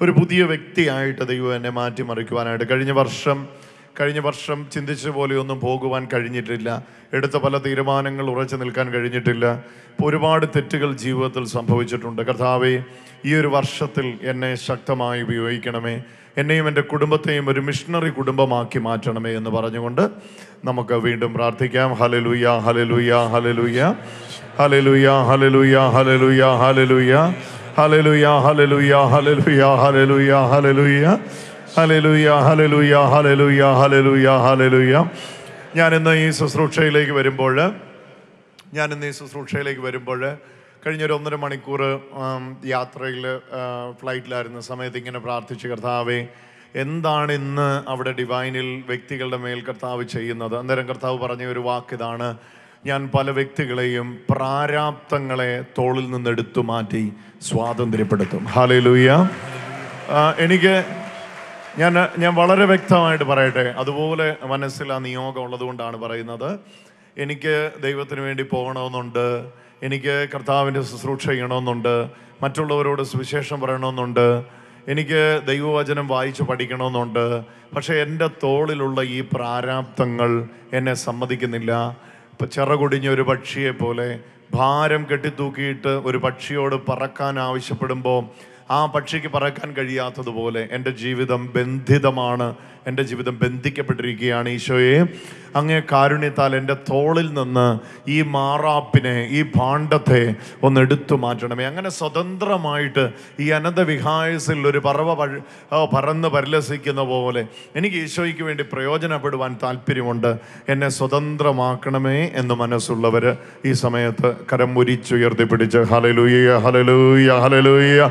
ഒരു പുതിയ വ്യക്തിയായിട്ട് ദൈവം എന്നെ മാറ്റിമറിക്കുവാനായിട്ട് കഴിഞ്ഞ വർഷം കഴിഞ്ഞ വർഷം ചിന്തിച്ച പോലെയൊന്നും പോകുവാൻ കഴിഞ്ഞിട്ടില്ല എടുത്ത പല തീരുമാനങ്ങൾ ഉറച്ചു നിൽക്കാൻ കഴിഞ്ഞിട്ടില്ല ഇപ്പോൾ ഒരുപാട് തെറ്റുകൾ ജീവിതത്തിൽ സംഭവിച്ചിട്ടുണ്ട് കർത്താവെ ഈ ഒരു വർഷത്തിൽ എന്നെ ശക്തമായി ഉപയോഗിക്കണമേ എന്നെയും എൻ്റെ കുടുംബത്തെയും ഒരു മിഷണറി കുടുംബമാക്കി മാറ്റണമേ എന്ന് പറഞ്ഞുകൊണ്ട് നമുക്ക് വീണ്ടും പ്രാർത്ഥിക്കാം ഹലലുയ ഹലലുയ ഹലലുയ ഹലലുയ ഹലലുയ ഹലലുയ ഹലലുയ ഹലലുയ ഹലലുയ ഹലലുയ ഹലലുയ ഹലലുയ ഹലലുയ ഹലലുയ ഹലലുയ ഹലലുയ ഹലലുയ ഞാൻ ഇന്ന് ഈ ശുശ്രൂഷയിലേക്ക് വരുമ്പോൾ ഞാൻ ഇന്ന് ഈ ശുശ്രൂഷയിലേക്ക് വരുമ്പോൾ കഴിഞ്ഞ ഒരു ഒന്നര മണിക്കൂർ യാത്രയിൽ ഫ്ലൈറ്റിലായിരുന്ന സമയത്ത് ഇങ്ങനെ പ്രാർത്ഥിച്ചു കർത്താവേ എന്താണ് ഇന്ന് അവിടെ ഡിവൈനിൽ വ്യക്തികളുടെ മേൽ കർത്താവ് ചെയ്യുന്നത് അന്നേരം കർത്താവ് പറഞ്ഞ ഒരു വാക്ക് ഇതാണ് ഞാൻ പല വ്യക്തികളെയും പ്രാരാബ്ദങ്ങളെ തോളിൽ നിന്ന് എടുത്തു മാറ്റി സ്വാതന്ത്ര്യപ്പെടുത്തും ഹാലയിലൂയ എനിക്ക് ഞാൻ ഞാൻ വളരെ വ്യക്തമായിട്ട് പറയട്ടെ അതുപോലെ മനസ്സിൽ ആ നിയോഗം ഉള്ളതുകൊണ്ടാണ് പറയുന്നത് എനിക്ക് ദൈവത്തിന് വേണ്ടി പോകണമെന്നുണ്ട് എനിക്ക് കർത്താവിൻ്റെ ശുശ്രൂഷ ചെയ്യണമെന്നുണ്ട് മറ്റുള്ളവരോട് സുവിശേഷം പറയണമെന്നുണ്ട് എനിക്ക് ദൈവവചനം വായിച്ച് പഠിക്കണമെന്നുണ്ട് പക്ഷേ എൻ്റെ തോളിലുള്ള ഈ പ്രാരാബ്ദങ്ങൾ എന്നെ സമ്മതിക്കുന്നില്ല ഇപ്പം ചിറകൊടിഞ്ഞ ഒരു പക്ഷിയെ പോലെ ഭാരം കെട്ടിത്തൂക്കിയിട്ട് ഒരു പക്ഷിയോട് പറക്കാൻ ആവശ്യപ്പെടുമ്പോൾ ആ പക്ഷിക്ക് പറക്കാൻ കഴിയാത്തതുപോലെ എൻ്റെ ജീവിതം ബന്ധിതമാണ് എൻ്റെ ജീവിതം ബന്ധിക്കപ്പെട്ടിരിക്കുകയാണ് ഈശോയെ അങ്ങേ കാരുണ്യത്താൽ എൻ്റെ തോളിൽ നിന്ന് ഈ മാറാപ്പിനെ ഈ ഭാണ്ഡത്തെ ഒന്ന് എടുത്തു മാറ്റണമേ അങ്ങനെ സ്വതന്ത്രമായിട്ട് ഈ അനന്ത വിഹായസിൽ ഒരു പറവ പഴ- ആ, പറന്ന് പരിലസിക്കുന്ന പോലെ എനിക്ക് ഈശോയ്ക്ക് വേണ്ടി പ്രയോജനപ്പെടുവാൻ താല്പര്യമുണ്ട് എന്നെ സ്വതന്ത്രമാക്കണമേ എന്ന് മനസ്സുള്ളവർ ഈ സമയത്ത് കരം മുരിച്ചുയർത്തി പിടിച്ച് ഹലലൂയ ഹലലൂയ ഹലലൂയ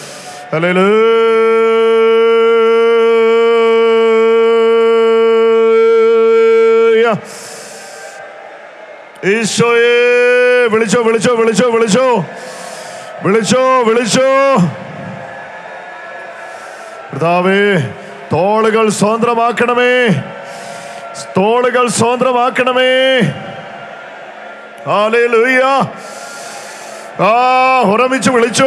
ഹലലൂയ ഈശോയെ വിളിച്ചോ വിളിച്ചോ വിളിച്ചോ വിളിച്ചോ വിളിച്ചോ വിളിച്ചോ കർത്താവേ തോളുകൾ സ്വതന്ത്രമാക്കണമേ തോളുകൾ സ്വതന്ത്രമാക്കണമേ ഹല്ലേലൂയ ആ ഉറമിച്ച് വിളിച്ചു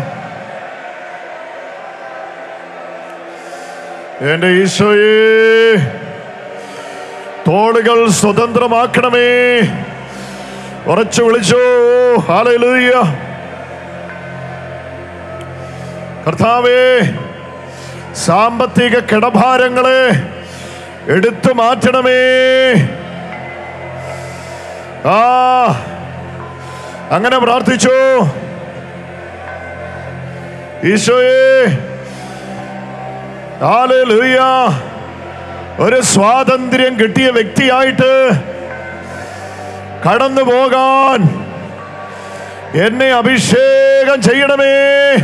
എന്റെ ഈശോയെ തോളുകൾ സ്വതന്ത്രമാക്കണമേ ഉറച്ചു വിളിച്ചു ഹാലലൂയ കർത്താവേ സാമ്പത്തിക കിടഭാരങ്ങളെ എടുത്തു മാറ്റണമേ ആ അങ്ങനെ പ്രാർത്ഥിച്ചു ഈശോയെ ഹാലലൂയ ഒരു സ്വാതന്ത്ര്യം കിട്ടിയ വ്യക്തിയായിട്ട് കടന്നു പോകാൻ എന്നെ അഭിഷേകം ചെയ്യണമേ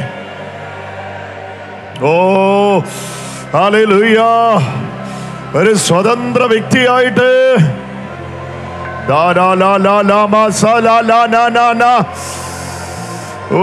ഓ ഹാലലൂയ ഒരു സ്വതന്ത്ര വ്യക്തിയായിട്ട് ദാ ലാ ലാ ലാ ലാ മാ സാ ലാ ലാ നാ നാ നാ. ഓ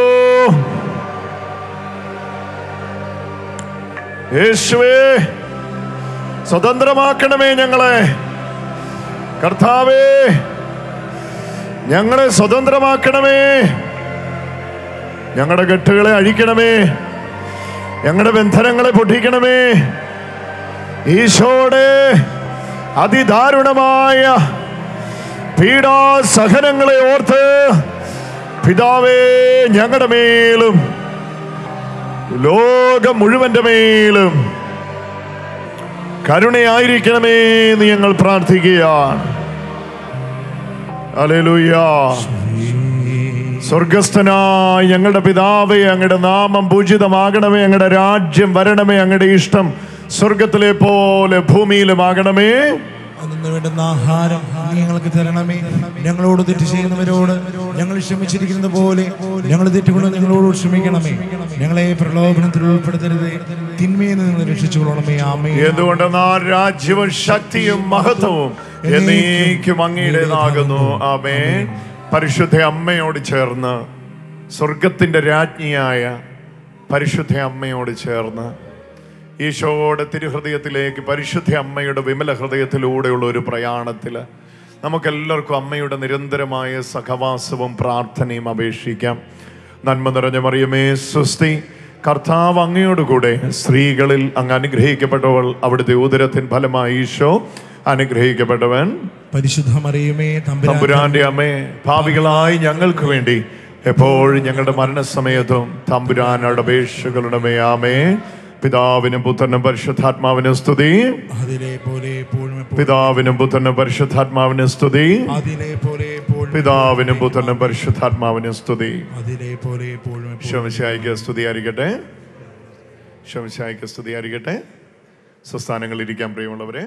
യേശുവേ സ്വതന്ത്രമാക്കണമേ ഞങ്ങളെ കർത്താവേ ഞങ്ങളെ സ്വതന്ത്രമാക്കണമേ ഞങ്ങളുടെ കെട്ടുകളെ അഴിക്കണമേ ഞങ്ങളുടെ ബന്ധനങ്ങളെ പൊട്ടിക്കണമേ ഈശോടെ അതിദാരുണമായ പീഡാസഹനങ്ങളെ ഓർത്ത് പിതാവേ ഞങ്ങളുടെ മേലും ലോകം മുഴുവന്റെ മേലും കരുണയായിരിക്കണമേ എന്ന് ഞങ്ങൾ പ്രാർത്ഥിക്കുകയാണ് ഹല്ലേലൂയ സ്വർഗസ്ഥനായ ഞങ്ങളുടെ പിതാവേ അങ്ങയുടെ നാമം പൂജിതമാകണമേ അങ്ങയുടെ രാജ്യം വരണമേ അങ്ങയുടെ ഇഷ്ടം സ്വർഗത്തിലെ പോലെ ഭൂമിയിലുമാകണമേ അതിന് വേണ്ടുന്ന ആഹാരം നീ ഞങ്ങൾക്ക് തരണമേ ഞങ്ങളോട് തെറ്റ് ചെയ്യുന്നവരോട് ഞങ്ങൾ ക്ഷമിച്ചിരിക്കുന്നത് പോലെ ഞങ്ങൾ തെറ്റുകൊണ്ട് ഞങ്ങളോട് ക്ഷമിക്കണമേ ഞങ്ങളെ പ്രലോഭനത്തിൽ ഉൾപ്പെടുത്തരുത് തിന്മയിൽ നിന്ന് രക്ഷിച്ചുകൊള്ളണമേ ആമേ എന്തുകൊണ്ടെന്നാൽ രാജ്യവും ശക്തിയും മഹത്വവും എന്നേക്കും അങ്ങയുടേതാകുന്നു ആമേ പരിശുദ്ധ അമ്മയോട് ചേർന്ന് സ്വർഗത്തിന്റെ രാജ്ഞിയായ പരിശുദ്ധ അമ്മയോട് ചേർന്ന് ഈശോയുടെ തിരുഹൃദയത്തിലേക്ക് പരിശുദ്ധ അമ്മയുടെ വിമല ഹൃദയത്തിലൂടെയുള്ള ഒരു പ്രയാണത്തിൽ നമുക്കെല്ലാവർക്കും അമ്മയുടെ നിരന്തരമായ സഹവാസവും പ്രാർത്ഥനയും അപേക്ഷിക്കാം നന്മ നിറഞ്ഞ മറിയമേ സുസ്തി കർത്താവ് അങ്ങയോട് കൂടെ സ്ത്രീകളിൽ അങ്ങ് അനുഗ്രഹിക്കപ്പെട്ടവൾ അവിടുത്തെ ഉദരത്തിൻ ഫലമായി ഈശോ അനുഗ്രഹിക്കപ്പെട്ടവൻ പരിശുദ്ധ മറിയമേ തമ്പുരാൻ തമ്പുരാന്റെ അമ്മേ ഭാവികളായി ഞങ്ങൾക്ക് വേണ്ടി എപ്പോഴും ഞങ്ങളുടെ മരണസമയത്തും തമ്പുരാനോട് അപേക്ഷകളുടെ ആമേ പിതാവിനും പുത്രനും പരിശുദ്ധാത്മാവിനും സ്തുതി അതിലെ പോലെ എപ്പോഴും എപ്പോഴും പിതാവിനും പുത്രനും പരിശുദ്ധാത്മാവിനും സ്തുതി അതിലെ പോലെ എപ്പോഴും പിതാവിനും പുത്രനും പരിശുദ്ധാത്മാവിനും സ്തുതി അതിലെ പോലെ എപ്പോഴും എപ്പോഴും ശോമിശായിക്ക് സ്തുതിയായിരിക്കട്ടെ ശോമിശായിക്ക് സ്തുതിയായിരിക്കട്ടെ സ്വസ്ഥാനങ്ങളിൽ ഇരിക്കാൻ പ്രിയമുള്ളവരെ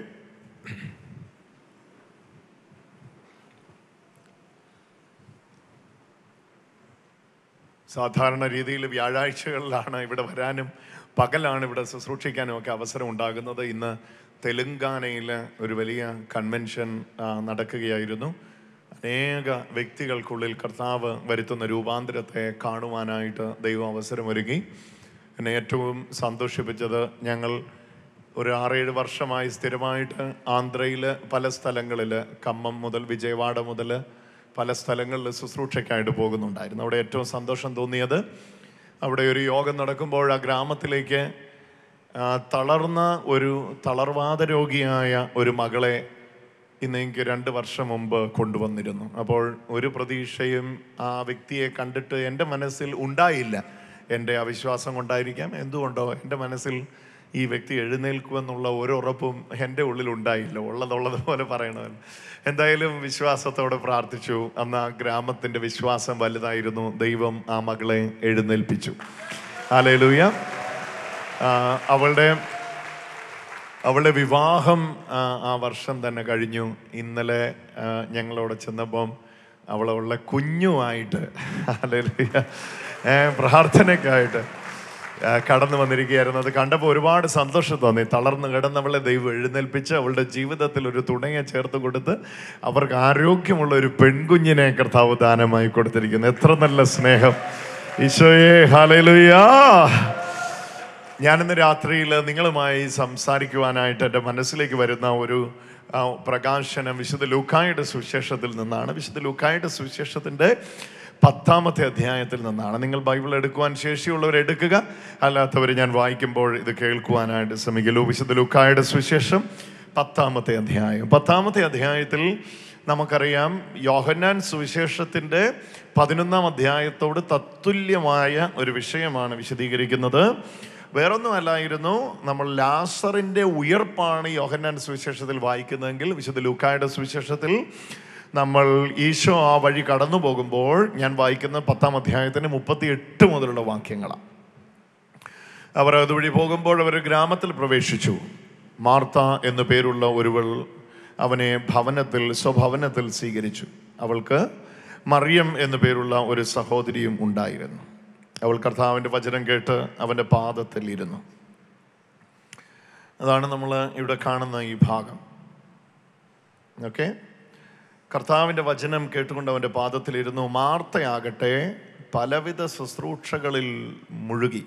സാധാരണ രീതിയിൽ വ്യാഴാഴ്ചകളിലാണ് ഇവിടെ വരാനും പകലാണ് ഇവിടെ ശുശ്രൂഷിക്കാനും ഒക്കെ അവസരം ഉണ്ടാകുന്നത് ഇന്ന് തെലുങ്കാനയിൽ ഒരു വലിയ കൺവെൻഷൻ ആ, നടക്കുകയായിരുന്നു അനേക വ്യക്തികൾക്കുള്ളിൽ കർത്താവ് വരുത്തുന്ന രൂപാന്തരത്തെ കാണുവാനായിട്ട് ദൈവം അവസരമൊരുക്കി എന്നെ ഏറ്റവും സന്തോഷിപ്പിച്ചത് ഞങ്ങൾ ഒരു ആറേഴ് വർഷമായി സ്ഥിരമായിട്ട് ആന്ധ്രയിൽ പല സ്ഥലങ്ങളിൽ കമ്മം മുതൽ വിജയവാഡ മുതൽ പല സ്ഥലങ്ങളിൽ ശുശ്രൂഷയ്ക്കായിട്ട് പോകുന്നുണ്ടായിരുന്നു അവിടെ ഏറ്റവും സന്തോഷം തോന്നിയത് അവിടെ ഒരു യോഗം നടക്കുമ്പോൾ ആ ഗ്രാമത്തിലേക്ക് ആ, തളർന്ന ഒരു തളർവാദ രോഗിയായ ഒരു മകളെ ഇന്ന് എനിക്ക് രണ്ട് വർഷം മുമ്പ് കൊണ്ടുവന്നിരുന്നു അപ്പോൾ ഒരു പ്രതീക്ഷയും ആ വ്യക്തിയെ കണ്ടിട്ട് എൻ്റെ മനസ്സിൽ ഉണ്ടായില്ല എൻ്റെ അവിശ്വാസം കൊണ്ടായിരിക്കാം എന്തുകൊണ്ടോ എൻ്റെ മനസ്സിൽ ഈ വ്യക്തി എഴുന്നേൽക്കുമെന്നുള്ള ഒരു ഉറപ്പും എൻ്റെ ഉള്ളിൽ ഉണ്ടായില്ല ഉള്ളതുള്ളത് പോലെ പറയണമല്ലോ എന്തായാലും വിശ്വാസത്തോടെ പ്രാർത്ഥിച്ചു അന്ന് ആ ഗ്രാമത്തിൻ്റെ വിശ്വാസം വലുതായിരുന്നു ദൈവം ആ മകളെ എഴുന്നേൽപ്പിച്ചു ആലേലൂയ അവളുടെ അവളുടെ വിവാഹം ആ, ആ വർഷം തന്നെ കഴിഞ്ഞു ഇന്നലെ ആ, ഞങ്ങളവിടെ ചെന്നപ്പം അവളുള്ള കുഞ്ഞുമായിട്ട് ഹല്ലേലൂയ, ഏ, പ്രാർത്ഥനയ്ക്കായിട്ട് ആ, കടന്നു വന്നിരിക്കുകയായിരുന്നു അത് കണ്ടപ്പോൾ ഒരുപാട് സന്തോഷം തോന്നി തളർന്നു കിടന്നവളെ ദൈവം എഴുന്നേൽപ്പിച്ച് അവളുടെ ജീവിതത്തിൽ ഒരു തുണയെ ചേർത്ത് കൊടുത്ത് അവർക്ക് ആരോഗ്യമുള്ള ഒരു പെൺകുഞ്ഞിനെ കർത്താവ് ദാനമായി കൊടുത്തിരിക്കുന്നു എത്ര നല്ല സ്നേഹം ഈശോയെ ഹാലലുയാ ഞാനിന്ന് രാത്രിയിൽ നിങ്ങളുമായി സംസാരിക്കുവാനായിട്ട് എൻ്റെ മനസ്സിലേക്ക് വരുന്ന ഒരു ആ, പ്രകാശനം വിശുദ്ധ ലൂക്കായുടെ സുവിശേഷത്തിൽ നിന്നാണ് വിശുദ്ധ ലൂക്കായുടെ സുവിശേഷത്തിൻ്റെ പത്താമത്തെ അധ്യായത്തിൽ നിന്നാണ് നിങ്ങൾ ബൈബിൾ എടുക്കുവാൻ ശേഷിയുള്ളവർ എടുക്കുക അല്ലാത്തവർ ഞാൻ വായിക്കുമ്പോൾ ഇത് കേൾക്കുവാനായിട്ട് ശ്രമിക്കലൂ വിശുദ്ധ ലൂക്കായുടെ സുവിശേഷം പത്താമത്തെ അധ്യായം പത്താമത്തെ അധ്യായത്തിൽ നമുക്കറിയാം യോഹന്നാൻ സുവിശേഷത്തിൻ്റെ പതിനൊന്നാം അധ്യായത്തോട് തത്തുല്യമായ ഒരു വിഷയമാണ് വിശദീകരിക്കുന്നത് വേറൊന്നുമല്ലായിരുന്നു നമ്മൾ ലാസറിൻ്റെ ഉയർപ്പാണ് യോഹന്നാൻ സുവിശേഷത്തിൽ വായിക്കുന്നതെങ്കിൽ വിശുദ്ധ ലൂക്കായുടെ സുവിശേഷത്തിൽ നമ്മൾ ഈശോ ആ വഴി കടന്നു പോകുമ്പോൾ ഞാൻ വായിക്കുന്ന പത്താം അധ്യായത്തിന് മുപ്പത്തി എട്ട് മുതലുള്ള വാക്യങ്ങളാണ് അവർ അതുവഴി പോകുമ്പോൾ അവർ ഗ്രാമത്തിൽ പ്രവേശിച്ചു മാർത്ത എന്നു പേരുള്ള ഒരുവൾ അവനെ ഭവനത്തിൽ സ്വഭവനത്തിൽ സ്വീകരിച്ചു അവൾക്ക് മറിയം എന്നു പേരുള്ള ഒരു സഹോദരിയും ഉണ്ടായിരുന്നു അവൾ കർത്താവിൻ്റെ വചനം കേട്ട് അവൻ്റെ പാദത്തിൽ ഇരുന്നു അതാണ് നമ്മൾ ഇവിടെ കാണുന്ന ഈ ഭാഗം ഓക്കെ കർത്താവിൻ്റെ വചനം കേട്ടുകൊണ്ട് അവൻ്റെ പാദത്തിലിരുന്നു മാർത്തയാകട്ടെ പലവിധ ശുശ്രൂഷകളിൽ മുഴുകി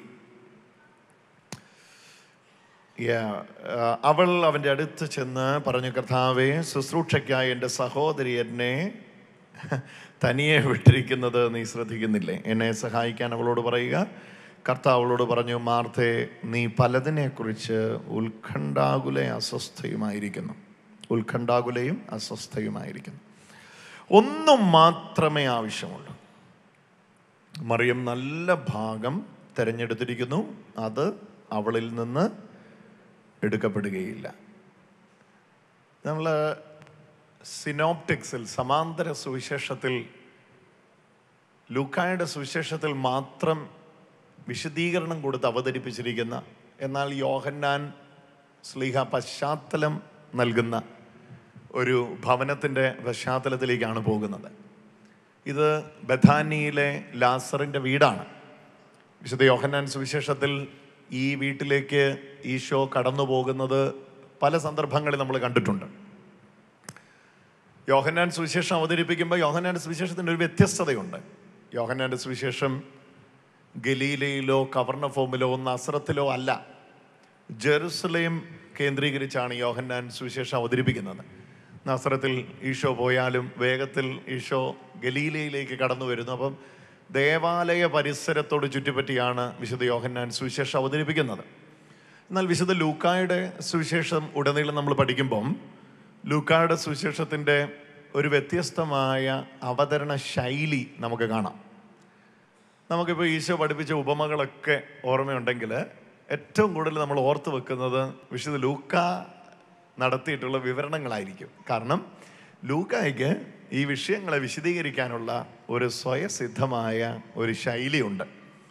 Yeah. ആ, അവൾ അവൻ്റെ അടുത്ത് ചെന്ന് പറഞ്ഞു കർത്താവെ ശുശ്രൂഷയ്ക്കായി എൻ്റെ സഹോദരി എന്നെ തനിയെ വിട്ടിരിക്കുന്നത് നീ ശ്രദ്ധിക്കുന്നില്ലേ എന്നെ സഹായിക്കാൻ അവളോട് പറയുക കർത്താവ് അവളോട് പറഞ്ഞു മാർത്തെ നീ പലതിനെക്കുറിച്ച് ഉത്കണ്ഠാകുല അസ്വസ്ഥയുമായിരിക്കുന്നു ഉത്കണ്ഠാകുലയും അസ്വസ്ഥയുമായിരിക്കുന്നു ഒന്നും മാത്രമേ ആവശ്യമുള്ളൂ മറിയം നല്ല ഭാഗം തിരഞ്ഞെടുത്തിരിക്കുന്നു അത് അവളിൽ നിന്ന് എടുക്കപ്പെടുകയില്ല നമ്മൾ സിനോപ്റ്റിക്സിൽ സമാന്തര സുവിശേഷത്തിൽ ലൂക്കായുടെ സുവിശേഷത്തിൽ മാത്രം വിശദീകരണം കൊടുത്ത് അവതരിപ്പിച്ചിരിക്കുന്ന എന്നാൽ യോഹന്നാൻ സ്ലീഹ പശ്ചാത്തലം നൽകുന്ന ഒരു ഭവനത്തിൻ്റെ പശ്ചാത്തലത്തിലേക്കാണ് പോകുന്നത് ഇത് ബഥാനിയിലെ ലാസറിൻ്റെ വീടാണ് വിശുദ്ധ യോഹന്നാൻ സുവിശേഷത്തിൽ ഈ വീട്ടിലേക്ക് ഈശോ കടന്നു പോകുന്നത് പല സന്ദർഭങ്ങളിൽ നമ്മൾ കണ്ടിട്ടുണ്ട് യോഹന്നാൻ സുവിശേഷം അവതരിപ്പിക്കുമ്പോൾ യോഹന്നാൻ്റെ സുവിശേഷത്തിൻ്റെ ഒരു വ്യത്യസ്തതയുണ്ട് യോഹന്നാൻ്റെ സുവിശേഷം ഗലീലയിലോ കവർണഫോമിലോ നസ്രത്തിലോ അല്ല ജെറുസലേം കേന്ദ്രീകരിച്ചാണ് യോഹന്നാൻ സുവിശേഷം അവതരിപ്പിക്കുന്നത് നസ്രത്തിൽ ഈശോ പോയാലും വേഗത്തിൽ ഈശോ ഗലീലയിലേക്ക് കടന്നു വരുന്നു അപ്പം ദേവാലയ പരിസരത്തോട് ചുറ്റിപ്പറ്റിയാണ് വിശുദ്ധ യോഹന്നാൻ സുവിശേഷം അവതരിപ്പിക്കുന്നത് എന്നാൽ വിശുദ്ധ ലൂക്കായുടെ സുവിശേഷം ഉടനീളം നമ്മൾ പഠിക്കുമ്പം ലൂക്കായുടെ സുവിശേഷത്തിൻ്റെ ഒരു വ്യത്യസ്തമായ അവതരണ ശൈലി നമുക്ക് കാണാം നമുക്കിപ്പോൾ ഈശോ പഠിപ്പിച്ച ഉപമകളൊക്കെ ഓർമ്മയുണ്ടെങ്കിൽ ഏറ്റവും കൂടുതൽ നമ്മൾ ഓർത്ത് വെക്കുന്നത് വിശുദ്ധ ലൂക്ക നടത്തിയിട്ടുള്ള വിവരണങ്ങളായിരിക്കും കാരണം ലൂക്കായ്ക്ക് ഈ വിഷയങ്ങളെ വിശദീകരിക്കാനുള്ള ഒരു സ്വയസിദ്ധമായ ഒരു ശൈലിയുണ്ട്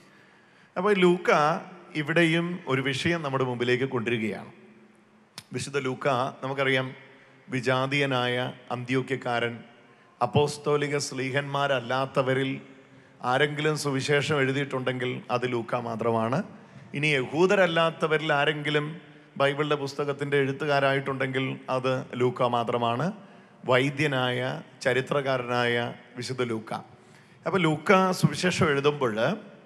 അപ്പോൾ ലൂക്ക ഇവിടെയും ഒരു വിഷയം നമ്മുടെ മുമ്പിലേക്ക് കൊണ്ടുവരികയാണ് വിശുദ്ധ ലൂക്ക നമുക്കറിയാം വിജാതീയനായ അന്ത്യോക്യക്കാരൻ അപ്പോസ്തോലിക സ്ലീഹന്മാരല്ലാത്തവരിൽ ആരെങ്കിലും സുവിശേഷം എഴുതിയിട്ടുണ്ടെങ്കിൽ അത് ലൂക്ക മാത്രമാണ് ഇനി യഹൂദരല്ലാത്തവരിൽ ആരെങ്കിലും ബൈബിളിൻ്റെ പുസ്തകത്തിൻ്റെ എഴുത്തുകാരായിട്ടുണ്ടെങ്കിൽ അത് ലൂക്ക മാത്രമാണ് വൈദ്യനായ ചരിത്രകാരനായ വിശുദ്ധ ലൂക്ക അപ്പോൾ ലൂക്ക സുവിശേഷം എഴുതുമ്പോൾ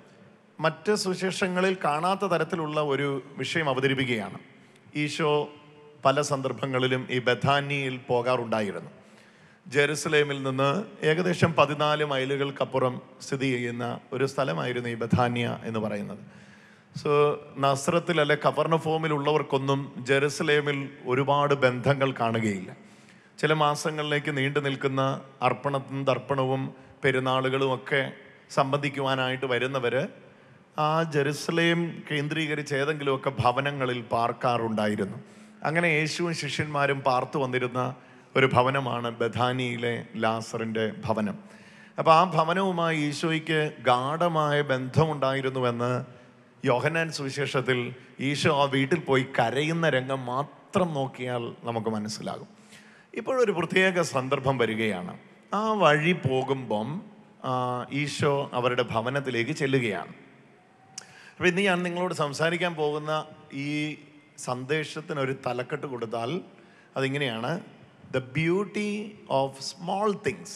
മറ്റ് സുവിശേഷങ്ങളിൽ കാണാത്ത തരത്തിലുള്ള ഒരു വിഷയം അവതരിപ്പിക്കുകയാണ് ഈശോ പല സന്ദർഭങ്ങളിലും ഈ ബഥാനിയിൽ പോകാറുണ്ടായിരുന്നു ജെറുസലേമിൽ നിന്ന് ഏകദേശം പതിനാല് മൈലുകൾക്കപ്പുറം സ്ഥിതി ചെയ്യുന്ന ഒരു സ്ഥലമായിരുന്നു ഈ ബഥാനിയ എന്ന് പറയുന്നത് സോ നസ്രത്തിൽ അല്ലെ കവർണഫോമിലുള്ളവർക്കൊന്നും ജെറുസലേമിൽ ഒരുപാട് ബന്ധങ്ങൾ കാണുകയില്ല ചില മാസങ്ങളിലേക്ക് നീണ്ടു നിൽക്കുന്ന അർപ്പണവും തർപ്പണവും പെരുന്നാളുകളും ഒക്കെ സംബന്ധിക്കുവാനായിട്ട് വരുന്നവർ ആ ജെറുസലേം കേന്ദ്രീകരിച്ച് ഏതെങ്കിലുമൊക്കെ ഭവനങ്ങളിൽ പാർക്കാറുണ്ടായിരുന്നു അങ്ങനെ യേശുവും ശിഷ്യന്മാരും പാർത്തു വന്നിരുന്ന ഒരു ഭവനമാണ് ബഥാനിയിലെ ലാസറിൻ്റെ ഭവനം അപ്പോൾ ആ ഭവനവുമായി ഈശോയ്ക്ക് ഗാഠമായ ബന്ധമുണ്ടായിരുന്നുവെന്ന് യോഹന്നാൻ സുവിശേഷത്തിൽ ഈശോ ആ വീട്ടിൽ പോയി കരയുന്ന രംഗം മാത്രം നോക്കിയാൽ നമുക്ക് മനസ്സിലാകും ഇപ്പോഴൊരു പ്രത്യേക സന്ദർഭം വരികയാണ് ആ വഴി പോകുമ്പം ആ, ഈശോ അവരുടെ ഭവനത്തിലേക്ക് ചെല്ലുകയാണ് അപ്പോൾ ഇന്ന് ഞാൻ നിങ്ങളോട് സംസാരിക്കാൻ പോകുന്ന ഈ സന്ദേശത്തിന് ഒരു തലക്കെട്ട് കൊടുത്താൽ അതിങ്ങനെയാണ് the beauty of small things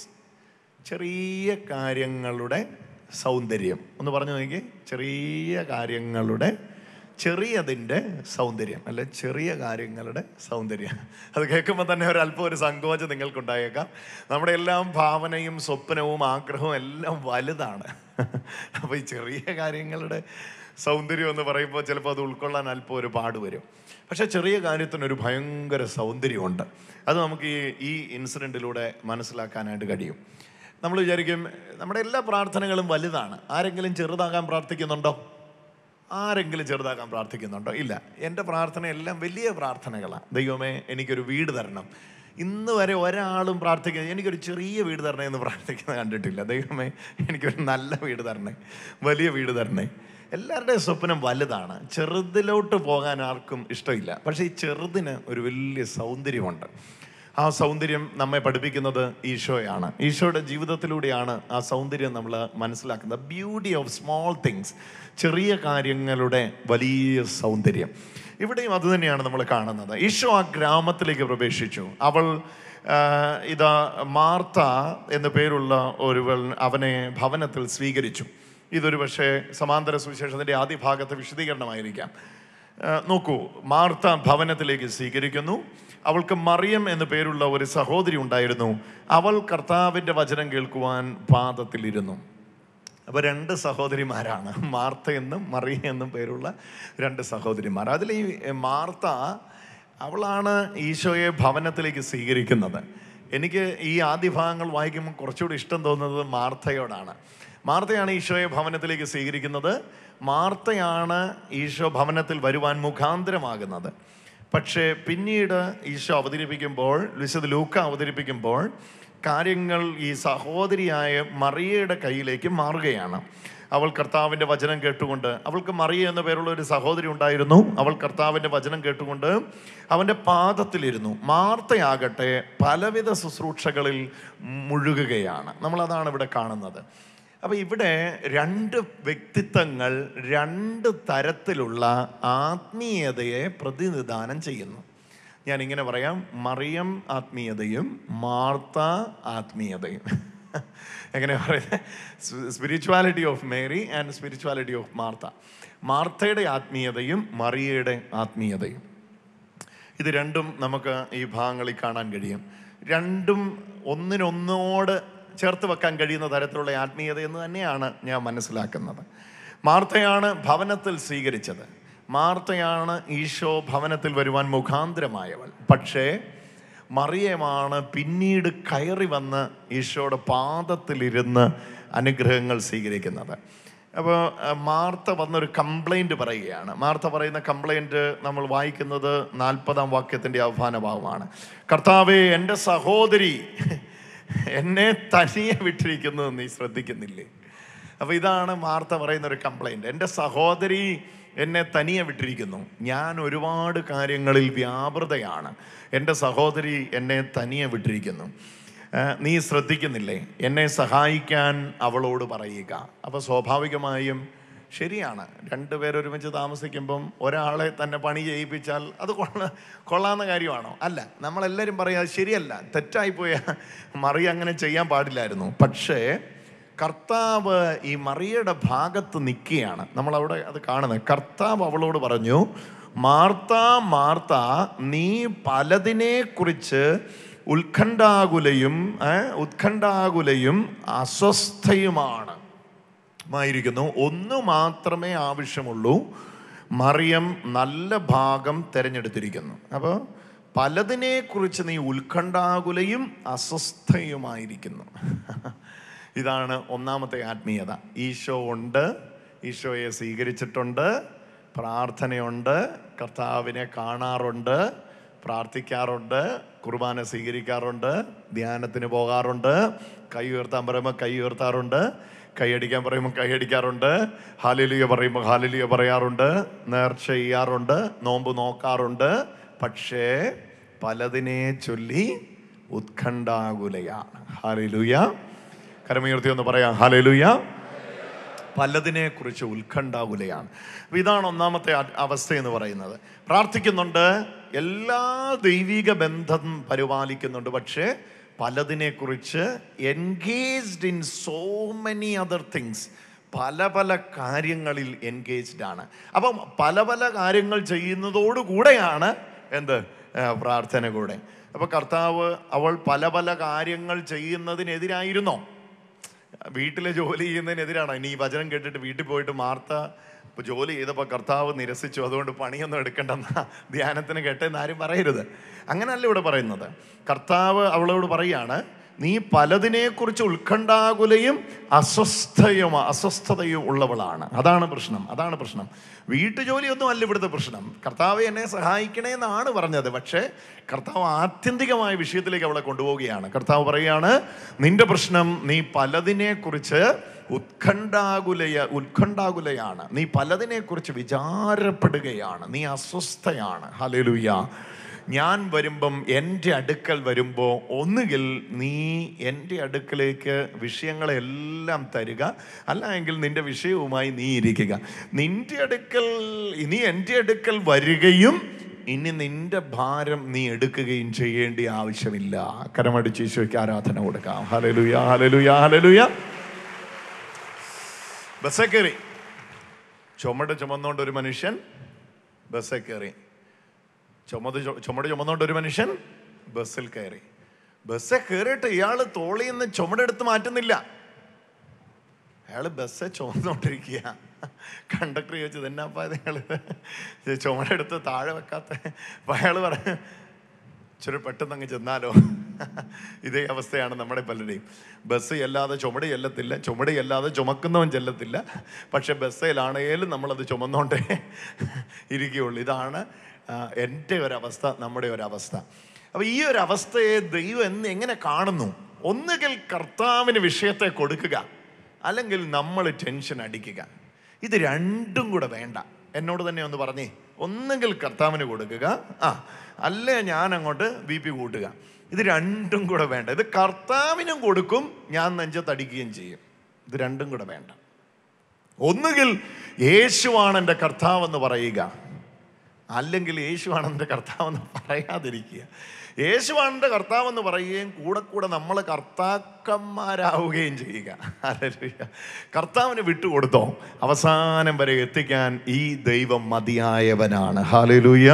ചെറിയ കാര്യങ്ങളുടെ സൗന്ദര്യം ഒന്ന് പറഞ്ഞു നോക്കി ചെറിയ കാര്യങ്ങളുടെ ചെറിയതിൻ്റെ സൗന്ദര്യം അല്ലെ ചെറിയ കാര്യങ്ങളുടെ സൗന്ദര്യം അത് കേൾക്കുമ്പോൾ തന്നെ ഒരല്പം ഒരു സങ്കോചം നിങ്ങൾക്കുണ്ടായേക്കാം നമ്മുടെ എല്ലാം ഭാവനയും സ്വപ്നവും ആഗ്രഹവും എല്ലാം വലുതാണ് അപ്പോൾ ഈ ചെറിയ കാര്യങ്ങളുടെ സൗന്ദര്യം എന്ന് പറയുമ്പോൾ ചിലപ്പോൾ അത് ഉൾക്കൊള്ളാൻ അല്പം ഒരു പാട് വരും പക്ഷേ ചെറിയ കാര്യത്തിനൊരു ഭയങ്കര സൗന്ദര്യമുണ്ട് അത് നമുക്ക് ഈ ഈ ഇൻസിഡൻറ്റിലൂടെ മനസ്സിലാക്കാനായിട്ട് കഴിയും നമ്മൾ വിചാരിക്കും നമ്മുടെ എല്ലാ പ്രാർത്ഥനകളും വലുതാണ് ആരെങ്കിലും ചെറുതാകാൻ പ്രാർത്ഥിക്കുന്നുണ്ടോ ആരെങ്കിലും ചെറുതാക്കാൻ പ്രാർത്ഥിക്കുന്നുണ്ടോ ഇല്ല എൻ്റെ പ്രാർത്ഥന എല്ലാം വലിയ പ്രാർത്ഥനകളാണ് ദൈവമേ എനിക്കൊരു വീട് തരണം ഇന്ന് വരെ ഒരാളും പ്രാർത്ഥിക്കുന്നത് എനിക്കൊരു ചെറിയ വീട് തരണേ എന്ന് പ്രാർത്ഥിക്കുന്നത് കണ്ടിട്ടില്ല ദൈവമേ എനിക്കൊരു നല്ല വീട് തരണേ വലിയ വീട് തരണേ എല്ലാവരുടെയും സ്വപ്നം വലുതാണ് ചെറുതിലോട്ട് പോകാൻ ആർക്കും ഇഷ്ടമില്ല പക്ഷേ ഈ ചെറുതിന് ഒരു വലിയ സൗന്ദര്യമുണ്ട് ആ സൗന്ദര്യം നമ്മെ പഠിപ്പിക്കുന്നത് ഈശോയാണ് ഈശോയുടെ ജീവിതത്തിലൂടെയാണ് ആ സൗന്ദര്യം നമ്മൾ മനസ്സിലാക്കുന്നത് ബ്യൂട്ടി ഓഫ് സ്മോൾ തിങ്സ് ചെറിയ കാര്യങ്ങളുടെ വലിയ സൗന്ദര്യം ഇവിടെയും അതുതന്നെയാണ് നമ്മൾ കാണുന്നത് ഈശോ ആ ഗ്രാമത്തിലേക്ക് പ്രവേശിച്ചു അവൾ ആ, ഇതാ മാർത്ത എന്നു പേരുള്ള ഒരുവൾ അവനെ ഭവനത്തിൽ സ്വീകരിച്ചു ഇതൊരു പക്ഷേ സമാന്തര സുവിശേഷത്തിൻ്റെ ആദ്യ ഭാഗത്തെ വിശദീകരണമായിരിക്കാം ആ, നോക്കൂ മാർത്ത ഭവനത്തിലേക്ക് സ്വീകരിക്കുന്നു അവൾക്ക് മറിയം എന്നു പേരുള്ള ഒരു സഹോദരി ഉണ്ടായിരുന്നു അവൾ കർത്താവിൻ്റെ വചനം കേൾക്കുവാൻ പാദത്തിലിരുന്നു അപ്പോൾ രണ്ട് സഹോദരിമാരാണ് മാർത്ത എന്നും മറിയ എന്നും പേരുള്ള രണ്ട് സഹോദരിമാർ അതിൽ ഈ മാർത്ത അവളാണ് ഈശോയെ ഭവനത്തിലേക്ക് സ്വീകരിക്കുന്നത് എനിക്ക് ഈ ആദ്യ ഭാഗങ്ങൾ വായിക്കുമ്പോൾ കുറച്ചുകൂടി ഇഷ്ടം തോന്നുന്നത് മാർത്തയോടാണ് മാർത്തയാണ് ഈശോയെ ഭവനത്തിലേക്ക് സ്വീകരിക്കുന്നത് മാർത്തയാണ് ഈശോ ഭവനത്തിൽ വരുവാൻ മുഖാന്തരമാകുന്നത് പക്ഷേ പിന്നീട് ഈശോ അവതരിപ്പിക്കുമ്പോൾ വിശുദ്ധ ലൂക്ക അവതരിപ്പിക്കുമ്പോൾ കാര്യങ്ങൾ ഈ സഹോദരിയായ മറിയയുടെ കയ്യിലേക്ക് മാറുകയാണ് അവൾ കർത്താവിൻ്റെ വചനം കേട്ടുകൊണ്ട് അവൾക്ക് മറിയ എന്ന പേരുള്ള ഒരു സഹോദരി ഉണ്ടായിരുന്നു അവൾ കർത്താവിൻ്റെ വചനം കേട്ടുകൊണ്ട് അവൻ്റെ പാദത്തിലിരുന്നു മാർത്തയാകട്ടെ പലവിധ ശുശ്രൂഷകളിൽ മുഴുകുകയാണ് നമ്മളതാണ് ഇവിടെ കാണുന്നത് അപ്പോൾ ഇവിടെ രണ്ട് വ്യക്തിത്വങ്ങൾ രണ്ട് തരത്തിലുള്ള ആത്മീയതയെ പ്രതിനിധാനം ചെയ്യുന്നു ഞാൻ ഇങ്ങനെ പറയാം മറിയം ആത്മീയതയും മാർത്ത ആത്മീയതയും എങ്ങനെ പറയുന്നത് spirituality of Mary and spirituality of Martha മാർത്തയുടെ ആത്മീയതയും മറിയയുടെ ആത്മീയതയും ഇത് രണ്ടും നമുക്ക് ഈ ഭാഗങ്ങളിൽ കാണാൻ കഴിയും രണ്ടും ഒന്നിനൊന്നോട് ചേർത്ത് വെക്കാൻ കഴിയുന്ന തരത്തിലുള്ള ആത്മീയത എന്ന് തന്നെയാണ് ഞാൻ മനസ്സിലാക്കുന്നത് മാർത്തയാണ് ഭവനത്തിൽ സ്വീകരിച്ചത് മാർത്തയാണ് ഈശോ ഭവനത്തിൽ വരുവാൻ മുഖാന്തരമായവൾ പക്ഷേ മറിയമാണ് പിന്നീട് കയറി വന്ന് ഈശോയുടെ പാദത്തിലിരുന്ന് അനുഗ്രഹങ്ങൾ സ്വീകരിക്കുന്നത് അപ്പോൾ മാർത്ത വന്നൊരു കംപ്ലൈൻറ്റ് പറയുകയാണ് മാർത്ത പറയുന്ന കംപ്ലൈൻറ്റ് നമ്മൾ വായിക്കുന്നത് നാൽപ്പതാം വാക്യത്തിൻ്റെ അവസാന ഭാഗമാണ് കർത്താവെ എൻ്റെ സഹോദരി എന്നെ തനിയെ വിട്ടിരിക്കുന്നത് നീ ശ്രദ്ധിക്കുന്നില്ലേ അപ്പോൾ ഇതാണ് മാർത്ത പറയുന്ന ഒരു കംപ്ലൈൻറ്റ് എൻ്റെ സഹോദരി എന്നെ തനിയെ വിട്ടിരിക്കുന്നു ഞാൻ ഒരുപാട് കാര്യങ്ങളിൽ വ്യാപൃതയാണ് എൻ്റെ സഹോദരി എന്നെ തനിയെ വിട്ടിരിക്കുന്നു ആ, നീ ശ്രദ്ധിക്കുന്നില്ലേ എന്നെ സഹായിക്കാൻ അവളോട് പറയുക അപ്പോൾ സ്വാഭാവികമായും ശരിയാണ് രണ്ടുപേർ ഒരുമിച്ച് താമസിക്കുമ്പം ഒരാളെ തന്നെ പണി ചെയ്യിപ്പിച്ചാൽ അത് കൊള്ള കൊള്ളാവുന്ന കാര്യമാണോ അല്ല നമ്മളെല്ലാവരും പറയാം അത് ശരിയല്ല തെറ്റായിപ്പോയ മറി അങ്ങനെ ചെയ്യാൻ പാടില്ലായിരുന്നു പക്ഷേ കർത്താവ് ഈ മറിയയുടെ ഭാഗത്ത് നിൽക്കുകയാണ് നമ്മൾ അവിടെ അത് കാണുന്നത് കർത്താവ് അവളോട് പറഞ്ഞു മാർത്ത മാർത്ത നീ പലതിനെ കുറിച്ച് ഉത്കണ്ഠാകുലയും ഏ, ഉത്കണ്ഠാകുലയും അസ്വസ്ഥയുമാണ് ആയിരിക്കുന്നു ഒന്ന് മാത്രമേ ആവശ്യമുള്ളൂ മറിയം നല്ല ഭാഗം തിരഞ്ഞെടുത്തിരിക്കുന്നു അപ്പോൾ പലതിനെക്കുറിച്ച് നീ ഉത്കണ്ഠാകുലയും അസ്വസ്ഥയുമായിരിക്കുന്നു ഇതാണ് ഒന്നാമത്തെ ആത്മീയത ഈശോ ഉണ്ട് ഈശോയെ സ്വീകരിച്ചിട്ടുണ്ട് പ്രാർത്ഥനയുണ്ട് കർത്താവിനെ കാണാറുണ്ട് പ്രാർത്ഥിക്കാറുണ്ട് കുർബാന സ്വീകരിക്കാറുണ്ട് ധ്യാനത്തിന് പോകാറുണ്ട് കൈ ഉയർത്താൻ പറയുമ്പോൾ കൈ ഉയർത്താറുണ്ട് കൈയടിക്കാൻ പറയുമ്പോൾ കൈയടിക്കാറുണ്ട് ഹാലിലിയ പറയുമ്പോൾ ഹാലിലിയ പറയാറുണ്ട് നേർച്ച ചെയ്യാറുണ്ട് നോമ്പ് നോക്കാറുണ്ട് പക്ഷേ പലതിനെ ചൊല്ലി ഉത്കണ്ഠാകുലയാണ് ഹാലിലുയ കരമുയർത്തി ഒന്ന് പറയാം ഹാലിലുയ പലതിനെ കുറിച്ച് ഉത്കണ്ഠാകുലയാണ് അപ്പൊ ഇതാണ് ഒന്നാമത്തെ അ- അവസ്ഥ എന്ന് പറയുന്നത് പ്രാർത്ഥിക്കുന്നുണ്ട് എല്ലാ ദൈവിക ബന്ധം പരിപാലിക്കുന്നുണ്ട് പക്ഷേ പലതിനെക്കുറിച്ച് engaged in so many other things പല പല കാര്യങ്ങളിൽ എൻഗേജ്ഡ് ആണ് അപ്പം പല പല കാര്യങ്ങൾ ചെയ്യുന്നതോടുകൂടെയാണ് എന്ത് ആ, പ്രാർത്ഥന കൂടെ അപ്പൊ കർത്താവ് അവൾ പല പല കാര്യങ്ങൾ ചെയ്യുന്നതിനെതിരായിരുന്നോ വീട്ടിലെ ജോലി ചെയ്യുന്നതിനെതിരാണ് ഇനി ഈ വചനം കേട്ടിട്ട് വീട്ടിൽ പോയിട്ട് മാർത്ത ഇപ്പൊ ജോലി ചെയ്തപ്പോൾ കർത്താവ് നിരസിച്ചു അതുകൊണ്ട് പണിയൊന്നും എടുക്കണ്ടെന്ന ധ്യാനത്തിന് കേട്ടെന്ന് ആരും പറയരുത് അങ്ങനല്ല ഇവിടെ പറയുന്നത് കർത്താവ് അവളോട് പറയാണ് നീ പലതിനെക്കുറിച്ച് ഉത്കണ്ഠാകുലയും അസ്വസ്ഥയും അസ്വസ്ഥതയും ഉള്ളവളാണ് അതാണ് പ്രശ്നം അതാണ് പ്രശ്നം വീട്ടുജോലിയൊന്നും അല്ല ഇവിടുത്തെ പ്രശ്നം കർത്താവ് എന്നെ സഹായിക്കണേ എന്നാണ് പറഞ്ഞത് പക്ഷേ കർത്താവ് ആത്യന്തികമായ വിഷയത്തിലേക്ക് അവളെ കൊണ്ടുപോവുകയാണ് കർത്താവ് പറയുകയാണ് നിന്റെ പ്രശ്നം നീ പലതിനെക്കുറിച്ച് ഉത്കണ്ഠാകുലയ ഉത്കണ്ഠാകുലയാണ് നീ പലതിനെക്കുറിച്ച് വിചാരപ്പെടുകയാണ് നീ അസ്വസ്ഥയാണ് ഹലലുയ്യ ഞാൻ വരുമ്പം എൻ്റെ അടുക്കൽ വരുമ്പോൾ ഒന്നുകിൽ നീ എൻ്റെ അടുക്കലേക്ക് വിഷയങ്ങളെല്ലാം തരിക അല്ല എങ്കിൽ നിൻ്റെ വിഷയവുമായി നീ ഇരിക്കുക നിൻ്റെ അടുക്കൽ ഇനി എൻ്റെ അടുക്കൽ വരികയും ഇനി നിന്റെ ഭാരം നീ എടുക്കുകയും ചെയ്യേണ്ട ആവശ്യമില്ല കരമടിച്ച് ഈശോയ്ക്ക് ആരാധന കൊടുക്കാം ഹലലുയ ഹലലുയ ഹലലുയ ബസ്സേ കയറി ചുമട് ചുമന്നുകൊണ്ട് ഒരു മനുഷ്യൻ ബസ്സേ കയറി ചുമത് ചു- ചുമട് ചുമന്നുകൊണ്ട് ഒരു മനുഷ്യൻ ബസ്സിൽ കയറി ബസ്സിൽ കയറിയിട്ട് ഇയാൾ തോളിൽ നിന്ന് ചുമടെടുത്ത് മാറ്റുന്നില്ല അയാൾ ബസ് ചുമന്നുകൊണ്ടിരിക്കുക കണ്ടക്ടർ ചോദിച്ചത് എന്നാപ്പാ നിങ്ങൾ ചുമടെടുത്ത് താഴെ വെക്കാത്ത അപ്പൊ അയാൾ പറഞ്ഞു ഇച്ചിരി പെട്ടെന്ന് അങ്ങ് ചെന്നാലോ ഇതേ അവസ്ഥയാണ് നമ്മുടെ പലരുടെയും ബസ് അല്ലാതെ ചുമട് ചെല്ലത്തില്ല ചുമട് അല്ലാതെ ചുമക്കുന്നവൻ ചെല്ലത്തില്ല പക്ഷെ ബസ്സിലാണേലും നമ്മളത് ചുമന്നോണ്ടേ ഇരിക്കുകയുള്ളൂ ഇതാണ് ആ, എൻ്റെ ഒരവസ്ഥ നമ്മുടെ ഒരവസ്ഥ അപ്പോൾ ഈ ഒരു അവസ്ഥയെ ദൈവം എന്ന് എങ്ങനെ കാണുന്നു ഒന്നുകിൽ കർത്താവിന് വിഷയത്തെ കൊടുക്കുക അല്ലെങ്കിൽ നമ്മൾ ടെൻഷൻ അടിക്കുക ഇത് രണ്ടും കൂടെ വേണ്ട എന്നോട് തന്നെ ഒന്ന് പറഞ്ഞേ ഒന്നുകിൽ കർത്താവിന് കൊടുക്കുക ആ അല്ലേ ഞാൻ അങ്ങോട്ട് ബി പി കൂട്ടുക ഇത് രണ്ടും കൂടെ വേണ്ട ഇത് കർത്താവിനും കൊടുക്കും ഞാൻ നെഞ്ചത്തടിക്കുകയും ചെയ്യും ഇത് രണ്ടും കൂടെ വേണ്ട ഒന്നുകിൽ യേശുവാണ് എൻ്റെ കർത്താവെന്ന് പറയുക അല്ലെങ്കിൽ യേശുവാണ് എൻ്റെ കർത്താവെന്ന് പറയാതിരിക്കുക യേശുവാണ് എൻ്റെ കർത്താവെന്ന് പറയുകയും കൂടെ കൂടെ നമ്മൾ കർത്താക്കന്മാരാവുകയും ചെയ്യുക ഹല്ലേലൂയ. കർത്താവിന് വിട്ടുകൊടുത്തോ അവസാനം വരെ എത്തിക്കാൻ ഈ ദൈവം മതിയായവനാണ് ഹാലലൂയ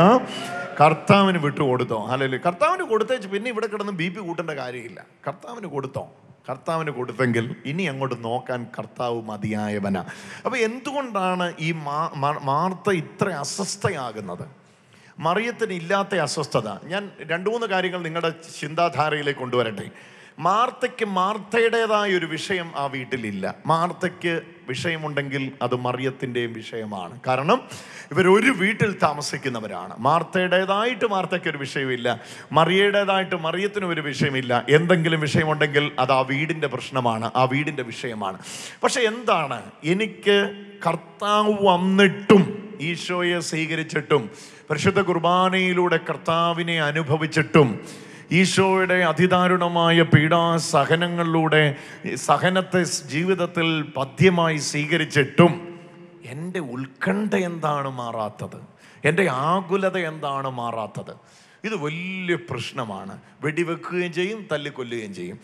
കർത്താവിന് വിട്ടുകൊടുത്തോ ഹാലലു കർത്താവിന് കൊടുത്തേച്ച് പിന്നെ ഇവിടെ കിടന്ന് ബി പി കൂട്ടേണ്ട കാര്യമില്ല കർത്താവിന് കൊടുത്തോ കർത്താവിന് കൊടുത്തെങ്കിൽ ഇനി അങ്ങോട്ട് നോക്കാൻ കർത്താവ് മതിയായവനാ അപ്പോൾ എന്തുകൊണ്ടാണ് ഈ മാ മാ- മാർത്ത ഇത്ര അസ്വസ്ഥയാകുന്നത് മറിയത്തിന് ഇല്ലാത്ത അസ്വസ്ഥത ഞാൻ രണ്ട് മൂന്ന് കാര്യങ്ങൾ നിങ്ങളുടെ ചിന്താധാരയിലേക്ക് കൊണ്ടുവരട്ടെ മാർത്തയ്ക്ക് മാർത്തയുടേതായ ഒരു വിഷയം ആ വീട്ടിലില്ല മാർത്തയ്ക്ക് വിഷയമുണ്ടെങ്കിൽ അത് മറിയത്തിൻ്റെയും വിഷയമാണ് കാരണം ഇവരൊരു വീട്ടിൽ താമസിക്കുന്നവരാണ് മാർത്തയുടേതായിട്ട് മാർത്തയ്ക്ക് ഒരു വിഷയമില്ല മറിയയുടേതായിട്ട് മറിയത്തിനും ഒരു വിഷയമില്ല എന്തെങ്കിലും വിഷയമുണ്ടെങ്കിൽ അത് ആ വീടിൻ്റെ പ്രശ്നമാണ് ആ വീടിൻ്റെ വിഷയമാണ് പക്ഷെ എന്താണ് എനിക്ക് കർത്താവ് വന്നിട്ടും ഈശോയെ സ്വീകരിച്ചിട്ടും പരിശുദ്ധ കുർബാനയിലൂടെ കർത്താവിനെ അനുഭവിച്ചിട്ടും ഈശോയുടെ അതിദാരുണമായ പീഡാസഹനങ്ങളിലൂടെ ഈ സഹനത്തെ ജീവിതത്തിൽ പദ്യമായി സ്വീകരിച്ചിട്ടും എൻ്റെ ഉത്കണ്ഠ എന്താണ് മാറാത്തത് എൻ്റെ ആകുലത എന്താണ് മാറാത്തത് ഇത് വലിയ പ്രശ്നമാണ് വെടിവെക്കുകയും ചെയ്യും തല്ലിക്കൊല്ലുകയും ചെയ്യും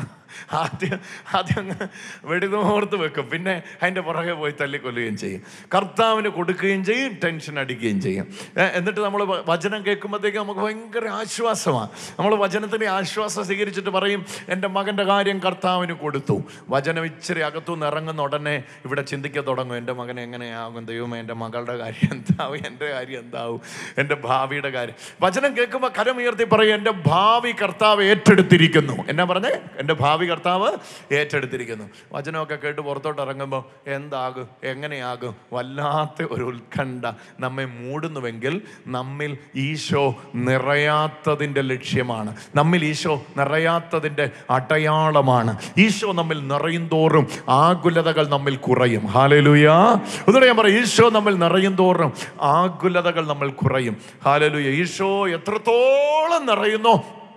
ആദ്യം ആദ്യം അങ്ങ് വെടിനോർത്ത് വെക്കും പിന്നെ അതിൻ്റെ പുറകെ പോയി തല്ലിക്കൊല്ലുകയും ചെയ്യും കർത്താവിന് കൊടുക്കുകയും ചെയ്യും ടെൻഷൻ അടിക്കുകയും ചെയ്യും ഏ, എന്നിട്ട് നമ്മൾ വചനം കേൾക്കുമ്പോഴത്തേക്ക് നമുക്ക് ഭയങ്കര ആശ്വാസമാണ് നമ്മൾ വചനത്തിന് ആശ്വാസം സ്വീകരിച്ചിട്ട് പറയും എൻ്റെ മകൻ്റെ കാര്യം കർത്താവിന് കൊടുത്തു വചനം ഇച്ചിരി അകത്തുനിന്ന് ഇറങ്ങുന്ന ഉടനെ ഇവിടെ ചിന്തിക്കാൻ തുടങ്ങും എൻ്റെ മകൻ എങ്ങനെയാകും ദൈവമേ എൻ്റെ മകളുടെ കാര്യം എന്താവും എൻ്റെ കാര്യം എന്താവും എൻ്റെ ഭാവിയുടെ കാര്യം വചനം കേൾക്കുമ്പോൾ കരമുയർത്തി പറയും എൻ്റെ ഭാവി കർത്താവ് ഏറ്റെടുത്തിരിക്കുന്നു എന്നാ പറഞ്ഞേ എൻ്റെ ഭാവി കർത്താവ് ഏറ്റെടുത്തിരിക്കുന്നു വചനമൊക്കെ കേട്ട് പുറത്തോട്ട് ഇറങ്ങുമ്പോൾ എന്താകും എങ്ങനെയാകും വല്ലാത്ത ഒരു ഉത്കണ്ഠ നമ്മെ മൂടുന്നുവെങ്കിൽ നമ്മിൽ ഈശോ നിറയാത്തതിൻ്റെ ലക്ഷ്യമാണ് നമ്മിൽ ഈശോ നിറയാത്തതിൻ്റെ അടയാളമാണ് ഈശോ നമ്മിൽ നിറയും തോറും ആകുലതകൾ നമ്മിൽ കുറയും ഹാലലുയ ഒന്നുകൂടെ ഞാൻ പറയാം ഈശോ നമ്മിൽ നിറയും തോറും ആകുലതകൾ നമ്മൾ കുറയും ഹാലലുയ ഈശോ എത്രത്തോളം നിറയുന്നോ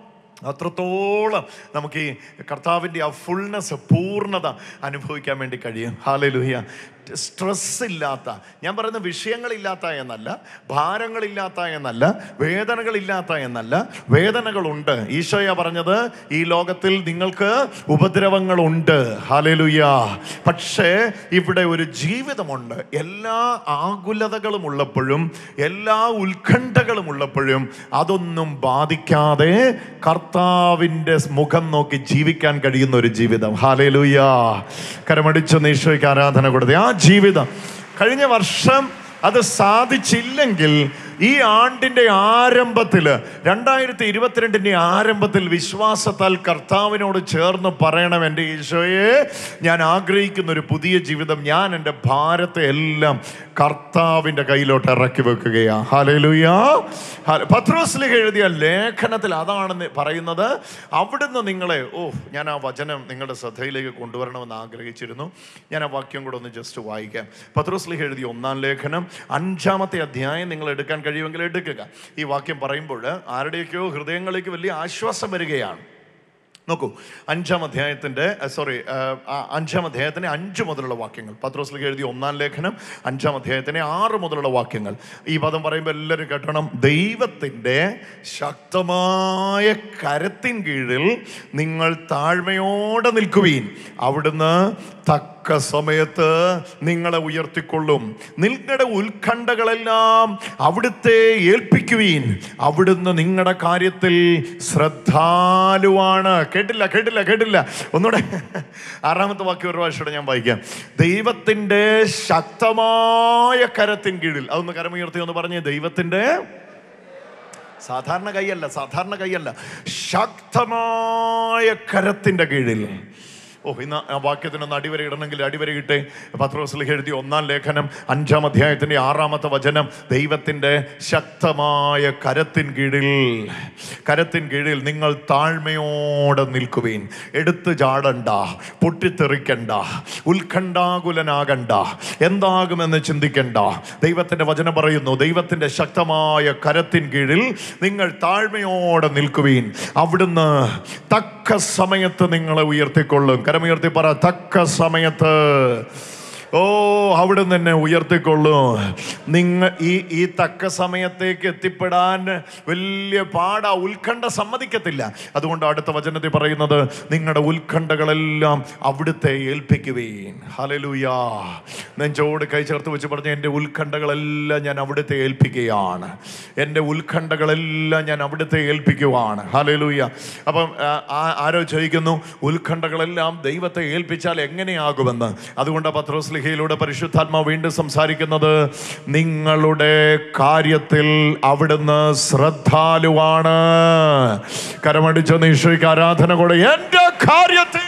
അത്രത്തോളം നമുക്ക് ഈ കർത്താവിൻ്റെ ആ ഫുൾനെസ് പൂർണ്ണത അനുഭവിക്കാൻ വേണ്ടി കഴിയും ഹാലലുഹ്യ സ്ട്രെസ് ഇല്ലാത്ത ഞാൻ പറയുന്ന വിഷയങ്ങളില്ലാത്ത എന്നല്ല ഭാരങ്ങളില്ലാത്ത എന്നല്ല വേദനകളില്ലാത്ത എന്നല്ല വേദനകളുണ്ട് ഈശോയ പറഞ്ഞത് ഈ ലോകത്തിൽ നിങ്ങൾക്ക് ഉപദ്രവങ്ങളുണ്ട് ഹാലലുയ പക്ഷേ ഇവിടെ ഒരു ജീവിതമുണ്ട് എല്ലാ ആകുലതകളും ഉള്ളപ്പോഴും എല്ലാ ഉത്കണ്ഠകളും ഉള്ളപ്പോഴും അതൊന്നും ബാധിക്കാതെ കർത്താവിൻ്റെ മുഖം നോക്കി ജീവിക്കാൻ കഴിയുന്ന ഒരു ജീവിതം ഹാലേലുയ കരമടിച്ച ഈശോയ്ക്ക് ആരാധന കൊടുത്തത് ആ ജീവിതം കഴിഞ്ഞ വർഷം അത് സാധിച്ചില്ലെങ്കിൽ ഈ ആണ്ടിൻ്റെ ആരംഭത്തിൽ രണ്ടായിരത്തി ഇരുപത്തിരണ്ടിൻ്റെ ആരംഭത്തിൽ വിശ്വാസത്താൽ കർത്താവിനോട് ചേർന്ന് പറയണം എൻ്റെ ഈശോയെ ഞാൻ ആഗ്രഹിക്കുന്ന ഒരു പുതിയ ജീവിതം ഞാൻ എൻ്റെ ഭാരത്തെ എല്ലാം കർത്താവിൻ്റെ കയ്യിലോട്ട് ഇറക്കി വെക്കുകയാ ഹാലലുയാ പത്രോസ്ലിഹ എഴുതിയ ലേഖനത്തിൽ അതാണ് പറയുന്നത് അവിടുന്ന് നിങ്ങളെ ഓ ഞാൻ ആ വചനം നിങ്ങളുടെ ശ്രദ്ധയിലേക്ക് കൊണ്ടുവരണമെന്ന് ആഗ്രഹിച്ചിരുന്നു ഞാൻ ആ വാക്യം കൂടെ ഒന്ന് ജസ്റ്റ് വായിക്കാം പത്രോസ്ലിഹ എഴുതിയ ഒന്നാം ലേഖനം അഞ്ചാമത്തെ അധ്യായം നിങ്ങൾ എടുക്കാൻ കഴിയുമെങ്കിൽ എടുക്കുക ഈ വാക്യം പറയുമ്പോൾ ആരുടെയൊക്കെയോ ഹൃദയങ്ങളിലേക്ക് വലിയ ആശ്വാസം വരികയാണ് നോക്കൂ അഞ്ചാം അധ്യായത്തിൻ്റെ സോറി അഞ്ചാം അധ്യായത്തിൻ്റെ അഞ്ച് മുതലുള്ള വാക്യങ്ങൾ പത്രോസ്ലിക്ക് എഴുതിയ ഒന്നാം ലേഖനം അഞ്ചാം അധ്യായത്തിൻ്റെ ആറ് മുതലുള്ള വാക്യങ്ങൾ ഈ പദം പറയുമ്പോൾ എല്ലാവരും കേട്ടണം ദൈവത്തിൻ്റെ ശക്തമായ കരത്തിൻ കീഴിൽ നിങ്ങൾ താഴ്മയോടെ നിൽക്കുവീൻ അവിടുന്ന് തക്ക സമയത്ത് നിങ്ങളെ ഉയർത്തിക്കൊള്ളും നിങ്ങളുടെ ഉത്കണ്ഠകളെല്ലാം അവിടുത്തെ ഏൽപ്പിക്കുവീൻ അവിടുന്ന് നിങ്ങളുടെ കാര്യത്തിൽ ശ്രദ്ധാലുവാണ് കേട്ടില്ല കേട്ടില്ല കേട്ടില്ല ഒന്നുകൂടെ ആറാമത്തെ വാക്യം ഒരു പ്രാവശ്യം ഞാൻ വായിക്കാം ദൈവത്തിൻ്റെ ശക്തമായ കരത്തിൻ കീഴിൽ അതൊന്ന് കരമുയർത്തി ഒന്ന് പറഞ്ഞേ ദൈവത്തിൻ്റെ സാധാരണ കൈയല്ല സാധാരണ കൈയല്ല ശക്തമായ കരത്തിൻ്റെ കീഴിൽ ഓ ഇന്ന് ആ വാക്യത്തിനൊന്ന് അടിവര ഇടണമെങ്കിൽ അടിവര ഇട്ടെ പത്രോസ്ലിഹ എഴുതി ഒന്നാം ലേഖനം അഞ്ചാം അധ്യായത്തിൻ്റെ ആറാമത്തെ വചനം ദൈവത്തിൻ്റെ ശക്തമായ കരത്തിൻ കീഴിൽ കരത്തിൻ കീഴിൽ നിങ്ങൾ താഴ്മയോടെ നിൽക്കുവീൻ എടുത്തു ചാടണ്ട പൊട്ടിത്തെറിക്കണ്ട ഉത്കണ്ഠാകുലനാകണ്ട എന്താകുമെന്ന് ചിന്തിക്കണ്ട ദൈവത്തിൻ്റെ വചനം പറയുന്നു ദൈവത്തിൻ്റെ ശക്തമായ കരത്തിൻ കീഴിൽ നിങ്ങൾ താഴ്മയോടെ നിൽക്കുവീൻ അവിടുന്ന് തക്ക സമയത്ത് നിങ്ങളെ ഉയർത്തിക്കൊള്ളും കരമുയർത്തി പറ തക്ക സമയത്ത് ഓ അവിടെ തന്നെ ഉയർത്തിക്കൊള്ളൂ നിങ്ങൾ ഈ ഈ തക്ക സമയത്തേക്ക് എത്തിപ്പെടാൻ വലിയ പാട ഉത്കണ്ഠ സമ്മതിക്കത്തില്ല അതുകൊണ്ട് അടുത്ത വചനത്തിൽ പറയുന്നത് നിങ്ങളുടെ ഉത്കണ്ഠകളെല്ലാം അവിടുത്തെ ഏൽപ്പിക്കുവേൻ ഹലലുയാ നെഞ്ചോട് കൈ ചേർത്ത് വെച്ച് പറഞ്ഞ എൻ്റെ ഉത്കണ്ഠകളെല്ലാം ഞാൻ അവിടുത്തെ ഏൽപ്പിക്കുകയാണ് എൻ്റെ ഉത്കണ്ഠകളെല്ലാം ഞാൻ അവിടുത്തെ ഏൽപ്പിക്കുവാണ് ഹലലുയ അപ്പം ആ, ആ- ആരോ ചോദിക്കുന്നു ഉത്കണ്ഠകളെല്ലാം ദൈവത്തെ ഏൽപ്പിച്ചാൽ എങ്ങനെയാകുമെന്ന് അതുകൊണ്ട് പത്രോസ്ലിഹയിലൂടെ പരിശുദ്ധാത്മാവ് വീണ്ടും സംസാരിക്കുന്നത് നിങ്ങളുടെ കാര്യത്തിൽ അവിടുന്ന് ശ്രദ്ധാലുവാണ് കരമടിച്ച ഈശോയ്ക്ക് ആരാധന കൂടെ എന്റെ കാര്യത്തിൽ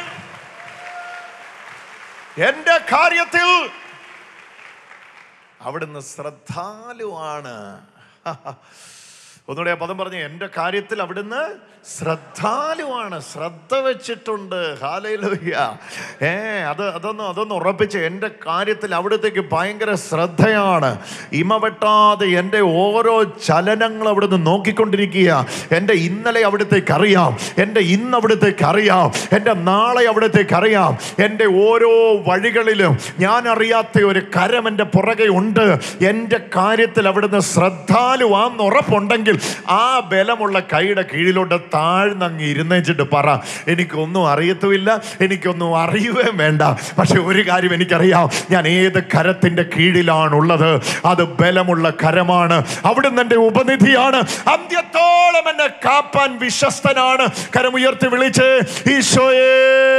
എന്റെ കാര്യത്തിൽ അവിടുന്ന് ശ്രദ്ധാലുവാണ് ഒന്നുകൂടെ ആ പദം പറഞ്ഞു എൻ്റെ കാര്യത്തിൽ അവിടുന്ന് ശ്രദ്ധാലുവാണ് ശ്രദ്ധ വെച്ചിട്ടുണ്ട് ഹാലയിലൂയ്യ ഏ അത് അതൊന്ന് അതൊന്ന് ഉറപ്പിച്ച് എൻ്റെ കാര്യത്തിൽ അവിടത്തേക്ക് ഭയങ്കര ശ്രദ്ധയാണ് ഇമ വെട്ടാതെ എൻ്റെ ഓരോ ചലനങ്ങൾ അവിടുന്ന് നോക്കിക്കൊണ്ടിരിക്കുക എൻ്റെ ഇന്നലെ അവിടത്തേക്ക് അറിയാം എൻ്റെ ഇന്ന് അവിടത്തേക്ക് അറിയാം എൻ്റെ നാളെ അവിടത്തേക്ക് അറിയാം എൻ്റെ ഓരോ വഴികളിലും ഞാൻ അറിയാത്ത ഒരു കരം എൻ്റെ പുറകെ ഉണ്ട് എൻ്റെ കാര്യത്തിൽ അവിടുന്ന് ശ്രദ്ധാലുവാന്ന് ഉറപ്പുണ്ടെങ്കിൽ ആ ബലമുള്ള കൈയുടെ കീഴിലോട്ട് താഴ്ന്നങ്ങ് ഇരുന്നേച്ചിട്ട് പറ എനിക്കൊന്നും അറിയത്തുമില്ല എനിക്കൊന്നും അറിയുകയും വേണ്ട പക്ഷെ ഒരു കാര്യം എനിക്കറിയാം ഞാൻ ഏത് കരത്തിൻ്റെ കീഴിലാണുള്ളത് അത് ബലമുള്ള കരമാണ് അവിടുന്ന് എൻ്റെ ഉപനിധിയാണ് അന്ത്യത്തോളം എന്നെ കാപ്പാൻ വിശ്വസ്തനാണ് കരമുയർത്തി വിളിച്ച് ഈശോയേ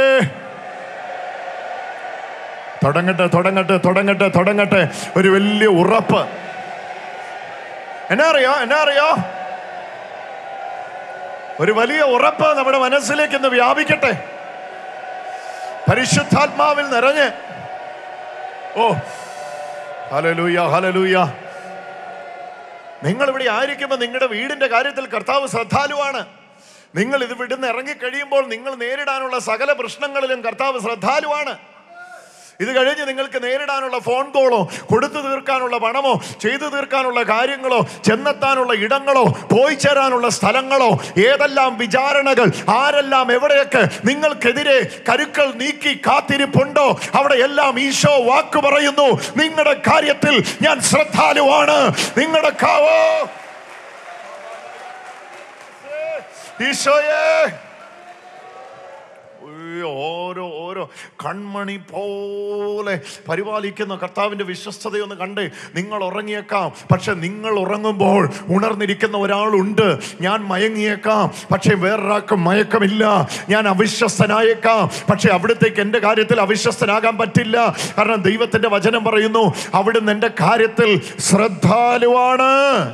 തുടങ്ങട്ടെ തുടങ്ങട്ടെ തുടങ്ങട്ടെ തുടങ്ങട്ടെ ഒരു വലിയ ഉറപ്പ് എന്നാ അറിയോ എന്നാ അറിയോ ഒരു വലിയ ഉറപ്പ് നമ്മുടെ മനസ്സിലേക്ക് ഒന്ന് വ്യാപിക്കട്ടെ പരിശുദ്ധാത്മാവിൽ നിറഞ്ഞ് ഓ ഹലലൂയ ഹലലൂയ നിങ്ങൾ ഇവിടെ ആയിരിക്കുമ്പോൾ നിങ്ങളുടെ വീടിന്റെ കാര്യത്തിൽ കർത്താവ് ശ്രദ്ധാലുവാണ് നിങ്ങൾ ഇത് വിടുന്ന് ഇറങ്ങിക്കഴിയുമ്പോൾ നിങ്ങൾ നേരിടാനുള്ള സകല പ്രശ്നങ്ങളിലും കർത്താവ് ശ്രദ്ധാലുവാണ് ഇത് കഴിഞ്ഞ് നിങ്ങൾക്ക് നേരിടാനുള്ള ഫോൺ കോളോ കൊടുത്തു തീർക്കാനുള്ള പണമോ ചെയ്തു തീർക്കാനുള്ള കാര്യങ്ങളോ ചെന്നെത്താനുള്ള ഇടങ്ങളോ പോയി ചേരാനുള്ള സ്ഥലങ്ങളോ ഏതെല്ലാം വിചാരണകൾ ആരെല്ലാം എവിടെയൊക്കെ നിങ്ങൾക്കെതിരെ കരുക്കൾ നീക്കി കാത്തിരിപ്പുണ്ടോ അവിടെ എല്ലാം ഈശോ വാക്ക് പറയുന്നു നിങ്ങളുടെ കാര്യത്തിൽ ഞാൻ ശ്രദ്ധാലുവാണ് നിങ്ങളുടെ കാവോ ഈശോയേ ഉയ്യോ, ഓരോ ഓരോ കൺമണി പോലെ പരിപാലിക്കുന്ന കർത്താവിൻ്റെ വിശ്വസ്തതയൊന്ന് കണ്ട് നിങ്ങൾ ഉറങ്ങിയേക്കാം പക്ഷെ നിങ്ങൾ ഉറങ്ങുമ്പോൾ ഉണർന്നിരിക്കുന്ന ഒരാളുണ്ട് ഞാൻ മയങ്ങിയേക്കാം പക്ഷെ വേറൊരാൾക്ക് മയക്കമില്ല ഞാൻ അവിശ്വസ്തനായേക്കാം പക്ഷെ അവിടത്തേക്ക് എൻ്റെ കാര്യത്തിൽ അവിശ്വസ്തനാകാൻ പറ്റില്ല കാരണം ദൈവത്തിൻ്റെ വചനം പറയുന്നു അവിടുന്ന് എൻ്റെ കാര്യത്തിൽ ശ്രദ്ധാലുവാണ്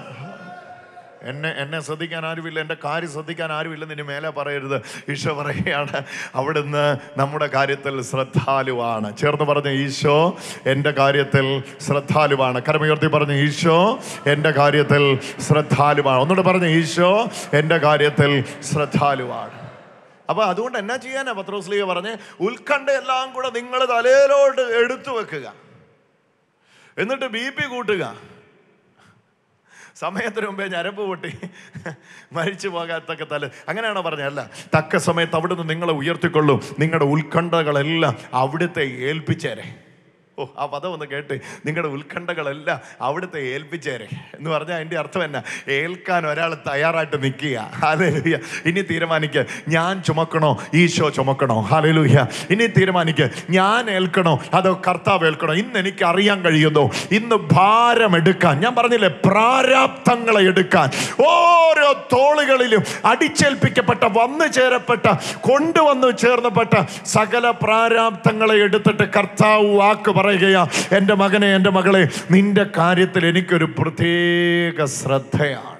എന്നെ എന്നെ ശ്രദ്ധിക്കാൻ ആരുമില്ല എൻ്റെ കാര്യം ശ്രദ്ധിക്കാൻ ആരുമില്ലെന്ന് ഇനി മേലെ പറയരുത് ഈശോ പറയുകയാണ് അവിടുന്ന് നമ്മുടെ കാര്യത്തിൽ ശ്രദ്ധാലുവാണ് ചേർന്ന് പറഞ്ഞ ഈശോ എൻ്റെ കാര്യത്തിൽ ശ്രദ്ധാലുവാണ് കരമുയർത്തി പറഞ്ഞ ഈശോ എൻ്റെ കാര്യത്തിൽ ശ്രദ്ധാലുവാണ് ഒന്നുകൂടെ പറഞ്ഞ ഈശോ എൻ്റെ കാര്യത്തിൽ ശ്രദ്ധാലുവാണ് അപ്പൊ അതുകൊണ്ട് എന്നാ ചെയ്യാനാ പത്രോസ്ലിയ പറഞ്ഞ് ഉത്കണ്ഠ എല്ലാം കൂടെ നിങ്ങൾ തലയിലോട്ട് എടുത്തു വെക്കുക എന്നിട്ട് ബി പി കൂട്ടുക സമയത്തിന് മുമ്പേ ഞരമ്പ് പൊട്ടി മരിച്ചു പോകാത്തക്ക തല അങ്ങനെയാണോ പറഞ്ഞത് അല്ല തക്ക സമയത്ത് അവിടുന്ന് നിങ്ങളെ ഉയർത്തിക്കൊള്ളും നിങ്ങളുടെ ഉത്കണ്ഠകളെല്ലാം അവിടുത്തെ ഏൽപ്പിച്ചേരെ ഓ ആ പദം ഒന്ന് കേട്ട് നിങ്ങളുടെ ഉത്കണ്ഠകളെല്ലാം അവിടുത്തെ ഏൽപ്പിച്ചേരെ എന്ന് പറഞ്ഞാൽ അതിൻ്റെ അർത്ഥം എന്നാ ഏൽക്കാൻ ഒരാൾ തയ്യാറായിട്ട് നിൽക്കുക ഹാലലൂയ ഇനി തീരുമാനിക്കുക ഞാൻ ചുമക്കണോ ഈശോ ചുമക്കണോ ഹാലലൂയ ഇനി തീരുമാനിക്കുക ഞാൻ ഏൽക്കണോ അതോ കർത്താവ് ഏൽക്കണോ ഇന്ന് എനിക്ക് അറിയാൻ കഴിയുന്നു ഇന്ന് ഭാരം എടുക്കാൻ ഞാൻ പറഞ്ഞില്ലേ പ്രാരാബ്ദങ്ങളെ എടുക്കാൻ ഓരോ തോളുകളിലും അടിച്ചേൽപ്പിക്കപ്പെട്ട വന്നു ചേരപ്പെട്ട കൊണ്ടുവന്നു ചേർന്നപ്പെട്ട സകല പ്രാരാബ്ദങ്ങളെ എടുത്തിട്ട് കർത്താവ് വാക്ക് പറയുകയാ എൻ്റെ മകനെ എൻ്റെ മകളെ നിന്റെ കാര്യത്തിൽ എനിക്കൊരു പ്രത്യേക ശ്രദ്ധയാണ്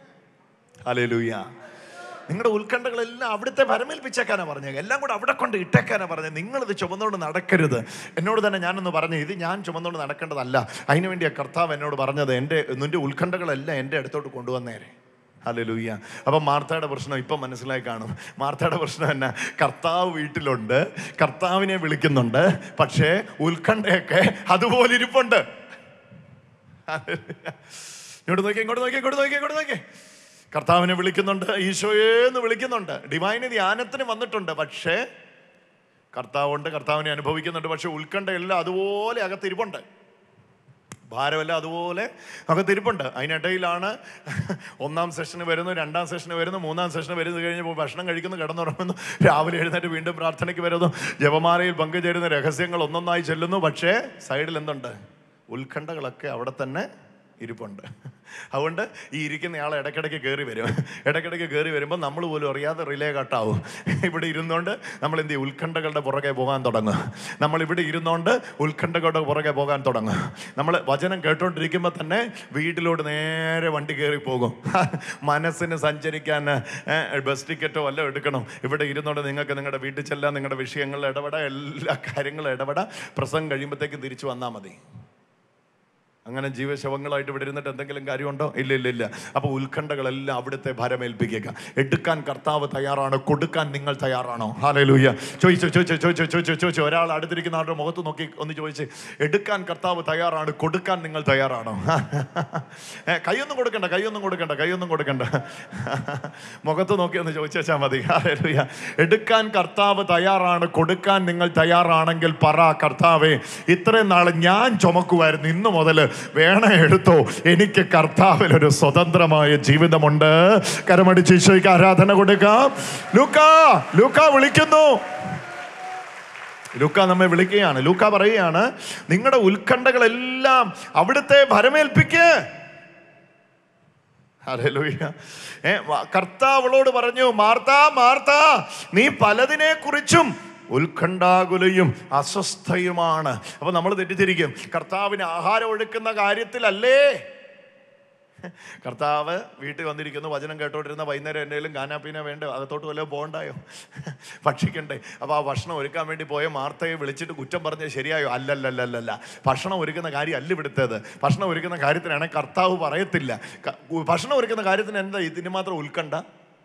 അലേലൂയ നിങ്ങളുടെ ഉത്കണ്ഠകളെല്ലാം അവിടുത്തെ പരമേൽപ്പിച്ചേക്കാനാ പറഞ്ഞത് എല്ലാം കൂടെ അവിടെ കൊണ്ട് ഇട്ടേക്കാനാ പറഞ്ഞത് നിങ്ങളിത് ചുമന്നുകൊണ്ട് നടക്കരുത് എന്നോട് തന്നെ ഞാനൊന്ന് പറഞ്ഞു ഇത് ഞാൻ ചുമന്നുകൊണ്ട് നടക്കേണ്ടതല്ല അതിനു വേണ്ടിയാ കർത്താവ് എന്നോട് പറഞ്ഞത് എൻ്റെ നിന്റെ ഉത്കണ്ഠകളെല്ലാം എൻ്റെ അടുത്തോട്ട് കൊണ്ടുവന്നേരെ ഹല്ലേലൂയ അപ്പം മാർത്തയുടെ പ്രശ്നം ഇപ്പം മനസ്സിലായി കാണും മാർത്തയുടെ പ്രശ്നം എന്നാ കർത്താവ് വീട്ടിലുണ്ട് കർത്താവിനെ വിളിക്കുന്നുണ്ട് പക്ഷേ ഉത്കണ്ഠയൊക്കെ അതുപോലെ ഇരിപ്പുണ്ട് ഇങ്ങോട്ട് നോക്കി ഇങ്ങോട്ട് നോക്കി ഇങ്ങോട്ട് നോക്കി ഇങ്ങോട്ട് നോക്കി കർത്താവിനെ വിളിക്കുന്നുണ്ട് ഈശോയെ എന്ന് വിളിക്കുന്നുണ്ട് ഡിവൈന് ധ്യാനത്തിന് വന്നിട്ടുണ്ട് പക്ഷേ കർത്താവുണ്ട് കർത്താവിനെ അനുഭവിക്കുന്നുണ്ട് പക്ഷെ ഉത്കണ്ഠയെല്ലാം അതുപോലെ അകത്തിരിപ്പുണ്ട് ഭാരമെല്ലാം അതുപോലെ അകത്തിരിപ്പുണ്ട് അതിനിടയിലാണ് ഒന്നാം സെഷന് വരുന്നു രണ്ടാം സെഷന് വരുന്നു മൂന്നാം സെഷന് വരുന്നു കഴിഞ്ഞപ്പോൾ ഭക്ഷണം കഴിക്കുന്നു കിടന്നുറങ്ങുന്നു രാവിലെ എഴുന്നേറ്റ് വീണ്ടും പ്രാർത്ഥനയ്ക്ക് വരുന്നു ജപമാലയിൽ പങ്കുചേരുന്ന രഹസ്യങ്ങൾ ഒന്നൊന്നായി ചെല്ലുന്നു പക്ഷേ സൈഡിൽ എന്തുണ്ട് ഉത്കണ്ഠകളൊക്കെ അവിടെ തന്നെ ഇരിപ്പുണ്ട് അതുകൊണ്ട് ഈ ഇരിക്കുന്ന ആൾ ഇടയ്ക്കിടയ്ക്ക് കയറി വരും ഇടയ്ക്കിടയ്ക്ക് കയറി വരുമ്പോൾ നമ്മൾ പോലും അറിയാതെ റിലേ കട്ടാവും ഇവിടെ ഇരുന്നുകൊണ്ട് നമ്മൾ എന്ത് ചെയ്യും ഉത്കണ്ഠകളുടെ പുറകെ പോകാൻ തുടങ്ങും നമ്മൾ ഇവിടെ ഇരുന്നുകൊണ്ട് ഉത്കണ്ഠകളുടെ പുറകെ പോകാൻ തുടങ്ങും നമ്മൾ വചനം കേട്ടോണ്ടിരിക്കുമ്പോൾ തന്നെ വീട്ടിലോട്ട് നേരെ വണ്ടി കയറി പോകും മനസ്സിന് സഞ്ചരിക്കാൻ ഏ, ബസ് ടിക്കറ്റോ വല്ലതും എടുക്കണം ഇവിടെ ഇരുന്നുകൊണ്ട് നിങ്ങൾക്ക് നിങ്ങളുടെ വീട്ടിൽ ചെല്ലാൻ നിങ്ങളുടെ വിഷയങ്ങളിൽ ഇടപെടാം എല്ലാ കാര്യങ്ങളും ഇടപെടാം പ്രസംഗം കഴിയുമ്പോഴത്തേക്കും തിരിച്ചു വന്നാൽ മതി അങ്ങനെ ജീവശവങ്ങളായിട്ട് ഇവിടെ ഇരുന്നിട്ട് എന്തെങ്കിലും കാര്യമുണ്ടോ ഇല്ല ഇല്ല ഇല്ല അപ്പോൾ ഉത്കണ്ഠകളെല്ലാം അവിടുത്തെ ഭരമേൽപ്പിക്കുക എടുക്കാൻ കർത്താവ് തയ്യാറാണ് കൊടുക്കാൻ നിങ്ങൾ തയ്യാറാണോ ഹാലലൂയ ചോദിച്ചു ചോദിച്ചു ചോദിച്ചു ചോദിച്ചു ചോദിച്ചു ഒരാൾ അടുത്തിരിക്കുന്ന ആളുടെ മുഖത്ത് നോക്കി ഒന്ന് ചോദിച്ച് എടുക്കാൻ കർത്താവ് തയ്യാറാണ് കൊടുക്കാൻ നിങ്ങൾ തയ്യാറാണോ ഏ, കൈയൊന്നും കൊടുക്കണ്ട കൈയൊന്നും കൊടുക്കണ്ട കൈയൊന്നും കൊടുക്കണ്ട മുഖത്ത് നോക്കി ഒന്ന് ചോദിച്ചാൽ മതി ഹാലലൂയ എടുക്കാൻ കർത്താവ് തയ്യാറാണ് കൊടുക്കാൻ നിങ്ങൾ തയ്യാറാണെങ്കിൽ പറ കർത്താവേ ഇത്രയും നാൾ ഞാൻ ചുമക്കുമായിരുന്നു ഇന്നു മുതൽ വേണ എടുത്തോ എനിക്ക് കർത്താവിൽ ഒരു സ്വതന്ത്രമായ ജീവിതമുണ്ട് കരമടിച്ച് ഈശോയ്ക്ക് ആരാധന കൊടുക്കാം ലൂക്ക ലൂക്ക വിളിക്കുന്നു ലൂക്ക നമ്മെ വിളിക്കുകയാണ് ലൂക്ക പറയുകയാണ് നിങ്ങളുടെ ഉത്കണ്ഠകളെല്ലാം അവിടുത്തെ ഭരമേൽപ്പിക്ക് ഹല്ലേലൂയ. ഏ, വ- കർത്താവളോട് പറഞ്ഞു മാർത്താ മാർത്താ നീ പലതിനെ കുറിച്ചും ഉത്കണ്ഠാകുലയും അസ്വസ്ഥയുമാണ് അപ്പൊ നമ്മൾ തെറ്റിദ്ധരിക്കും കർത്താവിന് ആഹാരം ഒഴുക്കുന്ന കാര്യത്തിലല്ലേ കർത്താവ് വീട്ടിൽ വന്നിരിക്കുന്നു വചനം കേട്ടോണ്ടിരുന്ന വൈകുന്നേരം എന്തെങ്കിലും കാനാപ്പീന വേണ്ട അകത്തോട്ട് വല്ലതും പോകണ്ടായോ ഭക്ഷിക്കണ്ടേ അപ്പോൾ ആ ഭക്ഷണം ഒരുക്കാൻ വേണ്ടി പോയ മാർത്തയെ വിളിച്ചിട്ട് കുറ്റം പറഞ്ഞത് ശരിയായോ അല്ലല്ലല്ലല്ല ഭക്ഷണം ഒരുക്കുന്ന കാര്യം അല്ല ഇവിടുത്തേത് ഭക്ഷണം ഒരുക്കുന്ന കാര്യത്തിനാണ് കർത്താവ് പറയത്തില്ല ക- ഭക്ഷണം ഒരുക്കുന്ന കാര്യത്തിന് എന്താ ഇതിന് മാത്രം ഉത്കണ്ഠ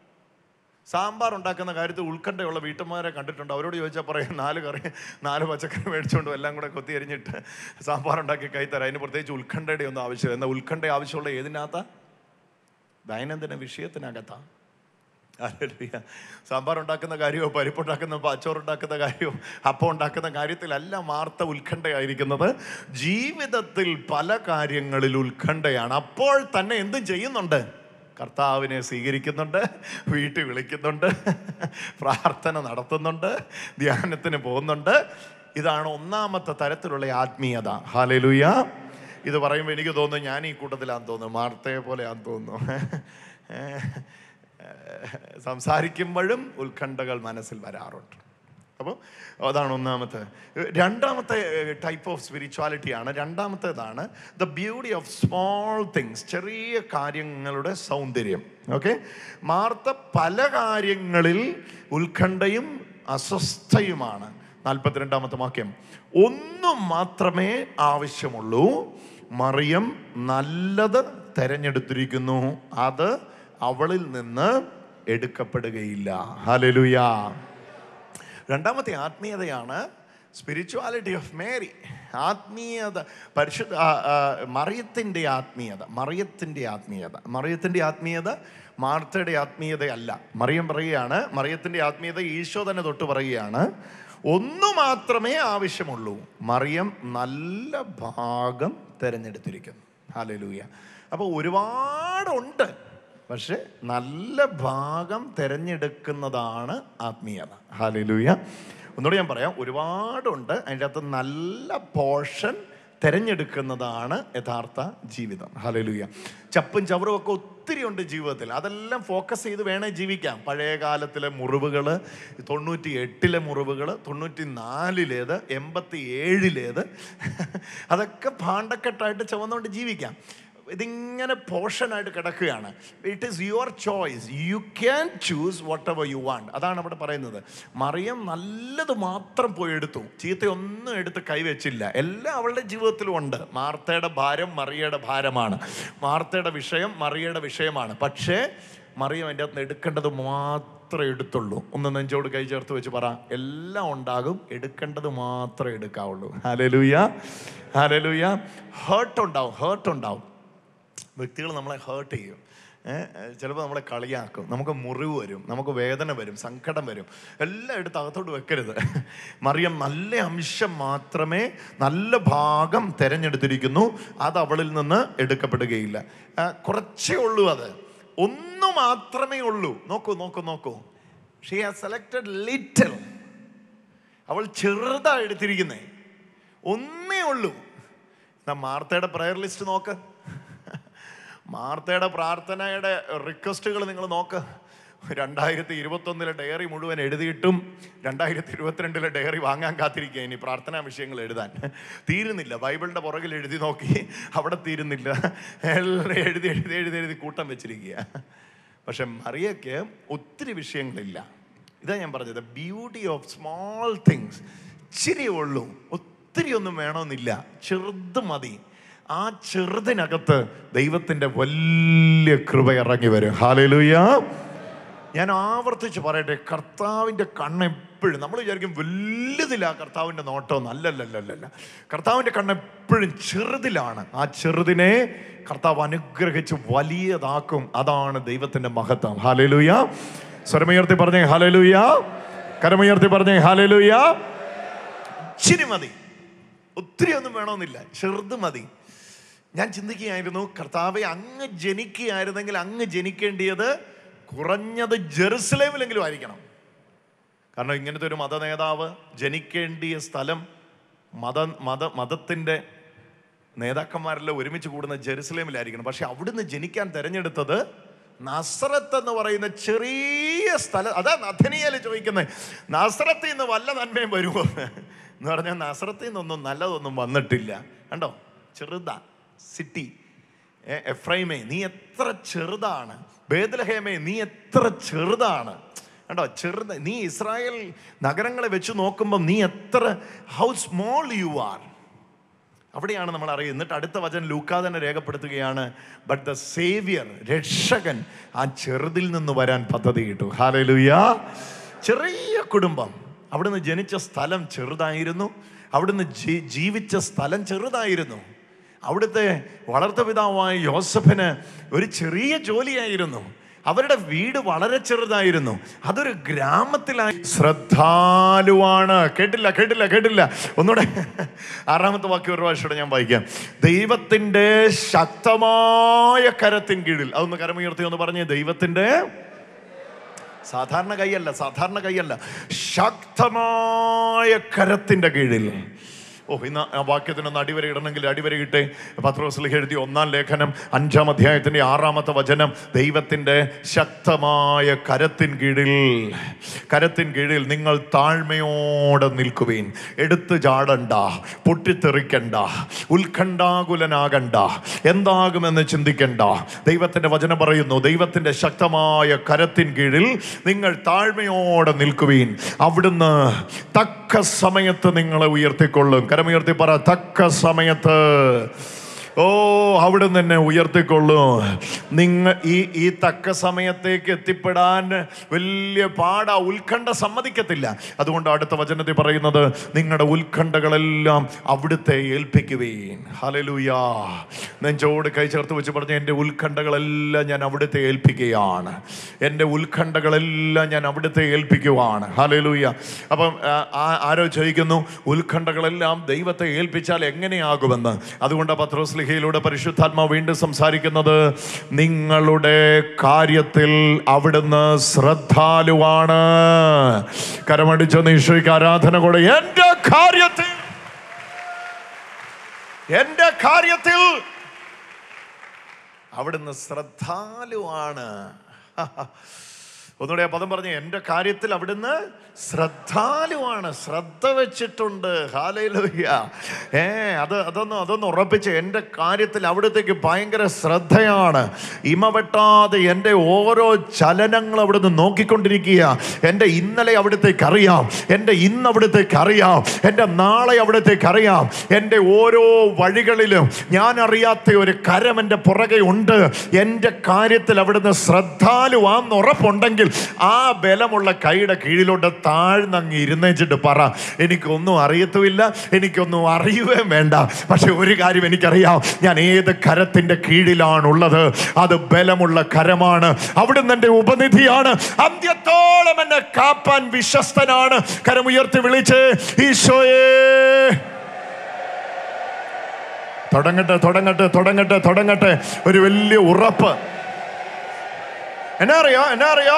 സാമ്പാർ ഉണ്ടാക്കുന്ന കാര്യത്തിൽ ഉത്കണ്ഠയുള്ള വീട്ടമ്മമാരെ കണ്ടിട്ടുണ്ട് അവരോട് ചോദിച്ചാൽ പറയും നാല് കറി നാല് പച്ചക്കറി മേടിച്ചുകൊണ്ട് എല്ലാം കൂടെ കൊത്തി എരിഞ്ഞിട്ട് സാമ്പാർ ഉണ്ടാക്കി കൈ തരാം അതിന് പ്രത്യേകിച്ച് ഉത്കണ്ഠയുടെ ഒന്നും ആവശ്യമില്ല എന്നാൽ ഉത്കണ്ഠ ആവശ്യമുള്ള ഏതിനകത്താ ദൈനംദിന വിഷയത്തിനകത്താ ഹല്ലേലൂയ. സാമ്പാർ ഉണ്ടാക്കുന്ന കാര്യമോ പരിപ്പുണ്ടാക്കുന്ന അച്ചോറുണ്ടാക്കുന്ന കാര്യമോ അപ്പം ഉണ്ടാക്കുന്ന കാര്യത്തിലല്ല മാർത്ത ഉത്കണ്ഠയായിരിക്കുന്നത് ജീവിതത്തിൽ പല കാര്യങ്ങളിൽ ഉത്കണ്ഠയാണ് അപ്പോൾ തന്നെ എന്തും ചെയ്യുന്നുണ്ട് കർത്താവിനെ സ്വീകരിക്കുന്നുണ്ട് വീട്ടിൽ വിളിക്കുന്നുണ്ട് പ്രാർത്ഥന നടത്തുന്നുണ്ട് ധ്യാനത്തിന് പോകുന്നുണ്ട് ഇതാണ് ഒന്നാമത്തെ തരത്തിലുള്ള ആത്മീയത ഹാലലുയ ഇത് പറയുമ്പോൾ എനിക്ക് തോന്നുന്നു ഞാൻ ഈ കൂട്ടത്തിലാന്ന് തോന്നുന്നു മാർത്തയെ പോലെയാന്ന് തോന്നുന്നു സംസാരിക്കുമ്പോഴും ഉത്കണ്ഠകൾ മനസ്സിൽ വരാറുണ്ട് അപ്പോൾ അതാണ് ഒന്നാമത്തെ രണ്ടാമത്തെ ടൈപ്പ് ഓഫ് സ്പിരിച്വാലിറ്റിയാണ് രണ്ടാമത്തേതാണ് the beauty of small things ചെറിയ കാര്യങ്ങളുടെ സൗന്ദര്യം ഓക്കെ മാർത്ത പല കാര്യങ്ങളിൽ ഉത്കണ്ഠയും അസ്വസ്ഥയുമാണ് നാൽപ്പത്തിരണ്ടാമത്തെ വാക്യം ഒന്നും മാത്രമേ ആവശ്യമുള്ളൂ മറിയം നല്ലത് തെരഞ്ഞെടുത്തിരിക്കുന്നു അത് അവളിൽ നിന്ന് എടുക്കപ്പെടുകയില്ല ഹലലുയാ രണ്ടാമത്തെ ആത്മീയതയാണ് സ്പിരിച്വാലിറ്റി ഓഫ് മേരി ആത്മീയത പരിശുദ്ധ ആ, ആ, മറിയത്തിൻ്റെ ആത്മീയത മറിയത്തിൻ്റെ ആത്മീയത മറിയത്തിൻ്റെ ആത്മീയത മാർത്തയുടെ ആത്മീയതയല്ല മറിയം പറയുകയാണ് മറിയത്തിൻ്റെ ആത്മീയത ഈശോ തന്നെ തൊട്ട് പറയുകയാണ് ഒന്നു മാത്രമേ ആവശ്യമുള്ളൂ മറിയം നല്ല ഭാഗം തിരഞ്ഞെടുത്തിരിക്കുന്നു ഹാലലൂയ അപ്പോൾ ഒരുപാടുണ്ട് പക്ഷെ നല്ല ഭാഗം തിരഞ്ഞെടുക്കുന്നതാണ് ആത്മീയത ഹാലലൂയ ഒന്നുകൂടി ഞാൻ പറയാം ഒരുപാടുണ്ട് അതിൻ്റെ അകത്ത് നല്ല പോർഷൻ തിരഞ്ഞെടുക്കുന്നതാണ് യഥാർത്ഥ ജീവിതം ഹലലുയ ചപ്പും ചവറും ഒക്കെ ഒത്തിരി ഉണ്ട് ജീവിതത്തിൽ അതെല്ലാം ഫോക്കസ് ചെയ്ത് വേണേ ജീവിക്കാം പഴയ കാലത്തിലെ മുറിവുകൾ തൊണ്ണൂറ്റി എട്ടിലെ മുറിവുകൾ തൊണ്ണൂറ്റി നാലിലേത് എൺപത്തി ഏഴിലേത് അതൊക്കെ ഭാണ്ഡക്കെട്ടായിട്ട് ചുവന്നുകൊണ്ട് ജീവിക്കാം ഇതിങ്ങനെ പോർഷനായിട്ട് കിടക്കുകയാണ് it is your choice you can choose whatever you want അതാണ് അവിടെ പറയുന്നത് മറിയം നല്ലത് മാത്രം പോയി എടുത്തു ചീത്തയൊന്നും എടുത്ത് കൈവച്ചില്ല എല്ലാം അവളുടെ ജീവിതത്തിലും ഉണ്ട് മാർത്തയുടെ ഭാരം മറിയയുടെ ഭാരമാണ് മാർത്തയുടെ വിഷയം മറിയയുടെ വിഷയമാണ് പക്ഷേ മറിയം അതിൻ്റെ അകത്ത് നിന്ന് എടുക്കേണ്ടത് മാത്രമേ എടുത്തുള്ളൂ ഒന്ന് നെഞ്ചോട് കൈ ചേർത്ത് വെച്ച് പറ എല്ലാം ഉണ്ടാകും എടുക്കേണ്ടത് മാത്രമേ എടുക്കാവുള്ളൂ ഹലലുയ ഹലലുയ ഹേർട്ട് ഉണ്ടാവും ഹേർട്ട് ഉണ്ടാവും വ്യക്തികൾ നമ്മളെ ഹേർട്ട് ചെയ്യും ചിലപ്പോൾ നമ്മളെ കളിയാക്കും നമുക്ക് മുറിവ് വരും നമുക്ക് വേദന വരും സങ്കടം വരും എല്ലാം എടുത്ത് അകത്തോട്ട് വെക്കരുത് മറിയം നല്ല അംശം മാത്രമേ നല്ല ഭാഗം തിരഞ്ഞെടുത്തിരിക്കുന്നു അത് അവളിൽ നിന്ന് എടുക്കപ്പെടുകയില്ല ആ, കുറച്ചേ ഉള്ളൂ അത് ഒന്ന് മാത്രമേ ഉള്ളൂ നോക്കൂ നോക്കൂ നോക്കൂ ഷീ ഹാസ് സെലക്ടഡ് ലിറ്റിൽ അവൾ ചെറുതാ എടുത്തിരിക്കുന്നേ ഒന്നേ ഉള്ളൂ എന്നാ മാർത്തയുടെ പ്രയർ ലിസ്റ്റ് നോക്ക് മാർത്തയുടെ പ്രാർത്ഥനയുടെ റിക്വസ്റ്റുകൾ നിങ്ങൾ നോക്ക് രണ്ടായിരത്തി ഇരുപത്തൊന്നിലെ ഡയറി മുഴുവൻ എഴുതിയിട്ടും രണ്ടായിരത്തി ഇരുപത്തിരണ്ടിലെ ഡയറി വാങ്ങാൻ കാത്തിരിക്കുക ഇനി പ്രാർത്ഥനാ വിഷയങ്ങൾ എഴുതാൻ തീരുന്നില്ല ബൈബിളിൻ്റെ പുറകിൽ എഴുതി നോക്കി അവിടെ തീരുന്നില്ല എല്ലാം എഴുതി എഴുതി എഴുതി എഴുതി കൂട്ടം വെച്ചിരിക്കുക പക്ഷെ മറിയയ്ക്ക് ഒത്തിരി വിഷയങ്ങളില്ല ഇതാ ഞാൻ പറഞ്ഞത് ബ്യൂട്ടി ഓഫ് സ്മോൾ തിങ്സ് ഇച്ചിരി ഉള്ളൂ ഒത്തിരി ഒന്നും വേണമെന്നില്ല ചെറുത് മതി ആ ചെറുതിനകത്ത് ദൈവത്തിൻ്റെ വലിയ കൃപ ഇറങ്ങി വരും ഹാലലുയ ഞാൻ ആവർത്തിച്ച് പറയട്ടെ കർത്താവിൻ്റെ കണ്ണ് എപ്പോഴും നമ്മൾ വിചാരിക്കും വലുതില്ല കർത്താവിൻ്റെ നോട്ടം അല്ലല്ലല്ലല്ല കർത്താവിൻ്റെ കണ്ണ് എപ്പോഴും ചെറുതിലാണ് ആ ചെറുതിനെ കർത്താവ് അനുഗ്രഹിച്ച് വലിയതാക്കും അതാണ് ദൈവത്തിൻ്റെ മഹത്വം ഹാലലുയ സ്വരമുയർത്തി പറഞ്ഞേ ഹാലലുയ കരമുയർത്തി പറഞ്ഞേ ഹാലലുയ ഇച്ചിരി മതി ഒത്തിരി ഒന്നും വേണമെന്നില്ല ചെറുത് മതി ഞാൻ ചിന്തിക്കുകയായിരുന്നു കർത്താവെ അങ്ങ് ജനിക്കുകയായിരുന്നെങ്കിൽ അങ്ങ് ജനിക്കേണ്ടിയത് കുറഞ്ഞത് ജെറുസലേമിലെങ്കിലും ആയിരിക്കണം കാരണം ഇങ്ങനത്തെ ഒരു മത നേതാവ് ജനിക്കേണ്ടിയ സ്ഥലം മത മത മതത്തിൻ്റെ നേതാക്കന്മാരെല്ലാം ഒരുമിച്ച് കൂടുന്ന ജെറുസലേമിലായിരിക്കണം പക്ഷെ അവിടുന്ന് ജനിക്കാൻ തിരഞ്ഞെടുത്തത് നസ്രത്ത് എന്ന് പറയുന്ന ചെറിയ സ്ഥലം അതാ നഥനിയൽ ചോദിക്കുന്നത് നസ്രത്തിൽ നിന്ന് വല്ല നന്മയും വരുമോ എന്ന് പറഞ്ഞാൽ നസ്രത്തിൽ നിന്നൊന്നും നല്ലതൊന്നും വന്നിട്ടില്ല കണ്ടോ ചെറുതാ സിറ്റി എഫ്രൈമേ നീ എത്ര ചെറുതാണ് ബേദലഹേമേ നീ എത്ര ചെറുതാണ് കണ്ടോ ചെറുത് നീ ഇസ്രായേൽ നഗരങ്ങളെ വെച്ച് നോക്കുമ്പോൾ നീ എത്ര ഹൗ സ്മോൾ യു ആർ അവിടെയാണ് നമ്മൾ അറിയുന്നത് എന്നിട്ട് അടുത്ത വചനം ലൂക്കാ തന്നെ രേഖപ്പെടുത്തുകയാണ് ബട്ട് ദ സേവിയർ രക്ഷകൻ ആ ചെറുതിൽ നിന്ന് വരാൻ പദ്ധതി കിട്ടു ഹാലലുയ ചെറിയ കുടുംബം അവിടുന്ന് ജനിച്ച സ്ഥലം ചെറുതായിരുന്നു അവിടുന്ന് ജീ- ജീവിച്ച സ്ഥലം ചെറുതായിരുന്നു അവിടുത്തെ വളർത്തപിതാവായ യോസഫിന് ഒരു ചെറിയ ജോലിയായിരുന്നു അവരുടെ വീട് വളരെ ചെറുതായിരുന്നു അതൊരു ഗ്രാമത്തിലായി ശ്രദ്ധാലുവാണ് കേട്ടില്ല കേട്ടില്ല കേട്ടില്ല ഒന്നുകൂടെ ആറാമത്തെ വാക്യം ഒരു പ്രാവശ്യം ഞാൻ വായിക്കാം ദൈവത്തിന്റെ ശക്തമായ കരത്തിൻ കീഴിൽ അതൊന്ന് കരമുയർത്തി ഒന്ന് പറഞ്ഞേ ദൈവത്തിന്റെ സാധാരണ കൈയല്ല സാധാരണ കൈയല്ല ശക്തമായ കരത്തിന്റെ കീഴിൽ ഓ ഇന്ന് ആ വാക്യത്തിനൊന്ന് അടിവര ഇടണമെങ്കിൽ അടിവര ഇട്ടെ പത്രോസ്ലിഹ എഴുതിയ ഒന്നാം ലേഖനം അഞ്ചാം അധ്യായത്തിന്റെ ആറാമത്തെ വചനം ദൈവത്തിന്റെ ശക്തമായ കരത്തിൻ കീഴിൽ കരത്തിൻ കീഴിൽ നിങ്ങൾ താഴ്മയോടെ നിൽക്കുവീൻ എടുത്തു ചാടണ്ട പൊട്ടിത്തെറിക്കണ്ട ഉത്കണ്ഠാകുലനാകണ്ട എന്താകുമെന്ന് ചിന്തിക്കണ്ട ദൈവത്തിന്റെ വചനം പറയുന്നു ദൈവത്തിന്റെ ശക്തമായ കരത്തിൻ കീഴിൽ നിങ്ങൾ താഴ്മയോടെ നിൽക്കുവീൻ അവിടുന്ന് തക്ക സമയത്ത് നിങ്ങളെ ഉയർത്തിക്കൊള്ളും കരമുയർത്തി പറ തക്ക സമയത്ത് ഓ അവിടുന്ന് എന്നെ ഉയർത്തിക്കൊള്ളും നിങ്ങൾ ഈ ഈ തക്ക സമയത്തേക്ക് എത്തിപ്പെടാൻ വലിയ പാടാ ഉത്കണ്ഠ സമ്മതിക്കത്തില്ല അതുകൊണ്ട് അടുത്ത വചനത്തിൽ പറയുന്നത് നിങ്ങളുടെ ഉത്കണ്ഠകളെല്ലാം അവിടുത്തെ ഏൽപ്പിക്കുവേൻ ഹലലുയാ നെഞ്ചോട് കൈ ചേർത്ത് വെച്ച് പറഞ്ഞ എൻ്റെ ഉത്കണ്ഠകളെല്ലാം ഞാൻ അവിടുത്തെ ഏൽപ്പിക്കുകയാണ് എൻ്റെ ഉത്കണ്ഠകളെല്ലാം ഞാൻ അവിടുത്തെ ഏൽപ്പിക്കുവാണ് ഹലലുയ അപ്പം ആ, ആ- ആരോ ചോദിക്കുന്നു ഉത്കണ്ഠകളെല്ലാം ദൈവത്തെ ഏൽപ്പിച്ചാൽ എങ്ങനെയാകുമെന്ന് അതുകൊണ്ട് പത്രോസ്ലിഹയിലൂടെ പരിശുദ്ധാത്മാവ് വീണ്ടും സംസാരിക്കുന്നത് നിങ്ങളുടെ കാര്യത്തിൽ അവിടുന്ന് ശ്രദ്ധാലുവാണ് കരമടിച്ച ഈശോയ്ക്ക് ആരാധന കൂടെ എൻ്റെ കാര്യത്തിൽ എൻ്റെ കാര്യത്തിൽ അവിടുന്ന് ശ്രദ്ധാലുവാണ് ഒന്നുകൂടെ ആ പദം പറഞ്ഞു എൻ്റെ കാര്യത്തിൽ അവിടുന്ന് ശ്രദ്ധാലുവാണ് ശ്രദ്ധ വെച്ചിട്ടുണ്ട് ഹാലയിലൂയ ഏ അത് അതൊന്ന് അതൊന്ന് ഉറപ്പിച്ച് എൻ്റെ കാര്യത്തിൽ അവിടത്തേക്ക് ഭയങ്കര ശ്രദ്ധയാണ് ഇമ വെട്ടാതെ എൻ്റെ ഓരോ ചലനങ്ങൾ അവിടുന്ന് നോക്കിക്കൊണ്ടിരിക്കുക എൻ്റെ ഇന്നലെ അവിടത്തേക്ക് അറിയാം എൻ്റെ ഇന്ന് അവിടത്തേക്ക് അറിയാം എൻ്റെ നാളെ അവിടത്തേക്ക് അറിയാം എൻ്റെ ഓരോ വഴികളിലും ഞാൻ അറിയാത്ത ഒരു കരം എൻ്റെ പുറകെ ഉണ്ട് എൻ്റെ കാര്യത്തിൽ അവിടുന്ന് ശ്രദ്ധാലുവാന്ന് ഉറപ്പുണ്ടെങ്കിൽ ആ ബലമുള്ള കൈയുടെ കീഴിലോട്ട് താഴ്ന്നങ്ങ് ഇരുന്നേച്ചിട്ട് പറ എനിക്കൊന്നും അറിയത്തുമില്ല എനിക്കൊന്നും അറിയുകയും വേണ്ട പക്ഷെ ഒരു കാര്യം എനിക്കറിയാം ഞാൻ ഏത് കരത്തിന്റെ കീഴിലാണുള്ളത് അത് ബലമുള്ള കരമാണ് അവിടുന്ന് എൻ്റെ ഉപനിധിയാണ് അന്ത്യത്തോളം എന്നെ കാപ്പാൻ വിശ്വസ്തനാണ് കരമുയർത്തി വിളിച്ച് ഈശോയേ തുടങ്ങട്ടെ തുടങ്ങട്ടെ തുടങ്ങട്ടെ തുടങ്ങട്ടെ ഒരു വലിയ ഉറപ്പ് എന്നാ അറിയോ എന്നാ അറിയോ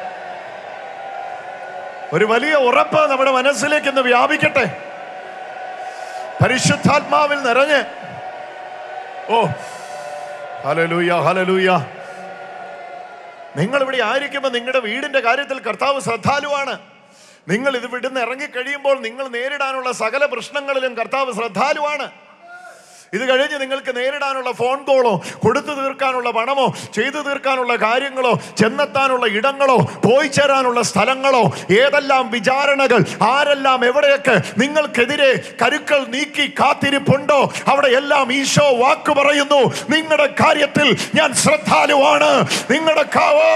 ഒരു വലിയ ഉറപ്പ് നമ്മുടെ മനസ്സിലേക്ക് ഇന്ന് വ്യാപിക്കട്ടെ പരിശുദ്ധാത്മാവിൽ നിറഞ്ഞ് ഓ ഹലലൂയ ഹലലൂയ നിങ്ങൾ ഇവിടെ ആയിരിക്കുമ്പോൾ നിങ്ങളുടെ വീടിന്റെ കാര്യത്തിൽ കർത്താവ് ശ്രദ്ധാലുവാണ് നിങ്ങൾ ഇത് വിടുന്ന് ഇറങ്ങിക്കഴിയുമ്പോൾ നിങ്ങൾ നേരിടാനുള്ള സകല പ്രശ്നങ്ങളിലും കർത്താവ് ശ്രദ്ധാലുവാണ് ഇത് കഴിഞ്ഞ് നിങ്ങൾക്ക് നേരിടാനുള്ള ഫോൺ കോളോ കൊടുത്തു തീർക്കാനുള്ള പണമോ ചെയ്തു തീർക്കാനുള്ള കാര്യങ്ങളോ ചെന്നെത്താനുള്ള ഇടങ്ങളോ പോയി ചേരാനുള്ള സ്ഥലങ്ങളോ ഏതെല്ലാം വിചാരണകൾ ആരെല്ലാം എവിടെയൊക്കെ നിങ്ങൾക്കെതിരെ കരുക്കൾ നീക്കി കാത്തിരിപ്പുണ്ടോ അവിടെ എല്ലാം ഈശോ വാക്ക് പറയുന്നു നിങ്ങളുടെ കാര്യത്തിൽ ഞാൻ ശ്രദ്ധാലുവാണ് നിങ്ങളുടെ കാവോ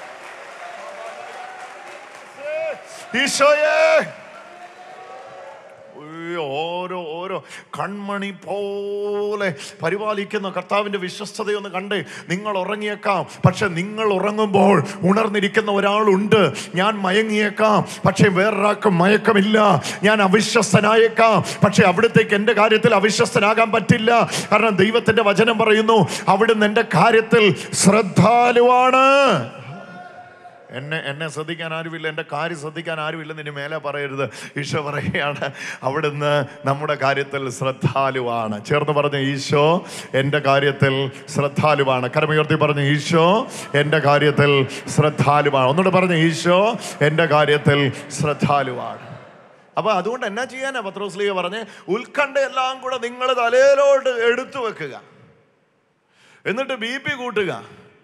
ഈശോയേ ഉയ്യോ, ഓരോ ഓരോ കൺമണി പോലെ പരിപാലിക്കുന്ന കർത്താവിൻ്റെ വിശ്വസ്തതയൊന്ന് കണ്ട് നിങ്ങൾ ഉറങ്ങിയേക്കാം പക്ഷെ നിങ്ങൾ ഉറങ്ങുമ്പോൾ ഉണർന്നിരിക്കുന്ന ഒരാളുണ്ട് ഞാൻ മയങ്ങിയേക്കാം പക്ഷെ വേറൊരാൾക്ക് മയക്കമില്ല ഞാൻ അവിശ്വസ്തനായേക്കാം പക്ഷെ അവിടത്തേക്ക് എൻ്റെ കാര്യത്തിൽ അവിശ്വസ്തനാകാൻ പറ്റില്ല കാരണം ദൈവത്തിൻ്റെ വചനം പറയുന്നു അവിടുന്ന് എൻ്റെ കാര്യത്തിൽ ശ്രദ്ധാലുവാണ് എന്നെ എന്നെ ശ്രദ്ധിക്കാൻ ആരുമില്ല എൻ്റെ കാര്യം ശ്രദ്ധിക്കാൻ ആരുമില്ലെന്ന് ഇനി മേലെ പറയരുത് ഈശോ പറയുകയാണ് അവിടുന്ന് നമ്മുടെ കാര്യത്തിൽ ശ്രദ്ധാലുവാണ് ചേർന്ന് പറഞ്ഞ ഈശോ എൻ്റെ കാര്യത്തിൽ ശ്രദ്ധാലുവാണ് കരമുയർത്തി പറഞ്ഞ ഈശോ എൻ്റെ കാര്യത്തിൽ ശ്രദ്ധാലുവാണ് ഒന്നുകൂടെ പറഞ്ഞ ഈശോ എൻ്റെ കാര്യത്തിൽ ശ്രദ്ധാലുവാണ് അപ്പൊ അതുകൊണ്ട് എന്നാ ചെയ്യാനാ പത്രോസ്ലിയ പറഞ്ഞ് ഉത്കണ്ഠ എല്ലാം കൂടെ നിങ്ങൾ തലയിലോട്ട് എടുത്തു വെക്കുക എന്നിട്ട് ബി പി കൂട്ടുക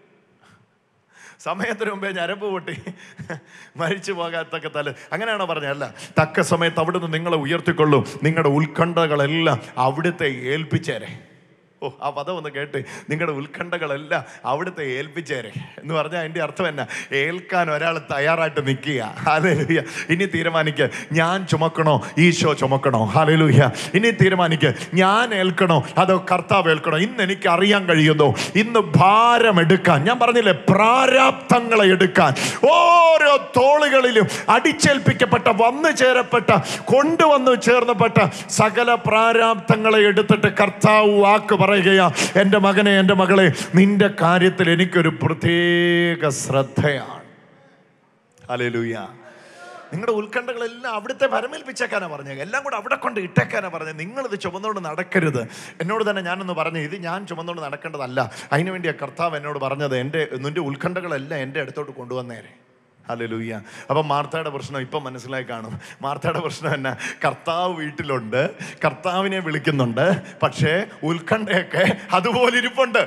സമയത്തിന് മുമ്പേ ഞരമ്പ് പൊട്ടി മരിച്ചു പോകാത്തൊക്കെ തല അങ്ങനെയാണോ പറഞ്ഞത് അല്ല തക്ക സമയത്ത് അവിടുന്ന് നിങ്ങളെ ഉയർത്തിക്കൊള്ളും നിങ്ങളുടെ ഉത്കണ്ഠകളെല്ലാം അവിടുത്തെ ഏൽപ്പിച്ചേരെ ഓ ആ പദം ഒന്ന് കേട്ട് നിങ്ങളുടെ ഉത്കണ്ഠകളെല്ലാം അവിടുത്തെ ഏൽപ്പിച്ചേരെ എന്ന് പറഞ്ഞാൽ അതിൻ്റെ അർത്ഥം എന്നാ ഏൽക്കാൻ ഒരാൾ തയ്യാറായിട്ട് നിൽക്കുക ഹാലലൂയ ഇനി തീരുമാനിക്കുക ഞാൻ ചുമക്കണോ ഈശോ ചുമക്കണോ ഹാലലൂയ ഇനി തീരുമാനിക്കുക ഞാൻ ഏൽക്കണോ അതോ കർത്താവ് ഏൽക്കണോ ഇന്ന് എനിക്ക് അറിയാൻ കഴിയുന്നു ഇന്ന് ഭാരം എടുക്കാൻ ഞാൻ പറഞ്ഞില്ലേ പ്രാരാബ്ധങ്ങളെ എടുക്കാൻ ഓരോ തോളുകളിലും അടിച്ചേൽപ്പിക്കപ്പെട്ട വന്നു ചേരപ്പെട്ട കൊണ്ടുവന്നു ചേർന്നപ്പെട്ട സകല പ്രാരാബ്ധങ്ങളെ എടുത്തിട്ട് കർത്താവ് വാക്ക് പറയുകയാ എൻ്റെ മകനെ എൻ്റെ മകളെ നിന്റെ കാര്യത്തിൽ എനിക്കൊരു പ്രത്യേക ശ്രദ്ധയാണ് ഹല്ലേലൂയ നിങ്ങളുടെ ഉത്കണ്ഠകളെല്ലാം അവിടുത്തെ പരമേൽപ്പിച്ചേക്കാനാ പറഞ്ഞത് എല്ലാം കൂടെ അവിടെ കൊണ്ട് ഇട്ടേക്കാനാ പറഞ്ഞത് നിങ്ങളിത് ചുമന്നുകൊണ്ട് നടക്കരുത് എന്നോട് തന്നെ ഞാനൊന്ന് പറഞ്ഞു ഇത് ഞാൻ ചുമന്നുകൊണ്ട് നടക്കേണ്ടതല്ല അതിനു വേണ്ടിയാ കർത്താവ് എന്നോട് പറഞ്ഞത് എൻ്റെ നിന്റെ ഉത്കണ്ഠകളെല്ലാം എൻ്റെ അടുത്തോട്ട് കൊണ്ടുവന്നേരെ ഹല്ലേലൂയ അപ്പം മാർത്തയുടെ പ്രശ്നം ഇപ്പം മനസ്സിലായി കാണും മാർത്തയുടെ പ്രശ്നം എന്നാ കർത്താവ് വീട്ടിലുണ്ട് കർത്താവിനെ വിളിക്കുന്നുണ്ട് പക്ഷേ ഉത്കണ്ഠയൊക്കെ അതുപോലെ ഇരിപ്പുണ്ട്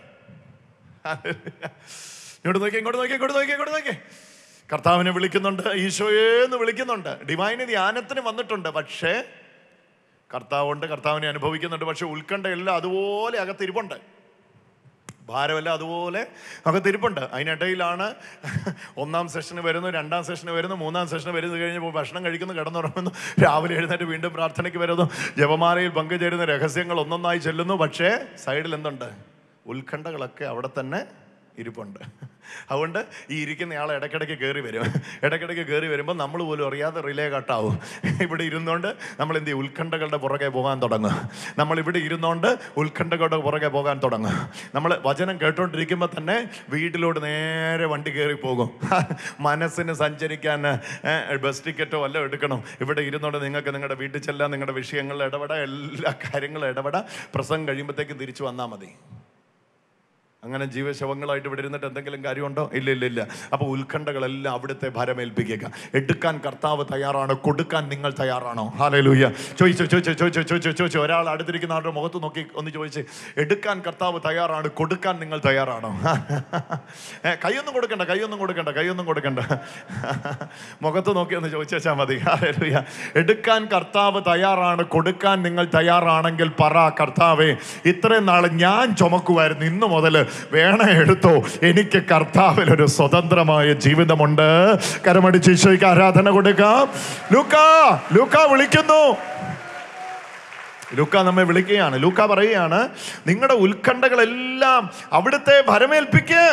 ഇങ്ങോട്ട് നോക്കി ഇങ്ങോട്ട് നോക്കി ഇങ്ങോട്ട് നോക്കി ഇങ്ങോട്ട് നോക്കി കർത്താവിനെ വിളിക്കുന്നുണ്ട് ഈശോയേന്ന് വിളിക്കുന്നുണ്ട് ഡിവൈന് ധ്യാനത്തിന് വന്നിട്ടുണ്ട് പക്ഷേ കർത്താവുണ്ട് കർത്താവിനെ അനുഭവിക്കുന്നുണ്ട് പക്ഷെ ഉത്കണ്ഠയെല്ലാം അതുപോലെ അകത്തിരിപ്പുണ്ട് ഭാരമെല്ലാം അതുപോലെ അകത്തിരിപ്പുണ്ട് അതിനിടയിലാണ് ഒന്നാം സെഷന് വരുന്നു രണ്ടാം സെഷന് വരുന്നു മൂന്നാം സെഷന് വരുന്നു കഴിഞ്ഞപ്പോൾ ഭക്ഷണം കഴിക്കുന്നു കിടന്നുറങ്ങുന്നു രാവിലെ എഴുന്നേറ്റ് വീണ്ടും പ്രാർത്ഥനയ്ക്ക് വരുന്നു ജപമാലയിൽ പങ്കുചേരുന്ന രഹസ്യങ്ങൾ ഒന്നൊന്നായി ചെല്ലുന്നു പക്ഷേ സൈഡിൽ എന്തുണ്ട് ഉത്കണ്ഠകളൊക്കെ അവിടെ തന്നെ ഇരിപ്പുണ്ട് അതുകൊണ്ട് ഈ ഇരിക്കുന്ന ആൾ ഇടയ്ക്കിടയ്ക്ക് കയറി വരും ഇടയ്ക്കിടയ്ക്ക് കയറി വരുമ്പോൾ നമ്മൾ പോലും അറിയാതെ റിലേ കട്ടാവും ഇവിടെ ഇരുന്നുകൊണ്ട് നമ്മൾ എന്ത് ചെയ്യും ഉത്കണ്ഠകളുടെ പുറകെ പോകാൻ തുടങ്ങും നമ്മൾ ഇവിടെ ഇരുന്നുകൊണ്ട് ഉത്കണ്ഠകളുടെ പുറകെ പോകാൻ തുടങ്ങും നമ്മൾ വചനം കേട്ടോണ്ടിരിക്കുമ്പോൾ തന്നെ വീട്ടിലോട്ട് നേരെ വണ്ടി കയറി പോകും മനസ്സിന് സഞ്ചരിക്കാൻ ഏ, ബസ് ടിക്കറ്റോ വല്ലതും എടുക്കണം ഇവിടെ ഇരുന്നുകൊണ്ട് നിങ്ങൾക്ക് നിങ്ങളുടെ വീട്ടിൽ ചെല്ലാൻ നിങ്ങളുടെ വിഷയങ്ങളിൽ ഇടപെടാം എല്ലാ കാര്യങ്ങളും ഇടപെടാം പ്രസംഗം കഴിയുമ്പോഴത്തേക്കും തിരിച്ചു വന്നാൽ മതി അങ്ങനെ ജീവശവങ്ങളായിട്ട് ഇവിടെ ഇരുന്നിട്ട് എന്തെങ്കിലും കാര്യമുണ്ടോ ഇല്ല ഇല്ല ഇല്ല അപ്പോൾ ഉത്കണ്ഠകളെല്ലാം അവിടുത്തെ ഭരമേൽപ്പിക്കുക എടുക്കാൻ കർത്താവ് തയ്യാറാണ് കൊടുക്കാൻ നിങ്ങൾ തയ്യാറാണോ ഹാലലൂയ ചോദിച്ചു ചോദിച്ചു ചോദിച്ചു ചോദിച്ചു ചോദിച്ചു ഒരാൾ അടുത്തിരിക്കുന്ന ആളുടെ മുഖത്ത് നോക്കി ഒന്ന് ചോദിച്ച് എടുക്കാൻ കർത്താവ് തയ്യാറാണ് കൊടുക്കാൻ നിങ്ങൾ തയ്യാറാണോ ഏ, കൈയൊന്നും കൊടുക്കണ്ട കൈയൊന്നും കൊടുക്കണ്ട കൈയൊന്നും കൊടുക്കണ്ട മുഖത്ത് നോക്കി ഒന്ന് ചോദിച്ചാൽ മതി ഹാലലൂയ എടുക്കാൻ കർത്താവ് തയ്യാറാണ് കൊടുക്കാൻ നിങ്ങൾ തയ്യാറാണെങ്കിൽ പറ കർത്താവേ ഇത്രയും നാൾ ഞാൻ ചുമക്കുമായിരുന്നു ഇന്നു മുതൽ വേണ എടുത്തോ എനിക്ക് കർത്താവിൽ ഒരു സ്വതന്ത്രമായ ജീവിതമുണ്ട് കരമടിച്ച് ഈശോയ്ക്ക് ആരാധന കൊടുക്കാം ലൂക്ക ലൂക്ക വിളിക്കുന്നു ലൂക്ക നമ്മെ വിളിക്കുകയാണ് ലൂക്ക പറയുകയാണ് നിങ്ങളുടെ ഉത്കണ്ഠകളെല്ലാം അവിടുത്തെ ഭരമേൽപ്പിക്ക്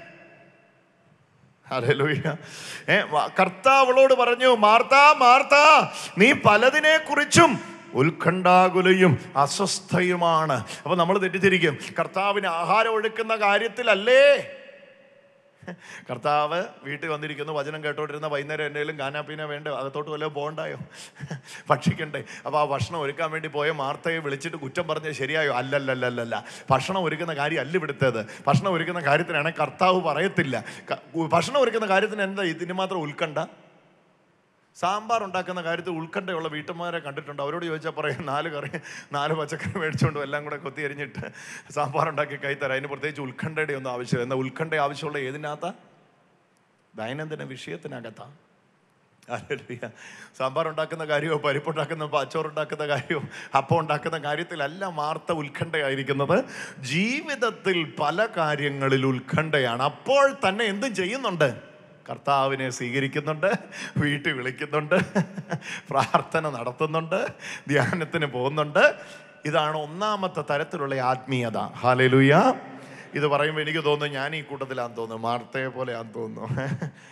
ഹല്ലേലൂയ. ഏ വ- കർത്താവളോട് പറഞ്ഞു മാർത്ത മാർത്ത നീ പലതിനെ കുറിച്ചും ഉത്കണ്ഠാകുലയും അസ്വസ്ഥയുമാണ് അപ്പൊ നമ്മൾ തെറ്റിദ്ധരിക്കും കർത്താവിന് ആഹാരം ഒഴുക്കുന്ന കാര്യത്തിലല്ലേ കർത്താവ് വീട്ടിൽ വന്നിരിക്കുന്നു വചനം കേട്ടോണ്ടിരുന്ന വൈകുന്നേരം എന്തെങ്കിലും കാനാപ്പീന വേണ്ട അകത്തോട്ട് വല്ലതും പോകണ്ടായോ ഭക്ഷിക്കണ്ടേ അപ്പോൾ ആ ഭക്ഷണം ഒരുക്കാൻ വേണ്ടി പോയ മാർത്തയെ വിളിച്ചിട്ട് കുറ്റം പറഞ്ഞത് ശരിയായോ അല്ലല്ലല്ലല്ല ഭക്ഷണം ഒരുക്കുന്ന കാര്യം അല്ല ഇവിടുത്തേത് ഭക്ഷണം ഒരുക്കുന്ന കാര്യത്തിനാണെങ്കിൽ കർത്താവ് പറയത്തില്ല ക- ഭക്ഷണം ഒരുക്കുന്ന കാര്യത്തിന് എന്താ ഇതിന് മാത്രം ഉത്കണ്ഠ സാമ്പാർ ഉണ്ടാക്കുന്ന കാര്യത്തിൽ ഉത്കണ്ഠയുള്ള വീട്ടമ്മമാരെ കണ്ടിട്ടുണ്ട് അവരോട് ചോദിച്ചാൽ പറയും നാല് കറി നാല് പച്ചക്കറി മേടിച്ചുകൊണ്ട് എല്ലാം കൂടെ കൊത്തി എരിഞ്ഞിട്ട് സാമ്പാർ ഉണ്ടാക്കി കൈത്തരാം അതിന് പ്രത്യേകിച്ച് ഉത്കണ്ഠയുടെ ഒന്നും ആവശ്യമില്ല എന്നാൽ ഉത്കണ്ഠ ആവശ്യമുള്ള ഏതിനകത്താ ദൈനംദിന വിഷയത്തിനകത്താ ഹല്ലേലൂയ. സാമ്പാർ ഉണ്ടാക്കുന്ന കാര്യമോ പരിപ്പുണ്ടാക്കുന്ന അച്ചോറുണ്ടാക്കുന്ന കാര്യമോ അപ്പം ഉണ്ടാക്കുന്ന കാര്യത്തിലല്ല മാർത്ത ഉത്കണ്ഠയായിരിക്കുന്നത് ജീവിതത്തിൽ പല കാര്യങ്ങളിൽ ഉത്കണ്ഠയാണ് അപ്പോൾ തന്നെ എന്തും ചെയ്യുന്നുണ്ട് കർത്താവിനെ സ്വീകരിക്കുന്നുണ്ട് വീട്ടിൽ വിളിക്കുന്നുണ്ട് പ്രാർത്ഥന നടത്തുന്നുണ്ട് ധ്യാനത്തിന് പോകുന്നുണ്ട് ഇതാണ് ഒന്നാമത്തെ തരത്തിലുള്ള ആത്മീയത ഹാലലുയ ഇത് പറയുമ്പോൾ എനിക്ക് തോന്നുന്നു ഞാൻ ഈ കൂട്ടത്തിലാന്ന് തോന്നുന്നു മാർത്തയെ പോലെയാന്ന് തോന്നുന്നു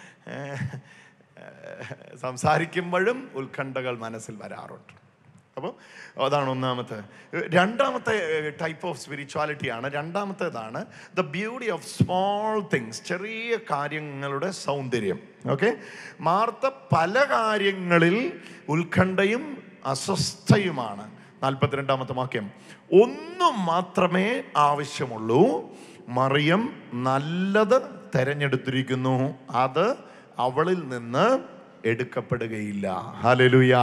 സംസാരിക്കുമ്പോഴും ഉത്കണ്ഠകൾ മനസ്സിൽ വരാറുണ്ട് അപ്പോൾ അതാണ് ഒന്നാമത്തെ രണ്ടാമത്തെ ടൈപ്പ് ഓഫ് സ്പിരിച്വാലിറ്റിയാണ് രണ്ടാമത്തേതാണ് the beauty of small things ചെറിയ കാര്യങ്ങളുടെ സൗന്ദര്യം ഓക്കെ മാർത്ത പല കാര്യങ്ങളിൽ ഉത്കണ്ഠയും അസ്വസ്ഥയുമാണ് നാൽപ്പത്തിരണ്ടാമത്തെ വാക്യം ഒന്നും മാത്രമേ ആവശ്യമുള്ളൂ മറിയം നല്ലത് തെരഞ്ഞെടുത്തിരിക്കുന്നു അത് അവളിൽ നിന്ന് എടുക്കപ്പെടുകയില്ല ഹലലുയാ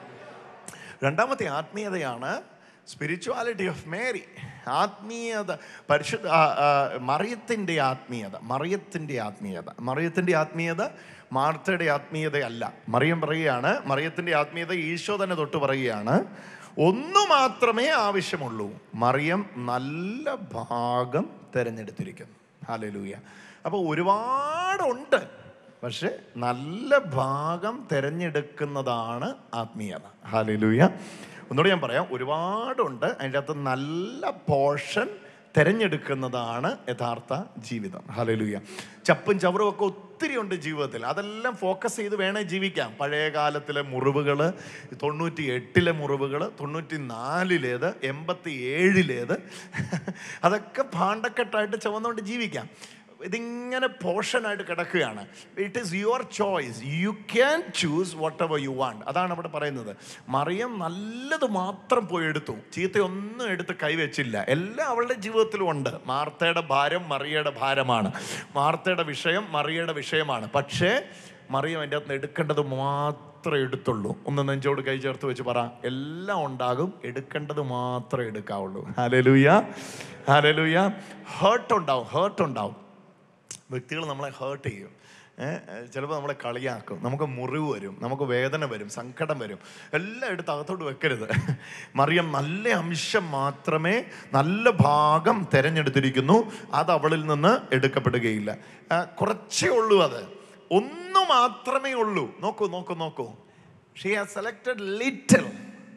രണ്ടാമത്തെ ആത്മീയതയാണ് സ്പിരിച്വാലിറ്റി ഓഫ് മേരി ആത്മീയത പരിശുദ്ധ ആ, ആ, മറിയത്തിൻ്റെ ആത്മീയത മറിയത്തിൻ്റെ ആത്മീയത മറിയത്തിൻ്റെ ആത്മീയത മാർത്തയുടെ ആത്മീയതയല്ല മറിയം പറയുകയാണ് മറിയത്തിൻ്റെ ആത്മീയത ഈശോ തന്നെ തൊട്ട് പറയുകയാണ് ഒന്നു മാത്രമേ ആവശ്യമുള്ളൂ മറിയം നല്ല ഭാഗം തിരഞ്ഞെടുത്തിരിക്കുന്നു ഹാലലൂയ അപ്പോൾ ഒരുപാടുണ്ട് പക്ഷെ നല്ല ഭാഗം തിരഞ്ഞെടുക്കുന്നതാണ് ആത്മീയത ഹാലലൂയ ഒന്നുകൂടെ ഞാൻ പറയാം ഒരുപാടുണ്ട് അതിൻ്റെ അകത്ത് നല്ല പോർഷൻ തിരഞ്ഞെടുക്കുന്നതാണ് യഥാർത്ഥ ജീവിതം ഹലലുയ ചപ്പും ചവറും ഒക്കെ ഒത്തിരി ഉണ്ട് ജീവിതത്തിൽ അതെല്ലാം ഫോക്കസ് ചെയ്ത് വേണേ ജീവിക്കാം പഴയ കാലത്തിലെ മുറിവുകൾ തൊണ്ണൂറ്റി എട്ടിലെ മുറിവുകൾ തൊണ്ണൂറ്റി നാലിലേത് എൺപത്തി ഏഴിലേത് അതൊക്കെ ഭാണ്ഡക്കെട്ടായിട്ട് ചുവന്നുകൊണ്ട് ജീവിക്കാം ഇതിങ്ങനെ പോർഷനായിട്ട് കിടക്കുകയാണ് it is your choice you can choose whatever you want അതാണ് അവിടെ പറയുന്നത് മറിയം നല്ലത് മാത്രം പോയി എടുത്തു ചീത്തയൊന്നും എടുത്ത് കൈവച്ചില്ല എല്ലാം അവളുടെ ജീവിതത്തിലും ഉണ്ട് മാർത്തയുടെ ഭാരം മറിയയുടെ ഭാരമാണ് മാർത്തയുടെ വിഷയം മറിയയുടെ വിഷയമാണ് പക്ഷേ മറിയം അതിൻ്റെ അകത്ത് നിന്ന് എടുക്കേണ്ടത് മാത്രമേ എടുത്തുള്ളൂ ഒന്ന് നെഞ്ചോട് കൈ ചേർത്ത് വെച്ച് പറ എല്ലാം ഉണ്ടാകും എടുക്കേണ്ടത് മാത്രമേ എടുക്കാവുള്ളൂ ഹലലുയ ഹലലുയ ഹേർട്ട് ഉണ്ടാവും ഹേർട്ട് ഉണ്ടാവും വ്യക്തികൾ നമ്മളെ ഹേർട്ട് ചെയ്യും ചിലപ്പോൾ നമ്മളെ കളിയാക്കും നമുക്ക് മുറിവ് വരും നമുക്ക് വേദന വരും സങ്കടം വരും എല്ലാം എടുത്ത് അകത്തോട്ട് വെക്കരുത് മറിയം നല്ല അംശം മാത്രമേ നല്ല ഭാഗം തിരഞ്ഞെടുത്തിരിക്കുന്നു അത് അവളിൽ നിന്ന് എടുക്കപ്പെടുകയില്ല ആ, കുറച്ചേ ഉള്ളൂ അത് ഒന്ന് മാത്രമേ ഉള്ളൂ നോക്കൂ നോക്കൂ നോക്കൂ ഷീ ഹാസ് സെലക്ടഡ് ലിറ്റിൽ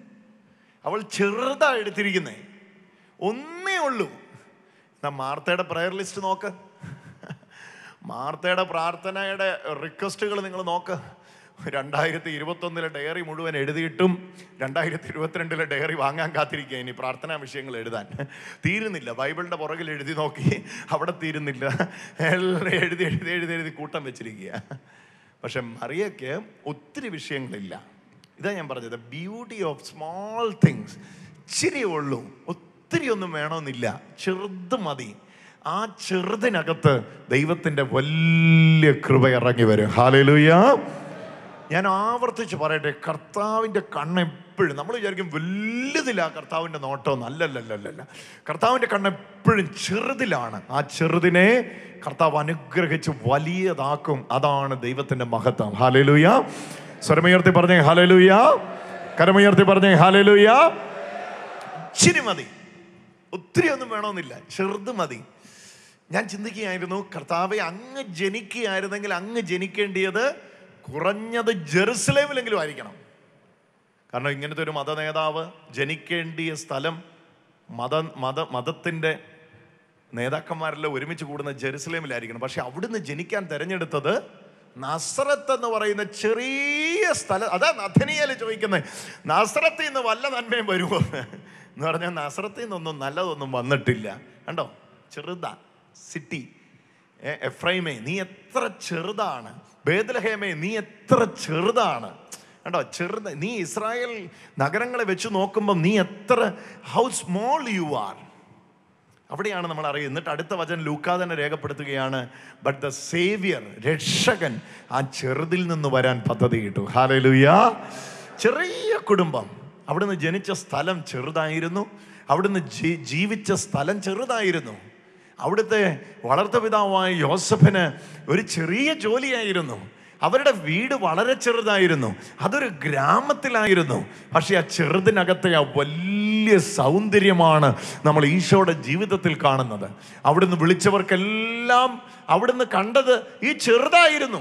അവൾ ചെറുതാ എടുത്തിരിക്കുന്നേ ഒന്നേ ഉള്ളൂ എന്നാ മാർത്തയുടെ പ്രയർ ലിസ്റ്റ് നോക്ക് മാർത്തയുടെ പ്രാർത്ഥനയുടെ റിക്വസ്റ്റുകൾ നിങ്ങൾ നോക്ക് രണ്ടായിരത്തി ഇരുപത്തൊന്നിലെ ഡയറി മുഴുവൻ എഴുതിയിട്ടും രണ്ടായിരത്തി ഇരുപത്തിരണ്ടിലെ ഡയറി വാങ്ങാൻ കാത്തിരിക്കുക ഇനി പ്രാർത്ഥനാ വിഷയങ്ങൾ എഴുതാൻ തീരുന്നില്ല ബൈബിളിൻ്റെ പുറകിൽ എഴുതി നോക്കി അവിടെ തീരുന്നില്ല എല്ലാം എഴുതി എഴുതി എഴുതി എഴുതി കൂട്ടം വെച്ചിരിക്കുക പക്ഷെ മറിയയ്ക്ക് ഒത്തിരി വിഷയങ്ങളില്ല ഇതാ ഞാൻ പറഞ്ഞത് ബ്യൂട്ടി ഓഫ് സ്മോൾ തിങ്സ് ഇച്ചിരി ഉള്ളൂ ഒത്തിരി ഒന്നും വേണമെന്നില്ല ചെറുത് മതി ആ ചെറുതിനകത്ത് ദൈവത്തിൻ്റെ വലിയ കൃപ ഇറങ്ങി വരും ഹാലലുയ ഞാൻ ആവർത്തിച്ച് പറയട്ടെ കർത്താവിൻ്റെ കണ്ണ് എപ്പോഴും നമ്മൾ വിചാരിക്കും വലുതിലാ കർത്താവിൻ്റെ നോട്ടം അല്ലല്ലല്ലല്ല കർത്താവിൻ്റെ കണ്ണ് എപ്പോഴും ചെറുതിലാണ് ആ ചെറുതിനെ കർത്താവ് അനുഗ്രഹിച്ച് വലിയതാക്കും അതാണ് ദൈവത്തിൻ്റെ മഹത്വം ഹാലലുയ സ്വരമുയർത്തി പറഞ്ഞേ ഹാലലുയ കരമുയർത്തി പറഞ്ഞേ ഹാലലുയ ഇച്ചിരി മതി ഒത്തിരി ഒന്നും വേണമെന്നില്ല ചെറുത് മതി ഞാൻ ചിന്തിക്കുകയായിരുന്നു കർത്താവെ അങ്ങ് ജനിക്കുകയായിരുന്നെങ്കിൽ അങ്ങ് ജനിക്കേണ്ടിയത് കുറഞ്ഞത് ജെറുസലേമിലെങ്കിലും ആയിരിക്കണം കാരണം ഇങ്ങനത്തെ ഒരു മത നേതാവ് ജനിക്കേണ്ടിയ സ്ഥലം മത മത മതത്തിൻ്റെ നേതാക്കന്മാരെല്ലാം ഒരുമിച്ച് കൂടുന്ന ജെറുസലേമിലായിരിക്കണം പക്ഷെ അവിടുന്ന് ജനിക്കാൻ തിരഞ്ഞെടുത്തത് നസ്രത്ത് എന്ന് പറയുന്ന ചെറിയ സ്ഥലം അതാ നഥനിയല് ചോദിക്കുന്നത് നസ്രത്തിൽ നിന്ന് വല്ല നന്മയും വരുമോ എന്ന് പറഞ്ഞാൽ നസ്രത്തിൽ നിന്നൊന്നും നല്ലതൊന്നും വന്നിട്ടില്ല കണ്ടോ ചെറുതാ സിറ്റി എഫ്രൈമേ നീ എത്ര ചെറുതാണ് ബേദലഹേമേ നീ എത്ര ചെറുതാണ് കണ്ടോ ചെറുത് നീ ഇസ്രായേൽ നഗരങ്ങളെ വെച്ച് നോക്കുമ്പോൾ നീ എത്ര ഹൗ സ്മോൾ യു ആർ അവിടെയാണ് നമ്മൾ അറിയുന്നത് എന്നിട്ട് അടുത്ത വചനം ലൂക്കാ തന്നെ രേഖപ്പെടുത്തുകയാണ് ബട്ട് ദ സേവിയർ രക്ഷകൻ ആ ചെറുതിൽ നിന്ന് വരാൻ പദ്ധതി കിട്ടു ഹാലലുയ ചെറിയ കുടുംബം അവിടുന്ന് ജനിച്ച സ്ഥലം ചെറുതായിരുന്നു അവിടുന്ന് ജീ- ജീവിച്ച സ്ഥലം ചെറുതായിരുന്നു അവിടുത്തെ വളർത്തപിതാവായ യോസഫിന് ഒരു ചെറിയ ജോലിയായിരുന്നു അവരുടെ വീട് വളരെ ചെറുതായിരുന്നു അതൊരു ഗ്രാമത്തിലായിരുന്നു പക്ഷെ ആ ചെറുതിനകത്തെ ആ വലിയ സൗന്ദര്യമാണ് നമ്മൾ ഈശോയുടെ ജീവിതത്തിൽ കാണുന്നത് അവിടുന്ന് വിളിച്ചവർക്കെല്ലാം അവിടുന്ന് കണ്ടത് ഈ ചെറുതായിരുന്നു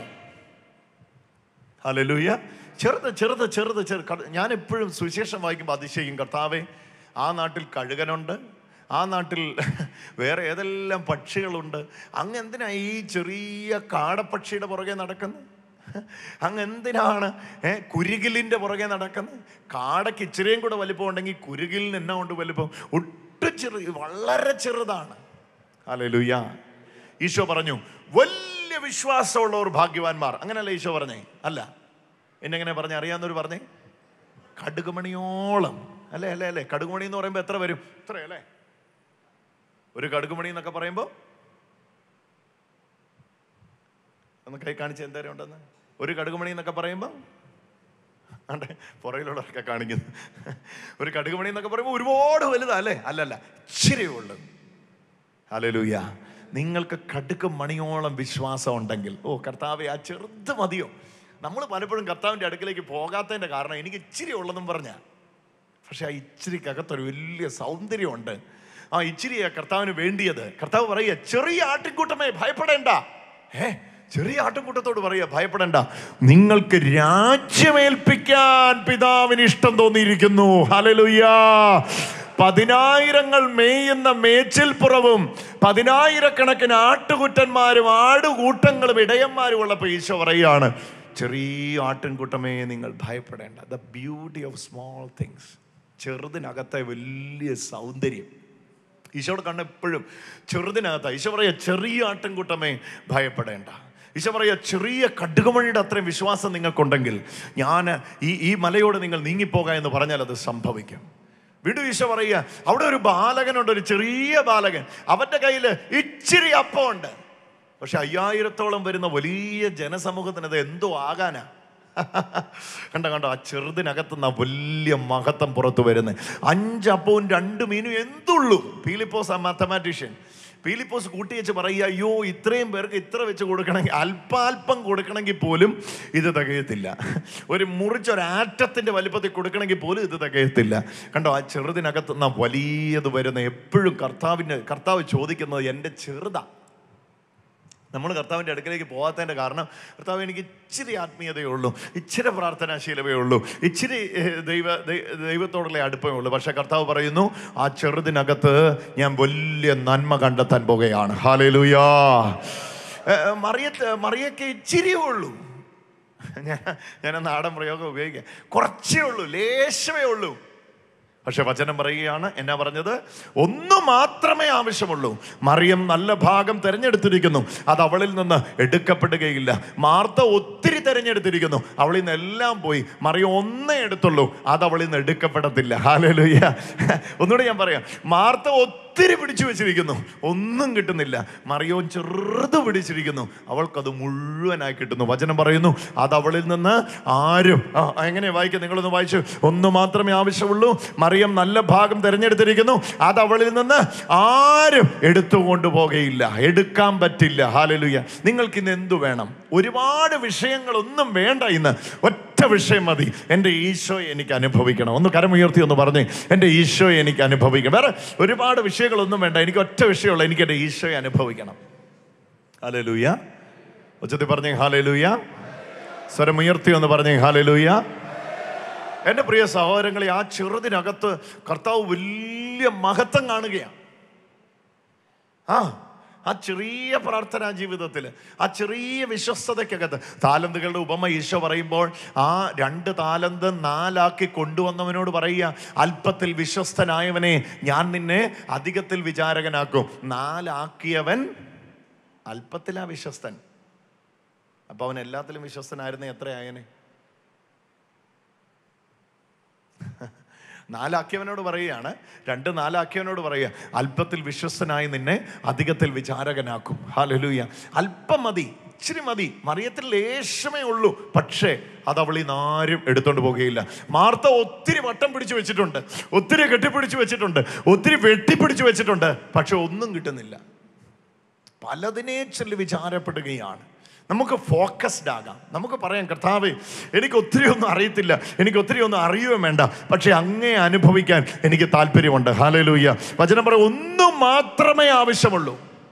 ഹലലൂയ ചെറുത് ചെറുത് ചെറുത് ചെറു ക- ഞാൻ എപ്പോഴും സുവിശേഷം വായിക്കുമ്പോൾ അതിശയിക്കും കർത്താവെ ആ നാട്ടിൽ കഴുകനുണ്ട് ആ നാട്ടിൽ വേറെ ഏതെല്ലാം പക്ഷികളുണ്ട് അങ്ങ് എന്തിനാ ഈ ചെറിയ കാടപ്പക്ഷിയുടെ പുറകെ നടക്കുന്നത് അങ്ങ് എന്തിനാണ് ഏ കുരുകിലിൻ്റെ പുറകെ നടക്കുന്നത് കാടയ്ക്ക് ഇച്ചിരിയും കൂടെ വലിപ്പം ഉണ്ടെങ്കിൽ കുരുകിലിന് എന്നാ കൊണ്ട് വലിപ്പം ഒട്ടും ചെറു വളരെ ചെറുതാണ് ഹല്ലേലൂയ ഈശോ പറഞ്ഞു വലിയ വിശ്വാസമുള്ളവർ ഭാഗ്യവാന്മാർ അങ്ങനല്ല ഈശോ പറഞ്ഞേ അല്ല എന്നെങ്ങനെ പറഞ്ഞ അറിയാവുന്നവർ പറഞ്ഞേ കടുകുമണിയോളം അല്ലേ അല്ലേ അല്ലേ കടുകുമണി എന്ന് പറയുമ്പോൾ എത്ര വരും ഇത്ര അല്ലേ ഒരു കടുകുമണി എന്നൊക്കെ പറയുമ്പോൾ ഒന്ന് കൈ കാണിച്ച് എന്തേരം ഉണ്ടെന്ന് ഒരു കടുകുമണി എന്നൊക്കെ പറയുമ്പോൾ ആണ്ടെ പുറകിലുള്ളവരൊക്കെ കാണിക്കുന്നു ഒരു കടുകുമണി എന്നൊക്കെ പറയുമ്പോൾ ഒരുപാട് വലുതാ അല്ലേ അല്ലല്ല ഇച്ചിരി ഉള്ളു ഹല്ലേലൂയ നിങ്ങൾക്ക് കടുക്ക് മണിയോളം വിശ്വാസം ഉണ്ടെങ്കിൽ ഓ കർത്താവെ ആ ചെറുത് മതിയോ നമ്മൾ പലപ്പോഴും കർത്താവിൻ്റെ അടുക്കലേക്ക് പോകാത്തതിൻ്റെ കാരണം എനിക്ക് ഇച്ചിരി ഉള്ളതെന്നും പറഞ്ഞ പക്ഷെ ആ ഇച്ചിരിക്കകത്തൊരു വലിയ സൗന്ദര്യമുണ്ട് ആ ഇച്ചിരിയാ കർത്താവിന് വേണ്ടിയത് കർത്താവ് പറയുക ചെറിയ ആട്ടിൻകൂട്ടമേ ഭയപ്പെടേണ്ട ഏ ചെറിയ ആട്ടിൻകൂട്ടത്തോട് പറയുക ഭയപ്പെടേണ്ട നിങ്ങൾക്ക് രാജ്യമേൽപ്പിക്കാൻ പിതാവിന് ഇഷ്ടം തോന്നിയിരിക്കുന്നു ഹലലുയ്യാ പതിനായിരങ്ങൾ മേയുന്ന മേച്ചിൽപ്പുറവും പതിനായിരക്കണക്കിന് ആട്ടുകുറ്റന്മാരും ആടുകൂട്ടങ്ങളും ഇടയന്മാരും ഉള്ളപ്പോൾ ഈശോ പറയുകയാണ് ചെറിയ ആട്ടിൻകൂട്ടമേ നിങ്ങൾ ഭയപ്പെടേണ്ട the beauty of small things ചെറുതിനകത്തെ വലിയ സൗന്ദര്യം ഈശോയുടെ കണ്ണ് എപ്പോഴും ചെറുതിനകത്ത ഈശോ പറയാ ചെറിയ ആട്ടിൻകൂട്ടമേ ഭയപ്പെടേണ്ട ഈശോ പറയാ ചെറിയ കടുകുമണിയുടെ അത്രയും വിശ്വാസം നിങ്ങൾക്കുണ്ടെങ്കിൽ ഞാൻ ഈ ഈ മലയോട് നിങ്ങൾ നീങ്ങിപ്പോക എന്ന് പറഞ്ഞാൽ അത് സംഭവിക്കും വീണ്ടും ഈശോ പറയുക അവിടെ ഒരു ബാലകനുണ്ട് ഒരു ചെറിയ ബാലകൻ അവന്റെ കയ്യിൽ ഇച്ചിരി അപ്പമുണ്ട് പക്ഷെ അയ്യായിരത്തോളം വരുന്ന വലിയ ജനസമൂഹത്തിന് അത് എന്തോ ആകാനാ കണ്ട കണ്ടോ ആ ചെറുതിനകത്തുനിന്ന് ആ വലിയ മഹത്വം പുറത്തു വരുന്നത് അഞ്ചപ്പവും രണ്ട് മീനും എന്തുള്ളൂ പീലിപ്പോസ് ആ മാത്തമാറ്റീഷ്യൻ പീലിപ്പോസ് കൂട്ടി വെച്ച് പറയുക അയ്യോ ഇത്രയും പേർക്ക് ഇത്ര വെച്ച് കൊടുക്കണമെങ്കിൽ അല്പാൽപ്പം കൊടുക്കണമെങ്കിൽ പോലും ഇത് തികയത്തില്ല ഒരു മുറിച്ചൊരു ആറ്റത്തിൻ്റെ വലിപ്പത്തിൽ കൊടുക്കണമെങ്കിൽ പോലും ഇത് തികയത്തില്ല കണ്ടോ ആ ചെറുതിനകത്തുനിന്ന് വലിയത് വരുന്ന എപ്പോഴും കർത്താവിന് കർത്താവ് ചോദിക്കുന്നത് എൻ്റെ ചെറുതാ നമ്മൾ കർത്താവിൻ്റെ അടുക്കലേക്ക് പോകാത്തതിൻ്റെ കാരണം കർത്താവ് എനിക്ക് ഇച്ചിരി ആത്മീയതയേ ഉള്ളൂ ഇച്ചിരി പ്രാർത്ഥനാശീലമേ ഉള്ളൂ ഇച്ചിരി ഏഹ്, ദൈവ ദൈ- ദൈവത്തോടുള്ള അടുപ്പമേ ഉള്ളൂ പക്ഷേ കർത്താവ് പറയുന്നു ആ ചെറുതിനകത്ത് ഞാൻ വലിയ നന്മ കണ്ടെത്താൻ പോകുകയാണ് ഹാലേലുയാ മറിയത്ത് മറിയൊക്കെ ഇച്ചിരിയേ ഉള്ളൂ ഞാൻ ഞാൻ ആ നാടൻ പ്രയോഗം ഉപയോഗിക്കാം കുറച്ചേ ഉള്ളൂ ലേശമേ ഉള്ളൂ പക്ഷെ വചനം പറയുകയാണ് എന്നാ പറഞ്ഞത് ഒന്ന് മാത്രമേ ആവശ്യമുള്ളൂ മറിയം നല്ല ഭാഗം തിരഞ്ഞെടുത്തിരിക്കുന്നു അത് അവളിൽ നിന്ന് എടുക്കപ്പെടുകയില്ല മാർത്ത ഒത്തിരി തിരഞ്ഞെടുത്തിരിക്കുന്നു അവളിൽ നിന്ന് എല്ലാം പോയി മറിയം ഒന്നേ എടുത്തുള്ളൂ അത് അവളിൽ നിന്ന് എടുക്കപ്പെടത്തില്ല ഹാലലുയ്യ ഒന്നുകൂടെ ഞാൻ പറയാം മാർത്ത ഒത്തിരി പിടിച്ചു വെച്ചിരിക്കുന്നു ഒന്നും കിട്ടുന്നില്ല മറിയോ ചെറുത് പിടിച്ചിരിക്കുന്നു അവൾക്കത് മുഴുവനായി കിട്ടുന്നു വചനം പറയുന്നു അത് അവളിൽ നിന്ന് ആരും ആ, എങ്ങനെ വായിക്കും നിങ്ങളൊന്ന് വായിച്ചു ഒന്ന് മാത്രമേ ആവശ്യമുള്ളൂ മറിയം നല്ല ഭാഗം തിരഞ്ഞെടുത്തിരിക്കുന്നു അത് അവളിൽ നിന്ന് ആരും എടുത്തുകൊണ്ട് പോകുകയില്ല എടുക്കാൻ പറ്റില്ല ഹാലലുയ്യ നിങ്ങൾക്ക് ഇന്ന് എന്തു വേണം ഒരുപാട് വിഷയങ്ങളൊന്നും വേണ്ട ഇന്ന് ഒറ്റ ഒറ്റ വിഷയം മതി എൻ്റെ ഈശോയെ എനിക്ക് അനുഭവിക്കണം ഒന്ന് കരമുയർത്തി ഒന്ന് പറഞ്ഞേ എൻ്റെ ഈശോയെ എനിക്ക് അനുഭവിക്കണം വേറെ ഒരുപാട് വിഷയങ്ങളൊന്നും വേണ്ട എനിക്ക് ഒറ്റ വിഷയമുള്ള എനിക്ക് എൻ്റെ ഈശോയെ അനുഭവിക്കണം ഹാലേ ലൂയ ഉച്ചത്തിൽ പറഞ്ഞേ ഹാലേ ലൂയ സ്വരമുയർത്തി ഒന്ന് പറഞ്ഞേ ഹാലേ ലൂയ എൻ്റെ പ്രിയ സഹോദരങ്ങളെ ആ ചെറുതിനകത്ത് കർത്താവ് വലിയ മഹത്വം കാണുകയാണ് ആ ആ ചെറിയ പ്രാർത്ഥനാ ജീവിതത്തിൽ ആ ചെറിയ വിശ്വസ്തതയ്ക്കകത്ത് താലന്തുകളുടെ ഉപമ ഈശോ പറയുമ്പോൾ ആ രണ്ട് താലന്ത് നാലാക്കി കൊണ്ടുവന്നവനോട് പറയുക അല്പത്തിൽ വിശ്വസ്തനായവനെ ഞാൻ നിന്നെ അധികത്തിൽ വിചാരകനാക്കും നാലാക്കിയവൻ അല്പത്തിലാ വിശ്വസ്തൻ അപ്പൊ അവൻ എല്ലാത്തിലും വിശ്വസ്തനായിരുന്നെ എത്രയായനെ നാലാക്കിയവനോട് പറയുകയാണ് രണ്ട് നാലാക്കിയവനോട് പറയുക അല്പത്തിൽ വിശ്വസ്തനായി നിന്നെ അധികത്തിൽ വിചാരകനാക്കും ഹാലലൂയ അല്പം മതി ഇച്ചിരി മതി മറിയത്തിൽ ലേശമേ ഉള്ളൂ പക്ഷേ അത് അവളിൽ നിന്ന് ആരും എടുത്തോണ്ട് പോകുകയില്ല മാർത്ത ഒത്തിരി വട്ടം പിടിച്ചു വെച്ചിട്ടുണ്ട് ഒത്തിരി കെട്ടിപ്പിടിച്ചു വെച്ചിട്ടുണ്ട് ഒത്തിരി വെട്ടിപ്പിടിച്ചു വെച്ചിട്ടുണ്ട് പക്ഷെ ഒന്നും കിട്ടുന്നില്ല പലതിനെ ചൊല്ലി വിചാരപ്പെടുകയാണ് നമുക്ക് ഫോക്കസ്ഡ് ആകാം നമുക്ക് പറയാം കർത്താവേ എനിക്ക് ഒത്തിരി ഒന്നും അറിയത്തില്ല എനിക്ക് ഒത്തിരി ഒന്നും അറിയുകയും വേണ്ട പക്ഷെ അങ്ങേ അനുഭവിക്കാൻ എനിക്ക് താല്പര്യമുണ്ട് ഹാലലൂയ്യ വചനം പറയും ഒന്നും മാത്രമേ ആവശ്യമുള്ളൂ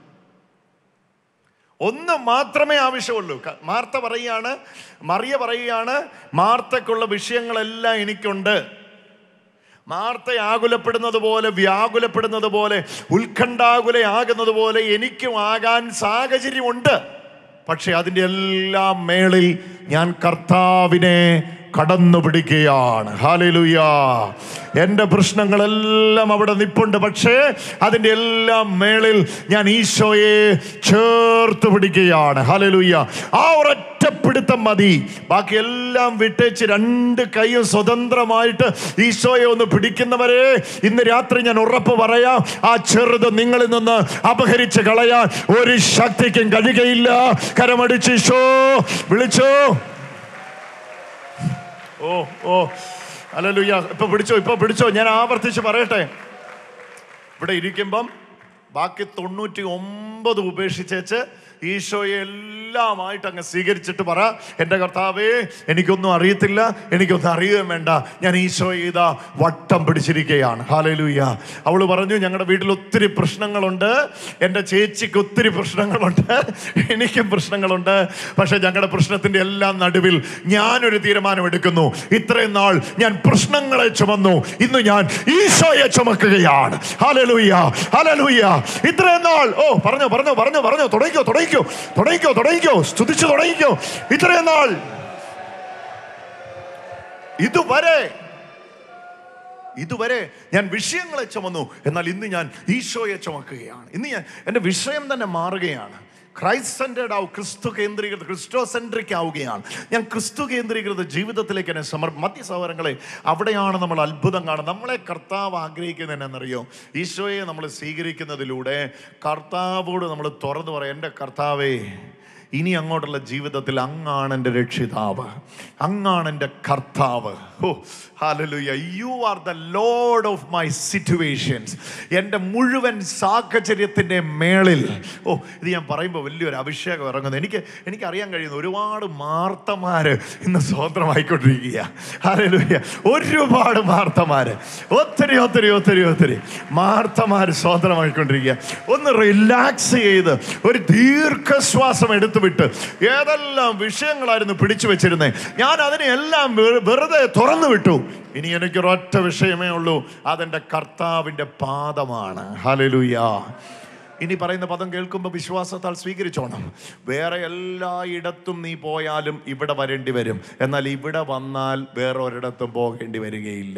ഒന്ന് മാത്രമേ ആവശ്യമുള്ളൂ ക- മാർത്ത പറയുകയാണ് മറിയ പറയുകയാണ് മാർത്തക്കുള്ള വിഷയങ്ങളെല്ലാം എനിക്കുണ്ട് മാർത്ത ആകുലപ്പെടുന്നത് പോലെ വ്യാകുലപ്പെടുന്നത് പോലെ ഉത്കണ്ഠാകുലയാകുന്നത് പോലെ എനിക്കും ആകാൻ സാഹചര്യമുണ്ട് പക്ഷെ അതിൻ്റെ എല്ലാം മേളിൽ ഞാൻ കർത്താവിനെ കടന്നു പിടിക്കുകയാണ് ഹാലലുയ എൻ്റെ പ്രശ്നങ്ങളെല്ലാം അവിടെ നിപ്പുണ്ട് പക്ഷേ അതിൻ്റെ എല്ലാം മേളിൽ ഞാൻ ഈശോയെ ചേർത്ത് പിടിക്കുകയാണ് ഹാലലുയ ആ ഒരൊറ്റ പിടുത്തം മതി ബാക്കി എല്ലാം വിട്ടേച്ച് രണ്ട് കൈയും സ്വതന്ത്രമായിട്ട് ഈശോയെ ഒന്ന് പിടിക്കുന്നവരെ ഇന്ന് രാത്രി ഞാൻ ഉറപ്പ് പറയാം ആ ചെറുത് നിങ്ങളിൽ നിന്ന് അപഹരിച്ച് കളയാൻ ഒരു ശക്തിക്കും കഴിയുകയില്ല കരമടിച്ച് ഈശോ വിളിച്ചോ ഓ ഓ അല്ലല്ലുയ്യ ഇപ്പൊ പിടിച്ചോ ഇപ്പൊ പിടിച്ചോ ഞാൻ ആവർത്തിച്ച് പറയട്ടെ ഇവിടെ ഇരിക്കുമ്പം ബാക്കി തൊണ്ണൂറ്റി ഒമ്പത് ഉപേക്ഷിച്ചേച്ച് ഈശോയെ എല്ലാമായിട്ട് അങ്ങ് സ്വീകരിച്ചിട്ട് പറ എൻ്റെ കർത്താവേ എനിക്കൊന്നും അറിയത്തില്ല എനിക്കൊന്നും അറിയുകയും വേണ്ട ഞാൻ ഈശോയെ ഇതാ വട്ടം പിടിച്ചിരിക്കുകയാണ് ഹാലലൂയ അവൾ പറഞ്ഞു ഞങ്ങളുടെ വീട്ടിൽ ഒത്തിരി പ്രശ്നങ്ങളുണ്ട് എൻ്റെ ചേച്ചിക്ക് ഒത്തിരി പ്രശ്നങ്ങളുണ്ട് എനിക്കും പ്രശ്നങ്ങളുണ്ട് പക്ഷെ ഞങ്ങളുടെ പ്രശ്നത്തിൻ്റെ എല്ലാം നടുവിൽ ഞാനൊരു തീരുമാനം എടുക്കുന്നു ഇത്രയും നാൾ ഞാൻ പ്രശ്നങ്ങളെ ചുമന്നു ഇന്ന് ഞാൻ ഈശോയെ ചുമക്കുകയാണ് ഹാലലൂയ ഹാലലൂയ ഇത്രയും നാൾ ഓ പറഞ്ഞോ പറഞ്ഞോ പറഞ്ഞോ പറഞ്ഞോ തുടങ്ങിക്കോ തുടങ്ങിക്കോ തുടങ്ങിക്കോ തുടങ്ങിക്കോ സ്തുതിച്ചു തുടങ്ങിക്കോ ഇത്രയും നാൾ ഇതുവരെ ഇതുവരെ ഞാൻ വിഷയങ്ങളെ ചുമന്നു എന്നാൽ ഇന്ന് ഞാൻ ഈശോയെ ചുമക്കുകയാണ് ഇന്ന് ഞാൻ എൻ്റെ വിഷയം തന്നെ മാറുകയാണ് ക്രൈസ്റ്റ് സെൻറ്റേഡ് ആവും ക്രിസ്തു കേന്ദ്രീകൃത ക്രിസ്റ്റോ സെൻട്രിക് ആവുകയാണ് ഞാൻ ക്രിസ്തു കേന്ദ്രീകൃത ജീവിതത്തിലേക്ക് എന്നെ സമർ മധ്യ സഹോദരങ്ങളെ അവിടെയാണ് നമ്മൾ അത്ഭുതം കാണുന്നത് നമ്മളെ കർത്താവ് ആഗ്രഹിക്കുന്നത് എന്നറിയോ ഈശോയെ നമ്മൾ സ്വീകരിക്കുന്നതിലൂടെ കർത്താവോട് നമ്മൾ തുറന്നു പറയാം എൻ്റെ കർത്താവേ ഇനി അങ്ങോട്ടുള്ള ജീവിതത്തിൽ അങ്ങാണ് എൻ്റെ രക്ഷിതാവ് അങ്ങാണ് എൻ്റെ കർത്താവ് oh hallelujah you are the lord of my situations എൻ്റെ മുഴുവൻ സാഹചര്യത്തിൻ്റെ മേളിൽ ഓ ഇത് ഞാൻ പറയുമ്പോൾ വലിയൊരു അഭിഷേകം ഇറങ്ങുന്നു എനിക്ക് എനിക്കറിയാൻ കഴിയുന്നു ഒരുപാട് മാർത്തമാർ ഇന്ന് സ്വതന്ത്രമായിക്കൊണ്ടിരിക്കുക ഹാലലുയ ഒരുപാട് മാർത്തമാർ ഒത്തിരി ഒത്തിരി ഒത്തിരി ഒത്തിരി മാർത്തമാർ സ്വതന്ത്രമായിക്കൊണ്ടിരിക്കുക ഒന്ന് റിലാക്സ് ചെയ്ത് ഒരു ദീർഘശ്വാസം എടുത്തു വിട്ട് ഏതെല്ലാം വിഷയങ്ങളായിരുന്നു പിടിച്ചു വെച്ചിരുന്നത് ഞാൻ അതിനെ എല്ലാം വെ- വെറുതെ തുറന്നു വിട്ടു ഇനി എനിക്കൊരൊറ്റ വിഷയമേ ഉള്ളൂ അതെൻ്റെ കർത്താവിൻ്റെ പാദമാണ് ഹലലുയാ ഇനി പറയുന്ന പദം കേൾക്കുമ്പോൾ വിശ്വാസത്താൽ സ്വീകരിച്ചോണം വേറെ എല്ലായിടത്തും നീ പോയാലും ഇവിടെ വരേണ്ടി വരും എന്നാൽ ഇവിടെ വന്നാൽ വേറെ ഒരിടത്തും പോകേണ്ടി വരികയില്ല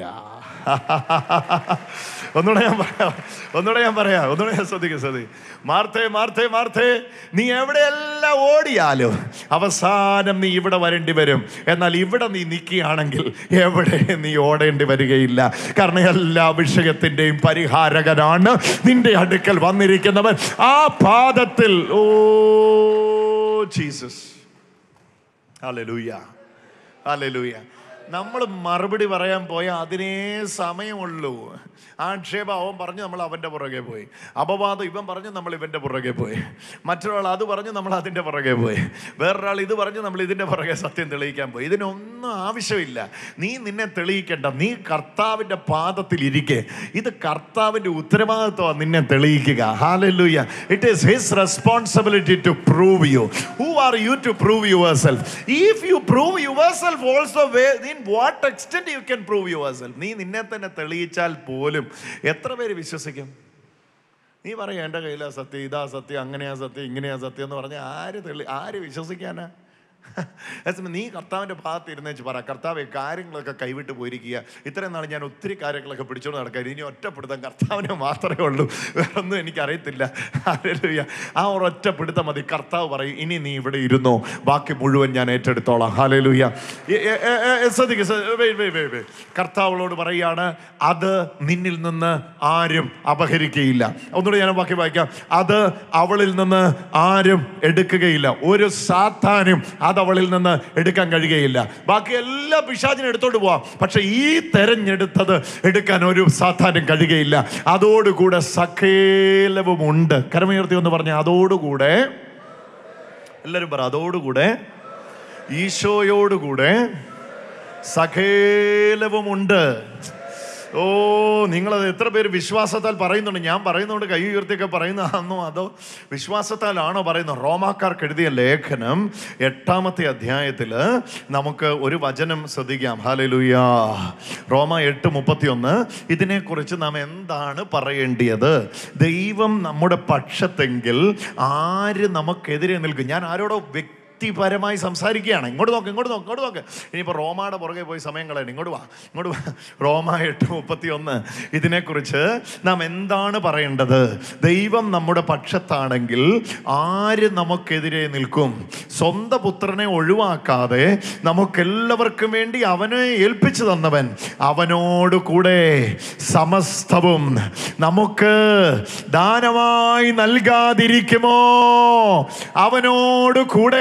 ഒന്നുകൂടെ ഞാൻ പറയാം ഒന്നുകൂടെ ഞാൻ പറയാം ഒന്നുകൂടെ ഞാൻ ശ്രദ്ധിക്കും ശ്രദ്ധിക്കും മാർത്തേ മാർത്തേ മാർത്തേ നീ എവിടെയെല്ലാം ഓടിയാലും അവസാനം നീ ഇവിടെ വരേണ്ടി വരും എന്നാൽ ഇവിടെ നീ നിൽക്കുകയാണെങ്കിൽ എവിടെ നീ ഓടേണ്ടി വരികയില്ല കാരണം എല്ലാ വിഷയത്തിൻ്റെയും പരിഹാരകനാണ് നിന്റെ അടുക്കൽ വന്നിരിക്കുന്നവൻ ആ പാദത്തിൽ ഓ ജീസസ് ഹല്ലേലൂയ ഹല്ലേലൂയ നമ്മൾ മറുപടി പറയാൻ പോയ അതിനേ സമയമുള്ളൂ ആക്ഷേപം അവൻ പറഞ്ഞു നമ്മൾ അവൻ്റെ പുറകെ പോയി അപവാദം ഇവൻ പറഞ്ഞു നമ്മൾ ഇവൻ്റെ പുറകെ പോയി മറ്റൊരാൾ അത് പറഞ്ഞു നമ്മൾ അതിൻ്റെ പുറകെ പോയി വേറൊരാൾ ഇത് പറഞ്ഞു നമ്മൾ ഇതിൻ്റെ പുറകെ സത്യം തെളിയിക്കാൻ പോയി ഇതിനൊന്നും ആവശ്യമില്ല നീ നിന്നെ തെളിയിക്കേണ്ട നീ കർത്താവിൻ്റെ പാദത്തിൽ ഇരിക്കെ ഇത് കർത്താവിൻ്റെ ഉത്തരവാദിത്വമാണ് നിന്നെ തെളിയിക്കുക hallelujah it is his responsibility to prove you who are you to prove yourself if you prove yourself also in what extent you can prove yourself നീ നിന്നെ തന്നെ തെളിയിച്ചാൽ പോലും എത്ര പേര് വിശ്വസിക്കും നീ പറയാം എൻ്റെ കയ്യിലാ സത്യം ഇതാ സത്യം അങ്ങനെയാ സത്യം ഇങ്ങനെയാ സത്യം എന്ന് പറഞ്ഞാൽ ആര് തെളി ആര് വിശ്വസിക്കാനാ അതേസമയം നീ കർത്താവിൻ്റെ ഭാഗത്ത് ഇരുന്നേച്ച് പറ കർത്താവ് കാര്യങ്ങളൊക്കെ കൈവിട്ട് പോയിരിക്കുക ഇത്രയും നാൾ ഞാൻ ഒത്തിരി കാര്യങ്ങളൊക്കെ പിടിച്ചോണ്ട് നടക്കാം ഇനി ഒറ്റപ്പെടുത്താൻ കർത്താവിനെ മാത്രമേ ഉള്ളൂ വേറൊന്നും എനിക്കറിയത്തില്ല ഹല്ലേലൂയ. ആ ഒരു ഒറ്റപ്പെടുത്താൻ മതി കർത്താവ് പറയും ഇനി നീ ഇവിടെ ഇരുന്നോ ബാക്കി മുഴുവൻ ഞാൻ ഏറ്റെടുത്തോളാം ഹാലലൂയ ശ്രദ്ധിക്കുക കർത്താവളോട് പറയാണ് അത് നിന്നിൽ നിന്ന് ആരും അപഹരിക്കുകയില്ല ഒന്നുകൂടി ഞാൻ ബാക്കി വായിക്കാം അത് അവളിൽ നിന്ന് ആരും എടുക്കുകയില്ല ഒരു സാത്താനും അത് അവളിൽ നിന്ന് എടുക്കാൻ കഴിയുകയില്ല ബാക്കി എല്ലാ പിശാചിനും എടുത്തോണ്ട് പോവാം പക്ഷെ ഈ തെരഞ്ഞെടുത്തത് എടുക്കാൻ ഒരു സാത്താനും കഴിയുകയില്ല അതോടുകൂടെ സകേലവും ഉണ്ട് കരമുയർത്തി എന്ന് പറഞ്ഞ അതോടുകൂടെ എല്ലാവരും പറ അതോടുകൂടെ ഈശോയോടുകൂടെ സകേലവുമുണ്ട് ഓ നിങ്ങളത് എത്ര പേര് വിശ്വാസത്താൽ പറയുന്നുണ്ട് ഞാൻ പറയുന്നതുകൊണ്ട് കൈ ഉയർത്തിയൊക്കെ പറയുന്നതാണോ അതോ വിശ്വാസത്താലാണോ പറയുന്നത് റോമാക്കാർക്ക് എഴുതിയ ലേഖനം എട്ടാമത്തെ അധ്യായത്തിൽ നമുക്ക് ഒരു വചനം ശ്രദ്ധിക്കാം ഹാലലുയാ റോമ എട്ട് മുപ്പത്തിയൊന്ന് ഇതിനെക്കുറിച്ച് നാം എന്താണ് പറയേണ്ടിയത് ദൈവം നമ്മുടെ പക്ഷത്തെങ്കിൽ ആര് നമുക്കെതിരെ നിൽക്കും ഞാൻ ആരോടോ വ്യക്തി വ്യക്തിപരമായി സംസാരിക്കുകയാണ് ഇങ്ങോട്ട് നോക്ക് ഇങ്ങോട്ട് നോക്ക് ഇങ്ങോട്ട് നോക്ക് ഇനിയിപ്പോൾ റോമയുടെ പുറകെ പോയി സമയം കളയണം ഇങ്ങോട്ട് വാ ഇങ്ങോട്ട് വാ റോമ എട്ട് മുപ്പത്തി ഒന്ന് ഇതിനെക്കുറിച്ച് നാം എന്താണ് പറയേണ്ടത് ദൈവം നമ്മുടെ പക്ഷത്താണെങ്കിൽ ആര് നമുക്കെതിരെ നിൽക്കും സ്വന്തം പുത്രനെ ഒഴിവാക്കാതെ നമുക്കെല്ലാവർക്കും വേണ്ടി അവനെ ഏൽപ്പിച്ചു തന്നവൻ അവനോട് കൂടെ സമസ്തവും നമുക്ക് ദാനമായി നൽകാതിരിക്കുമോ അവനോട് കൂടെ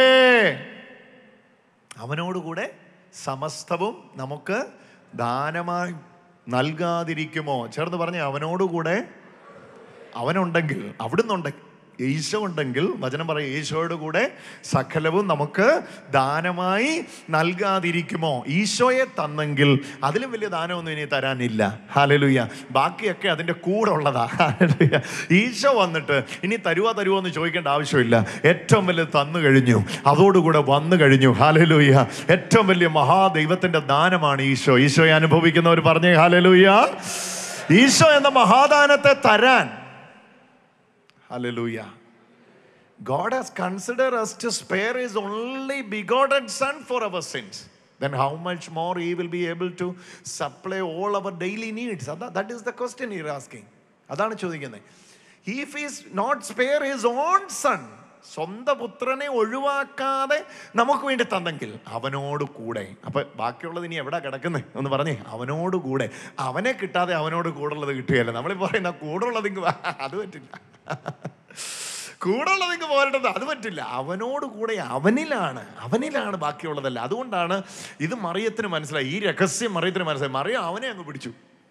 അവനോട് കൂടെ സമസ്തവും നമുക്ക് ദാനമായി നൽകാതിരിക്കുമോ ചേർന്ന് പറഞ്ഞ അവനോടുകൂടെ അവനുണ്ടെങ്കിൽ അവിടുന്നുണ്ടെങ്കിൽ ഈശോ ഉണ്ടെങ്കിൽ വചനം പറയും ഈശോയുടെ കൂടെ സകലവും നമുക്ക് ദാനമായി നൽകാതിരിക്കുമോ ഈശോയെ തന്നെങ്കിൽ അതിലും വലിയ ദാനമൊന്നും ഇനി തരാനില്ല ഹാലലുയ്യ ബാക്കിയൊക്കെ അതിൻ്റെ കൂടെ ഉള്ളതാ ഹാലലുയ്യ ഈശോ വന്നിട്ട് ഇനി തരുവോ തരുവോ എന്ന് ചോദിക്കേണ്ട ആവശ്യമില്ല ഏറ്റവും വലിയ തന്നു കഴിഞ്ഞു അതോടുകൂടെ വന്നു കഴിഞ്ഞു ഹാലലുയ്യ ഏറ്റവും വലിയ മഹാദൈവത്തിൻ്റെ ദാനമാണ് ഈശോ ഈശോയെ അനുഭവിക്കുന്നവർ പറഞ്ഞേ ഹാലലുയ്യ ഈശോ എന്ന മഹാദാനത്തെ തരാൻ Hallelujah. God has considered us to spare His only begotten Son for our sins. Then how much more He will be able to supply all our daily needs? That, that is the question you're asking. അതാണ് ചോദിക്കുന്നത് if is not spare his own son സ്വന്തം പുത്രനെ ഒഴിവാക്കാതെ നമുക്ക് വേണ്ടി തന്നെങ്കിൽ അവനോട് കൂടെ അപ്പൊ ബാക്കിയുള്ളത് ഇനി എവിടെ കിടക്കുന്നത് എന്ന് പറഞ്ഞേ അവനോട് കൂടെ അവനെ കിട്ടാതെ അവനോട് കൂടുള്ളത് കിട്ടുകയല്ല നമ്മൾ പറയുന്ന കൂടുള്ളത് ഇങ്ങ് വാ. അത് പറ്റില്ല കൂടുള്ളത് ഇങ്ങ് പോരേണ്ടത് അത് പറ്റില്ല അവനോട് കൂടെ അവനിലാണ് അവനിലാണ് ബാക്കിയുള്ളതല്ല അതുകൊണ്ടാണ് ഇത് മറിയത്തിന് മനസ്സിലായി ഈ രഹസ്യം മറിയത്തിന് മനസ്സിലായി മറിയ അവനെ അങ്ങ് പിടിച്ചു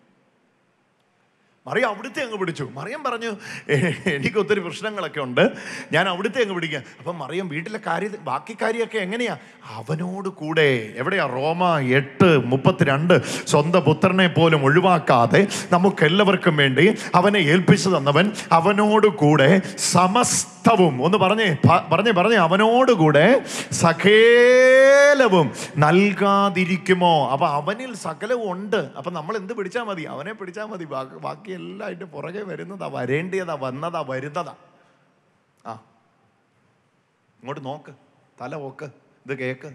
മറിയം അവിടുത്തെ അങ്ങ് പിടിച്ചു മറിയം പറഞ്ഞു "എ- എനിക്ക് ഒത്തിരി പ്രശ്നങ്ങളൊക്കെ ഉണ്ട് ഞാൻ അവിടുത്തെ അങ്ങ് പിടിക്കുക അപ്പം മറിയം വീട്ടിലെ കാര്യ ബാക്കി കാര്യമൊക്കെ എങ്ങനെയാ അവനോട് കൂടെ എവിടെയാ റോമ എട്ട് മുപ്പത്തിരണ്ട് സ്വന്തം പുത്രനെ പോലും ഒഴിവാക്കാതെ നമുക്കെല്ലാവർക്കും വേണ്ടി അവനെ ഏൽപ്പിച്ചു തന്നവൻ അവനോട് കൂടെ സമസ്തവും ഒന്ന് പറഞ്ഞേ പ- പറഞ്ഞേ പറഞ്ഞേ അവനോട് കൂടെ സകേലവും നൽകാതിരിക്കുമോ അപ്പൊ അവനിൽ സകലവും ഉണ്ട് അപ്പൊ നമ്മൾ എന്ത് പിടിച്ചാൽ മതി അവനെ പിടിച്ചാൽ മതി ബാക്കി ബാക്കി എല്ലാം അതിന്റെ പുറകെ വരുന്നതാ വരേണ്ടിയതാ വന്നതാ വരുന്നതാ ആ ഇങ്ങോട്ട് നോക്ക് തല നോക്ക് ഇത് കേക്ക്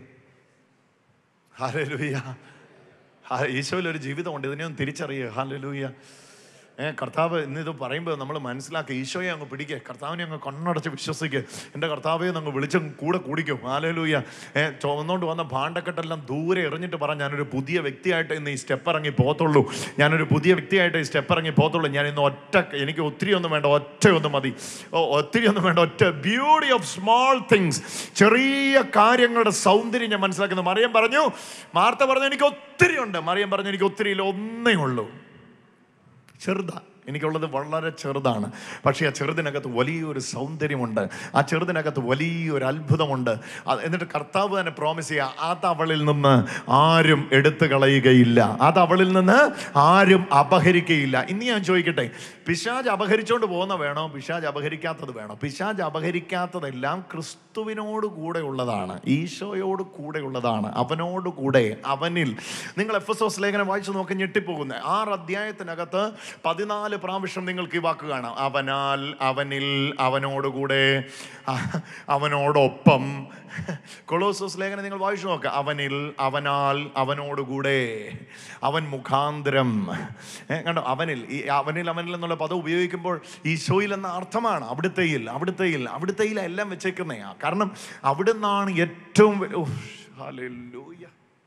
ഹാലലൂയ ഈശോയിൽ ഒരു ജീവിതമുണ്ട് ഇതിനെയൊന്നും തിരിച്ചറിയുക ഹാലലൂയ ഏ കർത്താവ് ഇന്നിത് പറയുമ്പോൾ നമ്മൾ മനസ്സിലാക്കി ഈശോയെ അങ്ങ് പിടിക്കുക കർത്താവിനെ അങ്ങ് കണ്ണടച്ച് വിശ്വസിക്കുക എൻ്റെ കർത്താവെ അങ്ങ് വിളിച്ച് കൂടെ കൂടിക്കും ആലലൂയ ഏ ചുവന്നുകൊണ്ട് വന്ന ഭാണ്ഡക്കെട്ടെല്ലാം ദൂരെ എറിഞ്ഞിട്ട് പറ ഞാനൊരു പുതിയ വ്യക്തിയായിട്ട് ഇന്ന് ഈ സ്റ്റെപ്പ് ഇറങ്ങി പോകത്തുള്ളൂ ഞാനൊരു പുതിയ വ്യക്തിയായിട്ട് ഈ സ്റ്റെപ്പ് ഇറങ്ങി പോകത്തുള്ളൂ ഞാൻ ഇന്ന് ഒറ്റ എനിക്ക് ഒത്തിരി ഒന്നും വേണ്ട ഒറ്റ ഒന്നും മതി ഓ ഒത്തിരി ഒന്നും വേണ്ട ഒറ്റ ബ്യൂട്ടി ഓഫ് സ്മോൾ തിങ്സ് ചെറിയ കാര്യങ്ങളുടെ സൗന്ദര്യം ഞാൻ മനുഷ്യലാക്കുന്നു മറിയം പറഞ്ഞു മാർത്ത പറഞ്ഞു എനിക്ക് ഒത്തിരി ഉണ്ട് മറിയം പറഞ്ഞു എനിക്ക് ഒത്തിരിയില്ല ഒന്നേ ഉള്ളൂ ചെറുതാ എനിക്കുള്ളത് വളരെ ചെറുതാണ് പക്ഷേ ആ ചെറുതിനകത്ത് വലിയൊരു സൗന്ദര്യമുണ്ട് ആ ചെറുതിനകത്ത് വലിയൊരു അത്ഭുതമുണ്ട് അത് എന്നിട്ട് കർത്താവ് തന്നെ പ്രോമിസ് ചെയ്യുക അത് അവളിൽ നിന്ന് ആരും എടുത്തു കളയുകയില്ല അത് അവളിൽ നിന്ന് ആരും അപഹരിക്കുകയില്ല ഇനി ഞാൻ ചോദിക്കട്ടെ പിശാജ് അപഹരിച്ചുകൊണ്ട് പോകുന്ന വേണോ പിശാജ് അപഹരിക്കാത്തത് വേണോ പിശാജ് അപഹരിക്കാത്തതെല്ലാം ക്രിസ്തുവിനോട് കൂടെ ഉള്ളതാണ് ഈശോയോട് കൂടെ ഉള്ളതാണ് അവനോട് കൂടെ അവനിൽ നിങ്ങൾ എഫ് എസ് എസ് ലേഖനം വായിച്ചു നോക്കി ഞെട്ടിപ്പോകുന്നത് ആറ് അധ്യായത്തിനകത്ത് പതിനാല് പ്രാവശ്യം നിങ്ങൾക്ക് ഈ വാക്ക് കാണാം അവനാൽ അവനിൽ അവനോടുകൂടെ അ- അവനോടൊപ്പം കൊളോസോസ് ലേഖനം നിങ്ങൾ വായിച്ചു നോക്കുക അവനിൽ അവനാൽ അവനോടുകൂടെ അവൻ മുഖാന്തരം ഏ, കണ്ടോ അവനിൽ ഈ അവനിൽ അവനിൽ എന്നുള്ള പദം ഉപയോഗിക്കുമ്പോൾ ഈശോയിൽ എന്ന അർത്ഥമാണ് അവിടുത്തെയിൽ അവിടുത്തെയിൽ അവിടുത്തെയിൽ എല്ലാം വെച്ചേക്കുന്നേ കാരണം അവിടുന്നാണ് ഏറ്റവും വ- ഉഫ്, ഹല്ലേലൂയ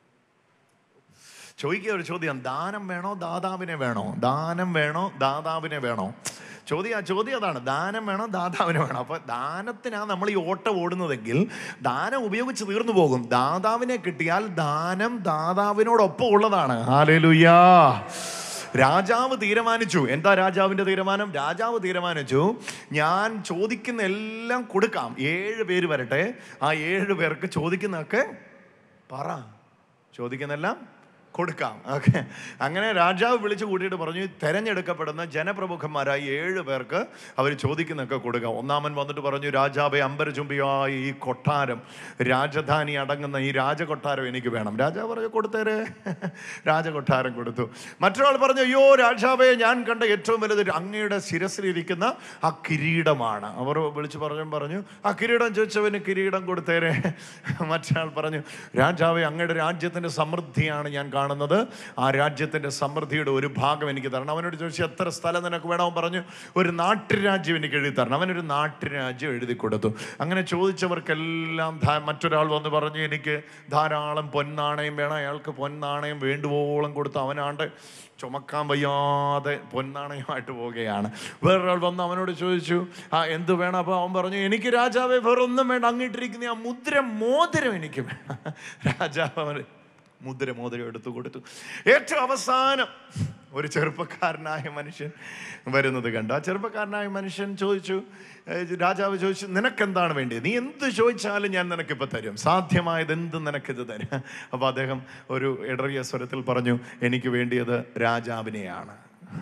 ചോദിക്കുക ഒരു ചോദ്യം ദാനം വേണോ ദാതാവിനെ വേണോ ദാനം വേണോ ദാതാവിനെ വേണോ ചോദ്യം ആ ചോദ്യം അതാണ് ദാനം വേണോ ദാതാവിനെ വേണോ അപ്പൊ ദാനത്തിനാണ് നമ്മൾ ഈ ഓട്ടം ഓടുന്നതെങ്കിൽ ദാനം ഉപയോഗിച്ച് തീർന്നു പോകും ദാതാവിനെ കിട്ടിയാൽ ദാനം ദാതാവിനോടൊപ്പം ഉള്ളതാണ് ഹാലേലുയാ രാജാവ് തീരുമാനിച്ചു എന്താ രാജാവിന്റെ തീരുമാനം രാജാവ് തീരുമാനിച്ചു ഞാൻ ചോദിക്കുന്ന എല്ലാം കൊടുക്കാം ഏഴ് പേര് വരട്ടെ ആ ഏഴ് പേർക്ക് ചോദിക്കുന്നതൊക്കെ പറ ചോദിക്കുന്നെല്ലാം കൊടുക്കാം ഓക്കെ അങ്ങനെ രാജാവ് വിളിച്ചു കൂട്ടിയിട്ട് പറഞ്ഞു തെരഞ്ഞെടുക്കപ്പെടുന്ന ജനപ്രമുഖന്മാരായ ഏഴ് പേർക്ക് അവർ ചോദിക്കുന്നൊക്കെ കൊടുക്കാം ഒന്നാമൻ വന്നിട്ട് പറഞ്ഞു രാജാവെ അമ്പരചുംബിയായ ഈ കൊട്ടാരം രാജധാനി അടങ്ങുന്ന ഈ രാജകൊട്ടാരം എനിക്ക് വേണം രാജാവ് പറഞ്ഞു കൊടുത്തേരെ രാജകൊട്ടാരം കൊടുത്തു മറ്റൊരാൾ പറഞ്ഞു അയ്യോ രാജാവെ ഞാൻ കണ്ട ഏറ്റവും വലുത് അങ്ങയുടെ ശിരസിലിരിക്കുന്ന ആ കിരീടമാണ് അവർ വിളിച്ചു പറഞ്ഞു പറഞ്ഞു ആ കിരീടം ചോദിച്ചവന് കിരീടം കൊടുത്തേരെ മറ്റൊരാൾ പറഞ്ഞു രാജാവെ അങ്ങയുടെ രാജ്യത്തിന്റെ സമൃദ്ധിയാണ് ഞാൻ കാണുന്നത് ആ രാജ്യത്തിന്റെ സമൃദ്ധിയുടെ ഒരു ഭാഗം എനിക്ക് തരണം അവനോട് ചോദിച്ചു എത്ര സ്ഥലം നിനക്ക് വേണമെന്ന് പറഞ്ഞു ഒരു നാട്ടുരാജ്യം എനിക്ക് എഴുതി തരണം അവനൊരു നാട്ടുരാജ്യം എഴുതി കൊടുത്തു അങ്ങനെ ചോദിച്ചവർക്കെല്ലാം ധാ- മറ്റൊരാൾ വന്ന് പറഞ്ഞു എനിക്ക് ധാരാളം പൊന്നാണയം വേണം അയാൾക്ക് പൊന്നാണയം വേണ്ടുവോളം കൊടുത്തു അവനാണ്ട് ചുമക്കാൻ വയ്യാതെ പൊന്നാണയമായിട്ട് പോവുകയാണ് വേറൊരാൾ വന്ന് അവനോട് ചോദിച്ചു ആ എന്ത് വേണം അപ്പോൾ അവൻ പറഞ്ഞു എനിക്ക് രാജാവെ വേറൊന്നും വേണ്ട അങ്ങിട്ടിരിക്കുന്ന ആ മുദ്ര മോതിരം എനിക്ക് വേണം രാജാവ് അവന് മുദ്ര മോതിരം എടുത്തു കൊടുത്തു ഏറ്റവും അവസാനം ഒരു ചെറുപ്പക്കാരനായ മനുഷ്യൻ വരുന്നത് കണ്ടു ആ ചെറുപ്പക്കാരനായ മനുഷ്യൻ ചോദിച്ചു ഏ, രാജാവ് ചോദിച്ചു നിനക്കെന്താണ് വേണ്ടത് നീ എന്ത് ചോദിച്ചാലും ഞാൻ നിനക്കിപ്പോൾ തരും സാധ്യമായത് എന്ത് നിനക്കിത് തരും അപ്പോൾ അദ്ദേഹം ഒരു ഇടറിയ സ്വരത്തിൽ പറഞ്ഞു എനിക്ക് വേണ്ടിയത് രാജാവിനെയാണ്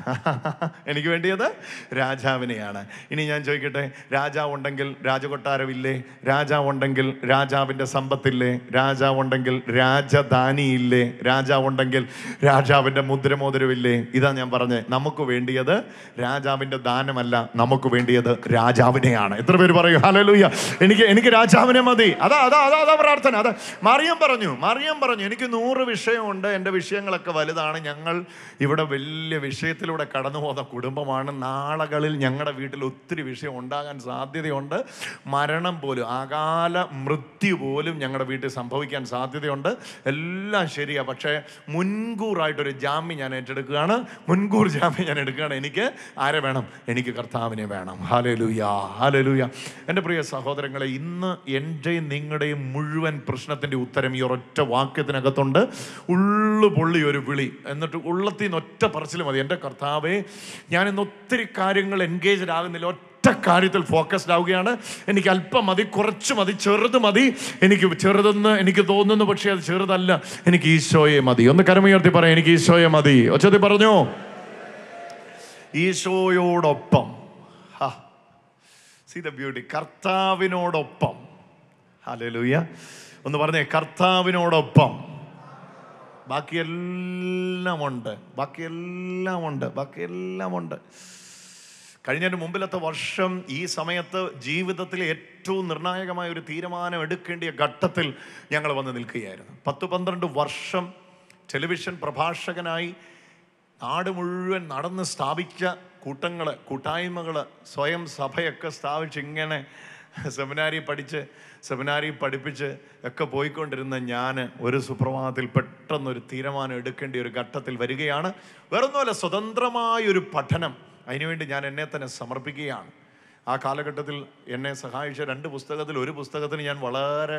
എനിക്ക് വേണ്ടിയത് രാജാവിനെയാണ് ഇനി ഞാൻ ചോദിക്കട്ടെ രാജാവുണ്ടെങ്കിൽ രാജകൊട്ടാരമില്ലേ രാജാവുണ്ടെങ്കിൽ രാജാവിൻ്റെ സമ്പത്തില്ലേ രാജാവുണ്ടെങ്കിൽ രാജധാനിയില്ലേ രാജാവുണ്ടെങ്കിൽ രാജാവിൻ്റെ മുദ്രമോതിരമില്ലേ ഇതാ ഞാൻ പറഞ്ഞത് നമുക്ക് വേണ്ടിയത് രാജാവിൻ്റെ ദാനമല്ല നമുക്ക് വേണ്ടിയത് രാജാവിനെയാണ് എത്ര പേര് പറയും ഹലലൂയ എനിക്ക് എനിക്ക് രാജാവിനെ മതി അതാ അതാ അതാ അതാ പ്രാർത്ഥന അതാ മറിയം പറഞ്ഞു മറിയം പറഞ്ഞു എനിക്ക് നൂറ് വിഷയമുണ്ട് എൻ്റെ വിഷയങ്ങളൊക്കെ വലുതാണ് ഞങ്ങൾ ഇവിടെ വലിയ വിഷയത്തിലൂടെ കടന്നു പോകുന്ന കുടുംബമാണ് നാളകളിൽ ഞങ്ങളുടെ വീട്ടിൽ ഒത്തിരി വിഷയം ഉണ്ടാകാൻ സാധ്യതയുണ്ട് മരണം പോലും അകാല മൃത്യു പോലും ഞങ്ങളുടെ വീട്ടിൽ സംഭവിക്കാൻ സാധ്യതയുണ്ട് എല്ലാം ശരിയാ പക്ഷേ മുൻകൂറായിട്ടൊരു ജാമ്യം ഞാൻ ഏറ്റെടുക്കുകയാണ് മുൻകൂർ ജാമ്യം ഞാൻ എടുക്കുകയാണ് എനിക്ക് ആരെ വേണം എനിക്ക് കർത്താവിനെ വേണം ഹാലലൂയ ഹാലലൂയ എൻ്റെ പ്രിയ സഹോദരങ്ങളെ ഇന്ന് എൻ്റെയും നിങ്ങളുടെയും മുഴുവൻ പ്രശ്നത്തിൻ്റെ ഉത്തരം ഈ ഒരൊറ്റ വാക്യത്തിനകത്തുണ്ട് ഉള്ളു പൊള്ളി ഒരു വിളി എന്നിട്ട് ഉള്ളത്തിൽ നിന്ന് ഒറ്റ പറച്ചിൽ മതി എൻ്റെ കർത്താവേ ഞാൻ ഇന്ന് ഒത്തിരി കാര്യങ്ങൾ എൻഗേജ്ഡ് ആകുന്നില്ല ഒറ്റ കാര്യത്തിൽ ഫോക്കസ്ഡ് ആവുകയാണ് എനിക്ക് അല്പം മതി കുറച്ച് മതി ചെറുത് മതി എനിക്ക് ചെറുതെന്ന് എനിക്ക് തോന്നുന്നു പക്ഷേ അത് ചെറുതല്ല എനിക്ക് ഈശോയെ മതി ഒന്ന് കരമുയർത്തി പറയാം എനിക്ക് ഈശോയെ മതി ഒച്ചത്തി പറഞ്ഞോ ഈശോയോടൊപ്പം സി ദ ബ്യൂട്ടി കർത്താവിനോടൊപ്പം ഹല്ലേലൂയ ഒന്ന് പറഞ്ഞേ കർത്താവിനോടൊപ്പം ബാക്കിയെല്ലാം ഉണ്ട് ബാക്കിയെല്ലാം ഉണ്ട് ബാക്കിയെല്ലാം ഉണ്ട് കഴിഞ്ഞതിന് മുമ്പിലത്തെ വർഷം ഈ സമയത്ത് ജീവിതത്തിലെ ഏറ്റവും നിർണായകമായ ഒരു തീരുമാനം എടുക്കേണ്ടിയ ഘട്ടത്തിൽ ഞങ്ങൾ വന്ന് നിൽക്കുകയായിരുന്നു പത്ത് പന്ത്രണ്ട് വർഷം ടെലിവിഷൻ പ്രഭാഷകനായി നാട് മുഴുവൻ നടന്ന് സ്ഥാപിച്ച കൂട്ടങ്ങൾ കൂട്ടായ്മകൾ സ്വയം സഭയൊക്കെ സ്ഥാപിച്ച് ഇങ്ങനെ സെമിനാരി പഠിച്ച് സെമിനാരി പഠിപ്പിച്ച് ഒക്കെ പോയിക്കൊണ്ടിരുന്ന ഞാൻ ഒരു സുപ്രഭാതത്തിൽ പെട്ടെന്നൊരു തീരുമാനം എടുക്കേണ്ട ഒരു ഘട്ടത്തിൽ വരികയാണ് വേറൊന്നുമല്ല സ്വതന്ത്രമായ ഒരു പഠനം അതിനുവേണ്ടി ഞാൻ എന്നെ തന്നെ സമർപ്പിക്കുകയാണ് ആ കാലഘട്ടത്തിൽ എന്നെ സഹായിച്ച രണ്ട് പുസ്തകത്തിൽ ഒരു പുസ്തകത്തിന് ഞാൻ വളരെ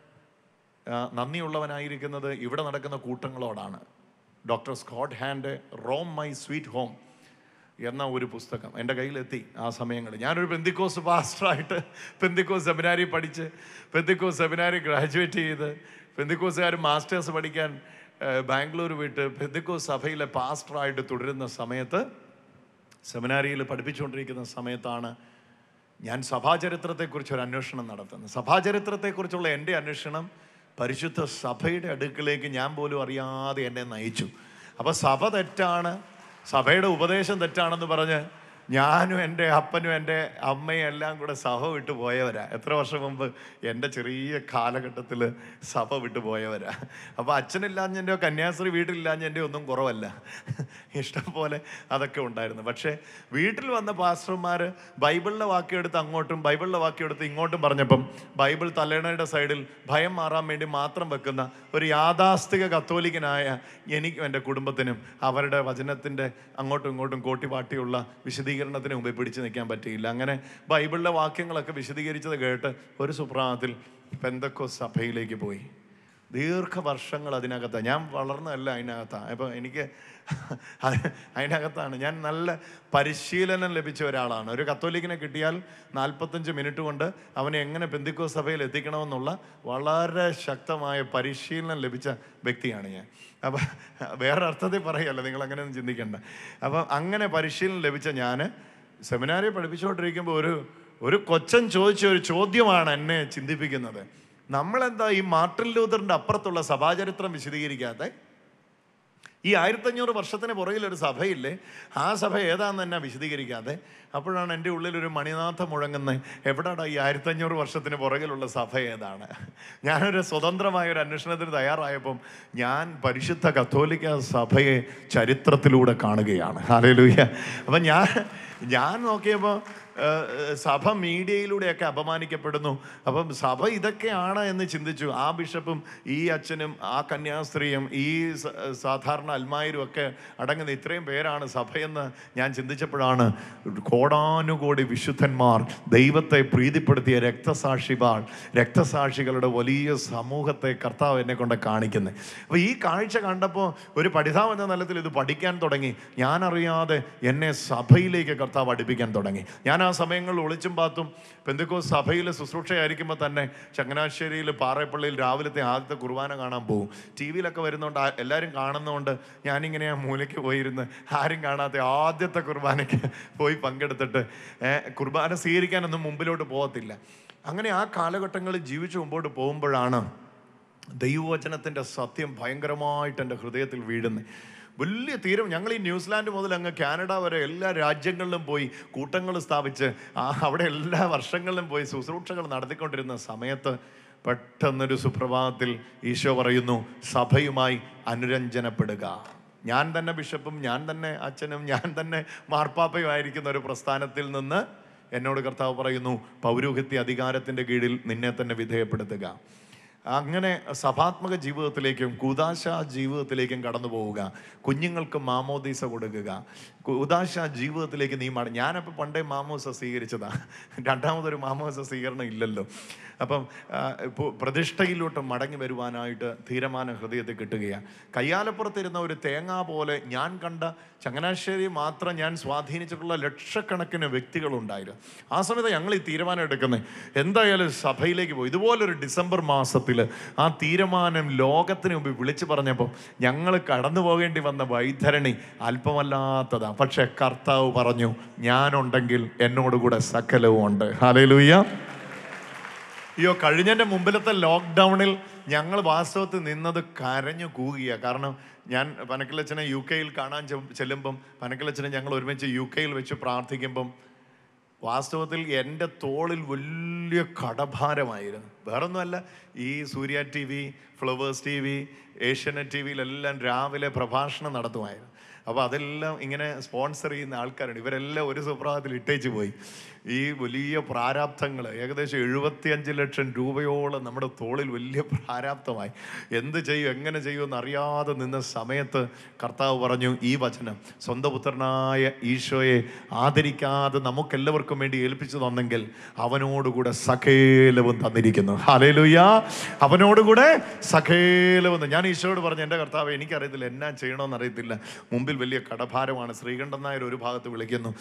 ആ, നന്ദിയുള്ളവനായിരിക്കുന്നത് ഇവിടെ നടക്കുന്ന കൂട്ടങ്ങളോടാണ് doctor Scott Hahn Rome my sweet home എന്ന ഒരു പുസ്തകം എൻ്റെ കയ്യിലെത്തി ആ സമയങ്ങളിൽ ഞാനൊരു പെന്തിക്കോസ് പാസ്റ്ററായിട്ട് പെന്തിക്കോസ് സെമിനാരി പഠിച്ച് പെന്തിക്കോസ് സെമിനാരി ഗ്രാജുവേറ്റ് ചെയ്ത് പെന്തിക്കോസുകാർ മാസ്റ്റേഴ്സ് പഠിക്കാൻ ഏഹ്, ബാംഗ്ലൂർ വിട്ട് പെന്തിക്കോസ് സഭയിലെ പാസ്റ്ററായിട്ട് തുടരുന്ന സമയത്ത് സെമിനാരിയിൽ പഠിപ്പിച്ചുകൊണ്ടിരിക്കുന്ന സമയത്താണ് ഞാൻ സഭാചരിത്രത്തെക്കുറിച്ച് ഒരു അന്വേഷണം നടത്തുന്നത് സഭാചരിത്രത്തെക്കുറിച്ചുള്ള എൻ്റെ അന്വേഷണം പരിശുദ്ധ സഭയുടെ അടുക്കിലേക്ക് ഞാൻ പോലും അറിയാതെ എന്നെ നയിച്ചു അപ്പോൾ സഭ തെറ്റാണ് സഭയുടെ ഉപദേശം തെറ്റാണെന്ന് പറഞ്ഞ് ഞാനും എൻ്റെ അപ്പനും എൻ്റെ അമ്മയും എല്ലാം കൂടെ സഭ വിട്ടു പോയവരാ എത്ര വർഷം മുമ്പ് എൻ്റെ ചെറിയ കാലഘട്ടത്തിൽ സഭ വിട്ടു പോയവരാ അപ്പോൾ അച്ഛനില്ലാഞ്ഞെൻ്റെയോ കന്യാസ്ത്രീ വീട്ടിലില്ലാഞ്ഞെൻ്റെ ഒന്നും കുറവല്ല ഇഷ്ടം പോലെ അതൊക്കെ ഉണ്ടായിരുന്നു പക്ഷേ വീട്ടിൽ വന്ന പാസ്റ്റർമാർ ബൈബിളിലെ വാക്യെടുത്ത് അങ്ങോട്ടും ബൈബിളിലെ വാക്യെടുത്ത് ഇങ്ങോട്ടും പറഞ്ഞപ്പം ബൈബിൾ തലേണയുടെ സൈഡിൽ ഭയം മാറാൻ വേണ്ടി മാത്രം വെക്കുന്ന ഒരു യാഥാസ്ഥിക കത്തോലിക്കനായ എനിക്കും എൻ്റെ കുടുംബത്തിനും അവരുടെ വചനത്തിൻ്റെ അങ്ങോട്ടും ഇങ്ങോട്ടും കോട്ടിപ്പാട്ടിയുള്ള വിശദീകരണത്തിന് മുമ്പേ പിടിച്ചു നിൽക്കാൻ പറ്റിയില്ല അങ്ങനെ ബൈബിളിലെ വാക്യങ്ങളൊക്കെ വിശദീകരിച്ചത് കേട്ട് ഒരു സുപ്രഭാതത്തിൽ പെന്തക്കോ സഭയിലേക്ക് പോയി ദീർഘവർഷങ്ങൾ അതിനകത്താണ് ഞാൻ വളർന്നതല്ല അതിനകത്താണ് അപ്പോൾ എനിക്ക് അത് അതിനകത്താണ് ഞാൻ നല്ല പരിശീലനം ലഭിച്ച ഒരാളാണ് ഒരു കത്തോലിക്കിനെ കിട്ടിയാൽ നാൽപ്പത്തഞ്ച് മിനിറ്റ് കൊണ്ട് അവനെ എങ്ങനെ പെന്തിക്കോ സഭയിൽ എത്തിക്കണമെന്നുള്ള വളരെ ശക്തമായ പരിശീലനം ലഭിച്ച വ്യക്തിയാണ് ഞാൻ അപ്പം വേറെ അർത്ഥത്തിൽ പറയല്ല നിങ്ങൾ അങ്ങനെ ഒന്നും ചിന്തിക്കണ്ട അപ്പം അങ്ങനെ പരിശീലനം ലഭിച്ച ഞാൻ സെമിനാരി പഠിപ്പിച്ചുകൊണ്ടിരിക്കുമ്പോൾ ഒരു ഒരു കൊച്ചൻ ചോദിച്ച ഒരു ചോദ്യമാണ് എന്നെ ചിന്തിപ്പിക്കുന്നത് നമ്മളെന്താ ഈ മാർട്ടിൻ ലൂതറിൻ്റെ അപ്പുറത്തുള്ള സഭാചരിത്രം വിശദീകരിക്കാതെ ഈ ആയിരത്തഞ്ഞൂറ് വർഷത്തിന് പുറകിൽ ഒരു സഭയില്ലേ ആ സഭ ഏതാന്ന് തന്നെ വിശദീകരിക്കാതെ അപ്പോഴാണ് എൻ്റെ ഉള്ളിൽ ഒരു മണിനാഥം മുഴങ്ങുന്നത് എവിടെയാണ് ഈ ആയിരത്തഞ്ഞൂറ് വർഷത്തിന് പുറകിലുള്ള സഭ ഏതാണ് ഞാനൊരു സ്വതന്ത്രമായ ഒരു അന്വേഷണത്തിന് തയ്യാറായപ്പം ഞാൻ പരിശുദ്ധ കത്തോലിക്ക സഭയെ ചരിത്രത്തിലൂടെ കാണുകയാണ് ഹാലലൂയ അപ്പം ഞാൻ ഞാൻ നോക്കിയപ്പോൾ ഏഹ്, സഭ മീഡിയയിലൂടെയൊക്കെ അപമാനിക്കപ്പെടുന്നു അപ്പം സഭ ഇതൊക്കെയാണ് എന്ന് ചിന്തിച്ചു ആ ബിഷപ്പും ഈ അച്ഛനും ആ കന്യാസ്ത്രീയും ഈ സ- സാധാരണ അൽമായരും ഒക്കെ അടങ്ങുന്ന ഇത്രയും പേരാണ് സഭയെന്ന് ഞാൻ ചിന്തിച്ചപ്പോഴാണ് കോടാനുകോടി വിശുദ്ധന്മാർ ദൈവത്തെ പ്രീതിപ്പെടുത്തിയ രക്തസാക്ഷിമാർ രക്തസാക്ഷികളുടെ വലിയ സമൂഹത്തെ കർത്താവ് എന്നെ കൊണ്ട് കാണിക്കുന്നത് അപ്പോൾ ഈ കാഴ്ച കണ്ടപ്പോൾ ഒരു പഠിതാവ് എന്ന നിലത്തിൽ ഇത് പഠിക്കാൻ തുടങ്ങി ഞാനറിയാതെ എന്നെ സഭയിലേക്ക് കർത്താവ് അടുപ്പിക്കാൻ തുടങ്ങി ഞാൻ ആ സമയങ്ങളിൽ ഒളിച്ചും പാത്തും പെന്തുക്കോ സഭയിൽ ശുശ്രൂഷയായിരിക്കുമ്പോൾ തന്നെ ചങ്ങനാശ്ശേരിയിൽ പാറേപ്പള്ളിയിൽ രാവിലത്തെ ആദ്യത്തെ കുർബാന കാണാൻ പോകും ടി വിയിലൊക്കെ വരുന്നതുകൊണ്ട് ആ- എല്ലാവരും കാണുന്നതുകൊണ്ട് ഞാനിങ്ങനെ ആ മൂലയ്ക്ക് പോയിരുന്ന് ആരും കാണാത്ത ആദ്യത്തെ കുർബാനയ്ക്ക് പോയി പങ്കെടുത്തിട്ട് ഏ, കുർബാന സ്വീകരിക്കാനൊന്നും മുമ്പിലോട്ട് പോകത്തില്ല അങ്ങനെ ആ കാലഘട്ടങ്ങളിൽ ജീവിച്ചു മുമ്പോട്ട് പോകുമ്പോഴാണ് ദൈവവചനത്തിൻ്റെ സത്യം ഭയങ്കരമായിട്ട് എൻ്റെ ഹൃദയത്തിൽ വീഴുന്നത് വലിയ തീരം ഞങ്ങൾ ഈ ന്യൂസിലാൻഡ് മുതൽ അങ്ങ് കാനഡ വരെ എല്ലാ രാജ്യങ്ങളിലും പോയി കൂട്ടങ്ങൾ സ്ഥാപിച്ച് ആ അവിടെ എല്ലാ വർഷങ്ങളിലും പോയി ശുശ്രൂഷകൾ നടത്തിക്കൊണ്ടിരുന്ന സമയത്ത് പെട്ടെന്നൊരു സുപ്രഭാതത്തിൽ ഈശോ പറയുന്നു സഭയുമായി അനുരഞ്ജനപ്പെടുക ഞാൻ തന്നെ ബിഷപ്പും ഞാൻ തന്നെ അച്ഛനും ഞാൻ തന്നെ മാർപ്പാപ്പയും ആയിരിക്കുന്ന ഒരു പ്രസ്ഥാനത്തിൽ നിന്ന് എന്നോട് കർത്താവ് പറയുന്നു പൗരോഹിത്യ അധികാരത്തിൻ്റെ കീഴിൽ നിന്നെ തന്നെ വിധേയപ്പെടുത്തുക അങ്ങനെ സഭാത്മക ജീവിതത്തിലേക്കും കുദാശ ജീവിതത്തിലേക്കും കടന്നു പോവുക കുഞ്ഞുങ്ങൾക്ക് മാമോദീസ കൊടുക്കുക കുദാശ ജീവിതത്തിലേക്ക് നീ മട ഞാനപ്പോൾ പണ്ടേ മാമോസ സ്വീകരിച്ചതാ രണ്ടാമതൊരു മാമോസ സ്വീകരണം ഇല്ലല്ലോ അപ്പം ആ, ഇപ്പോൾ പ്രതിഷ്ഠയിലോട്ട് മടങ്ങി വരുവാനായിട്ട് തീരുമാനം ഹൃദയത്തിൽ കിട്ടുകയാണ് കയ്യാലപ്പുറത്തിരുന്ന ഒരു തേങ്ങ പോലെ ഞാൻ കണ്ട ചങ്ങനാശ്ശേരി മാത്രം ഞാൻ സ്വാധീനിച്ചിട്ടുള്ള ലക്ഷക്കണക്കിന് വ്യക്തികളുണ്ടായിരുന്നു ആ സമയത്ത് ഞങ്ങൾ ഈ തീരുമാനം എടുക്കുന്നത് എന്തായാലും സഭയിലേക്ക് പോയി ഇതുപോലൊരു ഡിസംബർ മാസത്തിൽ ആ തീരുമാനം ലോകത്തിന് മുമ്പ് വിളിച്ചു പറഞ്ഞപ്പോൾ ഞങ്ങൾ കടന്നു പോകേണ്ടി വന്ന വൈതരണി അല്പമല്ലാത്തതാ പക്ഷെ കർത്താവ് പറഞ്ഞു ഞാനുണ്ടെങ്കിൽ എന്നോടുകൂടെ സകലവും ഉണ്ട് ഹലേ അയ്യോ കഴിഞ്ഞതിൻ്റെ മുമ്പിലത്തെ ലോക്ക്ഡൗണിൽ ഞങ്ങൾ വാസ്തവത്തിൽ നിന്നത് കരഞ്ഞു കൂകിയ കാരണം ഞാൻ പനക്കിലച്ചനെ യു കെയിൽ കാണാൻ ചെ- ചെല്ലുമ്പം പനക്കിലച്ചനെ ഞങ്ങൾ ഒരുമിച്ച് യു കെയിൽ വെച്ച് പ്രാർത്ഥിക്കുമ്പം വാസ്തവത്തിൽ എൻ്റെ തോളിൽ വലിയ കടഭാരമായിരുന്നു വേറൊന്നുമല്ല ഈ Surya T V flowers T V Asianet T വിയിലെല്ലാം രാവിലെ പ്രഭാഷണം നടത്തുമായിരുന്നു അപ്പോൾ അതെല്ലാം ഇങ്ങനെ സ്പോൺസർ ചെയ്യുന്ന ആൾക്കാരുണ്ട് ഇവരെല്ലാം ഒരു സുപ്രഭാതത്തിൽ ഇട്ടേച്ച് പോയി ഈ വലിയ പ്രാരാബ്ധങ്ങൾ ഏകദേശം എഴുപത്തിയഞ്ച് ലക്ഷം രൂപയോളം നമ്മുടെ തോളിൽ വലിയ പ്രാരാബ്ധമായി എന്ത് ചെയ്യും എങ്ങനെ ചെയ്യുമെന്ന് അറിയാതെ നിന്ന സമയത്ത് കർത്താവ് പറഞ്ഞു ഈ വചനം സ്വന്തം പുത്രനായ ഈശോയെ ആദരിക്കാതെ നമുക്കെല്ലാവർക്കും വേണ്ടി ഏൽപ്പിച്ചു തന്നെങ്കിൽ അവനോടുകൂടെ സകേലവും തന്നിരിക്കുന്നു ഹാലേലുയ്യ അവനോടുകൂടെ സകേലവും ഞാൻ ഈശോയോട് പറഞ്ഞു എൻ്റെ കർത്താവ് എനിക്കറിയത്തില്ല എന്നാ ചെയ്യണമെന്ന് അറിയത്തില്ല മുമ്പിൽ വലിയ കടഭാരമാണ് ശ്രീകണ്ഠൻ നായർ ഒരു ഭാഗത്ത് വിളിക്കുന്നു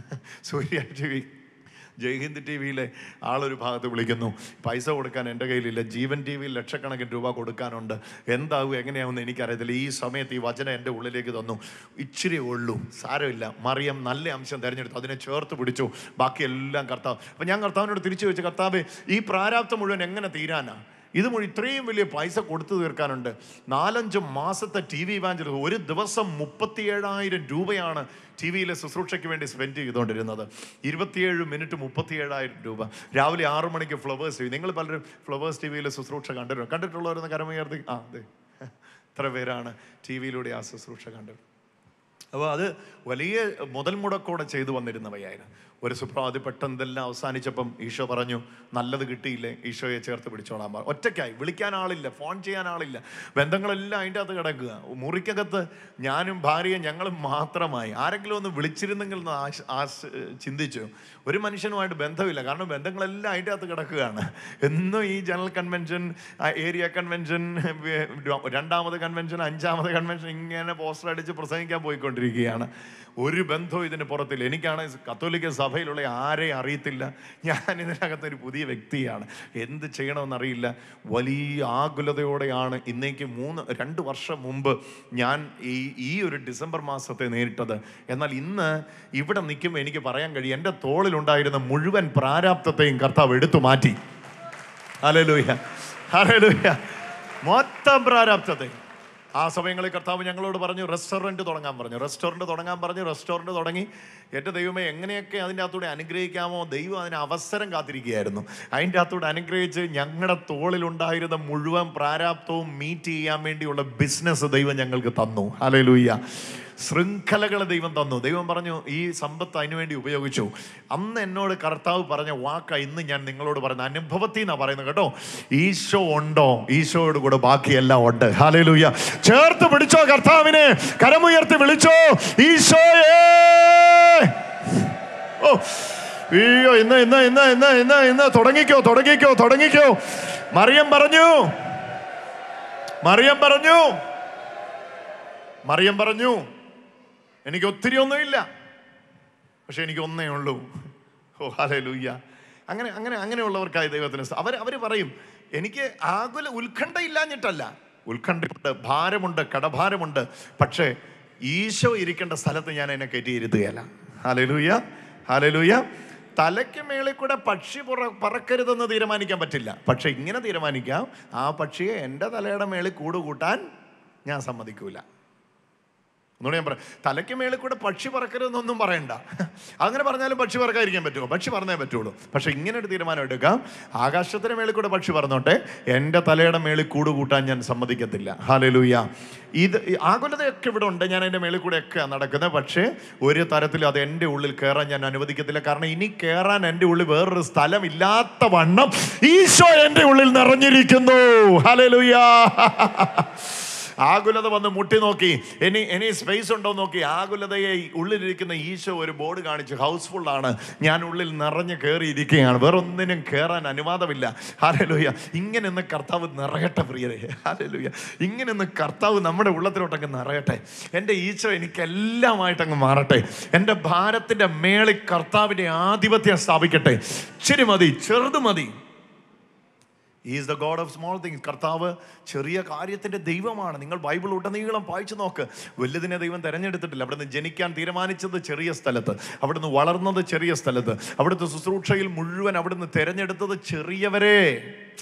Surya T V Jaihind T വിയിലെ ആളൊരു ഭാഗത്ത് വിളിക്കുന്നു പൈസ കൊടുക്കാൻ എൻ്റെ കയ്യിലില്ല ജീവൻ ടി വിയിൽ ലക്ഷക്കണക്കിന് രൂപ കൊടുക്കാനുണ്ട് എന്താകും എങ്ങനെയാവുമെന്ന് എനിക്കറിയത്തില്ല ഈ സമയത്ത് ഈ വചനം എൻ്റെ ഉള്ളിലേക്ക് തന്നു ഇച്ചിരി ഉള്ളൂ സാരമില്ല മറിയം നല്ല അംശം തിരഞ്ഞെടുത്തു അതിനെ ചേർത്ത് പിടിച്ചു ബാക്കി എല്ലാം കർത്താവ് അപ്പം ഞാൻ കർത്താവിനോട് തിരിച്ചു വെച്ച് കർത്താവ് ഈ പ്രാരാബ്ദം മുഴുവൻ എങ്ങനെ തീരാനാ ഇത് മുഴുവൻ ഇത്രയും വലിയ പൈസ കൊടുത്തു തീർക്കാനുണ്ട് നാലഞ്ച് മാസത്തെ ടി വി വാഞ്ചൽ ഒരു ദിവസം മുപ്പത്തിയേഴായിരം രൂപയാണ് ടി വിയിലെ ശുശ്രൂഷയ്ക്ക് വേണ്ടി സ്പെൻഡ് ചെയ്തുകൊണ്ടിരുന്നത് ഇരുപത്തിയേഴ് മിനിറ്റ് മുപ്പത്തിയേഴായിരം രൂപ രാവിലെ ആറു മണിക്ക് ഫ്ലവേഴ്സ് ടി വി നിങ്ങൾ പലരും ഫ്ലവേഴ്സ് ടി വിയിലെ ശുശ്രൂഷ കണ്ടിട്ടുണ്ട് കണ്ടിട്ടുള്ളവരെന്ന് കരമുയർത്തി ആ അതെ എത്ര പേരാണ് ടി വിയിലൂടെ ആ ശുശ്രൂഷ കണ്ടത് അപ്പോൾ അത് വലിയ മുതൽ മുടക്കോടെ ചെയ്തു വന്നിരുന്നവയായിരുന്നു ഒരു സുപ്രഭാതി പെട്ടെന്ന് ഇതെല്ലാം അവസാനിച്ചപ്പം ഈശോ പറഞ്ഞു നല്ലത് കിട്ടിയില്ലേ ഈശോയെ ചേർത്ത് പിടിച്ചോളാൻ പറഞ്ഞു ഒറ്റയ്ക്കായി വിളിക്കാൻ ആളില്ല ഫോൺ ചെയ്യാൻ ആളില്ല ബന്ധങ്ങളെല്ലാം അതിൻ്റെ അകത്ത് കിടക്കുക മുറിക്കകത്ത് ഞാനും ഭാര്യയും ഞങ്ങളും മാത്രമായി ആരെങ്കിലും ഒന്ന് വിളിച്ചിരുന്നെങ്കിൽ എന്ന് ആശ ആശ ചിന്തിച്ചു ഒരു മനുഷ്യനുമായിട്ട് ബന്ധമില്ല കാരണം ബന്ധങ്ങളെല്ലാം അതിൻ്റെ അകത്ത് കിടക്കുകയാണ് എന്നും ഈ ജനറൽ കൺവെൻഷൻ ഏരിയ കൺവെൻഷൻ രണ്ടാമത് കൺവെൻഷൻ അഞ്ചാമത് കൺവെൻഷൻ ഇങ്ങനെ പോസ്റ്റർ അടിച്ച് പ്രസംഗിക്കാൻ പോയിക്കൊണ്ടിരിക്കുകയാണ് ഒരു ബന്ധവും ഇതിന് പുറത്തില്ല എനിക്കാണ് കത്തോലിക്ക സഭയിലുള്ള ആരെയും അറിയത്തില്ല ഞാൻ ഇതിനകത്ത് ഒരു പുതിയ വ്യക്തിയാണ് എന്ത് ചെയ്യണമെന്നറിയില്ല വലിയ ആകുലതയോടെയാണ് ഇന്നേക്ക് മൂന്ന് രണ്ട് വർഷം മുമ്പ് ഞാൻ ഈ ഈ ഒരു ഡിസംബർ മാസത്തെ നേരിട്ടത് എന്നാൽ ഇന്ന് ഇവിടെ നിൽക്കുമ്പോൾ എനിക്ക് പറയാൻ കഴിയും എൻ്റെ തോളിലുണ്ടായിരുന്ന മുഴുവൻ പ്രാരാബ്ദത്തെയും കർത്താവ് എടുത്തു മാറ്റി ഹല്ലേലൂയ ഹല്ലേലൂയ മൊത്തം പ്രാരാബ്ദത്തെ ആ സമയങ്ങളിൽ കർത്താവ് ഞങ്ങളോട് പറഞ്ഞു റെസ്റ്റോറൻറ്റ് തുടങ്ങാൻ പറഞ്ഞു റെസ്റ്റോറൻറ്റ് തുടങ്ങാൻ പറഞ്ഞു റെസ്റ്റോറൻറ്റ് തുടങ്ങി എൻ്റെ ദൈവമേ എങ്ങനെയൊക്കെ അതിൻ്റെ അകത്തൂടെ അനുഗ്രഹിക്കാമോ ദൈവം അതിന് അവസരം കാത്തിരിക്കുകയായിരുന്നു അതിൻ്റെ അകത്തൂടെ അനുഗ്രഹിച്ച് ഞങ്ങളുടെ തോളിലുണ്ടായിരുന്ന മുഴുവൻ പ്രാരാബ്ദവും മീറ്റ് ചെയ്യാൻ വേണ്ടിയുള്ള ബിസിനസ് ദൈവം ഞങ്ങൾക്ക് തന്നു ഹല്ലേലൂയ ശൃംഖലകൾ ദൈവം തന്നു ദൈവം പറഞ്ഞു ഈ സമ്പത്ത് അതിനുവേണ്ടി ഉപയോഗിച്ചു അന്ന് എന്നോട് കർത്താവ് പറഞ്ഞ വാക്ക ഇന്ന് ഞാൻ നിങ്ങളോട് പറയുന്ന അനുഭവത്തിൽ നിന്നാണ് പറയുന്നത് കേട്ടോ ഈശോ ഉണ്ടോ ഈശോയോട് കൂടെ ബാക്കിയെല്ലാം ഉണ്ട് ഹാലലൂയ ചേർത്ത് പിടിച്ചോ കർത്താവിനെ കരമുയർത്തി വിളിച്ചോ ഈശോയേ ഓ അയ്യോ ഇന്ന് ഇന്ന് ഇന്ന് ഇന്ന് ഇന്ന് ഇന്ന് തുടങ്ങിക്കോ തുടങ്ങിക്കോ തുടങ്ങിക്കോ മറിയം പറഞ്ഞു മറിയം പറഞ്ഞു മറിയം പറഞ്ഞു എനിക്ക് ഒത്തിരി ഒന്നുമില്ല പക്ഷെ എനിക്ക് ഒന്നേ ഉള്ളൂ ഓ ഹാലേ ലൂയ്യ അങ്ങനെ അങ്ങനെ അങ്ങനെയുള്ളവർക്കായി ദൈവത്തിന് സ- അവർ അവർ പറയും എനിക്ക് ആകുല ഉത്കണ്ഠ ഇല്ലാഞ്ഞിട്ടല്ല ഉത്കണ്ഠയുണ്ട് ഭാരമുണ്ട് കടഭാരമുണ്ട് പക്ഷേ ഈശോ ഇരിക്കേണ്ട സ്ഥലത്ത് ഞാൻ എന്നെ കയറ്റിയിരുത്തുകയല്ല ഹാലേ ലൂയ്യ ഹാലേ ലൂയ്യ തലയ്ക്ക് മേളിൽ കൂടെ പക്ഷി പുറ പറക്കരുതെന്ന് തീരുമാനിക്കാൻ പറ്റില്ല പക്ഷെ ഇങ്ങനെ തീരുമാനിക്കാം ആ പക്ഷിയെ എൻ്റെ തലയുടെ മേളിൽ കൂട് കൂട്ടാൻ ഞാൻ സമ്മതിക്കൂല ഒന്നുകൂടെ ഞാൻ പറയാം തലയ്ക്ക് മേളിൽ കൂടെ പക്ഷി പറക്കരുതെന്നൊന്നും പറയണ്ട അങ്ങനെ പറഞ്ഞാലും പക്ഷി പറക്കാതിരിക്കാൻ പറ്റുമോ പക്ഷി പറഞ്ഞേ പറ്റുള്ളൂ പക്ഷെ ഇങ്ങനെ ഒരു തീരുമാനം എടുക്കാം ആകാശത്തിന് മേളിൽ കൂടെ പക്ഷി പറന്നോട്ടെ എൻ്റെ തലയുടെ മേളിൽ കൂട് കൂട്ടാൻ ഞാൻ സമ്മതിക്കത്തില്ല ഹാലലൂയ ഇത് ഈ ആകുലതയൊക്കെ ഇവിടെ ഉണ്ട് ഞാൻ എൻ്റെ മേളിൽ കൂടെ ഒക്കെ നടക്കുന്നത് പക്ഷേ ഒരു തരത്തിൽ അത് എൻ്റെ ഉള്ളിൽ കയറാൻ ഞാൻ അനുവദിക്കത്തില്ല കാരണം ഇനി കയറാൻ എൻ്റെ ഉള്ളിൽ വേറൊരു സ്ഥലം ഇല്ലാത്ത വണ്ണം ഈശോ എൻ്റെ ഉള്ളിൽ നിറഞ്ഞിരിക്കുന്നു ഹാലലൂയ ആകുലത വന്ന് മുട്ടി നോക്കി ഇനി ഇനി സ്പേസ് ഉണ്ടോ നോക്കി ആകുലതയെ ഉള്ളിലിരിക്കുന്ന ഈശോ ഒരു ബോർഡ് കാണിച്ചു ഹൗസ്ഫുൾ ആണ് ഞാൻ ഉള്ളിൽ നിറഞ്ഞു കയറിയിരിക്കുകയാണ് വേറൊന്നിനും കയറാൻ അനുവാദമില്ല ഹാലലൂയ ഇങ്ങനെ ഒന്ന് കർത്താവ് നിറയട്ടെ പ്രിയരെ ഹാലലൂയ ഇങ്ങനെ ഒന്ന് കർത്താവ് നമ്മുടെ ഉള്ളത്തിലോട്ടങ്ങ് നിറയട്ടെ എൻ്റെ ഈശോ എനിക്കെല്ലാമായിട്ട് അങ്ങ് മാറട്ടെ എൻ്റെ ഭാരത്തിൻ്റെ മേളിൽ കർത്താവിൻ്റെ ആധിപത്യം സ്ഥാപിക്കട്ടെ ശരി മതി ചെറുത് മതി is the god of small things കർത്താവ് ചെറിയ കാര്യത്തിൻ്റെ ദൈവമാണ് നിങ്ങൾ ബൈബിൾ ഉടനീളം വായിച്ചു നോക്ക് വലുതിനെ ദൈവം തിരഞ്ഞെടുത്തിട്ടില്ല അവിടുന്ന് ജനിക്കാൻ തീരുമാനിച്ചത് ചെറിയ സ്ഥലത്ത് അവിടുന്ന് വളർന്നത് ചെറിയ സ്ഥലത്ത് അവിടുത്തെ ശുശ്രൂഷയിൽ മുഴുവൻ അവിടുന്ന് തിരഞ്ഞെടുത്തത് ചെറിയവരെ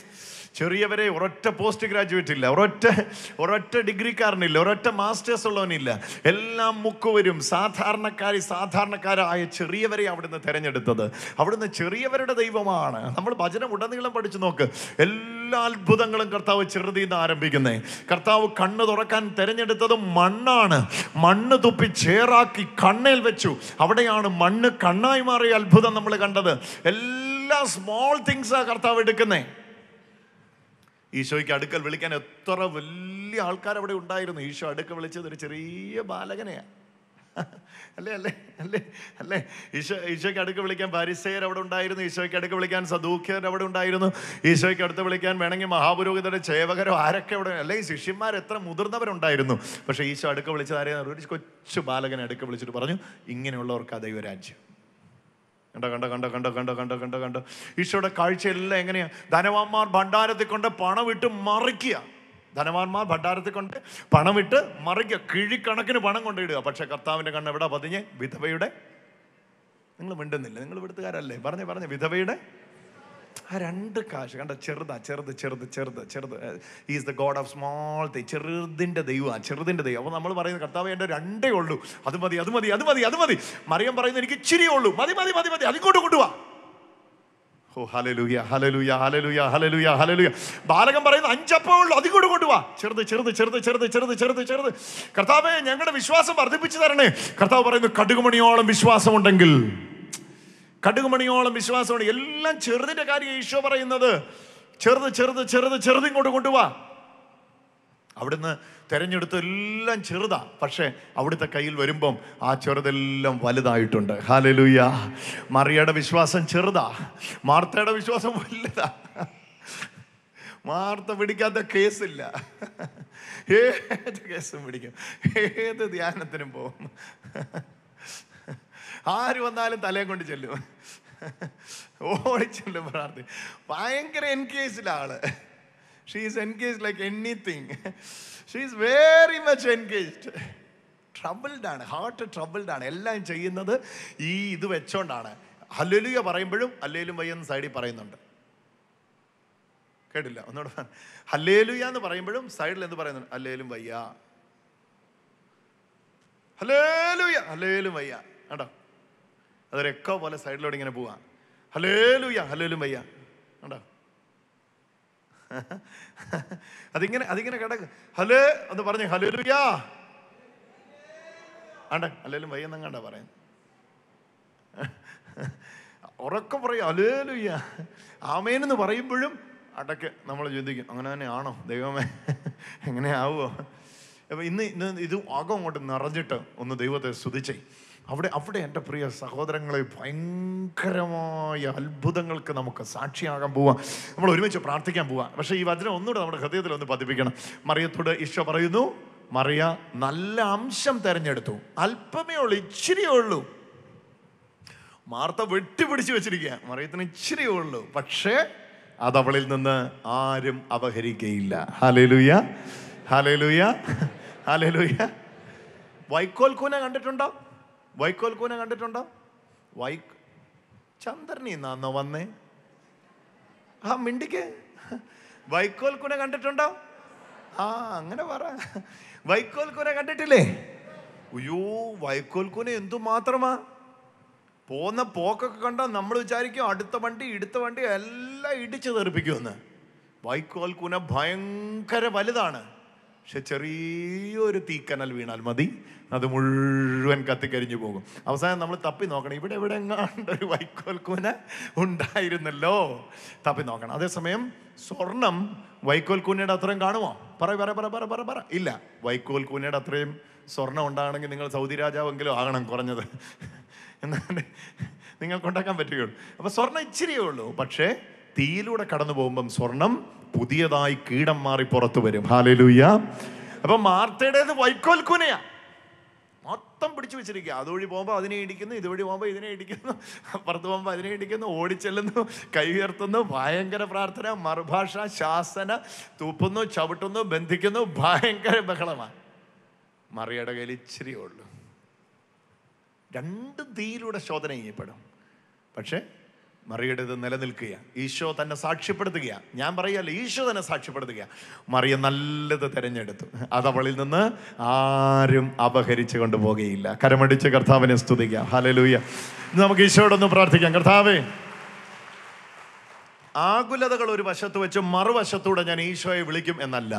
ചെറിയവരെ ഒരൊറ്റ പോസ്റ്റ് ഗ്രാജുവേറ്റ് ഇല്ല ഒരൊറ്റ ഒരൊറ്റ ഡിഗ്രിക്കാരനില്ല ഒരൊറ്റ മാസ്റ്റേഴ്സ് ഉള്ളവനില്ല എല്ലാം മുക്കുവരും സാധാരണക്കാരി സാധാരണക്കാരായ ചെറിയവരെ അവിടുന്ന് തിരഞ്ഞെടുത്തത് അവിടുന്ന് ചെറിയവരുടെ ദൈവമാണ് നമ്മൾ ഭജനം ഉടനീളം പഠിച്ചു നോക്ക് എല്ലാ അത്ഭുതങ്ങളും കർത്താവ് ചെറുതിൽ നിന്ന് ആരംഭിക്കുന്നേ കർത്താവ് കണ്ണ് തുറക്കാൻ തിരഞ്ഞെടുത്തത് മണ്ണാണ് മണ്ണ് തുപ്പി ചേറാക്കി കണ്ണേൽ വെച്ചു അവിടെയാണ് മണ്ണ് കണ്ണായി മാറിയ അത്ഭുതം നമ്മൾ കണ്ടത് എല്ലാ സ്മോൾ തിങ്സാ കർത്താവ് എടുക്കുന്നേ ഈശോയ്ക്ക് അടുക്കൽ വിളിക്കാൻ എത്ര വലിയ ആൾക്കാർ അവിടെ ഉണ്ടായിരുന്നു ഈശോ അടുക്കൽ വിളിച്ചത് ഒരു ചെറിയ ബാലകനെയാ അല്ലേ അല്ലേ അല്ലേ അല്ലേ ഈശോ ഈശോയ്ക്ക് അടുക്ക വിളിക്കാൻ പാരിസേയർ അവിടെ ഉണ്ടായിരുന്നു ഈശോയ്ക്ക് അടുക്ക വിളിക്കാൻ സദൂഖ്യർ അവിടെ ഉണ്ടായിരുന്നു ഈശോയ്ക്ക് അടുത്ത് വിളിക്കാൻ വേണമെങ്കിൽ മഹാപുരോഹിതരുടെ ചേവകരോ ആരൊക്കെ അവിടെ അല്ലെങ്കിൽ ശിഷ്യന്മാർ എത്ര മുതിർന്നവരുണ്ടായിരുന്നു പക്ഷേ ഈശോ അടുക്ക വിളിച്ചത് ആരെയും ഒരു കൊച്ചു ബാലകനെ അടുക്ക വിളിച്ചിട്ട് പറഞ്ഞു ഇങ്ങനെയുള്ളവർക്ക് ആ ദൈവരാജ്യം കണ്ടോ കണ്ടോ കണ്ടോ കണ്ടോ കണ്ടോ കണ്ടോ കണ്ടോ കണ്ടോ ഈശോയുടെ കാഴ്ചയെല്ലാം എങ്ങനെയാ ധനവാന്മാർ ഭണ്ഡാരത്തിൽ കൊണ്ട് പണമിട്ട് മറിക്കുക ധനവാന്മാർ ഭണ്ഡാരത്തിൽ കൊണ്ട് പണമിട്ട് മറിക്കുക കിഴിക്കണക്കിന് പണം കൊണ്ടിടുക പക്ഷെ കർത്താവിന്റെ കണ്ണ് എവിടെ പതിഞ്ഞ് വിധവയുടെ നിങ്ങൾ മിണ്ടുന്നില്ല നിങ്ങൾ ഇവിടുത്തുകാരല്ലേ പറഞ്ഞേ പറഞ്ഞേ വിധവയുടെ ആ രണ്ട് കാശ് കണ്ട ചെറുതാ ചെറുത് ചെറുത് ചെറുത് ചെറുത് is the god of small thing ചെറുതിൻ്റെ ദൈവമാണ് ചെറുതിൻ്റെ ദൈവം അപ്പോൾ നമ്മൾ പറയുന്നത് കർത്താവ് എൻ്റെ രണ്ടേ ഉള്ളൂ അത് മതി അത് മതി അത് മതി അത് മതി മറിയം പറയുന്നത് എനിക്ക് ഇച്ചിരി ഉള്ളൂ മതി മതി മതി മതി അതിങ്ങോട്ട് കൊണ്ടുപോവാ ഓ ഹലലുയ ഹലലുയ ഹലലുയ ഹലലുയ ഹലലുയ ബാലകൻ പറയുന്നത് അഞ്ചപ്പേ ഉള്ളൂ അതിങ്ങോട്ട് കൊണ്ടുപോവാ ചെറുത് ചെറുത് ചെറുത് ചെറുത് ചെറുത് ചെറുത് ചെറുത് കർത്താവെ ഞങ്ങളുടെ വിശ്വാസം വർദ്ധിപ്പിച്ചു തരണേ കർത്താവ് പറയുന്നു കടുകുമണിയോളം വിശ്വാസമുണ്ടെങ്കിൽ കടുകുമണിയോളം വിശ്വാസമാണ് എല്ലാം ചെറുതിന്റെ കാര്യം ഈശോ പറയുന്നത് ചെറുത് ചെറുത് ചെറുത് ചെറുത് ഇങ്ങോട്ട് കൊണ്ടുപോവാ അവിടുന്ന് തെരഞ്ഞെടുത്ത എല്ലാം ചെറുതാ പക്ഷേ അവിടുത്തെ കയ്യിൽ വരുമ്പം ആ ചെറുതെല്ലാം വലുതായിട്ടുണ്ട് ഹാലലുയ മറിയയുടെ വിശ്വാസം ചെറുതാ മാർത്തയുടെ വിശ്വാസം വലുതാ മാർത്ത പിടിക്കാത്ത കേസില്ല ഏത് കേസും പിടിക്കും ഏത് ധ്യാനത്തിനും പോകും ആര് വന്നാലും തലയും കൊണ്ട് ചെല്ലും ഓടിച്ചെല്ലും പ്രാർത്ഥി ഭയങ്കര എൻഗേജ്ഡ് ആള് she's engage like anything she's very much engaged troubled ആണ് ഹാർട്ട് ട്രബിൾഡ് ആണ് എല്ലാം ചെയ്യുന്നത് ഈ ഇത് വെച്ചോണ്ടാണ് ഹല്ലേലൂയ പറയുമ്പോഴും അല്ലേലും വയ്യെന്ന് സൈഡിൽ പറയുന്നുണ്ട് കേട്ടില്ല ഒന്നുകൂടെ പറ. ഹല്ലേലൂയ എന്ന് പറയുമ്പോഴും സൈഡിൽ എന്ത് പറയുന്നുണ്ട് അല്ലേലും വയ്യ ഹല്ലേലൂയ ഹല്ലേലും വയ്യ കേട്ടോ അതൊരു എക്കോ പോലെ സൈഡിലോട്ട് ഇങ്ങനെ പോവാ ഹല്ലേലൂയ ഹല്ലേലും വയ്യ കേട്ടോ അതിങ്ങനെ അതിങ്ങനെ കിടക്ക് ഹലേ ഒന്ന് പറഞ്ഞു ഹല്ലേലൂയാ ആണ്ടെ അല്ലേലും വയ്യെന്നും കണ്ട പറയുന്നത് ഉറക്കം പറയും അലേലുയ്യ ആമേനെന്ന് പറയുമ്പോഴും അടക്ക് നമ്മൾ ചിന്തിക്കും അങ്ങനെ തന്നെ ആണോ ദൈവമേ എങ്ങനെ ആവുമോ അപ്പം ഇന്ന് ഇന്ന് ഇത് അകം അങ്ങോട്ട് നിറഞ്ഞിട്ട് ഒന്ന് ദൈവത്തെ സ്തുതിച്ചേ അവിടെ അവിടെ എൻ്റെ പ്രിയ സഹോദരങ്ങളെ ഭയങ്കരമായ അത്ഭുതങ്ങൾക്ക് നമുക്ക് സാക്ഷിയാകാൻ പോവാം നമ്മൾ ഒരുമിച്ച് പ്രാർത്ഥിക്കാൻ പോവാം പക്ഷേ ഈ വചനം ഒന്നുകൂടെ നമ്മുടെ ഹൃദയത്തിൽ ഒന്ന് പതിപ്പിക്കണം മറിയത്തോട് ഈശോ പറയുന്നു മറിയ നല്ല അംശം തെരഞ്ഞെടുത്തു അല്പമേ ഉള്ളൂ ഇച്ചിരിയേ ഉള്ളൂ മാർത്ത വെട്ടിപ്പിടിച്ച് വെച്ചിരിക്കുക മറിയത്തിന് ഇച്ചിരിയേ ഉള്ളൂ പക്ഷേ അത് അവളിൽ നിന്ന് ആരും അപഹരിക്കയില്ല ഹലേലുയ ഹലേലുയ ഹലേലുയ വൈക്കോൽ കൂന കണ്ടിട്ടുണ്ടോ വൈക്കോൽ കൂന കണ്ടിട്ടുണ്ടോ വൈ ചന്ദ്രനി എന്നാന്നോ വന്നേ ആ മിണ്ടിക്ക് വൈക്കോൽ കുന കണ്ടിട്ടുണ്ടോ ആ അങ്ങനെ പറ വൈക്കോൽ കുന കണ്ടിട്ടില്ലേ അയ്യോ വൈക്കോൽ കുന എന്തുമാത്രമാ പോകുന്ന പോക്കൊക്കെ കണ്ടാൽ നമ്മൾ വിചാരിക്കും അടുത്ത വണ്ടി ഇടുത്ത വണ്ടി എല്ലാം ഇടിച്ചു തെറിപ്പിക്കുമെന്ന് വൈക്കോൽ കുന ഭയങ്കര വലുതാണ് പക്ഷെ ചെറിയൊരു തീക്കനൽ വീണാൽ മതി അത് മുഴുവൻ കത്തിക്കരിഞ്ഞു പോകും അവസാനം നമ്മൾ തപ്പി നോക്കണം ഇവിടെ എവിടെ എങ്ങാണ്ട് ഒരു വൈക്കോൽ കൂന ഉണ്ടായിരുന്നല്ലോ തപ്പി നോക്കണം അതേസമയം സ്വർണം വൈക്കോൽ കൂനയുടെ അത്രയും കാണുമോ പറ പറ പറ പറ പറ പറ ഇല്ല വൈക്കോൽ കൂനയുടെ അത്രയും സ്വർണം ഉണ്ടാകണമെങ്കിൽ നിങ്ങൾ സൗദി രാജാവെങ്കിലും ആകണം കുറഞ്ഞത് എന്നാണ് നിങ്ങൾക്കുണ്ടാക്കാൻ പറ്റുകയുള്ളൂ അപ്പൊ സ്വർണം ഇച്ചിരിയേ ഉള്ളൂ പക്ഷേ തീയിലൂടെ കടന്നു പോകുമ്പം സ്വർണം പുതിയതായി കീടം മാറി പുറത്തു വരും ഹാലലൂയ അപ്പൊ മാർത്തയുടേത് വൈക്കോൽ കുനയാ മൊത്തം പിടിച്ചു വെച്ചിരിക്കുക അതുവഴി പോകുമ്പോൾ അതിനെ ഇടിക്കുന്നു ഇതുവഴി പോകുമ്പോൾ ഇതിനെ ഇടിക്കുന്നു അപ്പുറത്ത് പോകുമ്പോൾ അതിനെ ഇടിക്കുന്നു ഓടിച്ചെല്ലുന്നു കൈ ഉയർത്തുന്നു ഭയങ്കര പ്രാർത്ഥന മറുഭാഷ ശാസന തൂപ്പുന്നു ചവിട്ടുന്നു ബന്ധിക്കുന്നു ഭയങ്കര ബഹളമാണ് മറിയുടെ കയ്യിൽ ഇച്ചിരിയേ ഉള്ളൂ രണ്ടും തീയിലൂടെ ശോധന ചെയ്യപ്പെടും പക്ഷേ മറിയുടെ ഇത് നിലനിൽക്കുക ഈശോ തന്നെ സാക്ഷ്യപ്പെടുത്തുക ഞാൻ പറയല്ല ഈശോ തന്നെ സാക്ഷ്യപ്പെടുത്തുക മറിയ നല്ലത് തിരഞ്ഞെടുത്തു അത് അവളിൽ നിന്ന് ആരും അപഹരിച്ചു കൊണ്ടുപോകുകയില്ല കരമടിച്ച് കർത്താവിനെ സ്തുതിക്കാം ഹലലൂയ ഇന്ന് നമുക്ക് ഈശോയോടൊന്ന് പ്രാർത്ഥിക്കാം കർത്താവേ ആകുലതകൾ ഒരു വശത്ത് വെച്ച് മറുവശത്തൂടെ ഞാൻ ഈശോയെ വിളിക്കും എന്നല്ല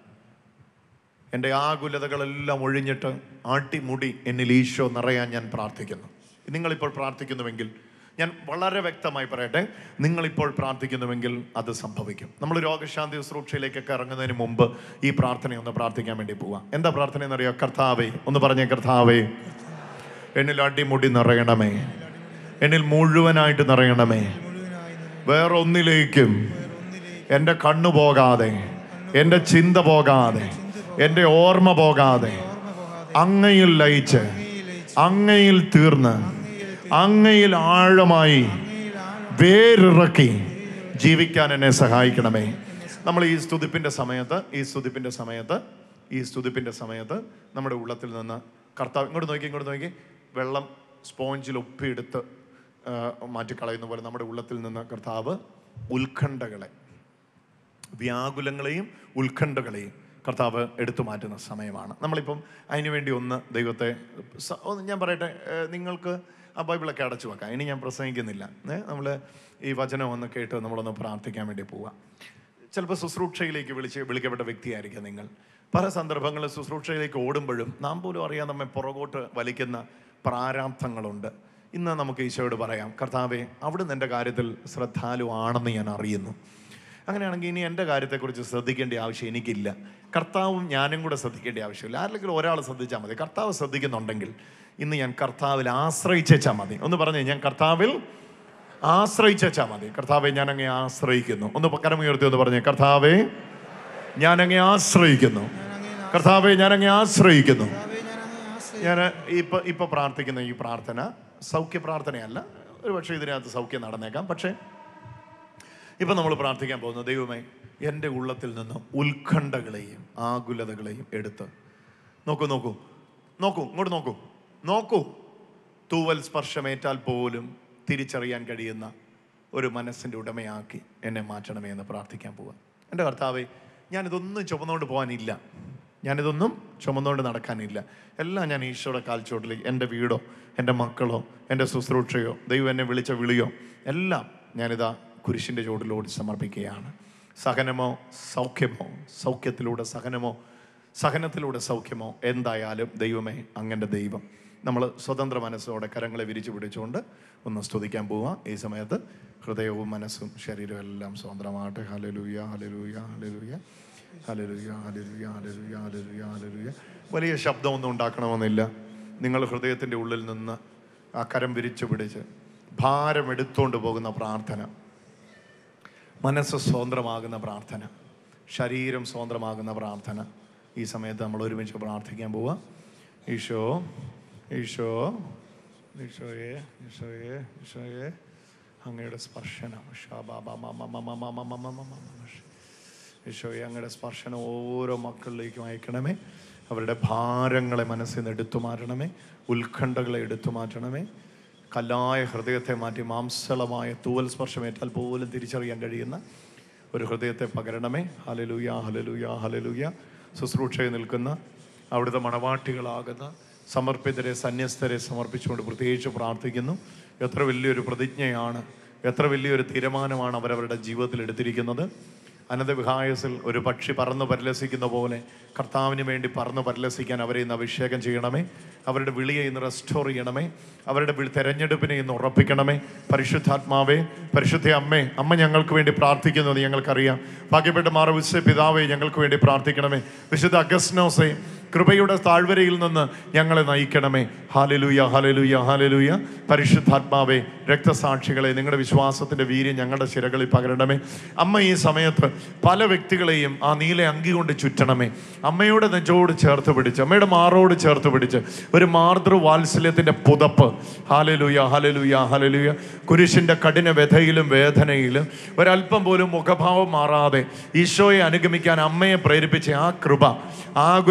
എൻ്റെ ആകുലതകളെല്ലാം ഒഴിഞ്ഞിട്ട് ആട്ടിമുടി എന്നിൽ ഈശോ നിറയാൻ ഞാൻ പ്രാർത്ഥിക്കുന്നു നിങ്ങളിപ്പോൾ പ്രാർത്ഥിക്കുന്നുവെങ്കിൽ ഞാൻ വളരെ വ്യക്തമായി പറയട്ടെ നിങ്ങളിപ്പോൾ പ്രാർത്ഥിക്കുന്നുവെങ്കിൽ അത് സംഭവിക്കും നമ്മൾ രോഗശാന്തി ശുശ്രൂഷയിലേക്കൊക്കെ ഇറങ്ങുന്നതിന് മുമ്പ് ഈ പ്രാർത്ഥന ഒന്ന് പ്രാർത്ഥിക്കാൻ വേണ്ടി പോവാം എന്താ പ്രാർത്ഥന എന്നറിയോ കർത്താവേ ഒന്ന് പറഞ്ഞേ കർത്താവേ എന്നിൽ അടിമുടി നിറയണമേ എന്നിൽ മുഴുവനായിട്ട് നിറയണമേ വേറെ ഒന്നിലേക്കും എൻ്റെ കണ്ണു പോകാതെ എൻ്റെ ചിന്ത പോകാതെ എൻ്റെ ഓർമ്മ പോകാതെ അങ്ങയിൽ ലയിച്ച് അങ്ങയിൽ തീർന്ന് അങ്ങയിൽ ആഴമായി വേരിറക്കി ജീവിക്കാൻ എന്നെ സഹായിക്കണമേ നമ്മൾ ഈ സ്തുതിപ്പിൻ്റെ സമയത്ത് ഈ സ്തുതിപ്പിൻ്റെ സമയത്ത് ഈ സ്തുതിപ്പിൻ്റെ സമയത്ത് നമ്മുടെ ഉള്ളത്തിൽ നിന്ന് കർത്താവ് ഇങ്ങോട്ട് നോക്കി ഇങ്ങോട്ട് നോക്കി വെള്ളം സ്പോഞ്ചിൽ ഒപ്പിയെടുത്ത് ആ, മാറ്റിക്കളയുന്ന പോലെ നമ്മുടെ ഉള്ളത്തിൽ നിന്ന് കർത്താവ് ഉത്കണ്ഠകളെ വ്യാകുലങ്ങളെയും ഉത്കണ്ഠകളെയും കർത്താവ് എടുത്തു മാറ്റുന്ന സമയമാണ് നമ്മളിപ്പം അതിനു വേണ്ടി ഒന്ന് ദൈവത്തെ സ- ഒന്ന് ഞാൻ പറയട്ടെ ഏഹ് നിങ്ങൾക്ക് ആ ബൈബിളൊക്കെ അടച്ചു വെക്കാം ഇനി ഞാൻ പ്രസംഗിക്കുന്നില്ല നമ്മൾ ഈ വചനം ഒന്ന് കേട്ട് നമ്മളൊന്ന് പ്രാർത്ഥിക്കാൻ വേണ്ടി പോവാം ചിലപ്പോൾ ശുശ്രൂഷയിലേക്ക് വിളിച്ച് വിളിക്കപ്പെട്ട വ്യക്തിയായിരിക്കും നിങ്ങൾ പല സന്ദർഭങ്ങളിൽ ശുശ്രൂഷയിലേക്ക് ഓടുമ്പോഴും നാം പോലും അറിയാൻ നമ്മെ പുറകോട്ട് വലിക്കുന്ന പ്രാരാബ്ധങ്ങളുണ്ട് ഇന്ന് നമുക്ക് ഈശോയോട് പറയാം കർത്താവെ അവിടുന്ന് എൻ്റെ കാര്യത്തിൽ ശ്രദ്ധാലു ആണെന്ന് ഞാൻ അറിയുന്നു അങ്ങനെയാണെങ്കിൽ ഇനി എൻ്റെ കാര്യത്തെക്കുറിച്ച് ശ്രദ്ധിക്കേണ്ട ആവശ്യം എനിക്കില്ല കർത്താവും ഞാനും കൂടെ ശ്രദ്ധിക്കേണ്ട ആവശ്യമില്ല ആരെങ്കിലും ഒരാൾ ശ്രദ്ധിച്ചാൽ മതി കർത്താവ് ശ്രദ്ധിക്കുന്നുണ്ടെങ്കിൽ ഇന്ന് ഞാൻ കർത്താവിൽ ആശ്രയിച്ചാൽ മതി ഒന്ന് പറഞ്ഞേ ഞാൻ കർത്താവിൽ ആശ്രയിച്ചാൽ മതി കർത്താവെ ഞാൻ അങ്ങേ ആശ്രയിക്കുന്നു ഒന്ന് പക്കരം ഉയർത്തി ഒന്ന് പറഞ്ഞേ കർത്താവെ ഞാൻ അങ്ങേ ആശ്രയിക്കുന്നു കർത്താവെ ഞാൻ അങ്ങേ ആശ്രയിക്കുന്നു ഞാൻ ഇപ്പൊ ഇപ്പൊ പ്രാർത്ഥിക്കുന്ന ഈ പ്രാർത്ഥന സൗഖ്യ പ്രാർത്ഥനയല്ല ഒരു പക്ഷേ ഇതിനകത്ത് സൗഖ്യം നടന്നേക്കാം പക്ഷേ ഇപ്പൊ നമ്മൾ പ്രാർത്ഥിക്കാൻ പോകുന്ന ദൈവമേ എൻ്റെ ഉള്ളത്തിൽ നിന്ന് ഉത്കണ്ഠകളെയും ആകുലതകളെയും എടുത്ത് നോക്കൂ നോക്കൂ നോക്കൂ ഇങ്ങോട്ട് നോക്കൂ നോക്കൂ തൂവൽ സ്പർശമേറ്റാൽ പോലും തിരിച്ചറിയാൻ കഴിയുന്ന ഒരു മനസ്സിൻ്റെ ഉടമയാക്കി എന്നെ മാറ്റണമേ എന്ന് പ്രാർത്ഥിക്കാൻ പോവാം എൻ്റെ കർത്താവെ ഞാനിതൊന്നും ചുമന്നുകൊണ്ട് പോകാനില്ല ഞാനിതൊന്നും ചുമന്നുകൊണ്ട് നടക്കാനില്ല എല്ലാം ഞാൻ ഈശോയുടെ കാൽച്ചോട്ടിൽ എൻ്റെ വീടോ എൻ്റെ മക്കളോ എൻ്റെ ശുശ്രൂഷയോ ദൈവം എന്നെ വിളിച്ച വിളിയോ എല്ലാം ഞാനിതാ കുരിശിൻ്റെ ചുവട്ടിലോട് സമർപ്പിക്കുകയാണ് സഹനമോ സൗഖ്യമോ സൗഖ്യത്തിലൂടെ സഹനമോ സഹനത്തിലൂടെ സൗഖ്യമോ എന്തായാലും ദൈവമേ അങ്ങൻ്റെ ദൈവം നമ്മൾ സ്വതന്ത്ര മനസ്സോടെ കരങ്ങളെ വിരിച്ചു പിടിച്ചുകൊണ്ട് ഒന്ന് സ്തുതിക്കാൻ പോവാം ഈ സമയത്ത് ഹൃദയവും മനസ്സും ശരീരവും എല്ലാം സ്വതന്ത്രമാകട്ടെ ഹലലൂയ ഹലലൂയ ഹലലൂയ ഹലലൂയ ഹലലൂയ ഹലലൂയ ഹലലൂയ ഹലലൂയ വലിയ ശബ്ദമൊന്നും ഉണ്ടാക്കണമെന്നില്ല നിങ്ങൾ ഹൃദയത്തിൻ്റെ ഉള്ളിൽ നിന്ന് ആ കരം വിരിച്ചു പിടിച്ച് ഭാരം എടുത്തുകൊണ്ട് പോകുന്ന പ്രാർത്ഥന മനസ്സ് സ്വതന്ത്രമാകുന്ന പ്രാർത്ഥന ശരീരം സ്വതന്ത്രമാകുന്ന പ്രാർത്ഥന ഈ സമയത്ത് നമ്മൾ ഒരുമിച്ച് പ്രാർത്ഥിക്കാൻ പോവുക ഈശോ ഈശോ ഈശോയെ ഈശോയെ ഈശോയെ അങ്ങയുടെ സ്പർശനം ഈശോയെ അങ്ങയുടെ സ്പർശനം ഓരോ മക്കളിലേക്കും അയക്കണമേ അവരുടെ ഭാരങ്ങളെ മനസ്സിൽ നിന്ന് എടുത്തു മാറ്റണമേ ഉത്കണ്ഠകളെ എടുത്തു മാറ്റണമേ കല്ലായ ഹൃദയത്തെ മാറ്റി മാംസളമായ തൂവൽ സ്പർശമേറ്റാൽ പോലും തിരിച്ചറിയാൻ കഴിയുന്ന ഒരു ഹൃദയത്തെ പകരണമേ ഹലലൂയ ഹലലൂയ ഹലലൂയ ശുശ്രൂഷയിൽ നിൽക്കുന്ന അവിടുത്തെ മണവാട്ടികളാകുന്ന സമർപ്പിതരെ സന്യസ്തരെ സമർപ്പിച്ചുകൊണ്ട് പ്രത്യേകിച്ച് പ്രാർത്ഥിക്കുന്നു എത്ര വലിയൊരു പ്രതിജ്ഞയാണ് എത്ര വലിയൊരു തീരുമാനമാണ് അവരവരുടെ ജീവിതത്തിൽ എടുത്തിരിക്കുന്നത് അനന്തവിഹായസിൽ ഒരു പക്ഷി പറന്ന് പരിലസിക്കുന്ന പോലെ കർത്താവിന് വേണ്ടി പറന്ന് പരിലസിക്കാൻ അവരെ ഇന്ന് അഭിഷേകം ചെയ്യണമേ അവരുടെ വിളിയെ ഇന്ന് റെസ്റ്റോർ ചെയ്യണമേ അവരുടെ വി- തെരഞ്ഞെടുപ്പിനെ ഇന്ന് ഉറപ്പിക്കണമേ പരിശുദ്ധാത്മാവേ പരിശുദ്ധ അമ്മേ അമ്മ ഞങ്ങൾക്ക് വേണ്ടി പ്രാർത്ഥിക്കുന്നു എന്ന് ഞങ്ങൾക്കറിയാം ഭാഗ്യപ്പെട്ട മാറവിശ്വ പിതാവേ ഞങ്ങൾക്ക് വേണ്ടി പ്രാർത്ഥിക്കണമേ വിശുദ്ധ അഗസ്നോസേ കൃപയുടെ താഴ്വരയിൽ നിന്ന് ഞങ്ങളെ നയിക്കണമേ ഹാലലൂയ ഹാലലൂയ ഹാലലൂയ പരിശുദ്ധാത്മാവേ രക്തസാക്ഷികളെ നിങ്ങളുടെ വിശ്വാസത്തിന്റെ വീര്യം ഞങ്ങളുടെ ശിരകളിൽ പകരണമേ അമ്മ ഈ സമയത്ത് പല വ്യക്തികളെയും ആ നീല അങ്കി കൊണ്ട് ചുറ്റണമേ അമ്മയുടെ നെഞ്ചോട് ചേർത്ത് പിടിച്ച് അമ്മയുടെ മാറോട് ചേർത്ത് പിടിച്ച് ഒരു മാതൃ വാത്സല്യത്തിന്റെ പുതപ്പ് ഹാലലൂയ ഹാലലൂയ ഹാലലൂയ കുരിശിന്റെ കഠിന വ്യഥയിലും വേദനയിലും ഒരല്പം പോലും മുഖഭാവം മാറാതെ ഈശോയെ അനുഗമിക്കാൻ അമ്മയെ പ്രേരിപ്പിച്ച ആ കൃപ ആകുലതകളെയും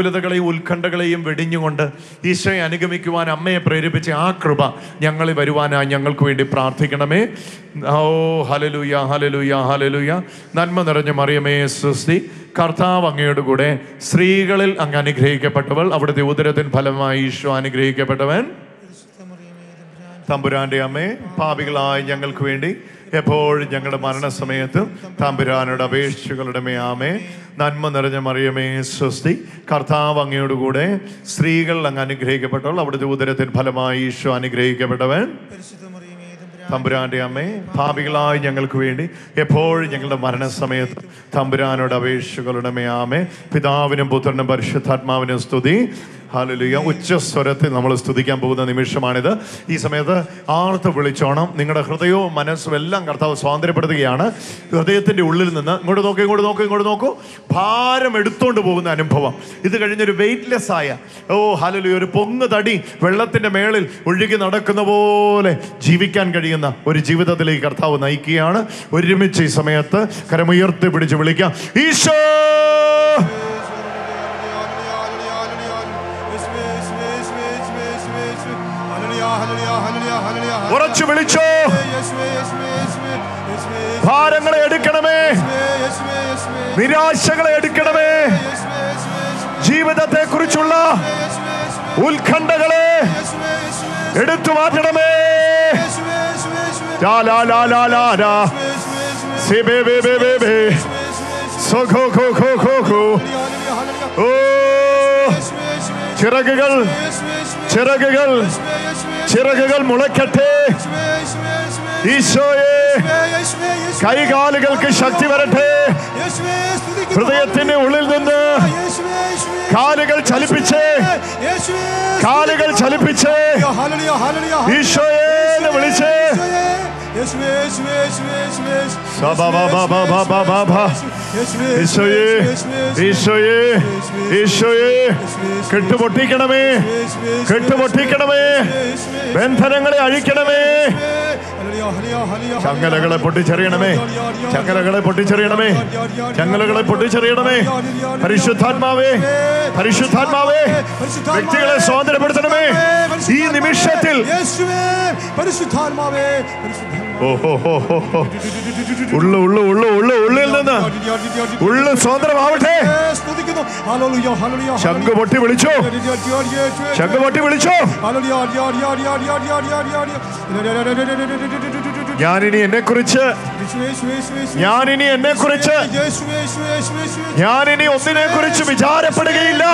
ഭാരങ്ങളെയും ഉത്കണ്ഠകളെയും വെടിഞ്ഞുകൊണ്ട് ഈശോയെ അനുഗമിക്കുവാൻ അമ്മയെ പ്രേരിപ്പിച്ച ആ കൃപ ഞങ്ങളിൽ വരുവാനായി ഞങ്ങൾക്ക് വേണ്ടി പ്രാർത്ഥിക്കണമേ ഓ ഹലലുയ ഹലലുയ ഹലലുയ നന്മ നിറഞ്ഞ മറിയമേ സുസ്തി കർത്താവ് അങ്ങയുടെ കൂടെ സ്ത്രീകളിൽ അങ്ങ് അനുഗ്രഹിക്കപ്പെട്ടവൾ അവിടുത്തെ ഉദരത്തിൻ ഫലമായി ഈശോ അനുഗ്രഹിക്കപ്പെട്ടവൻ തമ്പുരാന്റെ അമ്മേ പാപികളായ ഞങ്ങൾക്ക് വേണ്ടി എപ്പോഴും ഞങ്ങളുടെ മരണസമയത്ത് തമ്പുരാനോട് അപേക്ഷകളുടെ മേ ആമേ നന്മ നിറഞ്ഞ മറിയമേ സ്വസ്തി കർത്താവ് അങ്ങയോട് കൂടെ സ്ത്രീകൾ അങ്ങ് അനുഗ്രഹിക്കപ്പെട്ടവൾ അവിടുത്തെ ഉദരത്തിൻ ഫലമായി ഈശോ അനുഗ്രഹിക്കപ്പെട്ടവൻ തമ്പുരാന്റെ അമ്മേ പാപികളായ ഞങ്ങൾക്ക് വേണ്ടി എപ്പോഴും ഞങ്ങളുടെ മരണസമയത്ത് തമ്പുരാനോട് അപേക്ഷകളുടെ മേ ആമേ പിതാവിനും പുത്രനും പരിശുദ്ധാത്മാവിനും സ്തുതി ഹാലലുയ ഉച്ചസ്വരത്തിൽ നമ്മൾ സ്തുതിക്കാൻ പോകുന്ന നിമിഷമാണിത് ഈ സമയത്ത് ആർത്ത് വിളിച്ചോണം നിങ്ങളുടെ ഹൃദയവും മനസ്സും എല്ലാം കർത്താവ് സ്വാതന്ത്ര്യപ്പെടുത്തുകയാണ് ഹൃദയത്തിന്റെ ഉള്ളിൽ നിന്ന് ഇങ്ങോട്ട് നോക്കൂ ഇങ്ങോട്ട് നോക്കൂ ഇങ്ങോട്ട് നോക്കൂ ഭാരം എടുത്തോണ്ട് പോകുന്ന അനുഭവം ഇത് കഴിഞ്ഞൊരു വെയിറ്റ്ലെസ് ആയ ഓ ഹാലലുയ ഒരു പൊങ്ങ് തടി വെള്ളത്തിന്റെ മേളിൽ ഒഴുകി നടക്കുന്ന പോലെ ജീവിക്കാൻ കഴിയുന്ന ഒരു ജീവിതത്തിലേക്ക് കർത്താവ് നയിക്കുകയാണ് ഒരുമിച്ച് ഈ സമയത്ത് കരമുയർത്തി പിടിച്ച് വിളിക്കാം ഈശോ ഉറച്ചു വിളിച്ചോ ഭാരങ്ങളെ എടുക്കണമേ നിരാശകളെ എടുക്കണമേ ജീവിതത്തെ കുറിച്ചുള്ള ഉത്കണ്ഠകളെ എടുത്തു മാറ്റണമേ ലാ ലാ ലാ ലാ ലാ ലാ. സി ബേ ബേ ബേ ബേ ബേ. സോ ഖോ ഖോ ഖോ ഖോ ഖോ. ഓ ചിറകുകൾ ചിറകുകൾ ചിറകുകൾ മുളയ്ക്കട്ടെ ഈശോയെ കൈകാലുകൾക്ക് ശക്തി വരട്ടെ ഹൃദയത്തിന്റെ ഉള്ളിൽ നിന്ന് കാലുകൾ ചലിപ്പിച്ച് കാലുകൾ ചലിപ്പിച്ച് ഈശോയെ എന്ന് വിളിച്ച് സബബബബബബബ. ഈശോയെ ഈശോയെ ഈശോയെ കെട്ടുപൊട്ടിക്കണമേ കെട്ടുപൊട്ടിക്കണമേ ബന്ധനങ്ങളെ അഴിക്കണമേ ചങ്ങലകളെ പൊട്ടിച്ചെറിയണമേ ചങ്ങലകളെ പൊട്ടിച്ചെറിയണമേ ചങ്ങലകളെ പൊട്ടിച്ചെറിയണമേ പരിശുദ്ധാത്മാവേ പരിശുദ്ധാത്മാവേ വ്യക്തികളെ സ്വാതന്ത്ര്യപ്പെടുത്തണമേ ഈ നിമിഷത്തിൽ പരിശുദ്ധാത്മാവേ പരിശുദ്ധാത്മാവേ ഓഹോ ഹോ ഹോ ഹോ ഉള്ളു ഉള്ളു ഉള്ളു ഉള്ളു ഉള്ളിൽ നിന്ന് ഉള്ളു സ്വതന്ത്രമാവട്ടെ സ്തുതിക്കുന്നു ഹല്ലേലൂയ ഹല്ലേലൂയ ശംഖ് പൊട്ടി വിളിച്ചോ ശംഖ് പൊട്ടി വിളിച്ചോ ഞാനിനി എന്നെ കുറിച്ച് ഞാനിനി എന്നെ കുറിച്ച് ഞാനിനി ഒന്നിനെ കുറിച്ച് വിചാരപ്പെടുകയില്ല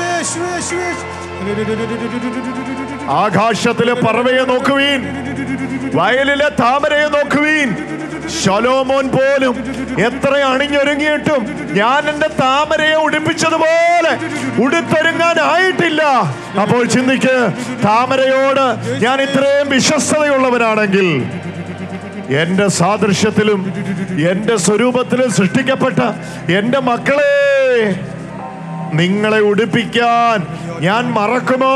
ആകാശത്തിലെ പറവയെ നോക്കുവീൻ വയലിലെ താമരയെ നോക്കുവീൻ ശലോമോൻ പോലും എത്ര അണിഞ്ഞൊരുങ്ങിയിട്ടും ഞാൻ എന്റെ താമരയെ ഉടുപ്പിച്ചതുപോലെ ഉടുത്തൊരുങ്ങാനായിട്ടില്ല അപ്പോൾ ചിന്തിക്ക് താമരയോട് ഞാൻ ഇത്രയും വിശ്വസ്തതയുള്ളവനാണെങ്കിൽ എന്റെ സാദൃശ്യത്തിലും എന്റെ സ്വരൂപത്തിലും സൃഷ്ടിക്കപ്പെട്ട എന്റെ മക്കളെ നിങ്ങളെ ഉടുപ്പിക്കാൻ ഞാൻ മറക്കുമോ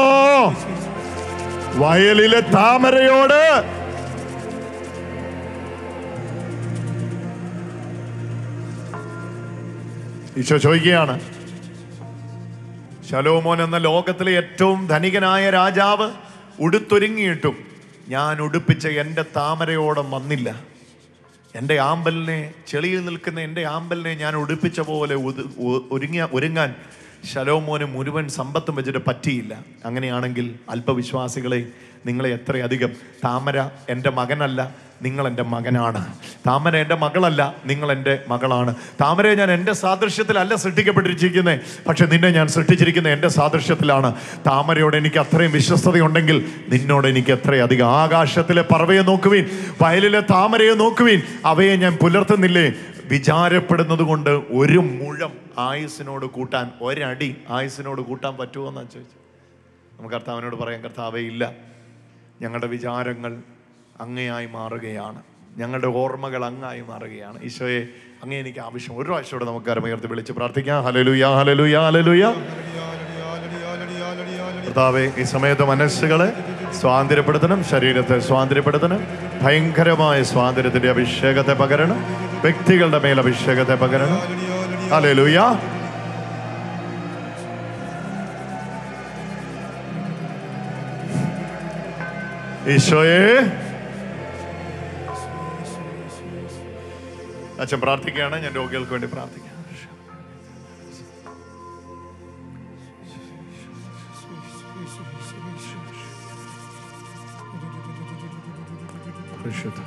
വയലിലെ താമരയോട് ഈശോ ചോദിക്കുകയാണ് ശലോമോൻ എന്ന ലോകത്തിലെ ഏറ്റവും ധനികനായ രാജാവ് ഉടുത്തൊരുങ്ങിയിട്ടും ഞാൻ ഉടുപ്പിച്ച എൻ്റെ താമരയോടം വന്നില്ല എൻ്റെ ആമ്പലിനെ ചെളിയിൽ നിൽക്കുന്ന എൻ്റെ ആമ്പലിനെ ഞാൻ ഉടുപ്പിച്ച പോലെ ഉത്- ഒ- ഒരുങ്ങിയ ഒരുങ്ങാൻ ശലോമോന് മുഴുവൻ സമ്പത്തും വെച്ചിട്ട് പറ്റിയില്ല അങ്ങനെയാണെങ്കിൽ അല്പവിശ്വാസികളെ നിങ്ങളെ എത്രയധികം താമര എൻ്റെ മകനല്ല നിങ്ങൾ എൻ്റെ മകനാണ് താമര എൻ്റെ മകളല്ല നിങ്ങൾ എൻ്റെ മകളാണ് താമരയെ ഞാൻ എൻ്റെ സാദൃശ്യത്തിലല്ല സൃഷ്ടിക്കപ്പെട്ടിരിക്കുന്നത് പക്ഷെ നിന്നെ ഞാൻ സൃഷ്ടിച്ചിരിക്കുന്ന എൻ്റെ സാദൃശ്യത്തിലാണ് താമരയോട് എനിക്ക് അത്രയും വിശ്വസ്തതയുണ്ടെങ്കിൽ നിന്നോട് എനിക്ക് എത്രയധികം ആകാശത്തിലെ പറവയെ നോക്കുവീൻ വയലിലെ താമരയെ നോക്കുവീൻ അവയെ ഞാൻ പുലർത്തുന്നില്ലേ വിചാരപ്പെടുന്നത് കൊണ്ട് ഒരു മുഴം ആയുസിനോട് കൂട്ടാൻ ഒരടി ആയുസിനോട് കൂട്ടാൻ പറ്റുമോ എന്നാ ചോദിച്ചു നമുക്ക് കർത്താവിനോട് പറയാം കർത്താവേ ഇല്ല ഞങ്ങളുടെ വിചാരങ്ങൾ അങ്ങയായി മാറുകയാണ് ഞങ്ങളുടെ ഓർമ്മകൾ അങ്ങായി മാറുകയാണ് ഈശോയെ അങ്ങേ എനിക്ക് ആവശ്യം ഒരു പ്രാവശ്യം നമുക്ക് കരമുയർത്തി വിളിച്ച് പ്രാർത്ഥിക്കാം ഹലലുയ ഹലലുയ ഹലലുയ കർത്താവെ ഈ സമയത്ത് മനസ്സുകളെ സ്വാതന്ത്ര്യപ്പെടുത്തണം ശരീരത്തെ സ്വാതന്ത്ര്യപ്പെടുത്തണം ഭയങ്കരമായ സ്വാതന്ത്ര്യത്തിന്റെ അഭിഷേകത്തെ പകരണം വ്യക്തികളുടെ മേൽ അഭിഷേകത്തെ പകരണം ഹല്ലേലൂയ ഈശോയെ അച്ഛൻ പ്രാർത്ഥിക്കുകയാണ് ഞാൻ രോഗികൾക്ക് വേണ്ടി പ്രാർത്ഥിക്കാം പരിശുദ്ധ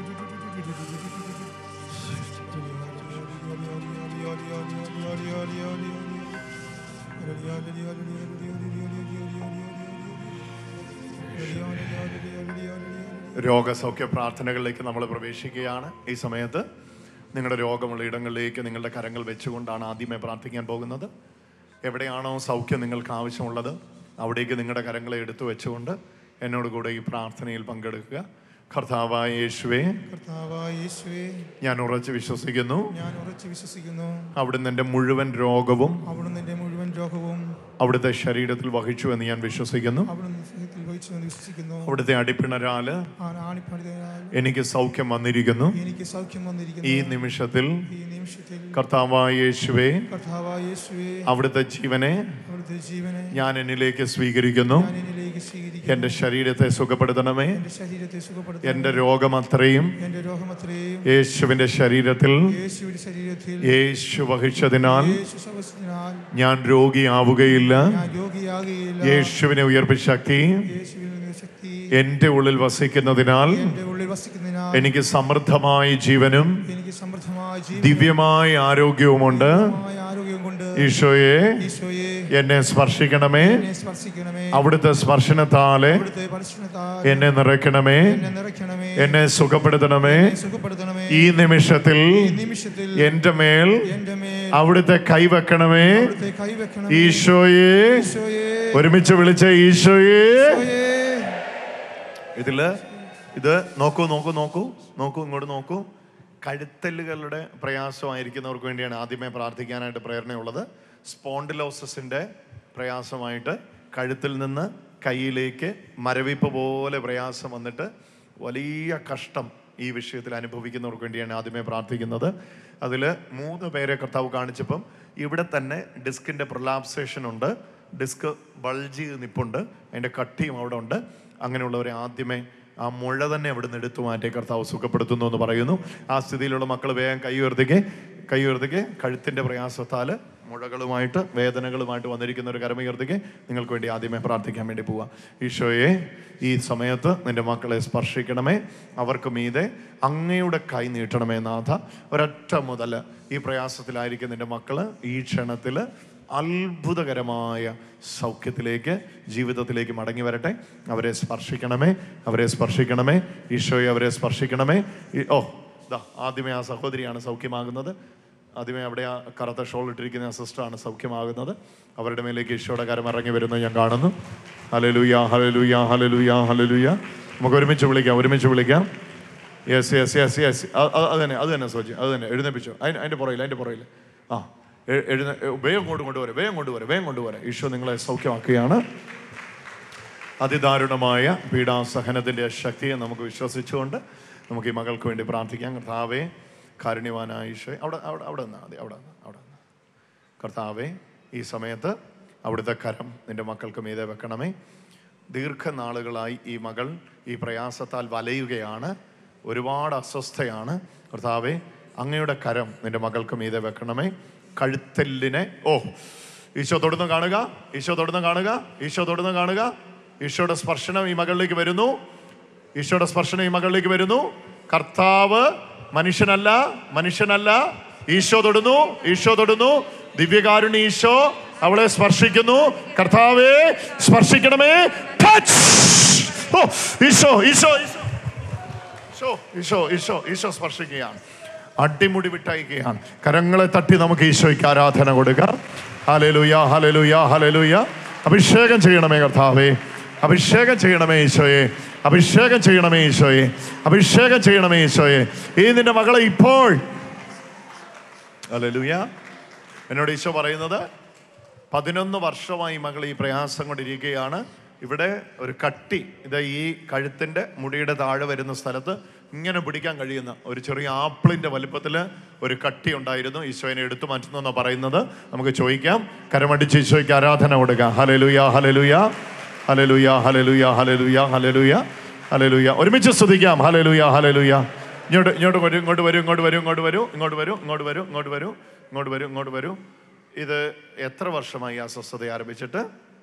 രോഗസൗഖ്യ പ്രാർത്ഥനകളിലേക്ക് നമ്മൾ പ്രവേശിക്കുകയാണ് ഈ സമയത്ത് നിങ്ങളുടെ രോഗമുള്ള ഇടങ്ങളിലേക്ക് നിങ്ങളുടെ കരങ്ങൾ വെച്ചുകൊണ്ടാണ് ആദ്യമേ പ്രാർത്ഥിക്കാൻ പോകുന്നത് എവിടെയാണോ സൗഖ്യം നിങ്ങൾക്ക് ആവശ്യമുള്ളത് അവിടേക്ക് നിങ്ങളുടെ കരങ്ങളെ എടുത്തു വെച്ചുകൊണ്ട് എന്നോട് കൂടെ ഈ പ്രാർത്ഥനയിൽ പങ്കെടുക്കുക കർത്താവായ യേശുവേ കർത്താവായ യേശുവേ ഞാൻ ഉറച്ചു വിശ്വസിക്കുന്നു ഞാൻ ഉറച്ചു വിശ്വസിക്കുന്നു അവിടുന്ന് എൻ്റെ മുഴുവൻ രോഗവും അവിടുന്ന് എൻ്റെ മുഴുവൻ രോഗവും അവിടുത്തെ ശരീരത്തിൽ വഹിച്ചു എന്ന് ഞാൻ വിശ്വസിക്കുന്നു അവിടുന്ന് സ്നേഹത്തിൽ വഹിച്ചു എന്ന് വിശ്വസിക്കുന്നു അവിടുത്തെ അടിപ്പിണരാല് ആ ആണിപ്പണിതനാൽ എനിക്ക് സൗഖ്യം വന്നിരിക്കുന്നു എനിക്ക് സൗഖ്യം ഈ വന്നിരിക്കുന്നു നിമിഷത്തിൽ ഈ നിമിഷത്തിൽ കർത്താവായ യേശുവേ കർത്താവായ യേശുവേ അവിടുത്തെ ജീവനെ അവിടുത്തെ ജീവനെ ഞാൻ എന്നിലേക്ക് സ്വീകരിക്കുന്നു ഞാൻ എന്നിലേക്ക് സ്വീകരിക്കുന്നു എൻ്റെ ശരീരത്തെ സുഖപ്പെടുത്തണമേ എൻ്റെ ശരീരത്തെ സുഖപ്പെടുത്തുന്നു എൻ്റെ രോഗം അത്രയും എൻ്റെ രോഗമത്രയും യേശുവിൻ്റെ ശരീരത്തിൽ യേശുവിന്റെ ശരീരത്തിൽ യേശു വഹിച്ചതിനാൽ യേശു സവസിനാൽ ഞാൻ രോഗിയാവുകയില്ല ഞാൻ രോഗിയാകുകയില്ല യേശുവിനെ ഉയർപ്പി ശക്തി യേശുവിൽ നിന്ന് ശക്തി എൻ്റെ ഉള്ളിൽ വസിക്കുന്നതിനാൽ എൻ്റെ ഉള്ളിൽ വസിക്കുന്നതിനാൽ എനിക്ക് സമൃദ്ധമായ ജീവനും എനിക്ക് സമൃദ്ധമായ ദിവ്യമായ ആരോഗ്യവുമുണ്ട് ജീവിതമായ ആരോഗ്യം കൊണ്ട് ഈശോയെ ഈശോയെ എന്നെ സ്പർശിക്കണമേ എന്നെ സ്പർശിക്കണമേ അവിടുത്തെ സ്പർശനത്താലെ അവിടുത്തെ പരിശുദ്ധത്താൽ എന്നെ നിറയ്ക്കണമേ എന്നെ നിറയ്ക്കണമേ എന്നെ സുഖപ്പെടുത്തണമേ എന്നെ സുഖപ്പെടുത്തണമേ ഈ നിമിഷത്തിൽ ഈ നിമിഷത്തിൽ എന്റെ മേൽ എന്റെ മേൽ അവിടുത്തെ കൈവെക്കണമേ അവിടുത്തെ കൈവെക്കണമേ ഈശോയെ ഈശോയെ ഒരുമിച്ച് വിളിച്ച ഈശോയെ ഈശോയെ ഇതില് ഇത് നോക്കൂ നോക്കൂ നോക്കൂ നോക്കൂ ഇങ്ങോട്ട് നോക്കൂ കഴുത്തല്ലുകളുടെ പ്രയാസമായിരിക്കുന്നവർക്ക് വേണ്ടിയാണ് ആദ്യമേ പ്രാർത്ഥിക്കാനായിട്ട് പ്രേരണയുള്ളത് സ്പോണ്ടിലോസിന്റെ പ്രയാസമായിട്ട് കഴുത്തിൽ നിന്ന് കയ്യിലേക്ക് മരവിപ്പ് പോലെ പ്രയാസം വന്നിട്ട് വലിയ കഷ്ടം ഈ വിഷയത്തിൽ അനുഭവിക്കുന്നവർക്ക് വേണ്ടിയാണ് ആദ്യമേ പ്രാർത്ഥിക്കുന്നത് അതിൽ മൂന്ന് പേരെ കർത്താവ് കാണിച്ചപ്പം ഇവിടെ തന്നെ ഡിസ്കിൻ്റെ പ്രൊലാപ്സേഷൻ ഉണ്ട് ഡിസ്ക് ബൾജ് നിപ്പുണ്ട് അതിൻ്റെ കട്ടിയും അവിടെ ഉണ്ട് അങ്ങനെയുള്ളവരെ ആദ്യമേ ആ മുഴ തന്നെ അവിടെ നിന്ന് എടുത്തു മാറ്റി കർത്താവ് സുഖപ്പെടുത്തുന്നു എന്ന് പറയുന്നു ആ സ്ഥിതിയിലുള്ള മക്കൾ വേഗം കൈ ഉയർത്തിക്ക് കൈ ഉയർത്തിക്ക് കഴുത്തിൻ്റെ പ്രയാസത്താൽ മുഴകളുമായിട്ട് വേദനകളുമായിട്ട് വന്നിരിക്കുന്ന ഒരു കരമുയർത്തിക്ക് നിങ്ങൾക്ക് വേണ്ടി ആദ്യമേ പ്രാർത്ഥിക്കാൻ വേണ്ടി പോവാം ഈശോയെ ഈ സമയത്ത് നിന്റെ മക്കളെ സ്പർശിക്കണമേ അവർക്ക് മീതെ അങ്ങയുടെ കൈ നീട്ടണമേ നാഥ ഒരൊറ്റ മുതൽ ഈ പ്രയാസത്തിലായിരിക്കും നിന്റെ മക്കള് ഈ ക്ഷണത്തിൽ അത്ഭുതകരമായ സൗഖ്യത്തിലേക്ക് ജീവിതത്തിലേക്ക് മടങ്ങി വരട്ടെ അവരെ സ്പർശിക്കണമേ അവരെ സ്പർശിക്കണമേ ഈശോയെ അവരെ സ്പർശിക്കണമേ ഈ- ഓ ദാ ആദ്യമേ ആ സഹോദരിയാണ് സൗഖ്യമാകുന്നത് ആദ്യമേ അവിടെ ആ കറുത്ത ഷോൾ ഇട്ടിരിക്കുന്ന ആ സിസ്റ്ററാണ് സൗഖ്യമാകുന്നത് അവരുടെ മേലേക്ക് ഈശോയുടെ കരം ഇറങ്ങി വരുന്നത് ഞാൻ കാണുന്നു ഹലലുയ ഹലലുയ ഹലലുയ ഹലലുയ നമുക്ക് ഒരുമിച്ച് വിളിക്കാം ഒരുമിച്ച് വിളിക്കാം യെസ് യെസ് യെസ് യെസ് അത് തന്നെ അത് തന്നെ സോജി അത് തന്നെ എഴുന്നേപ്പിച്ചോ അതിന് അതിൻ്റെ പുറകിൽ അതിൻ്റെ പുറകിൽ ആ എ- എഴുന്ന എ- വേഗം കൊണ്ട് കൊണ്ടുവരാം വേഗം കൊണ്ടുവരാം വേഗം കൊണ്ടുവരാം ഈശോ നിങ്ങളെ സൗഖ്യമാക്കുകയാണ് അതിദാരുണമായ പീഡാസഹനത്തിൻ്റെ ശക്തിയെ നമുക്ക് വിശ്വസിച്ചുകൊണ്ട് നമുക്ക് ഈ മകൾക്ക് വേണ്ടി പ്രാർത്ഥിക്കാം കർത്താവേ കാരുണ്യവാനായ ഈശോ അവിടെ അവിടെ അവിടെ നിന്നാ മതി അവിടെ നിന്ന് അവിടെ നിന്ന് കർത്താവേ ഈ സമയത്ത് അവിടുത്തെ കരം നിന്റെ മക്കൾക്ക് മീതെ വെക്കണമേ ദീർഘനാളുകളായി ഈ മകൾ ഈ പ്രയാസത്താൽ വലയുകയാണ് ഒരുപാട് അസ്വസ്ഥയാണ് കർത്താവേ അങ്ങയുടെ കരം നിന്റെ മകൾക്ക് മീതെ വെക്കണമേ കഴുത്തെല്ലിനെ ഓ ഈശോ തൊടുന്ന് കാണുക ഈശോ തൊടുന്ന് കാണുക ഈശോ തൊടുന്ന് കാണുക ഈശോയുടെ സ്പർശനം ഈ മകളിലേക്ക് വരുന്നു ഈശോയുടെ സ്പർശനം ഈ മകളിലേക്ക് വരുന്നു കർത്താവ് മനുഷ്യനല്ല മനുഷ്യനല്ല ഈശോ തൊടുന്നു ഈശോ തൊടുന്നു ദിവ്യകാരുണ്യ ഈശോ അവളെ സ്പർശിക്കുന്നു കർത്താവേ സ്പർശിക്കണമേ ടച്ച് ഓ ഈശോ ഈശോ ഈശോ ഈശോ ഈശോ ഈശോ ഈശോ സ്പർശിക്കുകയാണ് അടിമുടി വിട്ടയക്കുകയാണ് കരങ്ങളെ തട്ടി നമുക്ക് ഈശോയ്ക്ക് ആരാധന കൊടുക്കാം ഹലലുയ ഹലലുയ ഹലലുയ അഭിഷേകം ചെയ്യണമേ കർത്താവേ അഭിഷേകം ചെയ്യണമേ ഈശോയെ അഭിഷേകം ചെയ്യണമേ ഈശോയെ അഭിഷേകം ചെയ്യണമേ ഈശോയെ ഈ നിന്റെ മകളെ ഇപ്പോൾ ഹലലുയ എന്നോട് ഈശോ പറയുന്നത് പതിനൊന്ന് വർഷമായി മകൾ ഈ പ്രയാസം കൊണ്ടിരിക്കുകയാണ് ഇവിടെ ഒരു കട്ടി ഇത് ഈ കഴുത്തിൻ്റെ മുടിയുടെ താഴെ വരുന്ന സ്ഥലത്ത് ഇങ്ങനെ പിടിക്കാൻ കഴിയുന്ന ഒരു ചെറിയ ആപ്പിളിൻ്റെ വലുപ്പത്തിൽ ഒരു കട്ടി ഉണ്ടായിരുന്നു ഈശോനെ എടുത്തു മാറ്റുന്നു എന്നാണ് പറയുന്നത് നമുക്ക് ചോദിക്കാം കരമടിച്ച് ഈശോയ്ക്ക് ആരാധന കൊടുക്കാം ഹലലുയ ഹലലുയ ഹലലുയ ഹലലുയ ഹലലുയ ഹലലുയ ഹലലുയ ഒരുമിച്ച് സ്തുതിക്കാം ഹലലുയ ഹലലുയ ഇങ്ങോട്ട് ഇങ്ങോട്ട് വരൂ ഇങ്ങോട്ട് വരൂ ഇങ്ങോട്ട് വരൂ ഇങ്ങോട്ട് വരൂ ഇങ്ങോട്ട് വരൂ ഇങ്ങോട്ട് വരൂ ഇങ്ങോട്ട് വരൂ ഇങ്ങോട്ട് വരൂ ഇങ്ങോട്ട് വരൂ ഇത് എത്ര വർഷമായി ഈ അസ്വസ്ഥത ആരംഭിച്ചിട്ട്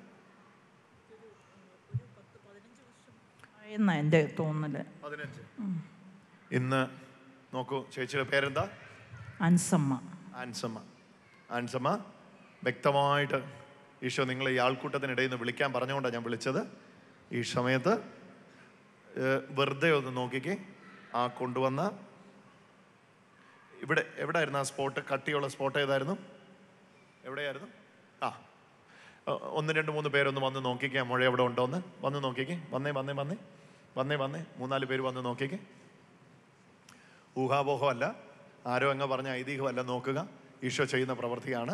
എന്നാ എൻ്റെ തോന്നല് പതിനഞ്ച് ഇന്ന് നോക്കൂ ചേച്ചിയുടെ പേരെന്താ അൻസമ്മ ആൻസമ്മ ആൻസമ്മ വ്യക്തമായിട്ട് ഈശോ നിങ്ങളെ ഈ ആൾക്കൂട്ടത്തിനിടയിൽ നിന്ന് വിളിക്കാൻ പറഞ്ഞുകൊണ്ടാണ് ഞാൻ വിളിച്ചത് ഈ സമയത്ത് ഏഹ്, വെറുതെ ഒന്ന് നോക്കിക്കേ ആ കൊണ്ടുവന്ന ഇവിടെ എവിടെയായിരുന്നു ആ സ്പോട്ട് കട്ടിയുള്ള സ്പോട്ട് ഏതായിരുന്നു എവിടെയായിരുന്നു ആ ഒ- ഒന്ന് രണ്ട് മൂന്ന് പേരൊന്ന് വന്ന് നോക്കിക്കേ മുഴ എവിടെ ഉണ്ടോ എന്ന് വന്ന് നോക്കിക്കേ വന്നേ വന്നേ വന്നേ വന്നേ വന്നേ മൂന്നാല് പേര് വന്ന് നോക്കിക്കേ ഊഹാപോഹമല്ല ആരോ അങ്ങ് പറഞ്ഞ ഐതിഹ്യമല്ല നോക്കുക ഈശോ ചെയ്യുന്ന പ്രവൃത്തിയാണ്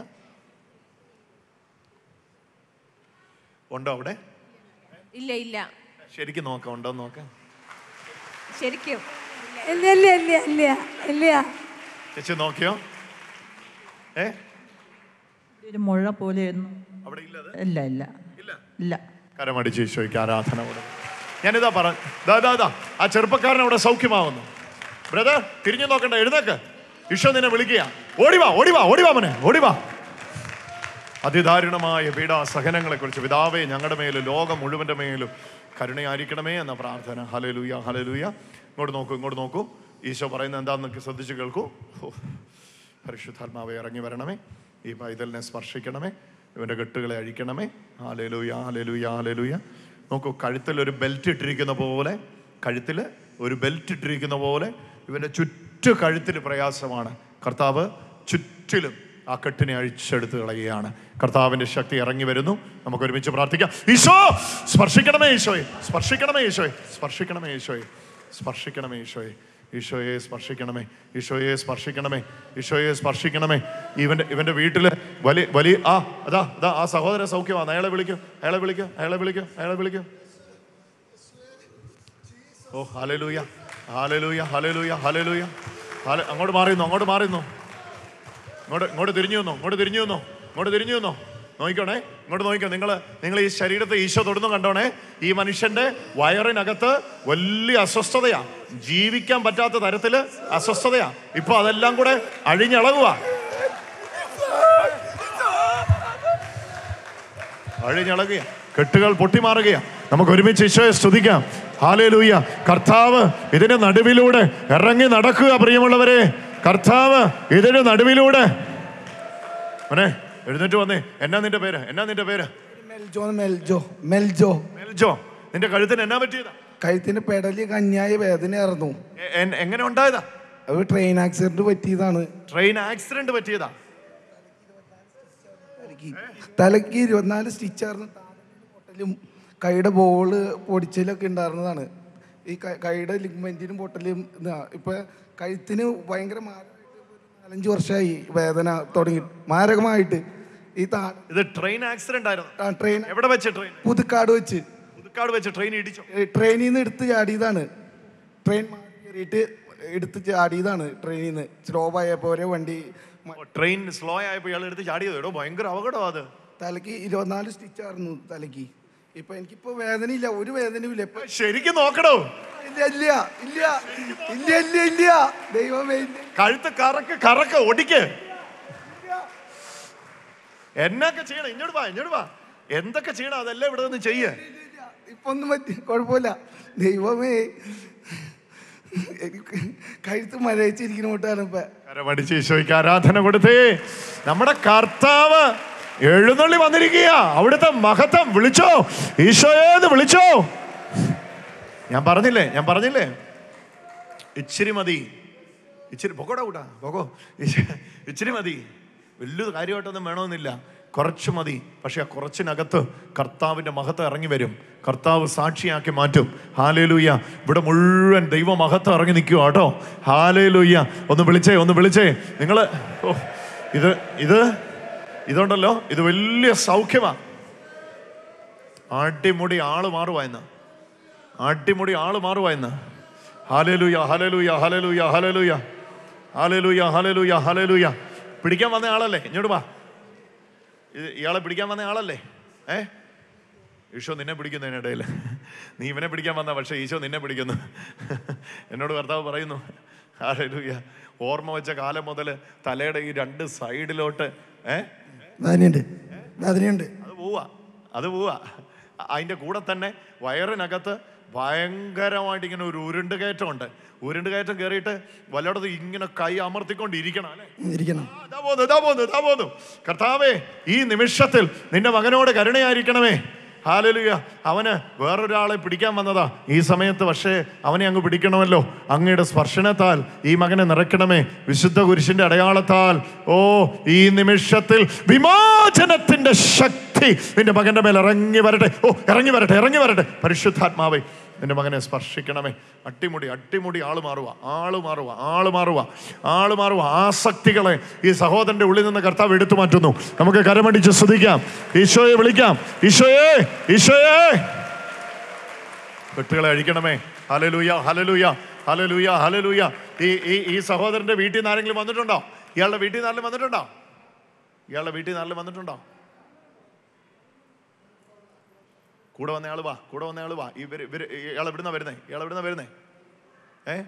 ഉണ്ടോ അവിടെ ഇല്ല ഇല്ല ശരിക്കും നോക്കാം ഉണ്ടോ എന്ന് നോക്കാം ശരിക്കും ഇല്ല ഇല്ല ഇല്ല ഇല്ല ഇല്ല ചേച്ചി നോക്കിയോ ഏ ഒരു മുഴ പോലെയൊന്നും അവിടെ ഇല്ലത് ഇല്ല ഇല്ല ഇല്ല കരമടിച്ച് ഈശോയ്ക്ക് ആരാധന കൊടുക്കും ഞാനിതാ പറ ദാ ദാ ദാ ആ ചെറുപ്പക്കാരൻ അവിടെ സൗഖ്യമാവുന്നു ബ്രദർ തിരിഞ്ഞു നോക്കണ്ട എഴുന്നേക്ക് ഈശോ നിന്നെ വിളിക്കുക ഓടിവാ ഓടിവാ ഓടിവാ മോനെ ഓടിവാ അതിദാരുണമായ പീഡാസഹനങ്ങളെ കുറിച്ച് പിതാവേ ഞങ്ങളുടെ മേലും ലോകം മുഴുവന്റെ മേലും കരുണയായിരിക്കണമേ എന്ന പ്രാർത്ഥന ഹലലൂയ ഹലലൂയ ഇങ്ങോട്ട് നോക്കൂ ഇങ്ങോട്ട് നോക്കൂ ഈശോ പറയുന്നത് എന്താണെന്നൊക്കെ ശ്രദ്ധിച്ച് കേൾക്കൂ ഹോ. പരിശുദ്ധാത്മാവെ ഇറങ്ങി വരണമേ ഈ പൈതലിനെ സ്പർശിക്കണമേ ഇവന്റെ കെട്ടുകളെ അഴിക്കണമേ ഹാലലൂയ ഹാലലൂയ ഹാലലൂയ നോക്കൂ കഴുത്തിൽ ഒരു ബെൽറ്റ് ഇട്ടിരിക്കുന്ന പോലെ കഴുത്തിൽ ഒരു ബെൽറ്റ് ഇട്ടിരിക്കുന്ന പോലെ ഇവന്റെ ചുറ്റു കഴുത്തിന് പ്രയാസമാണ് കർത്താവ് ചുറ്റിലും ആ കെട്ടിനെ അഴിച്ചെടുത്ത് കളയുകയാണ് കർത്താവിന്റെ ശക്തി ഇറങ്ങി വരുന്നു നമുക്ക് ഒരുമിച്ച് പ്രാർത്ഥിക്കാം ഈശോ സ്പർശിക്കണമേ ഈശോയെ സ്പർശിക്കണമേ ഈശോയെ സ്പർശിക്കണമേ ഈശോയെ സ്പർശിക്കണമേ ഈശോയെ ഈശോയെ സ്പർശിക്കണമേ ഈശോയെ സ്പർശിക്കണമേ ഈശോയെ സ്പർശിക്കണമേ ഇവന്റെ ഇവന്റെ വീട്ടില് വലിയ വലിയ ആ അതാ അതാ ആ സഹോദര സൗഖ്യമാണ് അയാളെ വിളിക്കും അയാളെ വിളിക്കും അയാളെ വിളിക്കും അയാളെ വിളിക്കും ഓ ഹലലൂയ ഹലലൂയ ഹലലൂയ ഹലലൂയ ഹല അങ്ങോട്ട് മാറിയുന്നു അങ്ങോട്ട് മാറിയുന്നു ഇങ്ങോട്ട് ഇങ്ങോട്ട് തിരിഞ്ഞു വന്നോ ഇങ്ങോട്ട് തിരിഞ്ഞു വന്നോ ഇങ്ങോട്ട് തിരിഞ്ഞു വന്നോ നോക്കിക്കോണേ ഇങ്ങോട്ട് നോക്കിക്കോ നിങ്ങൾ നിങ്ങൾ ഈ ശരീരത്തെ ഈശോ തൊടുന്നു കണ്ടോണേ ഈ മനുഷ്യന്റെ വയറിനകത്ത് വലിയ അസ്വസ്ഥതയാ ജീവിക്കാൻ പറ്റാത്ത തരത്തില് അസ്വസ്ഥതയാ ഇപ്പൊ അതെല്ലാം കൂടെ അഴിഞ്ഞളകുക അഴിഞ്ഞളകുക കെട്ടുകൾ പൊട്ടിമാറുകയാ നമുക്ക് ഒരുമിച്ച് ഈശോയെ സ്തുതിക്കാം ഹാലേലൂയ കർത്താവ് ഇതിന്റെ നടുവിലൂടെ ഇറങ്ങി നടക്കുക പ്രിയമുള്ളവരെ കർത്താവ് ഇതിന്റെ നടുവിലൂടെ മോനെ എഴുന്നേറ്റ് വന്നേ എന്നാ നിന്റെ പേര് എന്നാ നിന്റെ പേര് മെൽജോ മെൽജോ മെൽജോ മെൽജോ നിന്റെ കഴുത്തിന് എന്നാ പറ്റിയതാ കഴുത്തിന് പെടലി കന്യായ വേദനയായിരുന്നു എ- എൻ- എങ്ങനെ ഉണ്ടായതാ അത് ട്രെയിൻ ആക്സിഡന്റ് പറ്റിയതാണ് ട്രെയിൻ ആക്സിഡന്റ് പറ്റിയതാ തലയ്ക്ക് തലയ്ക്ക് ഇരുപത്തിനാല് സ്റ്റിച്ചായിരുന്നു പൊട്ടലും കൈയുടെ ബോള് പൊടിച്ചലൊക്കെ ഉണ്ടായിരുന്നതാണ് ഈ ക- കൈയുടെ ലിഗ്മെന്റിനും പൊട്ടലും ഇതാ ഇപ്പൊ കഴുത്തിന് ഭയങ്കര മാരകമായിട്ട് ഒരു നാലഞ്ച് വർഷമായി വേദന തുടങ്ങി മാരകമായിട്ട് ഈ താ ഇത് ട്രെയിൻ ആക്സിഡന്റ് ആയിരുന്നു ട്രെയിൻ എവിടെ വെച്ച് ട്രെയിൻ പുതുക്കാട് വെച്ച് പുതുക്കാട് വെച്ച് ട്രെയിൻ ഇടിച്ചോ ട്രെയിനിൽ നിന്ന് എടുത്ത് ചാടിയതാണ് ട്രെയിൻ മാറി കയറിയിട്ട് എടുത്ത് ചാടിയതാണ് ട്രെയിനിൽ നിന്ന് സ്ലോ ആയപ്പോൾ ഒരേ വണ്ടി മ- ട്രെയിൻ സ്ലോ ആയപ്പോ ഇയാൾ എടുത്ത് ചാടിയത് എടോ ഭയങ്കര അപകടം അത് തലയ്ക്ക് ഇരുപത്തിനാല് സ്റ്റിച്ചായിരുന്നു തലയ്ക്ക് ഇപ്പൊ എനിക്കിപ്പോ വേദനയില്ല ഒരു വേദനയും ഇല്ല ഇപ്പൊ ശരിക്കും നോക്കണോ ഇല്ല ഇല്ല ഇല്ല ഇല്ല ഇല്ല ഇല്ല ദൈവമേ ഇല്ല. കഴുത്ത് കറക്ക് കറക്ക് ഒടിക്ക് എന്നൊക്കെ ചെയ്യണം ഇങ്ങോട്ട് വാ ഇങ്ങോട്ട് വാ എന്തൊക്കെ ചെയ്യണം അതെല്ലാം ഇവിടെ നിന്ന് ചെയ്യ് ഇല്ല. ഇപ്പൊ ഒന്നും പറ്റി കുഴപ്പമില്ല ദൈവമേ എനിക്ക് കഴുത്ത് മരവിച്ചിരിക്കുന്നോട്ടാണ് ഇപ്പൊ കരമടിച്ച് ഈശോയ്ക്ക് ആരാധന കൊടുത്തേ നമ്മുടെ കർത്താവ് എഴുന്നള്ളി വന്നിരിക്കുക അവിടുത്തെ മഹത്വം വിളിച്ചോ ഈശോയേന്ന് വിളിച്ചോ ഞാൻ പറഞ്ഞില്ലേ ഞാൻ പറഞ്ഞില്ലേ ഇച്ചിരി മതി ഇച്ചിരി പൊക്കോടാ കൂട്ടാ പൊക്കോ ഇച്ചി- ഇച്ചിരി മതി വലിയ കാര്യമായിട്ടൊന്നും വേണമെന്നില്ല കുറച്ച് മതി പക്ഷെ ആ കുറച്ചിനകത്ത് കർത്താവിൻ്റെ മഹത്വം ഇറങ്ങി വരും കർത്താവ് സാക്ഷിയാക്കി മാറ്റും ഹാലേലൂയ്യ ഇവിടെ മുഴുവൻ ദൈവ മഹത്വം ഇറങ്ങി നിൽക്കുക കേട്ടോ ഹാലേലൂയ്യ ഒന്ന് വിളിച്ചേ ഒന്ന് വിളിച്ചേ നിങ്ങൾ ഇത് ഇത് ഇതുണ്ടല്ലോ ഇത് വലിയ സൗഖ്യമാണ് അടിമുടി ആള് മാറുവാ ഇന്ന് അടിമുടി ആള് മാറുവാ ഇന്ന് ഹാലലൂയ ഹലലൂയ ഹലലൂയ ഹലലൂയ ഹാലലൂയ ഹലലൂയ ഹലലൂയ പിടിക്കാൻ വന്ന ആളല്ലേ ഇങ്ങോട്ട് വാ ഇത് ഇയാളെ പിടിക്കാൻ വന്ന ആളല്ലേ ഏ ഈശോ നിന്നെ പിടിക്കുന്നതിനിടയിൽ നീ ഇവനെ പിടിക്കാൻ വന്ന പക്ഷേ ഈശോ നിന്നെ പിടിക്കുന്നു എന്നോട് കർത്താവ് പറയുന്നു ഹാലലൂയ ഓർമ്മ വെച്ച കാലം മുതൽ തലയുടെ ഈ രണ്ട് സൈഡിലോട്ട് ഏ വേദനയുണ്ട് വേദനയുണ്ട് അത് പോവാ അത് പോവാ അതിൻ്റെ കൂടെ തന്നെ വയറിനകത്ത് ഭയങ്കരമായിട്ട് ഇങ്ങനെ ഒരു ഉരുണ്ട് കയറ്റമുണ്ട് ഉരുണ്ട് കയറ്റം കയറിയിട്ട് വല്ലയിടത്തും ഇങ്ങനെ കൈ അമർത്തിക്കൊണ്ടിരിക്കണം അല്ലേ ഇരിക്കണം ആ, ദാ പോന്നു, ദാ പോന്നു, ദാ പോന്നു. കർത്താവേ ഈ നിമിഷത്തിൽ നിന്റെ മകനോട് കരുണയായിരിക്കണമേ ഹാലലുയ അവന് വേറൊരാളെ പിടിക്കാൻ വന്നതാ ഈ സമയത്ത് പക്ഷേ അവനെ അങ്ങ് പിടിക്കണമല്ലോ അങ്ങയുടെ സ്പർശനത്താൽ ഈ മകനെ നിറയ്ക്കണമേ വിശുദ്ധ കുരിശിന്റെ അടയാളത്താൽ ഓ ഈ നിമിഷത്തിൽ വിമോചനത്തിന്റെ ശക്തി നിന്റെ മകന്റെ മേൽ ഇറങ്ങി വരട്ടെ ഓ ഇറങ്ങി വരട്ടെ ഇറങ്ങി വരട്ടെ പരിശുദ്ധാത്മാവേ നിന്റെ മകനെ സ്പർശിക്കണമേ അട്ടിമുടി അട്ടിമുടി ആള് മാറുക ആള് മാറുക ആള് മാറുക ആള് മാറുക ആസക്തികളെ ഈ സഹോദരന്റെ ഉള്ളിൽ നിന്ന് കർത്താവ് എടുത്തു മാറ്റുന്നു നമുക്ക് കരമടിച്ച് സ്തുതിക്കാം ഈശോയെ വിളിക്കാം ഈശോയെ ഈശോയെ കെട്ടുകളെ അഴിക്കണമേ ഹലലൂയ ഹലലൂയ ഹലലൂയ ഹലലൂയ ഈ ഈ ഈ സഹോദരന്റെ വീട്ടിൽ നിന്ന് ആരെങ്കിലും വന്നിട്ടുണ്ടോ ഇയാളുടെ വീട്ടിൽ നിന്ന് ആരെങ്കിലും വന്നിട്ടുണ്ടോ ഇയാളുടെ വീട്ടിൽ നിന്ന് ആരെങ്കിലും വന്നിട്ടുണ്ടോ കൂടെ വന്ന ആള് വാ കൂടെ വന്ന ആള് വാ ഇവര് ഇവര് ഇയാൾ എവിടുന്ന വരുന്നേ ഇയാൾ എവിടുന്ന വരുന്നേ ഏ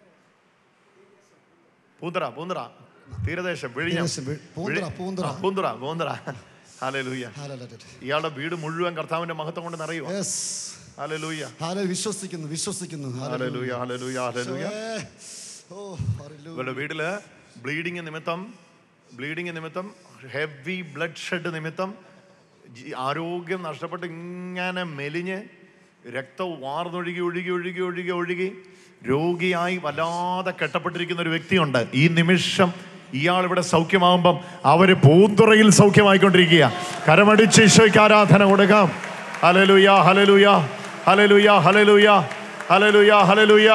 പൂന്തറ പൂന്തറ തീരദേശം വിഴിഞ്ഞം തീരദേശം, വി- പൂന്തറ, വിഴി- പൂന്തറ. ആ, പൂന്തറ പൂന്തറ ഹാലലൂയ ഹാലലൂയ. ഇയാളുടെ വീട് മുഴുവൻ കർത്താവിന്റെ മഹത്വം കൊണ്ട് നിറയുക Yes. Hallelujah hallelujah. വിശ്വസിക്കുന്നു വിശ്വസിക്കുന്നു ഹാലലൂയ. ഹാലലൂയ ഹാലലൂയ ഹാലലൂയ ഏ. ഓ, ഹാലലൂയ. ഇവരുടെ വീട്ടില് ബ്ലീഡിങ് നിമിത്തം ബ്ലീഡിങ് നിമിത്തം ഹെവി ബ്ലഡ് ഷെഡ് നിമിത്തം ജി- ആരോഗ്യം നഷ്ടപ്പെട്ട് ഇങ്ങനെ മെലിഞ്ഞ് രക്തം വാർന്നൊഴുകി ഒഴുകി ഒഴുകി ഒഴുകി ഒഴുകി രോഗിയായി വല്ലാതെ കെട്ടപ്പെട്ടിരിക്കുന്ന ഒരു വ്യക്തിയുണ്ട് ഈ നിമിഷം ഇയാൾ ഇവിടെ സൗഖ്യമാകുമ്പം അവര് പൂന്തുറയിൽ സൗഖ്യമായിക്കൊണ്ടിരിക്കുക കരമടിച്ച് ഈശോയ്ക്ക് ആരാധന കൊടുക്കാം ഹലലുയ ഹലലുയ ഹലലുയ ഹലലുയ ഹലലുയ ഹലലുയ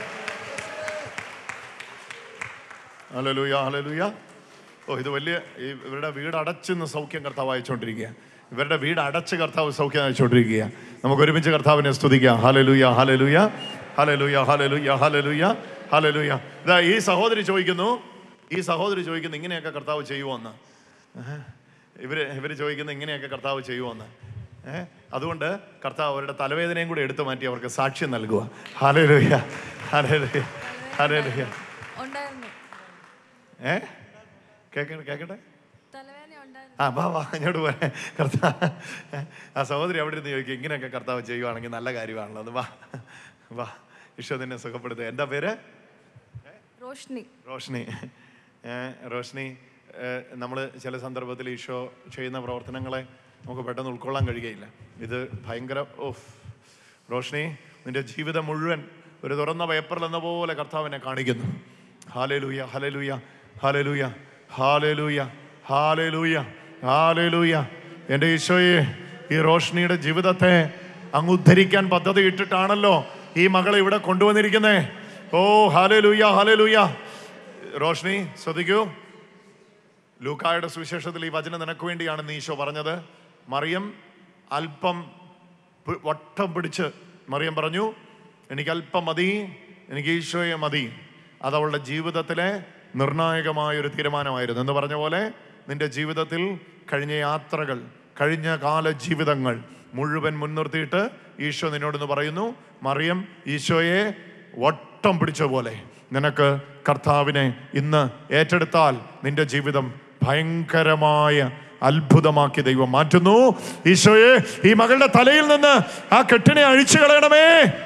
ഹലലുയ ഹലലുയ ഓ ഇത് വലിയ ഈ ഇവരുടെ വീട് അടച്ചെന്ന് സൗഖ്യം കർത്താവ് അയച്ചുകൊണ്ടിരിക്കുക ഇവരുടെ വീട് അടച്ച് കർത്താവ് സൗഖ്യം അയച്ചുകൊണ്ടിരിക്കുക നമുക്ക് ഒരുമിച്ച് കർത്താവിനെ സ്തുതിക്കാം ഹലലുയ ഹലലുയ ഹലലുയ ഹലലുയ ഹലലുയ ഹലലുയ ഇതാ ഈ സഹോദരി ചോദിക്കുന്നു ഈ സഹോദരി ചോദിക്കുന്നു ഇങ്ങനെയൊക്കെ കർത്താവ് ചെയ്യുമോന്ന് ഏഹ്? ഇവര് ഇവര് ചോദിക്കുന്നത് ഇങ്ങനെയൊക്കെ കർത്താവ് ചെയ്യുമോന്ന് ഏഹ് അതുകൊണ്ട് കർത്താവ് അവരുടെ തലവേദനയും കൂടി എടുത്തു മാറ്റി അവർക്ക് സാക്ഷ്യം നൽകുക ഹലലുയ ഹലലുയ ഹലലുയ ഉണ്ടായിരുന്നു ഏ കേക്കട്ടെ കേക്കട്ടെ തലവേദന ഉണ്ടായിരുന്നു ആ വാ വാ ഇങ്ങോട്ട് പോരെ കർത്താവ് ആ സഹോദരി അവിടെ ഇരുന്ന് ചോദിക്കും ഇങ്ങനെയൊക്കെ കർത്താവ് ചെയ്യുവാണെങ്കിൽ നല്ല കാര്യമാണല്ലോ അത് വാ വാ ഈശോ നിന്നെ സുഖപ്പെടുത്തുക എന്താ പേര് റോഷ്നി റോഷ്നി ഏ, റോഷ്നി നമ്മൾ ചില സന്ദർഭത്തിൽ ഈശോ ചെയ്യുന്ന പ്രവർത്തനങ്ങളെ നമുക്ക് പെട്ടെന്ന് ഉൾക്കൊള്ളാൻ കഴിയുകയില്ല ഇത് ഭയങ്കര ഓഫ് റോഷ്നി നിന്റെ ജീവിതം മുഴുവൻ ഒരു തുറന്ന പേപ്പറിൽ എന്ന പോലെ കർത്താവിനെ കാണിക്കുന്നു hallelujah hallelujah hallelujah hallelujah hallelujah hallelujah എൻ്റെ ഈശോയെ ഈ റോഷ്നിയുടെ ജീവിതത്തെ അങ്ങ് ഉദ്ധരിക്കാൻ പദ്ധതി ഇട്ടിട്ടാണല്ലോ ഈ മകളെ ഇവിടെ കൊണ്ടുവന്നിരിക്കുന്നേ ഓ ഹാലേലൂയ ഹാലേലൂയ റോഷ്നി ശ്രദ്ധിക്കൂ ലൂക്കായുടെ സുവിശേഷത്തിൽ ഈ വചനം നിനക്ക് വേണ്ടിയാണ് നീ ഈശോ പറഞ്ഞത് മറിയം അല്പം പി- വട്ടം പിടിച്ച് മറിയം പറഞ്ഞു എനിക്ക് അല്പം മതി എനിക്ക് ഈശോയെ മതി അത് അവളുടെ ജീവിതത്തിലെ നിർണായകമായ ഒരു തീരുമാനമായിരുന്നു എന്ന് പറഞ്ഞ പോലെ നിന്റെ ജീവിതത്തിൽ കഴിഞ്ഞ യാത്രകൾ കഴിഞ്ഞ കാല ജീവിതങ്ങൾ മുഴുവൻ മുൻനിർത്തിയിട്ട് ഈശോ നിന്നോടൊന്ന് പറയുന്നു മറിയം ഈശോയെ വട്ടം പിടിച്ച പോലെ നിനക്ക് കർത്താവിനെ ഇന്ന് ഏറ്റെടുത്താൽ നിന്റെ ജീവിതം ഭയങ്കരമായ അത്ഭുതമാക്കി ദൈവം മാറ്റുന്നു ഈശോയെ ഈ മകളുടെ തലയിൽ നിന്ന് ആ കെട്ടിനെ അഴിച്ചു കളയണമേ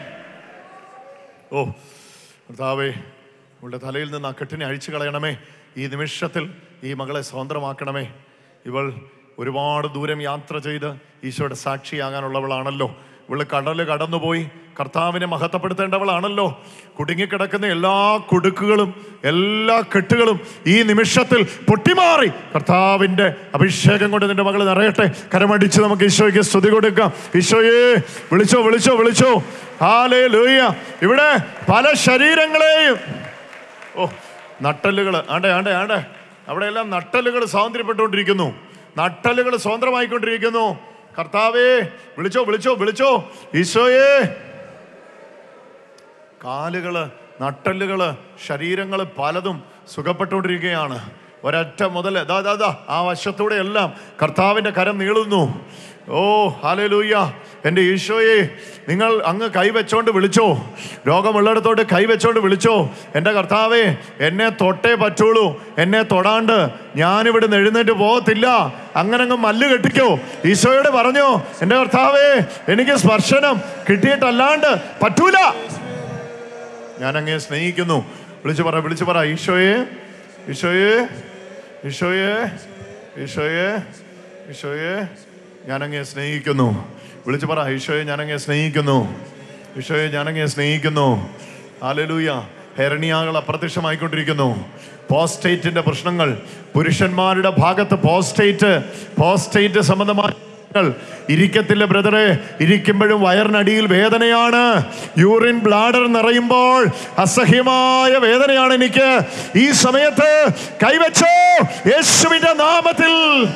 ഓ കർത്താവേ ഇവളുടെ തലയിൽ നിന്ന് ആ കെട്ടിനെ അഴിച്ചു കളയണമേ ഈ നിമിഷത്തിൽ ഈ മകളെ സ്വതന്ത്രമാക്കണമേ ഇവൾ ഒരുപാട് ദൂരം യാത്ര ചെയ്ത് ഈശോയുടെ സാക്ഷിയാകാനുള്ളവളാണല്ലോ ഇവള് കടല് കടന്നുപോയി കർത്താവിനെ മഹത്വപ്പെടുത്തേണ്ടവളാണല്ലോ കുടുങ്ങിക്കിടക്കുന്ന എല്ലാ കുടുക്കുകളും എല്ലാ കെട്ടുകളും ഈ നിമിഷത്തിൽ പൊട്ടിമാറി കർത്താവിൻ്റെ അഭിഷേകം കൊണ്ട് നിന്റെ മകൾ നിറയട്ടെ കരമടിച്ച് നമുക്ക് ഈശോയ്ക്ക് സ്തുതി കൊടുക്കാം ഈശോയെ വിളിച്ചോ വിളിച്ചോ വിളിച്ചോ ഹാലേ ലൂയ ഇവിടെ പല ശരീരങ്ങളെയും ഓ നട്ടലുകൾ ആണ്ടെ ആണ്ടെ ആണ്ടെ അവിടെയെല്ലാം നട്ടലുകൾ സ്വാതന്ത്ര്യപ്പെട്ടുകൊണ്ടിരിക്കുന്നു നട്ടലുകൾ സ്വതന്ത്രമായിക്കൊണ്ടിരിക്കുന്നു കർത്താവേ വിളിച്ചോ വിളിച്ചോ വിളിച്ചോ ഈശോയേ കാലുകള് നട്ടലുകള് ശരീരങ്ങൾ പലതും സുഖപ്പെട്ടുകൊണ്ടിരിക്കുകയാണ് ഒരൊറ്റ മുതൽ ദാ ദാ ദാ ആ വശത്തൂടെ എല്ലാം കർത്താവിൻ്റെ കരം നീളുന്നു ഓ ഹാലലൂയ എൻ്റെ ഈശോയെ നിങ്ങൾ അങ്ങ് കൈവച്ചോണ്ട് വിളിച്ചോ രോഗമുള്ളിടത്തോട്ട് കൈവച്ചോണ്ട് വിളിച്ചോ എൻ്റെ കർത്താവേ എന്നെ തൊട്ടേ പറ്റുള്ളൂ എന്നെ തൊടാണ്ട് ഞാനിവിടെ നിന്ന് എഴുന്നേറ്റ് പോകത്തില്ല അങ്ങനെ അങ്ങ് മല്ല് കെട്ടിക്കോ ഈശോയോട് പറഞ്ഞോ എൻ്റെ കർത്താവേ എനിക്ക് സ്പർശനം കിട്ടിയിട്ടല്ലാണ്ട് പറ്റൂല ഞാൻ അങ്ങേ സ്നേഹിക്കുന്നു വിളിച്ചു പറ വിളിച്ചു പറ ഈശോയെ ഈശോയെ ഈശോയെ ഈശോയെ ഈശോയെ ഞാനങ്ങേ സ്നേഹിക്കുന്നു വിളിച്ചു പറ ഈശോയെ ഞാനങ്ങേ സ്നേഹിക്കുന്നു ഈശോയെ ഞാനങ്ങേ സ്നേഹിക്കുന്നു ആലലൂയ ഹെരണിയാകൾ അപ്രത്യക്ഷമായിക്കൊണ്ടിരിക്കുന്നു പോസ്റ്റേറ്റിന്റെ പ്രശ്നങ്ങൾ പുരുഷന്മാരുടെ ഭാഗത്ത് പോസ്റ്റേറ്റ് പോസ്റ്റേറ്റ് സംബന്ധമായ പ്രശ്നങ്ങൾ. ഇരിക്കത്തില്ല ബ്രദറെ ഇരിക്കുമ്പോഴും വയറിനടിയിൽ വേദനയാണ് യൂറിൻ ബ്ലാഡർ നിറയുമ്പോൾ അസഹ്യമായ വേദനയാണ് എനിക്ക് ഈ സമയത്ത് കൈവച്ചോ യേശുവിന്റെ നാമത്തിൽ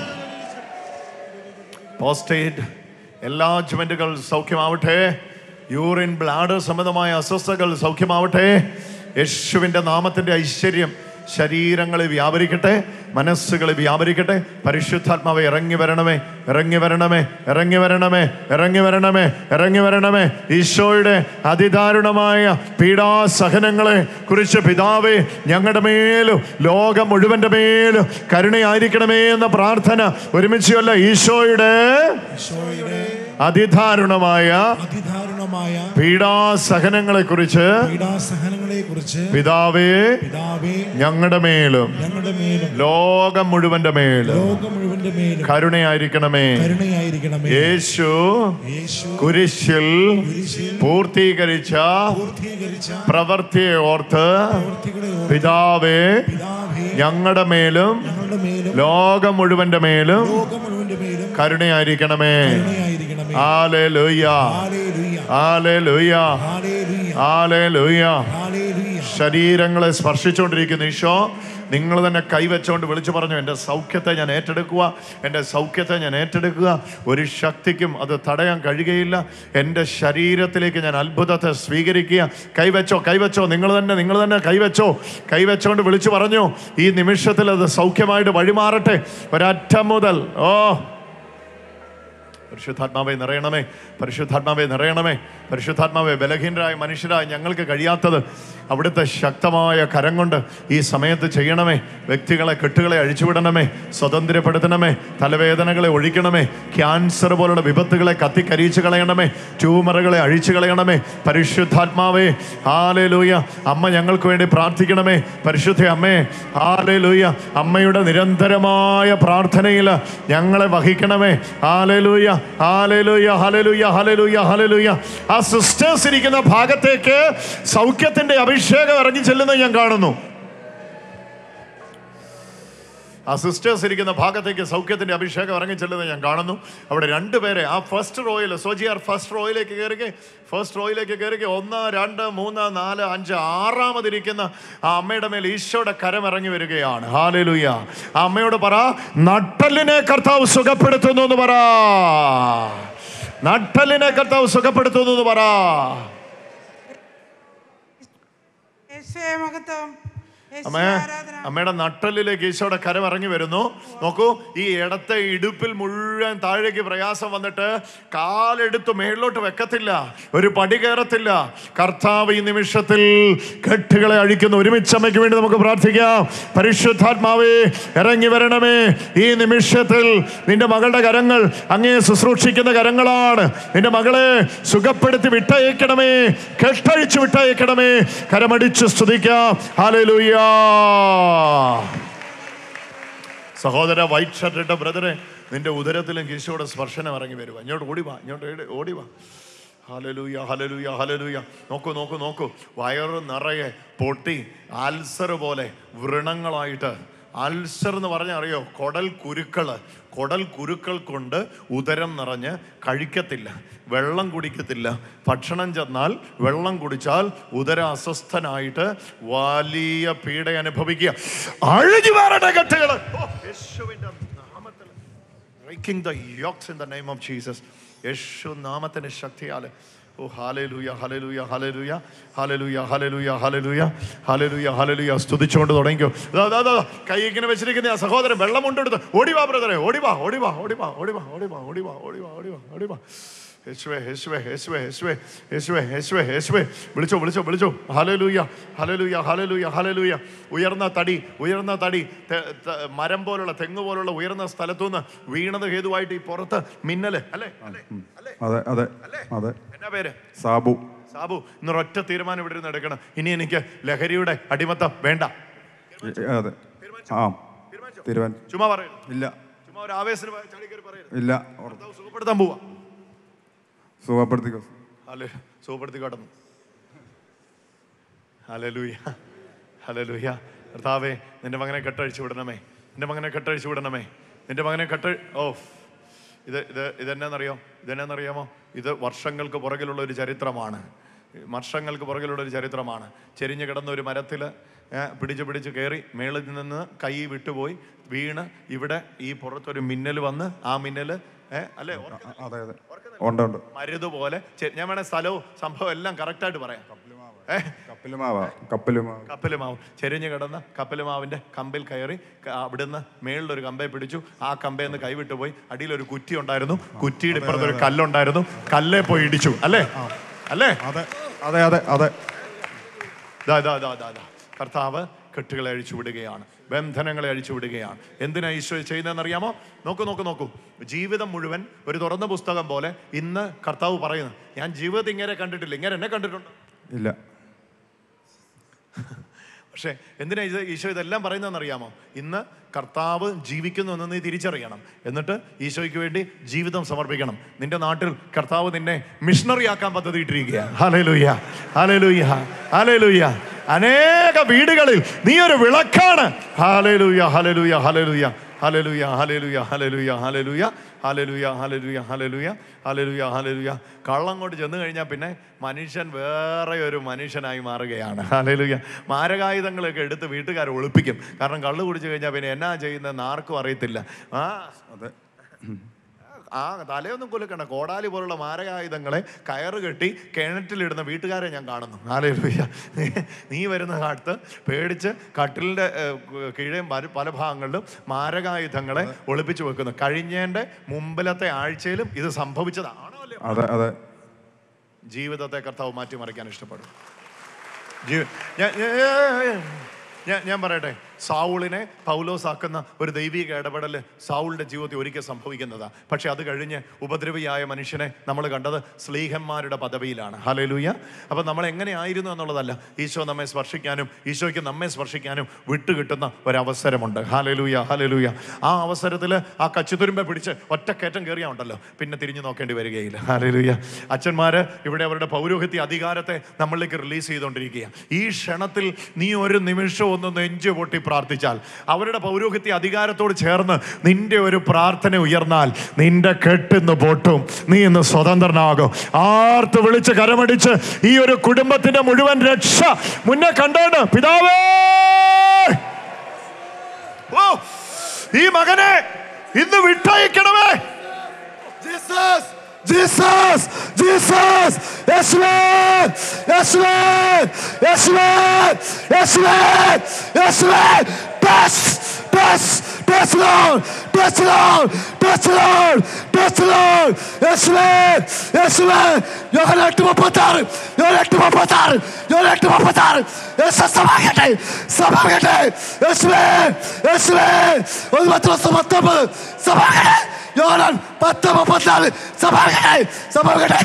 പോസ്റ്റേറ്റ് എല്ലാ ജോയിന്റുകൾ സൗഖ്യമാവട്ടെ യൂറിൻ ബ്ലാഡർ സംബന്ധമായ അസ്വസ്ഥതകൾ സൗഖ്യമാവട്ടെ യേശുവിൻ്റെ നാമത്തിൻ്റെ ഐശ്വര്യം ശരീരങ്ങളെ വ്യാപരിക്കട്ടെ മനസ്സുകളെ വ്യാപരിക്കട്ടെ പരിശുദ്ധാത്മാവെ ഇറങ്ങി വരണമേ ഇറങ്ങി വരണമേ ഇറങ്ങി വരണമേ ഇറങ്ങി വരണമേ ഇറങ്ങി വരണമേ ഈശോയുടെ അതിദാരുണമായ പീഡാസഹനങ്ങളെ കുറിച്ച് പിതാവേ ഞങ്ങളുടെ മേലും ലോകം മുഴുവൻ്റെ മേലും കരുണയായിരിക്കണമേ എന്ന പ്രാർത്ഥന ഒരുമിച്ചല്ല ഈശോയുടെ ഈശോയുടെ അതിദാരുണമായ അതിദാരുണമായ പീഡാസഹനങ്ങളെ കുറിച്ച് പീഡാസഹനങ്ങളെ കുറിച്ച് പിതാവേ പിതാവേ ഞങ്ങളുടെ മേലും ഞങ്ങളുടെ മേലും ലോകം മുഴുവന്റെ മേലും ലോകം മുഴുവന്റെ മേലും കരുണയായിരിക്കണമേ കരുണയായിരിക്കണമേ യേശു യേശു കുരിശിൽ കുരിശിൽ പൂർത്തീകരിച്ച പൂർത്തീകരിച്ച പ്രവൃത്തിയെ ഓർത്ത് പ്രവൃത്തികളെ ഓർത്ത് പിതാവേ പിതാവേ ഞങ്ങളുടെ മേലും ഞങ്ങളുടെ മേലും ലോകം മുഴുവന്റെ മേലും ലോകം മുഴുവന്റെ മേലും കരുണയായിരിക്കണമേ കരുണയായിരിക്കണമേ hallelujah hallelujah hallelujah hallelujah hallelujah hallelujah ശരീരങ്ങളെ സ്പർശിച്ചുകൊണ്ടിരിക്കുന്ന ഈശോ നിങ്ങൾ തന്നെ കൈവച്ചുകൊണ്ട് വിളിച്ചു പറഞ്ഞു എൻ്റെ സൗഖ്യത്തെ ഞാൻ ഏറ്റെടുക്കുക എൻ്റെ സൗഖ്യത്തെ ഞാൻ ഏറ്റെടുക്കുക ഒരു ശക്തിക്കും അത് തടയാൻ കഴിയുകയില്ല എൻ്റെ ശരീരത്തിലേക്ക് ഞാൻ അത്ഭുതത്തെ സ്വീകരിക്കുക കൈവച്ചോ കൈവച്ചോ നിങ്ങൾ തന്നെ നിങ്ങൾ തന്നെ കൈവച്ചോ കൈവച്ചുകൊണ്ട് വിളിച്ചു പറഞ്ഞു ഈ നിമിഷത്തിൽ അത് സൗഖ്യമായിട്ട് വഴിമാറട്ടെ ഒരറ്റം മുതൽ ഓ പരിശുദ്ധാത്മാവെ നിറയണമേ പരിശുദ്ധാത്മാവെ നിറയണമേ പരിശുദ്ധാത്മാവെ ബലഹീനരായ മനുഷ്യരായ ഞങ്ങൾക്ക് കഴിയാത്തത് അവിടുത്തെ ശക്തമായ കരം കൊണ്ട് ഈ സമയത്ത് ചെയ്യണമേ വ്യക്തികളെ കെട്ടുകളെ അഴിച്ചുവിടണമേ സ്വതന്ത്രപ്പെടുത്തണമേ തലവേദനകളെ ഒഴിക്കണമേ ക്യാൻസർ പോലുള്ള വിപത്തുകളെ കത്തിക്കരിച്ചു കളയണമേ ട്യൂമറുകളെ അഴിച്ചു കളയണമേ പരിശുദ്ധാത്മാവേ ആലേ ലൂയ അമ്മ ഞങ്ങൾക്ക് വേണ്ടി പ്രാർത്ഥിക്കണമേ പരിശുദ്ധ അമ്മേ ആലേ ലൂയ അമ്മയുടെ നിരന്തരമായ പ്രാർത്ഥനയിൽ ഞങ്ങളെ വഹിക്കണമേ ആലേ ലൂയ ആലേ ലൂയ ഹലലൂയ ഹലലൂയ ഹലലൂയ ആ സിസ്റ്റേഴ്സ് ഇരിക്കുന്ന ഭാഗത്തേക്ക് സൗഖ്യത്തിന്റെ അഭിഷേകം ഇറങ്ങി ചെല്ലുന്നത് ഞാൻ കാണുന്നു ആ സിസ്റ്റേഴ്സ് ഇരിക്കുന്ന ഭാഗത്തേക്ക് സൗഖ്യത്തിന്റെ അഭിഷേകം ഇറങ്ങി ചെല്ലുന്നത് ഞാൻ കാണുന്നു അവിടെ രണ്ടുപേരെ ആ ഫസ്റ്റ് റോയിൽ സോജിയാർ ഫസ്റ്റ് റോയിലേക്ക് കയറി ഫസ്റ്റ് റോയിലേക്ക് കയറി ഒന്ന് രണ്ട് മൂന്ന് നാല് അഞ്ച് ആറാമതിരിക്കുന്ന ആ അമ്മയുടെ മേൽ ഈശോയുടെ കരം ഇറങ്ങി വരികയാണ് ഹാലലുയ ആ അമ്മയോട് പറ നട്ടലിനെ കർത്താവ് സുഖപ്പെടുത്തുന്നു എന്ന് പറ നട്ടലിനെ കർത്താവ് സുഖപ്പെടുത്തുന്നു എന്ന് പറ യേശുവേ മഹത്വം യേശുവേ അമ്മേ ആരാധന അമ്മയുടെ നട്ടലിലേക്ക് ഈശോയുടെ കരം ഇറങ്ങി വരുന്നു നോക്കൂ ഈ ഇടത്തെ ഇടുപ്പിൽ മുഴുവൻ താഴേക്ക് പ്രയാസം വന്നിട്ട് കാലെടുത്ത് മേളിലോട്ട് വെക്കത്തില്ല ഒരു പടി കയറത്തില്ല കർത്താവ് ഈ നിമിഷത്തിൽ കെട്ടുകളെ അഴിക്കുന്നു ഒരുമിച്ച് അമ്മയ്ക്ക് വേണ്ടി നമുക്ക് പ്രാർത്ഥിക്കാം പരിശുദ്ധാത്മാവേ ഇറങ്ങി വരണമേ ഈ നിമിഷത്തിൽ നിന്റെ മകളുടെ കരങ്ങൾ അങ്ങേ ശുശ്രൂഷിക്കുന്ന കരങ്ങളാണ് നിന്റെ മകളെ സുഖപ്പെടുത്തി വിട്ടയക്കണമേ കെട്ടഴിച്ചു വിട്ടയക്കണമേ കരമടിച്ച് സ്തുതിക്കാം ഹാലലൂയ സഹോദര വൈറ്റ് ഷർട്ട് ഇട്ട ബ്രദറെ നിന്റെ ഉദരത്തിലും ഈശോയുടെ സ്പർശനം ഇറങ്ങി വരുക ഇങ്ങോട്ട് ഓടി വാ ഇങ്ങോട്ട് ഏട് ഓടി വാ ഹലലൂയ ഹലലൂയ ഹലലൂയ നോക്കൂ നോക്കൂ നോക്കൂ വയറ് നിറയെ പൊട്ടി അൽസർ പോലെ വ്രണങ്ങളായിട്ട് അൾസർ എന്ന് പറഞ്ഞാൽ അറിയോ കൊടൽ കുരുക്കള് കൊടൽ കുരുക്കൾ കൊണ്ട് ഉദരം നിറഞ്ഞ് കഴിക്കത്തില്ല വെള്ളം കുടിക്കത്തില്ല ഭക്ഷണം ചെന്നാൽ വെള്ളം കുടിച്ചാൽ ഉദര അസ്വസ്ഥനായിട്ട് വലിയ പീഡ അനുഭവിക്കുക അഴിഞ്ഞു മാറട്ടെ കെട്ടുകൾ യേശുവിന്റെ നാമത്തിൽ breaking the yokes in the name of Jesus. യേശു നാമത്തിന്റെ ശക്തിയാൽ ഓ ഹാലലൂയ ഹലലൂയ ഹലലൂയ ഹലലൂയ ഹലലൂയ ഹലലൂയ ഹലലൂയ ഹലലൂയ സ്തുതിച്ചുകൊണ്ട് തുടങ്ങിക്കോ ദാ, ദാ, ദാ, കൈ ഇങ്ങനെ വെച്ചിരിക്കുന്ന ആ സഹോദരൻ വെള്ളം കൊണ്ടെടുത്ത് ഓടിവാ ബ്രദറെ ഓടിവാ ഓടിവാ ഓടിവാ ഓടിവാ ഓടിവാ ഓടിവാ ഓടിവാ ഓടിവാ ഓടിവാ യേശുവേ യേശുവേ യേശുവേ യേശുവേ യേശുവേ യേശുവേ യേശുവേ വിളിച്ചോ വിളിച്ചോ വിളിച്ചോ ഹലലൂയ ഹലലൂയ ഹലലൂയ ഹലലൂയ ഉയർന്ന തടി ഉയർന്ന തടി തെ- ത- മരം പോലുള്ള തെങ്ങ് പോലുള്ള ഉയർന്ന സ്ഥലത്തുനിന്ന് വീണത് ഹേതുവായിട്ട് ഈ പുറത്ത് മിന്നല് അല്ലേ അല്ലേ അല്ലേ അതെ അതെ അതെ എന്നാ പേര് സാബു സാബു ഇന്നൊരൊറ്റ തീരുമാനം ഇവിടെ നിന്ന് എടുക്കണം ഇനി എനിക്ക് ലഹരിയുടെ അടിമത്തം വേണ്ട ഇ- അതെ ആ തീരുമാനം ചുമ്മാ പറയരുത് ഇല്ല ചുമ്മാ ഒരു ആവേശത്തിന് ചളി കയറി പറയരുത് ഇല്ല കർത്താവ് സുഖപ്പെടുത്താൻ പോവാ സുഖപ്പെടുത്തിക്കോ ഹലോ സുഖപ്പെടുത്തി കടന്നു ഹലലൂയ ഹലലൂയ കർത്താവേ നിന്റെ മകനെ കെട്ടഴിച്ചു വിടണമേ നിന്റെ മകനെ കെട്ടഴിച്ചു വിടണമേ നിന്റെ മകനെ കെട്ട ഓ ഇത് ഇത് ഇതെന്നാന്നറിയോ ഇതെന്നാന്നറിയാമോ ഇത് വർഷങ്ങൾക്ക് പുറകിലുള്ള ഒരു ചരിത്രമാണ് വർഷങ്ങൾക്ക് പുറകിലുള്ള ഒരു ചരിത്രമാണ് ചെരിഞ്ഞു കിടന്ന ഒരു മരത്തിൽ പിടിച്ച് പിടിച്ച് കയറി മേളിൽ നിന്ന് കൈ വിട്ടുപോയി വീണ് ഇവിടെ ഈ പുറത്തൊരു മിന്നൽ വന്ന് ആ മിന്നൽ ഏ അല്ലേ ഓർക്ക- അതെ അതെ ഉണ്ട് ഉണ്ട് മരുതുപോലെ ചെ- ഞാൻ വേണേ സ്ഥലവും സംഭവം എല്ലാം കറക്റ്റായിട്ട് പറയാം ഏ കപ്പലുമാവാ കപ്പലുമാവ് കപ്പലുമാവ് ചെരിഞ്ഞു കിടന്ന കപ്പലുമാവിന്റെ കമ്പിൽ കയറി ക- അവിടുന്ന് മേളിലൊരു കമ്പെ പിടിച്ചു ആ കമ്പയിൽ നിന്ന് കൈവിട്ടു പോയി അടിയിലൊരു കുറ്റി ഉണ്ടായിരുന്നു കുറ്റിയുടെ ഇപ്പുറത്ത് ഒരു കല്ലുണ്ടായിരുന്നു കല്ലേ പോയി ഇടിച്ചു അല്ലേ അല്ലേ അതെ അതെ അതെ അതെ ദാ ദാ ദാ ദാ ദാ കർത്താവ് കെട്ടുകളെ അഴിച്ചു വിടുകയാണ് ബന്ധനങ്ങളെ അഴിച്ചു വിടുകയാണ് എന്തിനാ ഈശോ ചെയ്യുന്നതെന്ന് അറിയാമോ നോക്കൂ നോക്കൂ നോക്കൂ ജീവിതം മുഴുവൻ ഒരു തുറന്ന പുസ്തകം പോലെ ഇന്ന് കർത്താവ് പറയുന്നു ഞാൻ ജീവിതത്തിൽ ഇങ്ങനെ കണ്ടിട്ടില്ല ഇങ്ങനെ എന്നെ കണ്ടിട്ടുണ്ട് ഇല്ല പക്ഷേ എന്തിനാ ഇത് ഈശോ ഇതെല്ലാം പറയുന്നതെന്ന് അറിയാമോ ഇന്ന് കർത്താവ് ജീവിക്കുന്നു എന്ന് നീ തിരിച്ചറിയണം എന്നിട്ട് ഈശോയ്ക്ക് വേണ്ടി ജീവിതം സമർപ്പിക്കണം നിന്റെ നാട്ടിൽ കർത്താവ് നിന്നെ മിഷണറി ആക്കാൻ പദ്ധതി ഇട്ടിരിക്കുകയാണ് ഹലലുയ്യ ഹലലുയ്യ ഹലലുയ്യ അനേക വീടുകളിൽ നീ ഒരു വിളക്കാണ് ഹലലുയ്യ ഹലലുയ്യ ഹലലുയ്യ ഹലലുയ ഹലലുയ ഹലലുയ ഹലലുയ ഹലലുയ ഹലലുയ ഹലലുയ ഹലലുയ ഹലലുയ കള്ളം കൊണ്ട് ചെന്ന് കഴിഞ്ഞാൽ പിന്നെ മനുഷ്യൻ വേറെ ഒരു മനുഷ്യനായി മാറുകയാണ് ഹലലുയ മാരകായുധങ്ങളൊക്കെ എടുത്ത് വീട്ടുകാർ ഒളിപ്പിക്കും കാരണം കള്ളു കുടിച്ചു കഴിഞ്ഞാൽ പിന്നെ എന്നാ ചെയ്യുന്നതെന്ന് ആർക്കും അറിയത്തില്ല ആ അതെ ആ തലയൊന്നും കുലുക്കണ്ട കോടാലി പോലുള്ള മാരകായുധങ്ങളെ കയറ് കെട്ടി കിണറ്റിലിടുന്ന വീട്ടുകാരെ ഞാൻ കാണുന്നു ആലയിലൂയ നീ വരുന്ന കാലത്ത് പേടിച്ച് കട്ടിലിൻ്റെ കീഴേയും പല പല ഭാഗങ്ങളിലും മാരകായുധങ്ങളെ ഒളിപ്പിച്ചു വെക്കുന്നു കഴിഞ്ഞേൻ്റെ മുമ്പിലത്തെ ആഴ്ചയിലും ഇത് സംഭവിച്ചതാണോ അല്ലേ അതെ അതെ ജീവിതത്തെ കർത്താവ് മാറ്റിമറിക്കാൻ ഇഷ്ടപ്പെടും ജീവ ഞാൻ ഞാൻ- ഞാൻ ഞാൻ പറയട്ടെ സാവുളിനെ പൗലോസാക്കുന്ന ഒരു ദൈവിക ഇടപെടൽ സാവുളിൻ്റെ ജീവിതത്തിൽ ഒരിക്കൽ സംഭവിക്കുന്നതാണ് പക്ഷെ അത് കഴിഞ്ഞ് ഉപദ്രവിയായ മനുഷ്യനെ നമ്മൾ കണ്ടത് സ്ലീഹന്മാരുടെ പദവിയിലാണ് ഹലലൂയ അപ്പം നമ്മൾ എങ്ങനെയായിരുന്നു എന്നുള്ളതല്ല ഈശോ നമ്മെ സ്പർശിക്കാനും ഈശോയ്ക്ക് നമ്മെ സ്പർശിക്കാനും വിട്ടുകിട്ടുന്ന ഒരവസരമുണ്ട് ഹലലൂയ ഹലലൂയ ആ അവസരത്തിൽ ആ കച്ചുതുരുമ്പെ പിടിച്ച് ഒറ്റക്കയറ്റം കയറിയാ ഉണ്ടല്ലോ പിന്നെ തിരിഞ്ഞു നോക്കേണ്ടി വരികയില്ല ഹലലൂയ അച്ഛന്മാര് ഇവിടെ അവരുടെ പൗരോഹിത്യ അധികാരത്തെ നമ്മളിലേക്ക് റിലീസ് ചെയ്തുകൊണ്ടിരിക്കുക ഈ ക്ഷണത്തിൽ നീ ഒരു നിമിഷം ഒന്ന് നെഞ്ചു പൊട്ടി പ്രാർത്ഥിച്ചാൽ അവരുടെ പൗരോഹിത്യ അധികാരത്തോട് ചേർന്ന് നിന്റെ ഒരു പ്രാർത്ഥന ഉയർന്നാൽ നിന്റെ കെട്ടിന്ന് പൊട്ടും നീ ഇന്ന് സ്വതന്ത്രനാകും ആർത്ത് വിളിച്ച് കരമടിച്ച് ഈ ഒരു കുടുംബത്തിന്റെ മുഴുവൻ രക്ഷ മുന്നേ കണ്ടാണ് പിതാവേ ഓ ഈ മകനെ ഇന്ന് വിട്ടയക്കണമേ Jesus! Jesus! Jesus! യേശുവേ! യേശുവേ! യേശുവേ! യേശുവേ! യേശുവേ! Touch! Touch! Touch Lord! Touch Lord! Touch Lord! Touch Lord! യേശുവേ! യേശുവേ! യോഹന്നാൻ എട്ട് മുപ്പത്താറ് യോഹന്നാൻ എട്ട് മുപ്പത്താറ് യോഹന്നാൻ എട്ട് മുപ്പത്താറ് യേശു സമാകട്ടെ സമാകട്ടെ യേശുവേ യേശുവേ ഒരു പത്ത് ദിവസം പത്തൊമ്പത് സമാകട്ടെ യോഹന്നാൻ പത്ത് മുപ്പത്തിനാല് സമാകട്ടെ സമാകട്ടെ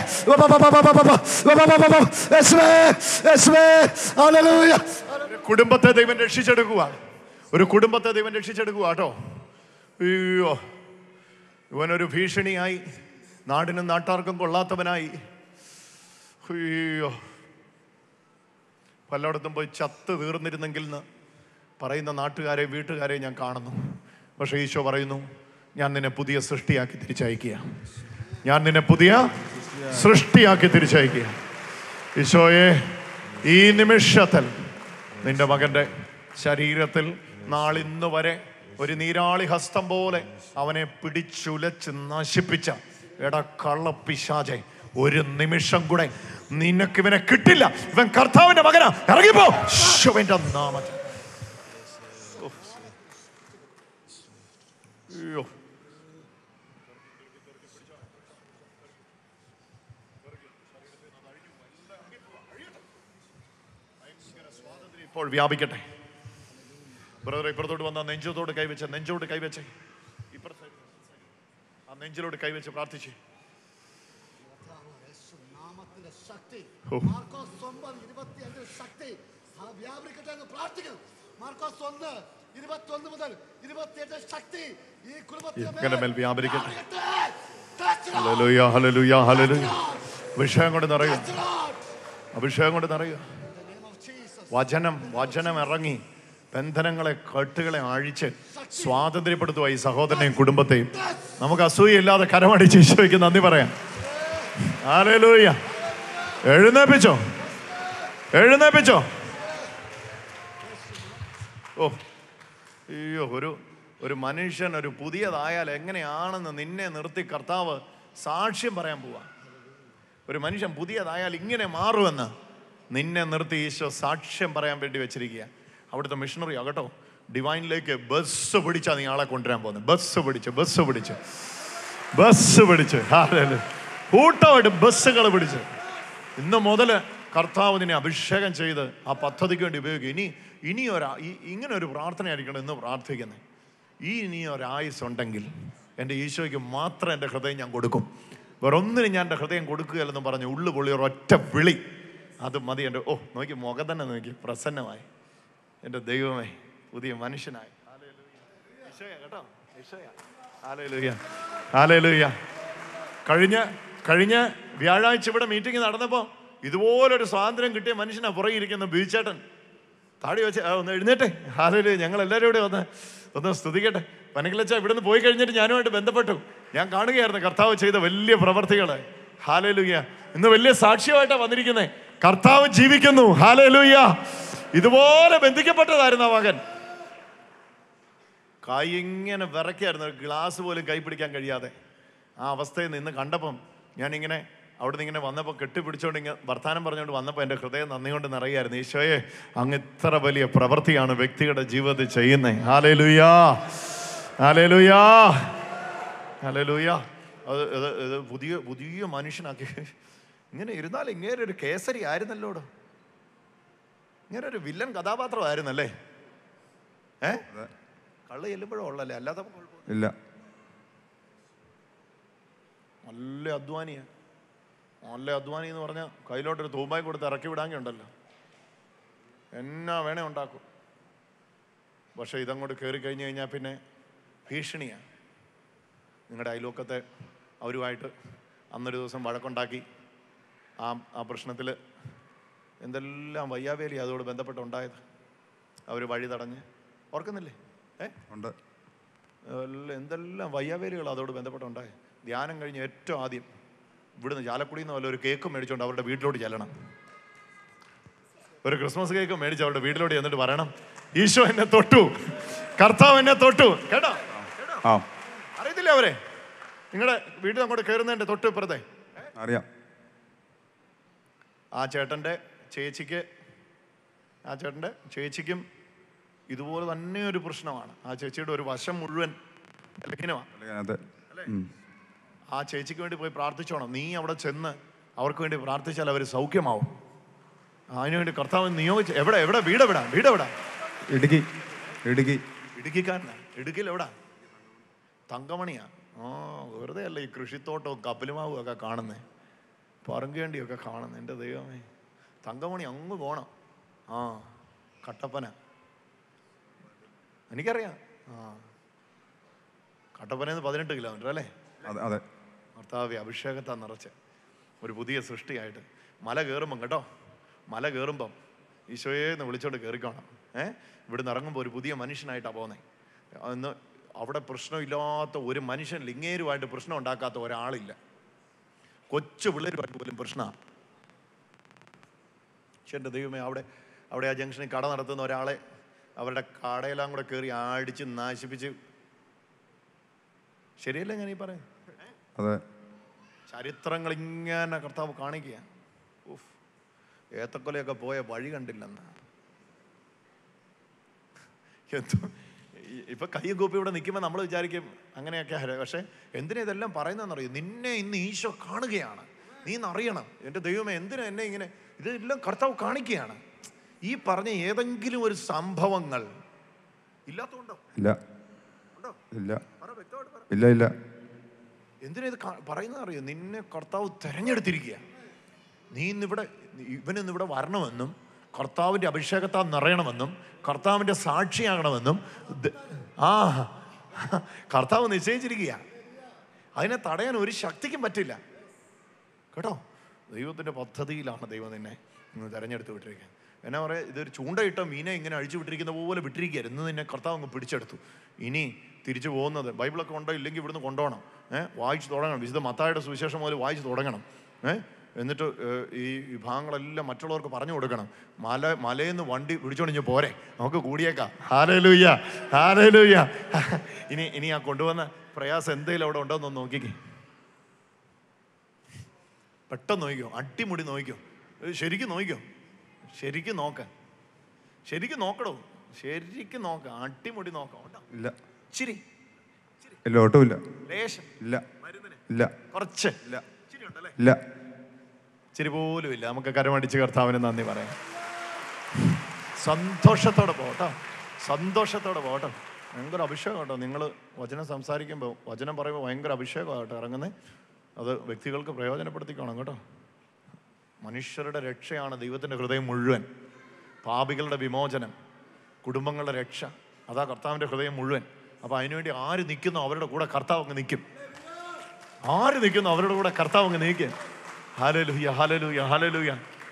യേശുവേ യേശുവേ ഹല്ലേലൂയ ഒരു കുടുംബത്തെ ദൈവം രക്ഷിച്ചെടുക്കുക ഒരു കുടുംബത്തെ ദൈവം രക്ഷിച്ചെടുക്കുക കേട്ടോ അയ്യോ ഇവനൊരു ഭീഷണിയായി നാടിനും നാട്ടാർക്കും കൊള്ളാത്തവനായി അയ്യോ പലയിടത്തും പോയി ചത്ത് തീർന്നിരുന്നെങ്കിൽ എന്ന് പറയുന്ന നാട്ടുകാരെ വീട്ടുകാരെ ഞാൻ കാണുന്നു പക്ഷേ ഈശോ പറയുന്നു ഞാൻ നിന്നെ പുതിയ സൃഷ്ടിയാക്കി തിരിച്ചയക്കുക ഞാൻ നിന്നെ പുതിയ സൃഷ്ടിയാക്കി തിരിച്ചയക്കുക ഈശോയെ ഈ നിമിഷത്തിൽ നിന്റെ മകന്റെ ശരീരത്തിൽ നാളിന്ന് വരെ ഒരു നീരാളി ഹസ്തം പോലെ അവനെ പിടിച്ചുലച്ച് നശിപ്പിച്ച എടാ കള്ളപ്പിശാചെ ഒരു നിമിഷം കൂടെ നിനക്ക് ഇവനെ കിട്ടില്ല ഇവൻ കർത്താവിന്റെ മകനാ ഇറങ്ങിപ്പോ ശിവന്റെ നാമത്തിൽ ഉഫ്. അയ്യോ ഇപ്പോൾ വ്യാപിക്കട്ടെ ബ്രദറെ ഇപ്പുറത്തോട്ട് വന്ന നെഞ്ചത്തോട് കൈവച്ച നെഞ്ചോട് കൈവച്ചേ ഇപ്പുറത്തെ ആ നെഞ്ചിലോട് കൈവച്ച് പ്രാർത്ഥിച്ചേ നാമത്തിന്റെ ശക്തി ഓ. മാർക്കോസ് ഒമ്പത് ഇരുപത്തിയഞ്ചിൽ ശക്തി ആ വ്യാപരിക്കട്ടെ എന്ന് പ്രാർത്ഥിക്കുന്നു മാർക്കോസ് ഒന്ന് ഇരുപത്തൊന്ന് മുതൽ ഇരുപത്തിയെട്ട് ശക്തി ഈ ഇങ്ങനെ മേൽ വ്യാപരിക്കട്ടെ Touch it, hallelujah hallelujah hallelujah Lord. അഭിഷേകം കൊണ്ട് നിറയുക Touch it, Lord. അഭിഷേകം കൊണ്ട് നിറയുക In the name of Jesus. വചനം വചനം ഇറങ്ങി ബന്ധനങ്ങളെ കെട്ടുകളെ അഴിച്ച് സ്വാതന്ത്ര്യപ്പെടുത്തുക ഈ സഹോദരനെയും കുടുംബത്തെയും നമുക്ക് അസൂയയില്ലാതെ കരമടിച്ച് ഈശോയ്ക്ക് നന്ദി പറയാം ഹല്ലേലൂയ എഴുന്നേപ്പിച്ചോ എഴുന്നേപ്പിച്ചോ ഓ അയ്യോ ഒരു ഒരു മനുഷ്യൻ ഒരു പുതിയതായാൽ എങ്ങനെയാണെന്ന് നിന്നെ നിർത്തി കർത്താവ് സാക്ഷ്യം പറയാൻ പോവാ ഒരു മനുഷ്യൻ പുതിയതായാൽ ഇങ്ങനെ മാറുമെന്ന് നിന്നെ നിർത്തി ഈശോ സാക്ഷ്യം പറയാൻ വേണ്ടി വെച്ചിരിക്കുക അവിടുത്തെ മിഷണറി ആകട്ടോ ഡിവൈനിലേക്ക് ബസ് പിടിച്ചാ നീ ആളെ കൊണ്ടുവരാൻ പോകുന്നത് ബസ് പിടിച്ച് ബസ് പിടിച്ച് ബസ് പിടിച്ച് ഹാലല്. കൂട്ടമായിട്ട് ബസ്സുകൾ പിടിച്ച് ഇന്ന് മുതൽ കർത്താവ് നിന്നെ അഭിഷേകം ചെയ്ത് ആ പദ്ധതിക്ക് വേണ്ടി ഉപയോഗിക്കും ഇനി ഇനി ഒരു ഇങ്ങനെ ഒരു പ്രാർത്ഥനയായിരിക്കണം ഇന്ന് പ്രാർത്ഥിക്കുന്നത് ഈ ഇനി ഒരായുസ് ഉണ്ടെങ്കിൽ എൻ്റെ ഈശോയ്ക്ക് മാത്രം എൻ്റെ ഹൃദയം ഞാൻ കൊടുക്കും വേറെ ഒന്നിനും ഞാൻ എൻ്റെ ഹൃദയം കൊടുക്കുകയല്ലെന്ന് പറഞ്ഞു ഉള്ളു പൊള്ളി ഒരൊറ്റ വിളി അത് മതി എൻ്റെ ഓ നോക്കി മുഖം തന്നെ നോക്കി പ്രസന്നമായി എൻ്റെ ദൈവമേ പുതിയ മനുഷ്യനായി ഈശോയാ കേട്ടോ ഈശോയാ ഹാലേലൂയ ഹാലേലൂയ കഴിഞ്ഞ കഴിഞ്ഞ വ്യാഴാഴ്ച ഇവിടെ മീറ്റിംഗ് നടന്നപ്പോൾ ഇതുപോലൊരു സ്വാതന്ത്ര്യം കിട്ടിയ മനുഷ്യനാ പുറകെ ഇരിക്കുന്ന ബീച്ചേട്ടൻ താടി വെച്ച് ആ, ഒന്ന് എഴുന്നേറ്റെ ഹാലയില് ഞങ്ങൾ എല്ലാവരും ഇവിടെ ഒന്ന് ഒന്ന് സ്തുതിക്കട്ടെ പനക്കിലച്ച ഇവിടുന്ന് പോയി കഴിഞ്ഞിട്ട് ഞാനുമായിട്ട് ബന്ധപ്പെട്ടു ഞാൻ കാണുകയായിരുന്നു കർത്താവ് ചെയ്ത വലിയ പ്രവർത്തികള് ഹാലലുയ്യ ഇന്ന് വലിയ സാക്ഷ്യമായിട്ടാണ് വന്നിരിക്കുന്നത് കർത്താവ് ജീവിക്കുന്നു ഹാലലുയ്യ ഇതുപോലെ ബന്ധിക്കപ്പെട്ടതായിരുന്നു ആ മകൻ കൈ ഇങ്ങനെ വിറയ്ക്കായിരുന്നു ഒരു ഗ്ലാസ് പോലും കൈ പിടിക്കാൻ കഴിയാതെ ആ അവസ്ഥയിൽ നിന്ന് കണ്ടപ്പം ഞാനിങ്ങനെ അവിടെ നിന്ന് ഇങ്ങനെ വന്നപ്പോൾ കെട്ടിപ്പിടിച്ചോണ്ട് ഇങ്ങനെ വർത്താനം പറഞ്ഞുകൊണ്ട് വന്നപ്പോൾ എൻ്റെ ഹൃദയം നന്ദി കൊണ്ട് നിറയായിരുന്നു ഈശോയെ അങ്ങ് ഇത്ര വലിയ പ്രവൃത്തിയാണ് വ്യക്തിയുടെ ജീവിതത്തിൽ ചെയ്യുന്നത് ഹാലേ ലുയാ ഹാലേ ലുയാ ഹാലേ ലുയാ അത് ഇത് ഇത് പുതിയ പുതിയ മനുഷ്യനാക്കി ഇങ്ങനെ ഇരുന്നാൽ ഇങ്ങനെ ഒരു കേസരി ആയിരുന്നല്ലോടോ ഇങ്ങനെ ഒരു വില്ലൻ കഥാപാത്രമായിരുന്നല്ലേ ഏ കള്ള് ചെല്ലുമ്പോഴും ഉള്ളല്ലേ അല്ലാതെ കുഴപ്പമൊന്നും ഇല്ല നല്ല അധ്വാനിയാ നല്ല അധ്വാനി എന്ന് പറഞ്ഞാൽ കയ്യിലോട്ടൊരു തൂമ്പായി കൊടുത്ത് ഇറക്കി വിടാങ്കി ഉണ്ടല്ലോ എന്നാ വേണേ ഉണ്ടാക്കും പക്ഷെ ഇതങ്ങോട്ട് കയറി കഴിഞ്ഞ് കഴിഞ്ഞാൽ പിന്നെ ഭീഷണിയാണ് നിങ്ങളുടെ അയൽവക്കത്തെ അവരുമായിട്ട് അന്നൊരു ദിവസം വഴക്കുണ്ടാക്കി ആ ആ പ്രശ്നത്തിൽ എന്തെല്ലാം വയ്യാവേലി അതോട് ബന്ധപ്പെട്ടുണ്ടായത് അവർ വഴി തടഞ്ഞ് ഓർക്കുന്നില്ലേ ഏ ഉണ്ട് എല്ലാം എന്തെല്ലാം വയ്യാവേലികൾ അതോട് ബന്ധപ്പെട്ടുണ്ടായി ധ്യാനം കഴിഞ്ഞ് ഏറ്റവും ആദ്യം ഇവിടുന്ന് ചാലക്കുടിയിൽ നിന്ന് വല്ല ഒരു കേക്ക് മേടിച്ചുകൊണ്ട് അവരുടെ വീട്ടിലോട്ട് ചെല്ലണം ഒരു ക്രിസ്മസ് കേക്ക് മേടിച്ച് അവരുടെ വീട്ടിലോട്ട് ചെന്നിട്ട് പറയണം ഈശോ എന്നെ തൊട്ടു കർത്താവ് എന്നെ തൊട്ടു കേട്ടോ ആ അറിയത്തില്ലേ അവരെ നിങ്ങളുടെ വീട്ടിൽ അങ്ങോട്ട് കയറുന്നതിൻ്റെ തൊട്ട് ഇപ്പുറത്തെ അറിയാം ആ ചേട്ടൻ്റെ ചേച്ചിക്ക് ആ ചേട്ടൻ്റെ ചേച്ചിക്കും ഇതുപോലെ തന്നെ ഒരു പ്രശ്നമാണ് ആ ചേച്ചിയുടെ ഒരു വശം മുഴുവൻ ലഗ്നമാണ് അല്ലെങ്കിൽ അതെ ഉം. ആ ചേച്ചിക്ക് വേണ്ടി പോയി പ്രാർത്ഥിച്ചോണം നീ അവിടെ ചെന്ന് അവർക്ക് വേണ്ടി പ്രാർത്ഥിച്ചാൽ അവർ സൗഖ്യമാവും അതിനുവേണ്ടി കർത്താവ് നിയോഗിച്ച് എവിടെ എവിടെ വീട് എവിടാ വീട് എവിടാ ഇടുക്കി ഇടുക്കി ഇടുക്കിക്കാരനാ ഇടുക്കിയിൽ എവിടാ തങ്കമണിയാ ആ വെറുതെ അല്ല ഈ കൃഷിത്തോട്ടവും കപ്പലുമാവും ഒക്കെ കാണുന്നേ പറങ്കേണ്ടിയൊക്കെ കാണുന്നത് എൻ്റെ ദൈവമേ തങ്കമണി അങ്ങ് പോണം ആ കട്ടപ്പന എനിക്കറിയാം ആ കട്ടപ്പനയിൽ നിന്ന് പതിനെട്ട് കിലോമീറ്റർ അല്ലേ അതെ അതെ കർത്താവെ അഭിഷേകത്താ നിറച്ച് ഒരു പുതിയ സൃഷ്ടിയായിട്ട് മല കയറുമ്പം കേട്ടോ മല കയറുമ്പം ഈശോയെ എന്ന് വിളിച്ചോണ്ട് കയറിക്കോണം ഏ ഇവിടുന്ന് ഇറങ്ങുമ്പോൾ ഒരു പുതിയ മനുഷ്യനായിട്ടാണ് പോകുന്നത് അന്ന് അവിടെ പ്രശ്നമില്ലാത്ത ഒരു മനുഷ്യൻ ലിംഗേരുമായിട്ട് പ്രശ്നം ഉണ്ടാക്കാത്ത ഒരാളില്ല കൊച്ചു പിള്ളേരുമായിട്ട് പോലും പ്രശ്നമാണ് പക്ഷെ എൻ്റെ ദൈവമേ അവിടെ അവിടെ ആ ജംഗ്ഷനിൽ കട നടത്തുന്ന ഒരാളെ അവരുടെ കടയെല്ലാം കൂടെ കയറി അടിച്ച് നാശിപ്പിച്ച് ശരിയല്ലേ ഞാൻ ഈ പറയും അതെ ചരിത്രങ്ങൾ ഇങ്ങനെ കർത്താവ് കാണിക്കുക ഉഫ് ഏത്തക്കൊലയൊക്കെ പോയ വഴി കണ്ടില്ലെന്ന് എന്തോ ഈ- ഇപ്പൊ കൈ കൂപ്പി ഇവിടെ നിൽക്കുമ്പോൾ നമ്മൾ വിചാരിക്കും അങ്ങനെയൊക്കെ ഹര- പക്ഷെ എന്തിനാ ഇതെല്ലാം പറയുന്നതെന്നറിയോ നിന്നെ ഇന്ന് ഈശോ കാണുകയാണ് നീ ഇന്ന് അറിയണം എൻ്റെ ദൈവമേ എന്തിനാ എന്നെ ഇങ്ങനെ ഇതെല്ലാം കർത്താവ് കാണിക്കുകയാണ് ഈ പറഞ്ഞ ഏതെങ്കിലും ഒരു സംഭവങ്ങൾ ഇല്ലാത്തതുണ്ടോ ഇല്ല ഉണ്ടോ ഇല്ല പറ വ്യക്തമായിട്ട് പറ ഇല്ല ഇല്ല എന്തിനാ ഇത് കാ- പറയുന്നത് അറിയോ നിന്നെ കർത്താവ് തെരഞ്ഞെടുത്തിരിക്കുക നീ ഇന്നിവിടെ ഇവൻ ഇന്നിവിടെ വരണമെന്നും കർത്താവിൻ്റെ അഭിഷേകത്താൽ നിറയണമെന്നും കർത്താവിൻ്റെ സാക്ഷിയാകണമെന്നും ദ- ആ കർത്താവ് നിശ്ചയിച്ചിരിക്കുക അതിനെ തടയാൻ ഒരു ശക്തിക്കും പറ്റില്ല കേട്ടോ ദൈവത്തിൻ്റെ പദ്ധതിയിലാണ് ദൈവം നിന്നെ ഇന്ന് തെരഞ്ഞെടുത്ത് വിട്ടിരിക്കുക എന്നാ പറയുക ഇതൊരു ചൂണ്ടയിട്ട മീനെ ഇങ്ങനെ അഴിച്ചു വിട്ടിരിക്കുന്ന പോലെ വിട്ടിരിക്കുകയാണ് ഇന്ന് നിന്നെ കർത്താവ് അങ്ങ് പിടിച്ചെടുത്തു ഇനി തിരിച്ചു പോകുന്നത് ബൈബിളൊക്കെ ഉണ്ടോ ഇല്ലെങ്കിൽ ഇവിടുന്ന് കൊണ്ടുപോകണം ഏഹ് വായിച്ചു തുടങ്ങണം വിശുദ്ധ മത്തായുടെ സുവിശേഷം മുതൽ വായിച്ചു തുടങ്ങണം ഏഹ് എന്നിട്ട് ഏഹ്, ഈ വിഭാഗങ്ങളെല്ലാം മറ്റുള്ളവർക്ക് പറഞ്ഞു കൊടുക്കണം മല മലയിൽ നിന്ന് വണ്ടി പിടിച്ചോണ്ടിഞ്ഞ് പോരെ നമുക്ക് കൂടിയേക്കാം ഹാലലൂയ്യ ഹാലലൂയ്യ ഇനി ഇനി ആ കൊണ്ടുവന്ന പ്രയാസം എന്തെങ്കിലും അവിടെ ഉണ്ടോ എന്ന് നോക്കിക്കേ പെട്ടെന്ന് നോക്കിക്കോ അട്ടിമുടി നോക്കിക്കോ ഇത് ശരിക്കും നോക്കിക്കോ ശരിക്കും നോക്ക ശരിക്കും നോക്കടോ ശരിക്കും നോക്ക അട്ടിമുടി നോക്കാം ഉണ്ടോ? ഇല്ല ഇച്ചിരി ഇല്ല ഒട്ടുമില്ല ലേശം ഇല്ല മരുന്നിന് ഇല്ല കുറച്ച് ഇല്ല ഇച്ചിരി ഉണ്ടല്ലേ ഇല്ല ഇച്ചിരി പോലും ഇല്ല നമുക്ക് കരമടിച്ച് കർത്താവിന് നന്ദി പറയാം സന്തോഷത്തോടെ പോട്ടോ സന്തോഷത്തോടെ പോട്ടോ ഭയങ്കര അഭിഷേകം കേട്ടോ നിങ്ങൾ വചനം സംസാരിക്കുമ്പോൾ വചനം പറയുമ്പോൾ ഭയങ്കര അഭിഷേകമാണ് കേട്ടോ ഇറങ്ങുന്നത് അത് വ്യക്തികൾക്ക് പ്രയോജനപ്പെടുത്തിക്കോണം കേട്ടോ മനുഷ്യരുടെ രക്ഷയാണ് ദൈവത്തിൻ്റെ ഹൃദയം മുഴുവൻ പാപികളുടെ വിമോചനം കുടുംബങ്ങളുടെ രക്ഷ അതാ കർത്താവിൻ്റെ ഹൃദയം മുഴുവൻ അപ്പോൾ അതിനുവേണ്ടി ആര് നിൽക്കുന്നോ അവരുടെ കൂടെ കർത്താവ് അങ്ങ് നിൽക്കും ആര് നിൽക്കുന്നോ അവരുടെ കൂടെ കർത്താവ് അങ്ങ് നീക്കും ഹാലലൂയ ഹാലലൂയ ഹാലലൂയ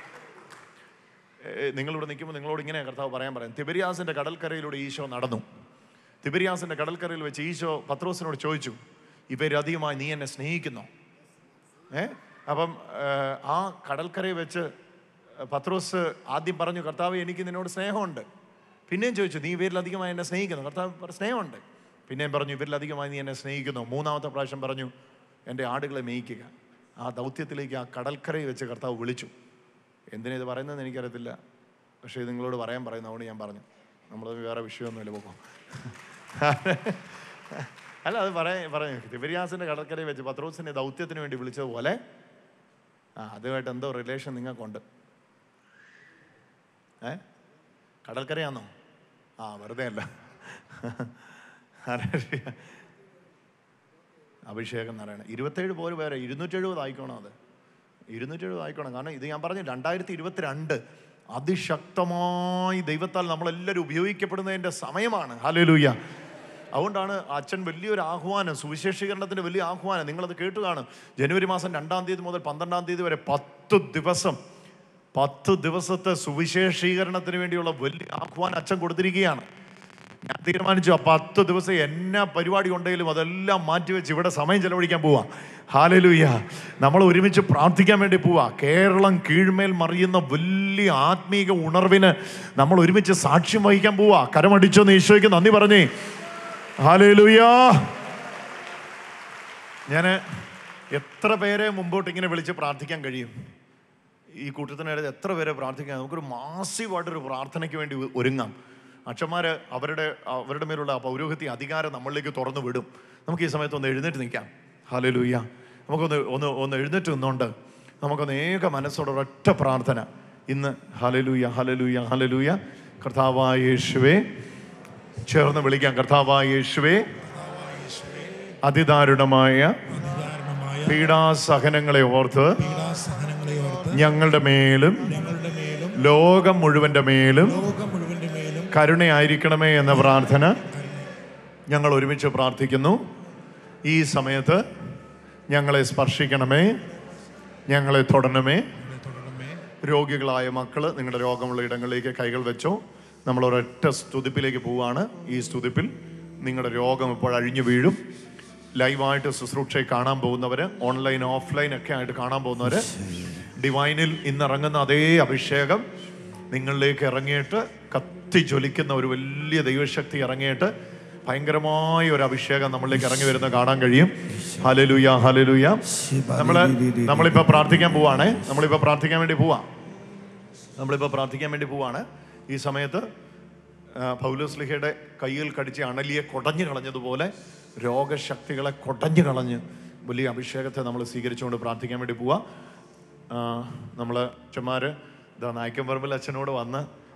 ഏ, നിങ്ങളിവിടെ നിൽക്കുമ്പോൾ നിങ്ങളോട് ഇങ്ങനെ കർത്താവ് പറയാൻ പറയാം തിബരിയാസിന്റെ കടൽക്കരയിലൂടെ ഈശോ നടന്നു തിബരിയാസിന്റെ കടൽക്കരയിൽ വെച്ച് ഈശോ പത്രോസിനോട് ചോദിച്ചു ഇവരധികമായി നീ എന്നെ സ്നേഹിക്കുന്നോ ഏ അപ്പം ഏ, ആ കടൽക്കരയിൽ വെച്ച് പത്രോസ് ആദ്യം പറഞ്ഞു കർത്താവ് എനിക്ക് നിന്നോട് സ്നേഹമുണ്ട് പിന്നെയും ചോദിച്ചു നീ ഇവരിലധികമായി എന്നെ സ്നേഹിക്കുന്നു കർത്താവ് പറഞ്ഞു, സ്നേഹമുണ്ട് പിന്നെയും പറഞ്ഞു ഇവരിലധികമായി നീ എന്നെ സ്നേഹിക്കുന്നു മൂന്നാമത്തെ പ്രാവശ്യം പറഞ്ഞു എൻ്റെ ആടുകളെ മേയിക്കുക ആ ദൗത്യത്തിലേക്ക് ആ കടൽക്കരയിൽ വെച്ച് കർത്താവ് വിളിച്ചു എന്തിനാ ഇത് പറയുന്നതെന്ന് എനിക്കറിയത്തില്ല പക്ഷേ ഇത് നിങ്ങളോട് പറയാൻ പറയുന്നു അതുകൊണ്ട് ഞാൻ പറഞ്ഞു നമ്മൾ വേറെ വിഷയമൊന്നുമില്ല പോക്കോ അല്ല അത് പറയാൻ പറഞ്ഞു തിബരിയാസിൻ്റെ കടൽക്കരയിൽ വെച്ച് പത്രോസിൻ്റെ ദൗത്യത്തിന് വേണ്ടി വിളിച്ചതുപോലെ ആ അതുമായിട്ട് എന്തോ റിലേഷൻ നിങ്ങൾക്കുണ്ട് ഏ കടൽക്കരയാണോ ആ വെറുതെ അല്ല ഹല്ലേലൂയ. അഭിഷേകം എന്ന് പറയണം ഇരുപത്തേഴ് പോലും വേറെ ഇരുന്നൂറ്റെഴുപത് ആയിക്കോണം അത് ഇരുന്നൂറ്റെഴുപത് ആയിക്കോണം കാരണം ഇത് ഞാൻ പറഞ്ഞു രണ്ടായിരത്തി ഇരുപത്തിരണ്ട് അതിശക്തമായി ദൈവത്താൽ നമ്മളെല്ലാവരും ഉപയോഗിക്കപ്പെടുന്നതിൻ്റെ സമയമാണ് ഹല്ലേലൂയ അതുകൊണ്ടാണ് അച്ഛൻ വലിയൊരു ആഹ്വാനം സുവിശേഷീകരണത്തിൻ്റെ വലിയ ആഹ്വാനം നിങ്ങളത് കേട്ടു കാണും ജനുവരി മാസം രണ്ടാം തീയതി മുതൽ പന്ത്രണ്ടാം തീയതി വരെ പത്ത് ദിവസം പത്ത് ദിവസത്തെ സുവിശേഷീകരണത്തിന് വേണ്ടിയുള്ള വലിയ ആഹ്വാനം അച്ഛൻ കൊടുത്തിരിക്കുകയാണ് ഞാൻ തീരുമാനിച്ചു ആ പത്ത് ദിവസം എന്നാ പരിപാടി ഉണ്ടെങ്കിലും അതെല്ലാം മാറ്റിവെച്ച് ഇവിടെ സമയം ചെലവഴിക്കാൻ പോവാ ഹാലലൂയ നമ്മൾ ഒരുമിച്ച് പ്രാർത്ഥിക്കാൻ വേണ്ടി പോവാ കേരളം കീഴ്മേൽ മറിയുന്ന വലിയ ആത്മീക ഉണർവിന് നമ്മൾ ഒരുമിച്ച് സാക്ഷ്യം വഹിക്കാൻ പോവാ കരമടിച്ചെന്ന് ഈശോയ്ക്ക് നന്ദി പറഞ്ഞേ ഹാലലൂയാ ഞാൻ എത്ര പേരെ മുമ്പോട്ട് ഇങ്ങനെ വിളിച്ച് പ്രാർത്ഥിക്കാൻ കഴിയും ഈ കൂട്ടത്തിനിടയിൽ എത്ര പേരെ പ്രാർത്ഥിക്കാം നമുക്കൊരു മാസീവായിട്ടൊരു പ്രാർത്ഥനയ്ക്ക് വേണ്ടി ഒ- ഒരുങ്ങാം അച്ഛന്മാർ അവരുടെ അവരുടെ മേലുള്ള ആ പൗരോഹിത്യ അധികാരം നമ്മളിലേക്ക് തുറന്നു വിടും നമുക്ക് ഈ സമയത്ത് ഒന്ന് എഴുന്നേറ്റ് നിൽക്കാം ഹാലലൂയ നമുക്കൊന്ന് ഒന്ന് ഒന്ന് എഴുന്നേറ്റ് നിന്നുകൊണ്ട് നമുക്കൊന്ന് ഏക മനസ്സോടെ ഒരൊറ്റ പ്രാർത്ഥന ഇന്ന് ഹലലൂയ ഹലലൂയ ഹലലൂയ കർത്താവായ യേശുവേ ചേർന്ന് വിളിക്കാം കർത്താവായ യേശുവേ അതിദാരുണമായ പീഡാസഹനങ്ങളെ ഓർത്ത് പീഡാസഹനങ്ങളെ ഓർത്ത് ഞങ്ങളുടെ മേലും ഞങ്ങളുടെ മേലും ലോകം മുഴുവന്റെ മേലും ലോകം മുഴുവന്റെ മേലും കരുണയായിരിക്കണമേ എന്ന പ്രാർത്ഥന ഞങ്ങൾ ഒരുമിച്ച് പ്രാർത്ഥിക്കുന്നു ഈ സമയത്ത് ഞങ്ങളെ സ്പർശിക്കണമേ ഞങ്ങളെ തൊടണമേ തുടരണമേ രോഗികളായ മക്കൾ നിങ്ങളുടെ രോഗമുള്ള ഇടങ്ങളിലേക്ക് കൈകൾ വെച്ചോ നമ്മൾ ഒരൊറ്റ സ്തുതിപ്പിലേക്ക് പോവാണ് ഈ സ്തുതിപ്പിൽ നിങ്ങളുടെ രോഗം ഇപ്പോൾ അഴിഞ്ഞു വീഴും ലൈവായിട്ട് ശുശ്രൂഷയെ കാണാൻ പോകുന്നവർ ഓൺലൈൻ ഓഫ്ലൈൻ ഒക്കെ ആയിട്ട് കാണാൻ പോകുന്നവർ ഡിവൈനിൽ ഇന്നിറങ്ങുന്ന അതേ അഭിഷേകം നിങ്ങളിലേക്ക് ഇറങ്ങിയിട്ട് കത്തി ജ്വലിക്കുന്ന ഒരു വലിയ ദൈവശക്തി ഇറങ്ങിയിട്ട് ഭയങ്കരമായ ഒരു അഭിഷേകം നമ്മളിലേക്ക് ഇറങ്ങി വരുന്ന കാണാൻ കഴിയും ഹലലുയ ഹലലുയ നമ്മള് നമ്മളിപ്പോ പ്രാർത്ഥിക്കാൻ പോവാണേ നമ്മളിപ്പോ പ്രാർത്ഥിക്കാൻ വേണ്ടി പോവാ നമ്മളിപ്പോൾ പ്രാർത്ഥിക്കാൻ വേണ്ടി പോവാണ് ഈ സമയത്ത് ആ, പൗലോസ് ലിഹയുടെ കയ്യിൽ കടിച്ച അണലിയെ കൊടഞ്ഞു കളഞ്ഞതുപോലെ രോഗശക്തികളെ കൊടഞ്ഞു കളഞ്ഞ് വലിയ അഭിഷേകത്തെ നമ്മൾ സ്വീകരിച്ചുകൊണ്ട് പ്രാർത്ഥിക്കാൻ വേണ്ടി പോവാ നമ്മൾ അച്ഛന്മാർ ഇതാ നായ്ക്കമ്പറമ്പിൽ അച്ഛനോട് വന്ന്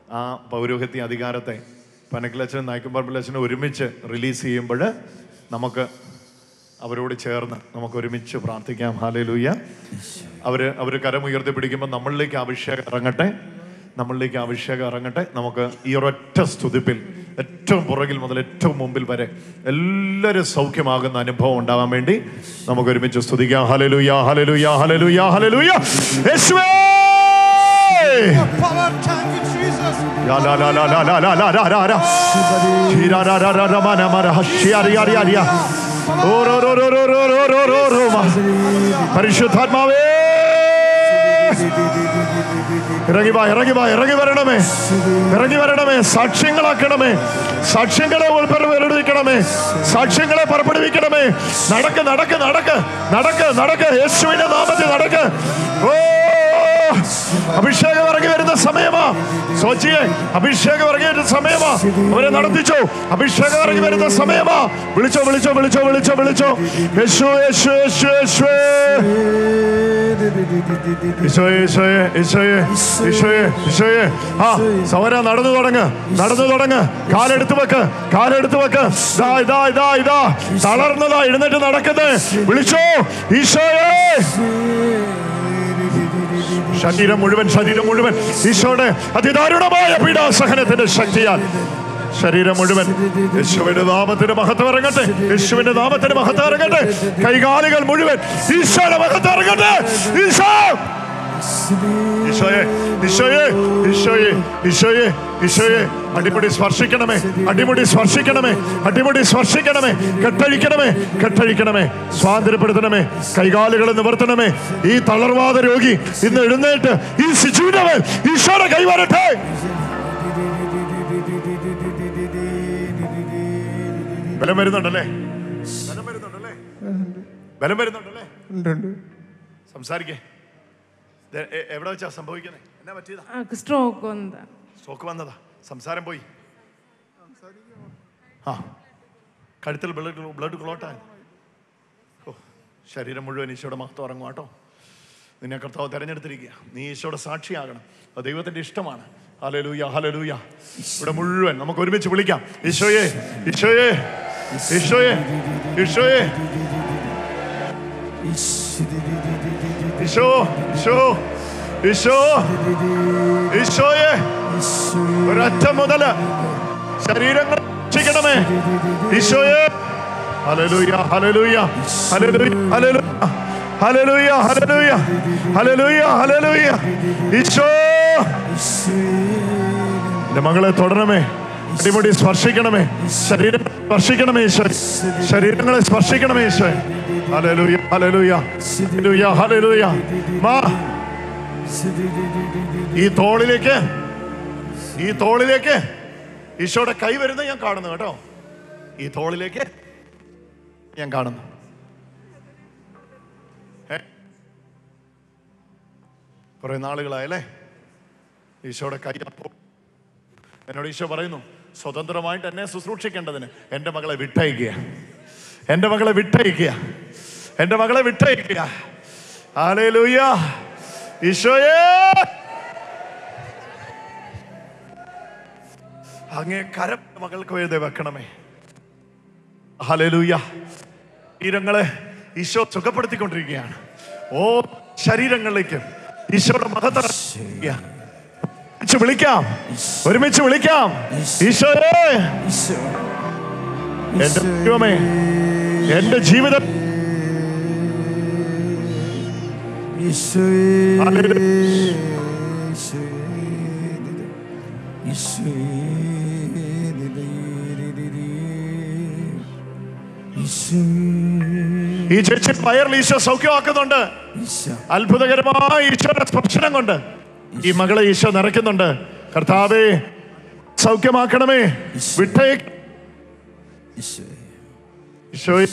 ആ പൗരോഹിത്യ അധികാരത്തെ പനക്കിലച്ഛനും നായ്ക്കുമ്പറമ്പിലച്ഛനും ഒരുമിച്ച് റിലീസ് ചെയ്യുമ്പോൾ നമുക്ക് അവരോട് ചേർന്ന് നമുക്ക് ഒരുമിച്ച് പ്രാർത്ഥിക്കാം ഹാലലൂയ അവര് അവർ കരമുയർത്തി പിടിക്കുമ്പോൾ നമ്മളിലേക്ക് അഭിഷേകം ഇറങ്ങട്ടെ നമ്മളിലേക്ക് അഭിഷേകം ഇറങ്ങട്ടെ നമുക്ക് ഈ ഒരൊറ്റ സ്തുതിപ്പിൽ ഏറ്റവും പുറകിൽ മുതൽ ഏറ്റവും മുമ്പിൽ വരെ എല്ലാവരും സൗഖ്യമാകുന്ന അനുഭവം ഉണ്ടാവാൻ വേണ്ടി നമുക്ക് ഒരുമിച്ച് സ്തുതിക്കാം ഹലലുയ ഹലലുയ ഹലലുയ ഹലലുയ യേശുവേ ലാ ലാ ലാ ലാ ലാ ലാ ലാ ലാ ലാ ലാ ലാ. ഷീരാ രാ രാ രാ രാ മാ നാ മാ രാ. ഹഷ്യാ റിയാ റിയാ റിയാ. ഓ റോ റോ റോ റോ റോ റോ റോ റോ റോ മാ. പരിശുദ്ധാത്മാവേ ഇറങ്ങി വാ ഇറങ്ങി വാ ഇറങ്ങി വരണമേ ഇറങ്ങി വരണമേ സാക്ഷ്യങ്ങളാക്കണമേ സാക്ഷ്യങ്ങളെ പുറപ്പെടുവിക്കണമേ സാക്ഷ്യങ്ങളെ പുറപ്പെടുവിക്കണമേ നടക്ക് നടക്ക് നടക്ക് നടക്ക് നടക്ക് യേശുവിന്റെ നാമത്തിൽ നടക്ക് ഓ അഭിഷേകം ഇറങ്ങി വരുന്ന സമയമാ സോച്ചിയെ അഭിഷേകം ഇറങ്ങി വരുന്ന സമയമാ അവരെ നടത്തിച്ചോ അഭിഷേകം ഇറങ്ങി വരുന്ന സമയമാ വിളിച്ചോ വിളിച്ചോ വിളിച്ചോ വിളിച്ചോ വിളിച്ചോ യേശു യേശു യേശു യേശു ഈശോയെ ഈശോയെ ഈശോയെ ഈശോയെ ഈശോയെ ആ സമര നടന്നു തുടങ്ങ് നടന്നു തുടങ്ങ് കാലെടുത്ത് വെക്ക് കാലെടുത്ത് വെക്ക് ഇതാ ഇതാ ഇതാ ഇതാ തളർന്നതാ എഴുന്നേറ്റ് നടക്കുന്നത് വിളിച്ചോ ഈശോയെ ശരീരം മുഴുവൻ ശരീരം മുഴുവൻ ഈശോയുടെ അതിദാരുണമായ പീഡാസഹനത്തിന്റെ ശക്തിയാൽ ശരീരം മുഴുവൻ യേശുവിന്റെ നാമത്തിന്റെ മഹത്വം ഇറങ്ങട്ടെ യേശുവിന്റെ നാമത്തിന്റെ മഹത്വം ഇറങ്ങട്ടെ കൈകാലുകൾ മുഴുവൻ ഈശോയുടെ മഹത്വം ഇറങ്ങട്ടെ ഈശോ ഈശോയെ ഈശോയെ ഈശോയെ ഈശോയെ ഈശോയെ അടിമുടി സ്പർശിക്കണമേ അടിമുടി സ്പർശിക്കണമേ അടിമുടി സ്പർശിക്കണമേ കെട്ടഴിക്കണമേ കെട്ടഴിക്കണമേ സ്വാതന്ത്ര്യപ്പെടുത്തണമേ കൈകാലുകൾ നിവർത്തണമേ ഈ തളർവാദ രോഗി ഇന്ന് എഴുന്നേറ്റ് ഈ ശിശുവിനവൻ ഈശോയുടെ കൈവരട്ടെ ബലം വരുന്നുണ്ടല്ലേ ബലം വരുന്നുണ്ടല്ലേ ബലം വരുന്നുണ്ടല്ലേ ഉണ്ട് ഉണ്ട് സംസാരിക്കേ ഇത് എ- എവിടെ വെച്ചാ സംഭവിക്കുന്നത് എന്നാ പറ്റിയതാ സ്ട്രോക്ക് വന്നതാ സ്റ്റോക്ക് വന്നതാ സംസാരം പോയി ആ കഴുത്തിൽ ബ്ലഡ് ബ്ലഡ് ക്ലോട്ടായി ഓ ശരീരം മുഴുവൻ ഈശോയുടെ മഹത്വം ഇറങ്ങും കേട്ടോ നിന്നെ കർത്താവ് തെരഞ്ഞെടുത്തിരിക്കുക നീ ഈശോയുടെ സാക്ഷിയാകണം അത് ദൈവത്തിന്റെ ഇഷ്ടമാണ് ഹലലൂയ ഹലലൂയ ഇവിടെ മുഴുവൻ നമുക്ക് ഒരുമിച്ച് വിളിക്കാം ഈശോയെ ഈശോയെ ഈശോയെ ഈശോയെ ഈശോ ഈശോ ഈശോ ഈശോയെ ഒരൊറ്റ മുതല് ശരീരങ്ങൾ രക്ഷിക്കണമേ ഈശോയെ hallelujah hallelujah hallelujah hallelujah hallelujah hallelujah hallelujah hallelujah Isho എന്റെ മകളെ തുടരണമേ അടിമുടി സ്പർശിക്കണമേ ശരീരം സ്പർശിക്കണമേ ഈശോ ശരീരങ്ങളെ സ്പർശിക്കണമേ Isho hallelujah hallelujah hallelujah hallelujah മാ ഈ തോളിലേക്ക് ഈ തോളിലേക്ക് ഈശോയുടെ കൈ വരുന്നത് ഞാൻ കാണുന്നു കേട്ടോ ഈ തോളിലേക്ക് ഞാൻ കാണുന്നു ഏ? കുറെ നാളുകളായല്ലേ ഈശോയുടെ കൈ അപ്പോൾ എന്നോട് ഈശോ പറയുന്നു സ്വതന്ത്രമായിട്ട് എന്നെ ശുശ്രൂഷിക്കേണ്ടതിന് എൻ്റെ മകളെ വിട്ടയക്കുക എൻ്റെ മകളെ വിട്ടയക്കുക എൻ്റെ മകളെ വിട്ടയക്കുക ആലേലൂയ ഈശോയേ അങ്ങേ കരം മകൾക്ക് വേണ്ടി വെക്കണമേ ഹലലൂയ ശരീരങ്ങളെ ഈശോ സുഖപ്പെടുത്തിക്കൊണ്ടിരിക്കുകയാണ് ഓ ശരീരങ്ങളിലേക്ക് ഈശോയുടെ മഹത്വം ഒരുമിച്ച് വിളിക്കാം ഒരുമിച്ച് വിളിക്കാം ഈശോയെ എന്റെ ദൈവമേ എന്റെ ജീവിതം ഈ ചേച്ചി വയറിൽ ഈശോ സൗഖ്യമാക്കുന്നുണ്ട് അത്ഭുതകരമായ ഈശോയുടെ സ്പർശനം കൊണ്ട് ഈ മകളെ ഈശോ നിറയ്ക്കുന്നുണ്ട് കർത്താവേ സൗഖ്യമാക്കണമേ വിട്ടേ ഈശോയെ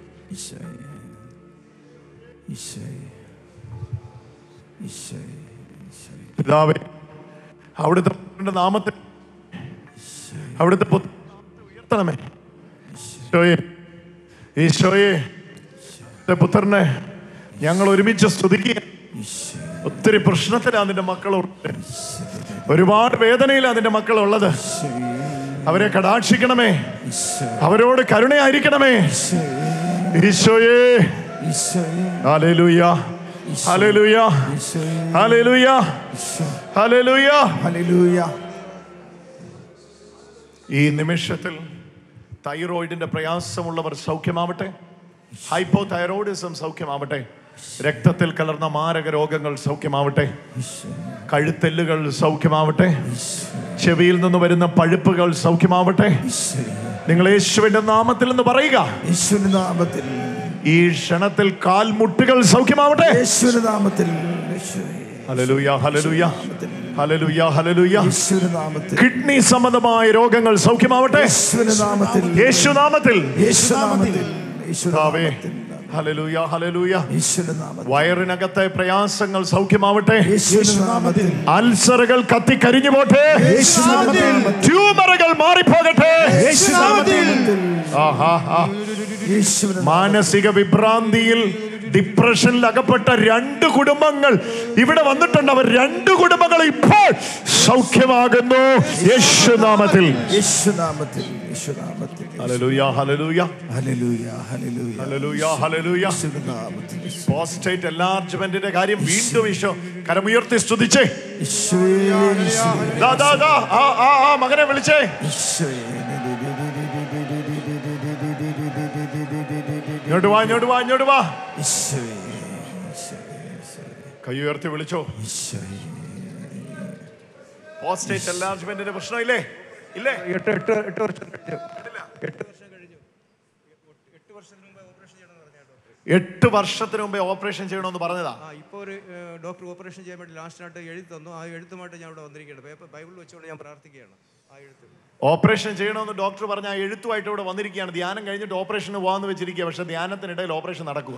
പിതാവേ അവിടുത്തെ പുത്രന്റെ നാമത്തിൽ അവിടുത്തെ പുത്ര ഉയർത്തണമേ ഈശോയെ ഈശോയെ എന്റെ പുത്രനെ ഞങ്ങൾ ഒരുമിച്ച് സ്തുതിക്കുക ഒത്തിരി പ്രശ്നത്തിലാണ് നിന്റെ മക്കളുണ്ട് ഒരുപാട് വേദനയിലാണ് അതിന്റെ മക്കളുള്ളത് അവരെ കടാക്ഷിക്കണമേ അവരോട് കരുണയായിരിക്കണമേ ഈശോയേ hallelujah hallelujah hallelujah hallelujah hallelujah ഈ നിമിഷത്തിൽ തൈറോയിഡിന്റെ പ്രയാസമുള്ളവർ സൗഖ്യമാവട്ടെ ഹൈപ്പോ തൈറോയിഡിസം സൗഖ്യമാവട്ടെ രക്തത്തിൽ കലർന്ന മാരക രോഗങ്ങൾ സൗഖ്യമാവട്ടെ കഴുത്തെല്ലുകൾ സൗഖ്യമാവട്ടെ ചെവിയിൽ നിന്ന് വരുന്ന പഴുപ്പുകൾ സൗഖ്യമാവട്ടെ നിങ്ങൾ യേശുവിന്റെ നാമത്തിൽ എന്ന് പറയുക യേശുവിന്റെ നാമത്തിൽ ഈ ക്ഷണത്തിൽ കാൽമുട്ടുകൾ സൗഖ്യമാവട്ടെ യേശുവിന്റെ നാമത്തിൽ യേശുവേ. ഹലലുയ ഹലലുയ ഹലലുയ ഹലലുയ യേശുവിന്റെ നാമത്തിൽ കിഡ്നി സംബന്ധമായ രോഗങ്ങൾ സൗഖ്യമാവട്ടെ യേശുവിന്റെ നാമത്തിൽ യേശുനാമത്തിൽ യേശുവിന്റെ നാമത്തിൽ യേശുവിന്റെ കർത്താവേ, നാമത്തിൽ ഹല്ലേലൂയ ഹല്ലേലൂയ യേശുവിന്റെ നാമത്തിൽ വയറിനകത്തെ പ്രയാസങ്ങൾ സൗഖ്യമാവട്ടെ യേശുവിന്റെ നാമത്തിൽ അൾസറുകൾ കത്തി കരിഞ്ഞു പോട്ടെ യേശുനാമത്തിൽ ട്യൂമറുകൾ മാറിപ്പോകട്ടെ യേശുനാമത്തിൽ ആഹാ, ആ. യേശുവിന്റെ മാനസിക വിഭ്രാന്തിയിൽ ഡിപ്രഷനിൽ അകപ്പെട്ട രണ്ട് കുടുംബങ്ങൾ ഇവിടെ വന്നിട്ടുണ്ട് അവർ രണ്ട് കുടുംബങ്ങൾ ഇപ്പോൾ സൗഖ്യമാകുന്നു യേശുനാമത്തിൽ യേശുനാമത്തിൽ യേശുനാമത്തിൽ hallelujah hallelujah hallelujah hallelujah hallelujah hallelujah യേശുവിന്റെ നാമത്തിൽ പോസ്റ്റേറ്റ് എൻലാർജ്മെന്റിന്റെ കാര്യം വീണ്ടും ഈശോ കരമുയർത്തി സ്തുതിച്ചേ യേശുവേ യേശുവേ ദാ, ദാ, ദാ, ആ, ആ, ആ മകനെ വിളിച്ചേ യേശുവേ ഇങ്ങോട്ട് വാ ഇങ്ങോട്ട് വാ ഇങ്ങോട്ട് വാ യേശുവേ കൈ ഉയർത്തി വിളിച്ചോ യേശുവേ പോസ്റ്റേറ്റ് എൻലാർജ്മെന്റിന്റെ പ്രശ്നം ഇല്ലേ ഇല്ലേ എട്ട് എട്ട് എട്ട് വർഷം കഴിഞ്ഞു എട്ട് വർഷം കഴിഞ്ഞു എട്ട് വർഷത്തിന് മുമ്പ് ഓപ്പറേഷൻ ചെയ്യണമെന്ന് പറഞ്ഞ ഡോക്ടർ എട്ട് വർഷത്തിന് മുമ്പേ ഓപ്പറേഷൻ ചെയ്യണമെന്ന് പറഞ്ഞതാ ആ ഇപ്പോൾ ഒരു ഏഹ്, ഡോക്ടർ ഓപ്പറേഷൻ ചെയ്യാൻ വേണ്ടി ലാസ്റ്റിനായിട്ട് എഴുതി തന്നു ആ എഴുത്തുമായിട്ട് ഞാൻ ഇവിടെ വന്നിരിക്കുകയാണ് പേപ്പർ ബൈബിൾ വെച്ചുകൊണ്ട് ഞാൻ പ്രാർത്ഥിക്കുകയാണ് ആ എഴുത്ത് ഓപ്പറേഷൻ ചെയ്യണമെന്ന് ഡോക്ടർ പറഞ്ഞ ആ എഴുത്തുമായിട്ട് ഇവിടെ വന്നിരിക്കുകയാണ് ധ്യാനം കഴിഞ്ഞിട്ട് ഓപ്പറേഷന് പോകാന്ന് വെച്ചിരിക്കുക പക്ഷെ ധ്യാനത്തിനിടയിൽ ഓപ്പറേഷൻ നടക്കുക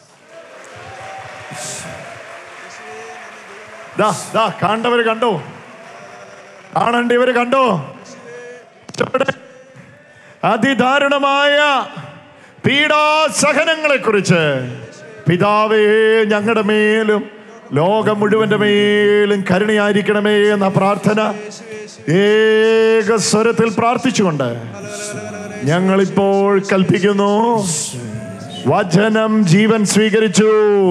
ദാ ദാ കണ്ടവര് കണ്ടോ കാണേണ്ടവര് കണ്ടോ ഇവിടെ അതിദാരുണമായ പീഡാസഹനങ്ങളെ കുറിച്ച് പിതാവേ ഞങ്ങളുടെ മേലും ലോകം മുഴുവന്റെ മേലും കരുണയായിരിക്കണമേ എന്ന പ്രാർത്ഥന ഏക സ്വരത്തിൽ പ്രാർത്ഥിച്ചുകൊണ്ട് ഞങ്ങളിപ്പോൾ കൽപ്പിക്കുന്നു വചനം ജീവൻ സ്വീകരിച്ചു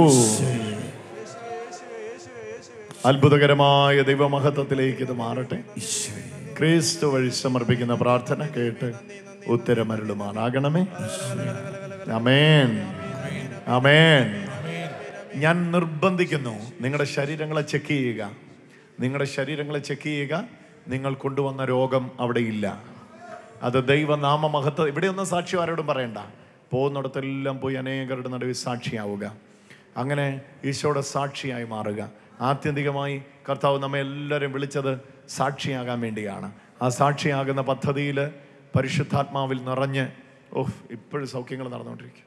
അത്ഭുതകരമായ ദൈവമഹത്വത്തിലേക്ക് ഇത് മാറട്ടെ ക്രിസ്തു വഴി സമർപ്പിക്കുന്ന പ്രാർത്ഥന കേട്ട് ഉത്തരമരുളുമാറാകണമേ അമേൻ അമേൻ ഞാൻ നിർബന്ധിക്കുന്നു നിങ്ങളുടെ ശരീരങ്ങളെ ചെക്ക് ചെയ്യുക നിങ്ങളുടെ ശരീരങ്ങളെ ചെക്ക് ചെയ്യുക നിങ്ങൾ കൊണ്ടുവന്ന രോഗം അവിടെ ഇല്ല അത് ദൈവനാമ മഹത്വം ഇവിടെയൊന്നും സാക്ഷി ആരോടും പറയണ്ട പോകുന്നിടത്തെല്ലാം പോയി അനേകരുടെ നടുവിൽ സാക്ഷിയാവുക അങ്ങനെ ഈശോയുടെ സാക്ഷിയായി മാറുക ആത്യന്തികമായി കർത്താവ് നമ്മെ എല്ലാവരും വിളിച്ചത് സാക്ഷിയാകാൻ വേണ്ടിയാണ് ആ സാക്ഷിയാകുന്ന പദ്ധതിയിൽ പരിശുദ്ധാത്മാവിൽ നിറഞ്ഞ് ഓഹ് ഇപ്പോഴും സൗഖ്യങ്ങൾ നടന്നുകൊണ്ടിരിക്കും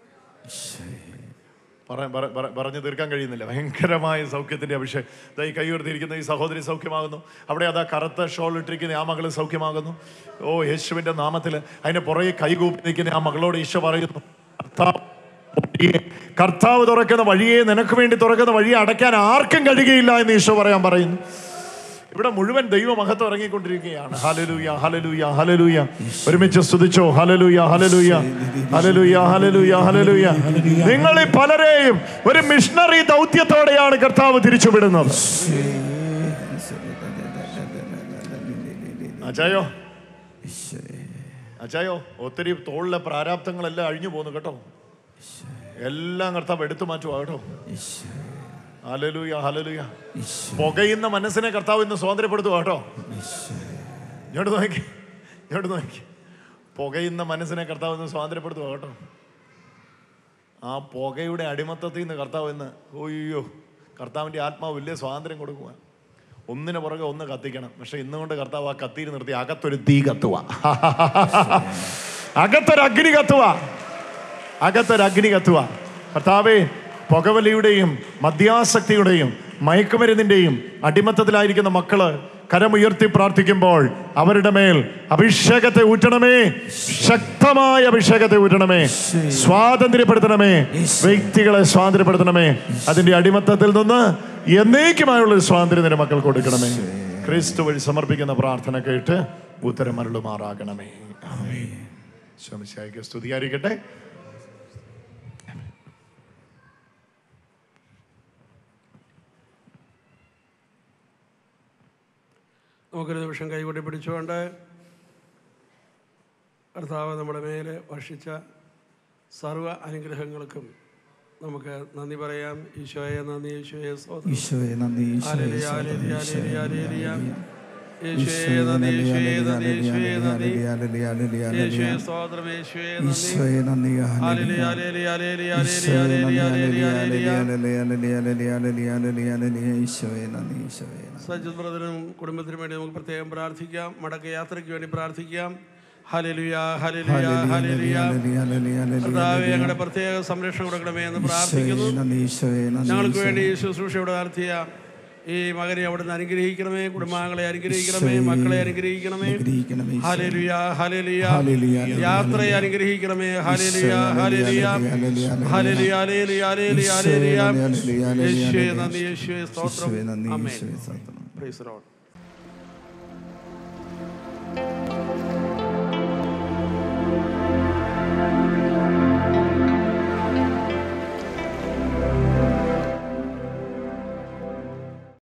പറ- പറ- പറ- പറഞ്ഞു തീർക്കാൻ കഴിയുന്നില്ല ഭയങ്കരമായ സൗഖ്യത്തിന്റെ അഭിഷേകം ദാ ഈ കൈ ഉയർത്തിയിരിക്കുന്ന ഈ സഹോദരി സൗഖ്യമാകുന്നു അവിടെ അതാ കറുത്ത ഷോൾ ഇട്ടിരിക്കുന്ന ആ മകള് സൗഖ്യമാകുന്നു ഓ യേശുവിന്റെ നാമത്തിൽ അതിന്റെ പുറകെ കൈകൂപ്പി നിൽക്കുന്ന ആ മകളോട് ഈശോ പറയുന്നു "കർത്താവ് വഴിയെ- കർത്താവ് തുറക്കുന്ന വഴിയെ നിനക്ക് വേണ്ടി തുറക്കുന്ന വഴിയെ അടയ്ക്കാൻ ആർക്കും കഴിയുകയില്ല എന്ന് ഈശോ പറയാൻ പറയുന്നു ഇവിടെ മുഴുവൻ ദൈവമഹത്വം ഇറങ്ങിക്കൊണ്ടിരിക്കുകയാണ് ഹലലൂയ ഹലലൂയ ഹലലൂയ ഒരുമിച്ച് സ്തുതിച്ചോ ഹലലൂയ ഹലലൂയ ഹലലൂയ ഹലലൂയ ഹലലൂയ നിങ്ങൾ ഈ പലരെയും ഒരു മിഷണറി ദൗത്യത്തോടെയാണ് കർത്താവ് തിരിച്ചുവിടുന്നത് അച്ചായോ അച്ചായോ ഒത്തിരി തോളിലെ പ്രാരാബ്ദങ്ങളെല്ലാം അഴിഞ്ഞു പോന്നു കേട്ടോ എല്ലാം കർത്താവ് എടുത്തു മാറ്റുക കേട്ടോ ഹലലൂയ ഹലലൂയ പുകയുന്ന മനസ്സിനെ കർത്താവ് ഇന്ന് സ്വാതന്ത്ര്യപ്പെടുത്തുക കേട്ടോ ഇങ്ങോട്ട് നോക്കി ഇങ്ങോട്ട് നോക്കി പുകയുന്ന മനസ്സിനെ കർത്താവ് ഇന്ന് സ്വാതന്ത്ര്യപ്പെടുത്തുക കേട്ടോ ആ പുകയുടെ അടിമത്തത്തിൽ നിന്ന് കർത്താവ് ഇന്ന് ഒയ്യോ കർത്താവിൻ്റെ ആത്മാവ് വലിയ സ്വാതന്ത്ര്യം കൊടുക്കുക ഒന്നിന് പുറകെ ഒന്ന് കത്തിക്കണം പക്ഷെ ഇന്നുകൊണ്ട് കർത്താവ് ആ കത്തിയിൽ നിർത്തി അകത്തൊരു തീ കത്തുക അകത്തൊരു അഗ്നി കത്തുക അകത്തൊരു അഗ്നി കത്തുക കർത്താവേ പുകവലിയുടെയും മദ്യാസക്തിയുടെയും മയക്കുമരുന്നിന്റെയും അടിമത്തത്തിലായിരിക്കുന്ന മക്കള് കരമുയർത്തി പ്രാർത്ഥിക്കുമ്പോൾ അവരുടെ മേൽ അഭിഷേകത്തെ ഊറ്റണമേ ശക്തമായ അഭിഷേകത്തെ ഊറ്റണമേ സ്വാതന്ത്ര്യപ്പെടുത്തണമേ വ്യക്തികളെ സ്വാതന്ത്ര്യപ്പെടുത്തണമേ അതിന്റെ അടിമത്തത്തിൽ നിന്ന് എന്നേക്കുമായുള്ള ഒരു സ്വാതന്ത്ര്യം നിന്റെ മക്കൾ കൊടുക്കണമേ ക്രിസ്തു വഴി സമർപ്പിക്കുന്ന പ്രാർത്ഥന കേട്ട് ഉത്തരമരുളുമാറാകണമേ ശമിശായിക്ക് സ്തുതിയായിരിക്കട്ടെ നമുക്കൊരു നിമിഷം കൈകൊട്ടി പിടിച്ചുകൊണ്ട് കർത്താവ് നമ്മുടെ മേലെ വർഷിച്ച സർവ്വ അനുഗ്രഹങ്ങൾക്കും നമുക്ക് നന്ദി പറയാം ഈശോയെ നന്ദി ഈശോയെ സ്തോത്രം. ഈശോയെ നന്ദി ഈശോയെ ഹല്ലേലൂയ, സ്തോത്രം, ഹല്ലേലൂയ, ഈശോയെ ഹല്ലേലൂയ, നന്ദി. ഹല്ലേലൂയ. യേശുവേ നന്ദി, യേശുവേ നന്ദി, യേശുവേ നന്ദി. Hallelujah, hallelujah, hallelujah. യേശുവേ സ്തോത്രം, യേശുവേ നന്ദി. ഈശോയെ നന്ദി ഹല്ലേലൂയ, ഹല്ലേലൂയ. ഹല്ലേലൂയ, ഹല്ലേലൂയ, ഈശോയെ നന്ദി hallelujah, hallelujah, hallelujah, hallelujah, hallelujah. Hallelujah, hallelujah, hallelujah, hallelujah. ഈശോയെ നന്ദി ഈശോയെ നന്ദി. സജിത് ബ്രദറിനും കുടുംബത്തിനും വേണ്ടി നമുക്ക് പ്രത്യേകം പ്രാർത്ഥിക്കാം മടക്ക യാത്രയ്ക്ക് വേണ്ടി പ്രാർത്ഥിക്കാം hallelujah hallelujah hallelujah, hallelujah hallelujah, hallelujah, hallelujah, കർത്താവേ ഹല്ലേലൂയ. ഞങ്ങളുടെ പ്രത്യേക സംരക്ഷണം കൊടുക്കണമേ എന്ന് ഈശോയെ പ്രാർത്ഥിക്കുന്നു നന്ദി ഈശോയെ നന്ദി ഞങ്ങൾക്ക് വേണ്ടി ഈശോയെ. ഈ ശുശ്രൂഷ ഇവിടെ നടത്തിയ ഈ മകനെ അവിടുന്ന് അനുഗ്രഹിക്കണമേ കുടുംബാംഗങ്ങളെ അനുഗ്രഹിക്കണമേ ഈശോയെ മക്കളെ അനുഗ്രഹിക്കണമേ അനുഗ്രഹിക്കണമേ ഈശോയെ. ഹല്ലേലൂയ ഹല്ലേലൂയ ഹല്ലേലൂയ, ഹല്ലേലൂയ, യാത്രയെ ഹല്ലേലൂയ. അനുഗ്രഹിക്കണമേ ഹല്ലേലൂയ ഈശോയെ hallelujah hallelujah, hallelujah, hallelujah hallelujah hallelujah ഈശോയെ ഹല്ലേലൂയ ഹല്ലേലൂയ, ഹല്ലേലൂയ, യേശുവേ ഹല്ലേലൂയ. നന്ദി യേശുവേ സ്തോത്രം ഈശോയെ നന്ദി ആമേൻ ഈശോയെ സ്തോത്രം പ്രൈസ് ദി ലോർഡ്